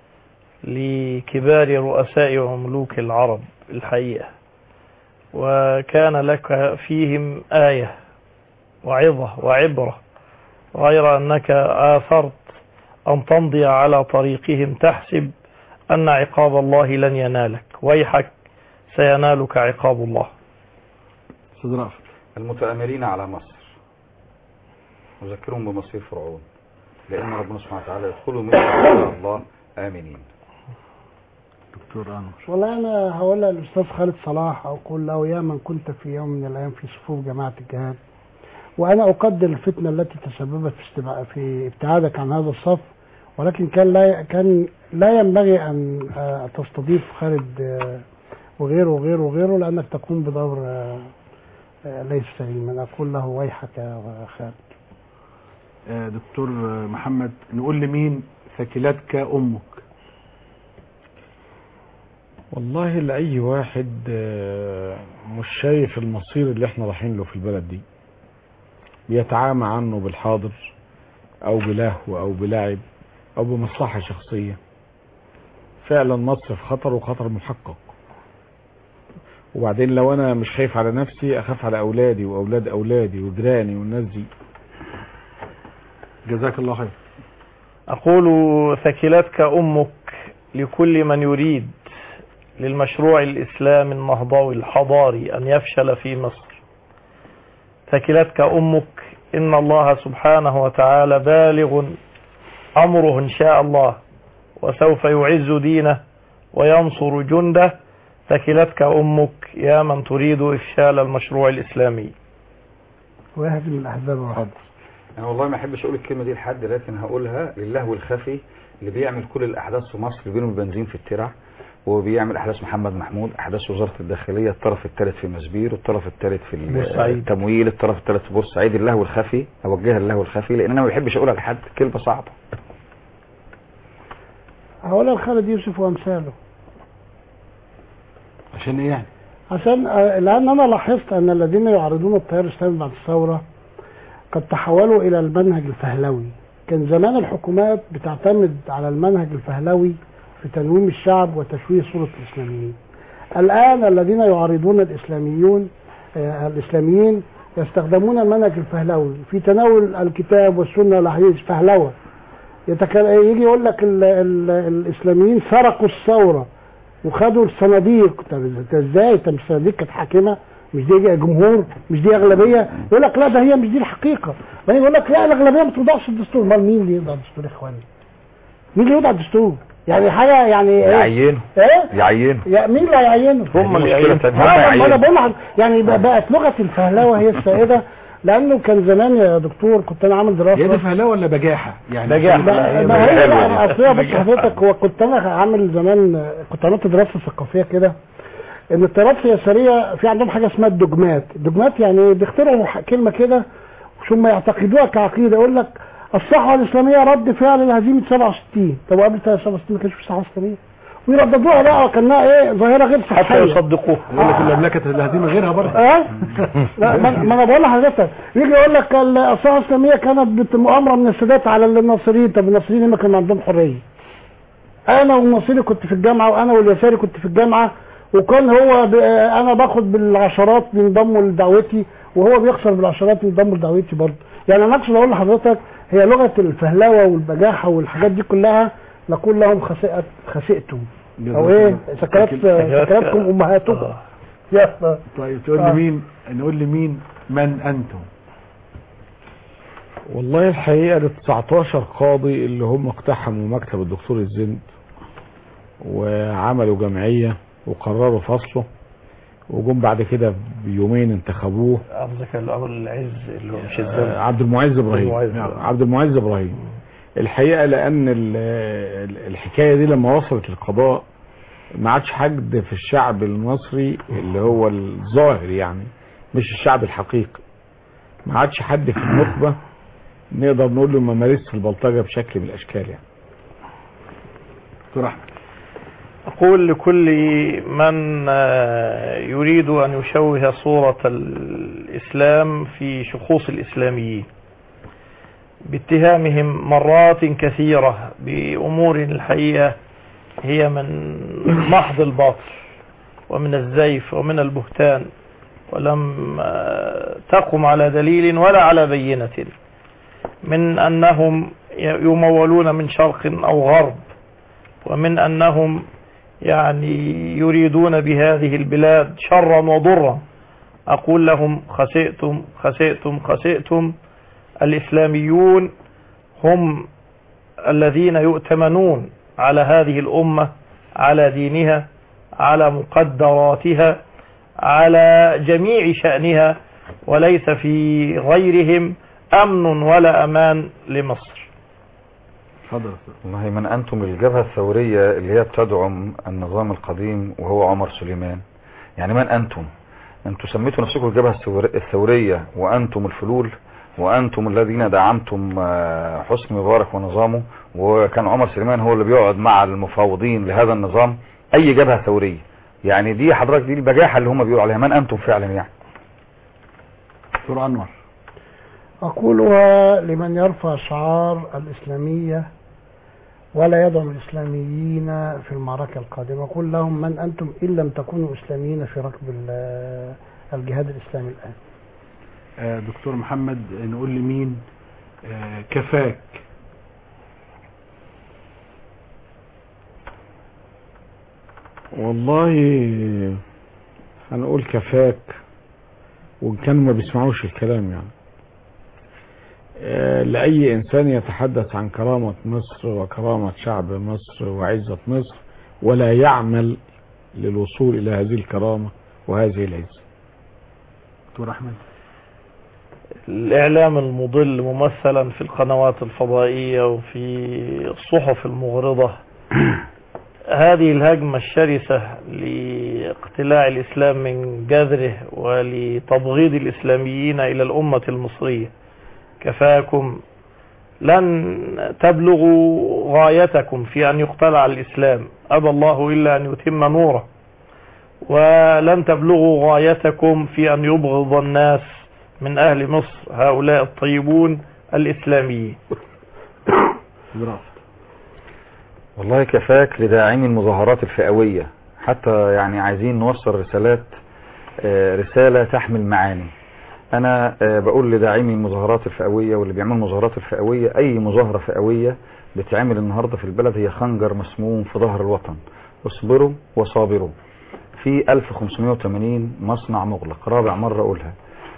لكبار رؤساء وملوك العرب الحقيقة وكان لك فيهم آية وعظة وعبرة غير أنك آثرت أن تمضي على طريقهم تحسب أن عقاب الله لن ينالك ويحك سينالك عقاب الله استاذ رافع المتآمرين على مصر نذكرهم بمصير فرعون لأن ربنا سبحانه وتعالى يدخلوا منه إن شاء الله آمنين دكتور انور والله انا هقول للاستاذ خالد صلاح اقول له يا من كنت في يوم من الايام في صفوف جماعه الجهاد وانا اقدر الفتنه التي تسببت في استبع... في ابتعادك عن هذا الصف ولكن كان لا كان لا ينبغي ان آه، تستضيف خالد آه، وغيره وغيره وغيره لانك تقوم بدور آه، آه، ليس سليما اقول له ويحك يا خالد آه، دكتور آه، محمد نقول لمين ثكلتك امك والله لأي واحد آه، مش شايف المصير اللي احنا رايحين له في البلد دي بيتعامى عنه بالحاضر او بلهو او بلعب او بمصلحة شخصية فعلا مصر في خطر وخطر محقق وبعدين لو انا مش خايف على نفسي اخاف على اولادي واولاد اولادي وجيراني والناس دي جزاك الله خير أقول ثكلتك أمك لكل من يريد للمشروع الإسلامي النهضوي الحضاري أن يفشل في مصر ثكلتك أمك إن الله سبحانه وتعالى بالغ أمره إن شاء الله وسوف يعز دينه وينصر جنده ثكلتك أمك يا من تريد إفشال المشروع الإسلامي ويهدم الأحزاب والحب انا والله ما احبش اقول الكلمه دي لحد لكن هقولها للهو الخفي اللي بيعمل كل الاحداث في مصر اللي بينهم البنزين في الترع وبيعمل احداث محمد محمود احداث وزاره الداخليه الطرف الثالث في مسبير والطرف الثالث في ال- بورسعيد. التمويل الطرف الثالث في بورسعيد اللهو الخفي اوجهها للهو الخفي لان انا ما بحبش اقولها لحد كلمه صعبه هقولها لخالد يوسف وامثاله عشان ايه يعني عشان آه، لان انا لاحظت ان الذين يعارضون التيار الاسلامي بعد الثوره قد تحولوا الى المنهج الفهلوي كان زمان الحكومات بتعتمد على المنهج الفهلوي في تنويم الشعب وتشويه صوره الاسلاميين الان الذين يعارضون الاسلاميون آه، الاسلاميين يستخدمون المنهج الفهلوي في تناول الكتاب والسنه والاحاديث فهلوه يتكلم يجي يقول لك ال ال الاسلاميين سرقوا الثوره وخدوا الصناديق طب انت ازاي طب الصناديق كانت حاكمه مش دي جمهور مش دي اغلبيه يقول لك لا ده هي مش دي الحقيقه بعدين يقول لك لا الاغلبيه ما توضعش الدستور امال مين اللي يوضع الدستور يا اخواني مين اللي يوضع الدستور يعني حاجه يعني ايه يعينوا ايه يعينوا يا مين اللي هيعينه هم اللي يعينوا. هم آه، ما يعينوا. انا بقول لحضرتك، يعني بقى- بقت لغه الفهلوه هي السائده لانه كان زمان يا دكتور كنت انا عامل دراسه هي دي فهلاوه ولا بجاحه يعني ما ما هي حلوة لا دي. اصل هي بص حضرتك هو كنت انا عامل زمان كنت عملت دراسه ثقافيه كده ان التيارات السياسيه في عندهم حاجه اسمها الدogmat الدogmat يعني بيخترعوا ح- كلمه كده ثم يعتقدوها كعقيده يقول لك الصحوه الاسلاميه رد فعل لهزيمه 67 طب وقبل 67 ما كانش في صحوه اسلاميه ويرددوها بقى وكانها ايه ظاهره غير صحيه حتى يصدقوه يقول لك المملكه الهزيمه غيرها برضه اه لا ما ما انا بقول لحضرتك يجي يقول لك ال- الصحوه الاسلاميه كانت بت- مؤامره من السادات على الناصريين طب الناصريين ما كان عندهم حريه انا والناصري كنت في الجامعه وانا واليساري كنت في الجامعه وكان هو ب... انا باخد بالعشرات بينضموا لدعوتي وهو بيخسر بالعشرات ينضموا لدعوتي برضه يعني انا اقصد اقول لحضرتك هي لغه الفهلوه والبجاحه والحاجات دي كلها نقول لهم خسئت خسئتم او ايه سكرات سكراتكم امهاتكم يلا طيب تقول لي مين نقول لي مين من انتم والله الحقيقة ال 19 قاضي اللي هم اقتحموا مكتب الدكتور الزند وعملوا جمعية وقرروا فصله وجم بعد كده بيومين انتخبوه قصدك ابو العز اللي هو مش آه، الزمن عبد المعز ابراهيم المعز. نعم، عبد المعز ابراهيم الحقيقة لان ال- ال- الحكاية دي لما وصلت للقضاء ما عادش حد في الشعب المصري اللي هو الظاهر يعني مش الشعب الحقيقي ما عادش حد في النخبة نقدر نقول له ما مارسش البلطجة بشكل من الاشكال يعني دكتور احمد أقول لكل من آه، يريد أن يشوه صورة الإسلام في شخوص الإسلاميين باتهامهم مرات كثيرة بأمور الحقيقة هي من محض الباطل ومن الزيف ومن البهتان ولم آه، تقم على دليل ولا على بينة من أنهم يمولون من شرق أو غرب ومن أنهم يعني يريدون بهذه البلاد شرا وضرا أقول لهم خسئتم خسئتم خسئتم الإسلاميون هم الذين يؤتمنون على هذه الأمة على دينها على مقدراتها على جميع شأنها وليس في غيرهم أمن ولا أمان لمصر اتفضل والله من أنتم الجبهة الثورية اللي هي بتدعم النظام القديم وهو عمر سليمان يعني من أنتم أنتم سميتوا نفسكم الجبهة الثور- الثورية وأنتم الفلول وأنتم الذين دعمتم آه، حسني مبارك ونظامه وكان عمر سليمان هو اللي بيقعد مع المفاوضين لهذا النظام أي جبهة ثورية يعني دي حضرتك دي البجاحة اللي هم بيقولوا عليها من أنتم فعلا يعني دكتور انور أقولها لمن يرفع شعار الإسلامية ولا يدعم الإسلاميين في المعركة القادمة قل لهم من أنتم إن لم تكونوا إسلاميين في ركب ال- الجهاد الإسلامي الآن آه، دكتور محمد نقول لمين آه، كفاك والله هنقول كفاك وان كانوا ما بيسمعوش الكلام يعني آه، لأي إنسان يتحدث عن كرامة مصر وكرامة شعب مصر وعزة مصر ولا يعمل للوصول إلى هذه الكرامة وهذه العزة دكتور أحمد الإعلام المضل ممثلا في القنوات الفضائية وفي الصحف المغرضة هذه الهجمة الشرسة لاقتلاع الإسلام من جذره ولتبغيض الإسلاميين إلى الأمة المصرية كفاكم لن تبلغوا غايتكم في أن يقتلع الإسلام أبى الله إلا أن يتم نوره ولن تبلغوا غايتكم في أن يبغض الناس من أهل مصر هؤلاء الطيبون الإسلاميين والله كفاك لداعمي المظاهرات الفئوية حتى يعني عايزين نوصل رسالات آه، رسالة تحمل معاني انا آه، بقول لداعمي المظاهرات الفئوية واللي بيعملوا المظاهرات الفئوية اي مظاهرة فئوية بتعمل النهاردة في البلد هي خنجر مسموم في ظهر الوطن اصبروا وصابروا في 1580 مصنع مغلق رابع مرة اقولها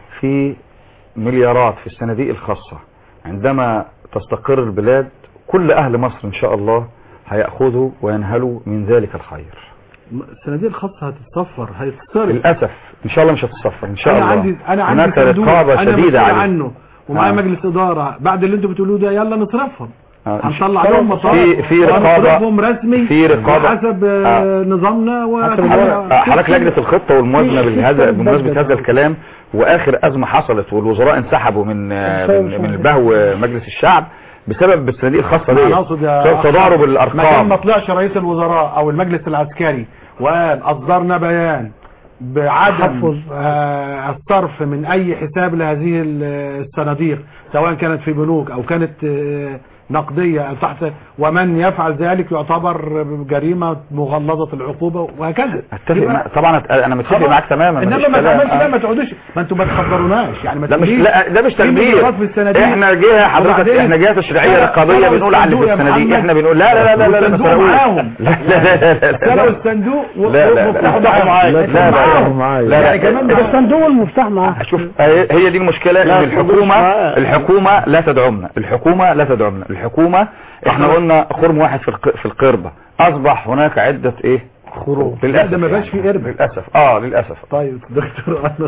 في مليارات في الصناديق الخاصة عندما تستقر البلاد كل اهل مصر ان شاء الله هيأخذوا وينهلوا من ذلك الخير الصناديق الخاصة هتتصفر هيتصرف للأسف إن شاء الله مش هتصفر إن شاء انا الله عندي انا عندي هناك صندوق رقابة انا شديدة مسؤول عليه عنه ومعايا آه. مجلس اداره بعد اللي انتوا بتقولوه ده يلا نصرفهم آه. هنطلع لهم مصارف في في رقابة ونصرفهم رسمي في رقابة حسب آه. نظامنا و آه، حضرتك لجنة الخطة والموازنة بهذا بمناسبة هذا الكلام واخر ازمة حصلت والوزراء انسحبوا من آه، من, من البهو مجلس الشعب بسبب الصناديق الخاصة دي انا اقصد يا بسبب تضارب ما كان الارقام ما طلعش رئيس الوزراء او المجلس العسكري وقال اصدرنا بيان بعدم تحفظ. آه، الصرف من اي حساب لهذه ال- الصناديق سواء كانت في بنوك او كانت آه، نقدية أو تحت ومن يفعل ذلك يعتبر جريمة مغلظة العقوبة وهكذا اتفق يبقى- مع... طبعا أت- انا متفق خلاص. معاك تماما انما مفيش ما كلام. تعملش آه. ده ما تقعدوش ما انتوا ما تخبروناش يعني ما ده مش تقوليش لا ده مش في تخبير مظاهرات في الصناديق احنا جهه حضرتك وبعدين- احنا جهه تشريعيه لا، رقابيه سرقوا بنقول على اللي في الصندوق يا الصناديق محمد. احنا بنقول لا لا لا لا لا لا والصندوق سرقوه. معاهم. لا لا لا لا لا سرقوا لا الصندوق لا لا لا والمفتاح لا معاهم. لا لا لا لا يعني كمان لا الصندوق والمفتاح معاه شوف هي هي دي المشكلة لا، ان الصندوق الحكومة معاه. الحكومة لا تدعمنا الحكومة لا تدعمنا الحكومة احنا قلنا خرم واحد في الق- في القربة اصبح هناك عدة ايه خروج لا للأسف ده ما بقاش يعني. فيه قرب للأسف اه للأسف طيب دكتور أنور.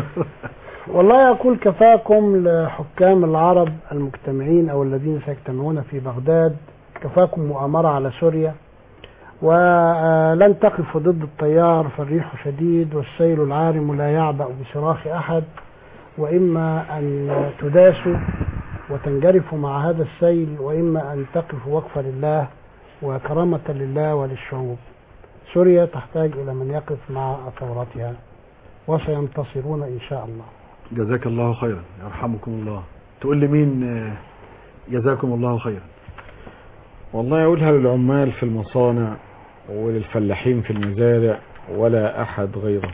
والله أقول كفاكم لحكام العرب المجتمعين أو الذين سيجتمعون في بغداد كفاكم مؤامرة على سوريا ولن تقفوا ضد التيار فالريح شديد والسيل العارم لا يعبأ بصراخ أحد وإما أن تداسوا وتنجرفوا مع هذا السيل وإما أن تقفوا وقفة لله وكرامة لله وللشعوب سوريا تحتاج إلى من يقف مع ثورتها وسينتصرون إن شاء الله جزاك الله خيرا يرحمكم الله تقول لي مين آه، جزاكم الله خيرا والله يقولها للعمال في المصانع وللفلاحين في المزارع ولا احد غيرهم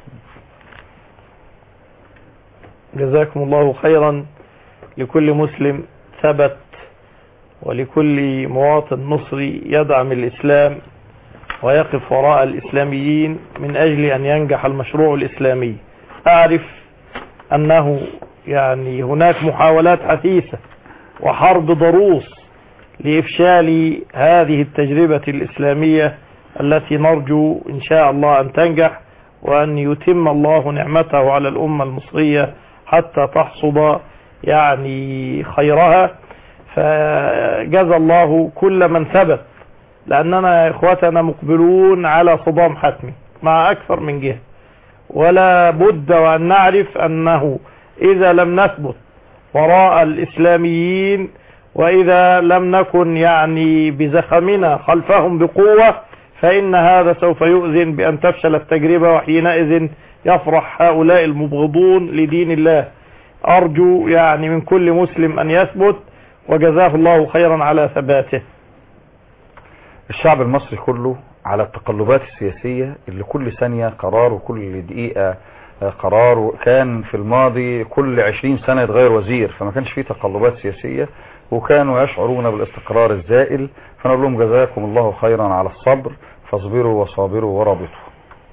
جزاكم الله خيرا لكل مسلم ثبت ولكل مواطن مصري يدعم الإسلام ويقف وراء الإسلاميين من أجل أن ينجح المشروع الإسلامي أعرف أنه يعني هناك محاولات حثيثة وحرب ضروس لإفشال هذه التجربة الإسلامية التي نرجو إن شاء الله أن تنجح وأن يتم الله نعمته على الأمة المصرية حتى تحصد يعني خيرها فجزى الله كل من ثبت لأننا يا إخوتنا مقبلون على صدام حتمي مع أكثر من جهة ولا بد وأن نعرف أنه إذا لم نثبت وراء الإسلاميين وإذا لم نكن يعني بزخمنا خلفهم بقوة فإن هذا سوف يؤذن بأن تفشل التجربة وحينئذ يفرح هؤلاء المبغضون لدين الله أرجو يعني من كل مسلم أن يثبت وجزاه الله خيرا على ثباته الشعب المصري كله على التقلبات السياسية اللي كل ثانية قرار وكل دقيقة آه، قرار كان في الماضي كل عشرين سنة يتغير وزير فما كانش فيه تقلبات سياسية وكانوا يشعرون بالاستقرار الزائل فنقول لهم جزاكم الله خيرا على الصبر فاصبروا وصابروا ورابطوا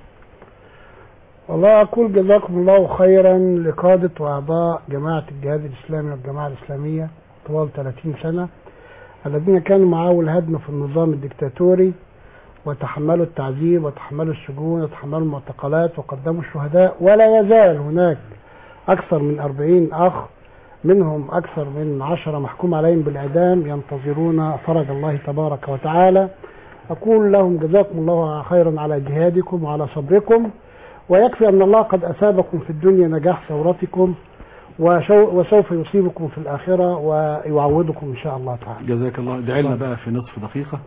والله أقول جزاكم الله خيرا لقادة وأعضاء جماعة الجهاد الإسلامي والجماعة الإسلامية طوال 30 سنة الذين كانوا معه الهدم في النظام الدكتاتوري وتحملوا التعذيب وتحملوا السجون وتحملوا المعتقلات وقدموا الشهداء ولا يزال هناك أكثر من 40 أخ منهم أكثر من عشرة محكوم عليهم بالإعدام ينتظرون فرج الله تبارك وتعالى أقول لهم جزاكم الله خيرا على جهادكم وعلى صبركم ويكفي أن الله قد أثابكم في الدنيا نجاح ثورتكم وشو- وسوف يصيبكم في الآخرة ويعوضكم إن شاء الله تعالى جزاك الله ادعي لنا بقى في نصف دقيقة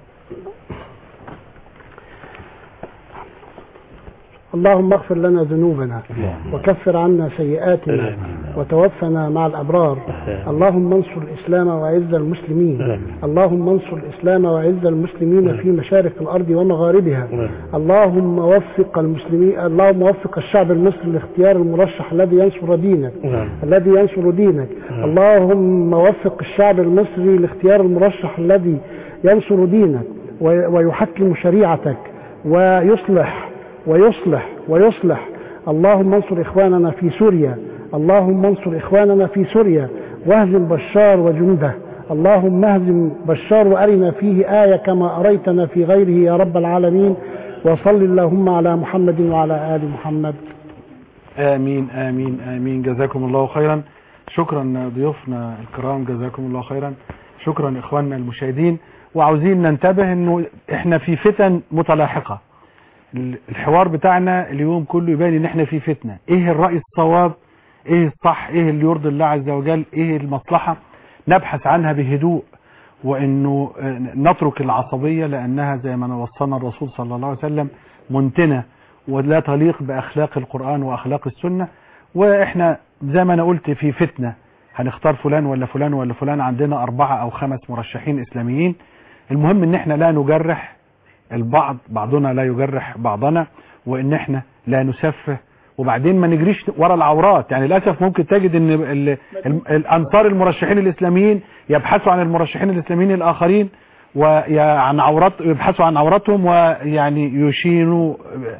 اللهم اغفر لنا ذنوبنا وكفر عنا سيئاتنا وتوفنا مع الأبرار اللهم انصر الإسلام وأعز المسلمين اللهم انصر الإسلام وأعز المسلمين في مشارق الأرض ومغاربها اللهم وفق المسلمين اللهم وفق الشعب المصري لاختيار المرشح الذي ينصر دينك الذي ينصر دينك اللهم وفق الشعب المصري لاختيار المرشح الذي ينصر دينك وي- ويحكم شريعتك ويصلح ويصلح ويصلح اللهم انصر إخواننا في سوريا اللهم انصر إخواننا في سوريا واهزم بشار وجنوده اللهم اهزم بشار وأرنا فيه آية كما أريتنا في غيره يا رب العالمين وصل اللهم على محمد وعلى آل محمد آمين آمين آمين جزاكم الله خيرا شكرا ضيوفنا الكرام جزاكم الله خيرا شكرا إخواننا المشاهدين وعاوزين ننتبه أنه إحنا في فتن متلاحقة الحوار بتاعنا اليوم كله يبين ان احنا في فتنة ايه الرأي الصواب ايه الصح ايه اللي يرضي الله عز وجل ايه المصلحة نبحث عنها بهدوء وانه آه، نترك العصبية لانها زي ما وصلنا الرسول صلى الله عليه وسلم منتنة ولا تليق باخلاق القرآن واخلاق السنة واحنا زي ما انا قلت في فتنة هنختار فلان ولا فلان ولا فلان عندنا اربعة او خمس مرشحين اسلاميين المهم ان احنا لا نجرح البعض بعضنا لا يجرح بعضنا وان احنا لا نسفه وبعدين ما نجريش ورا العورات يعني للاسف ممكن تجد ان ال- ال- الانصار المرشحين الاسلاميين يبحثوا عن المرشحين الاسلاميين الاخرين وعن عورات يبحثوا عن عوراتهم ويعني يشينوا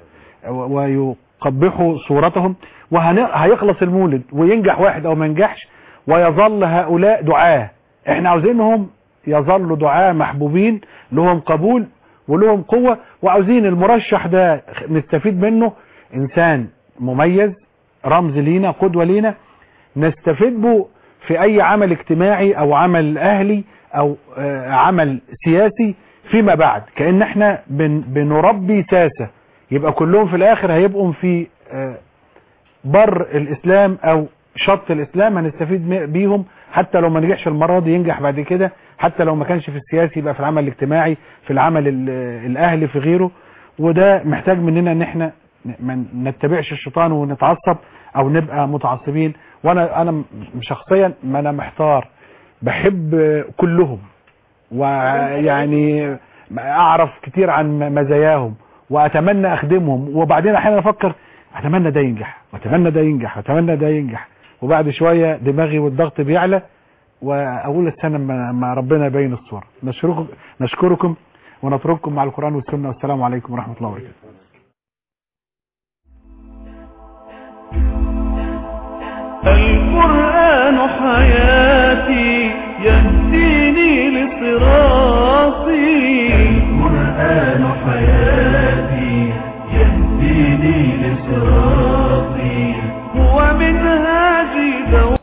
ويقبحوا صورتهم وهيخلص المولد وينجح واحد او ما ينجحش ويظل هؤلاء دعاة احنا عاوزينهم يظلوا دعاة محبوبين لهم قبول ولهم قوة وعاوزين المرشح ده نستفيد منه انسان مميز رمز لينا قدوة لينا نستفيد به في اي عمل اجتماعي او عمل اهلي او آه، عمل سياسي فيما بعد كأن احنا بن بنربي ساسة يبقى كلهم في الاخر هيبقوا في آه، بر الاسلام او شط الاسلام هنستفيد م- بيهم حتى لو ما نجحش المرة دي ينجح بعد كده حتى لو ما كانش في السياسي يبقى في العمل الاجتماعي في العمل ال- الاهلي في غيره وده محتاج مننا ان احنا ن- ما نتبعش الشيطان ونتعصب او نبقى متعصبين وانا انا م- شخصيا ما انا محتار بحب كلهم ويعني اعرف كتير عن مزاياهم واتمنى اخدمهم وبعدين احيانا افكر اتمنى ده ينجح واتمنى ده ينجح واتمنى ده ينجح وبعد شوية دماغي والضغط بيعلى واقول السنة ما ما ربنا يبين الصورة نشكركم نشكركم ونترككم مع القرآن والسنة والسلام عليكم ورحمة الله وبركاته القرآن حياة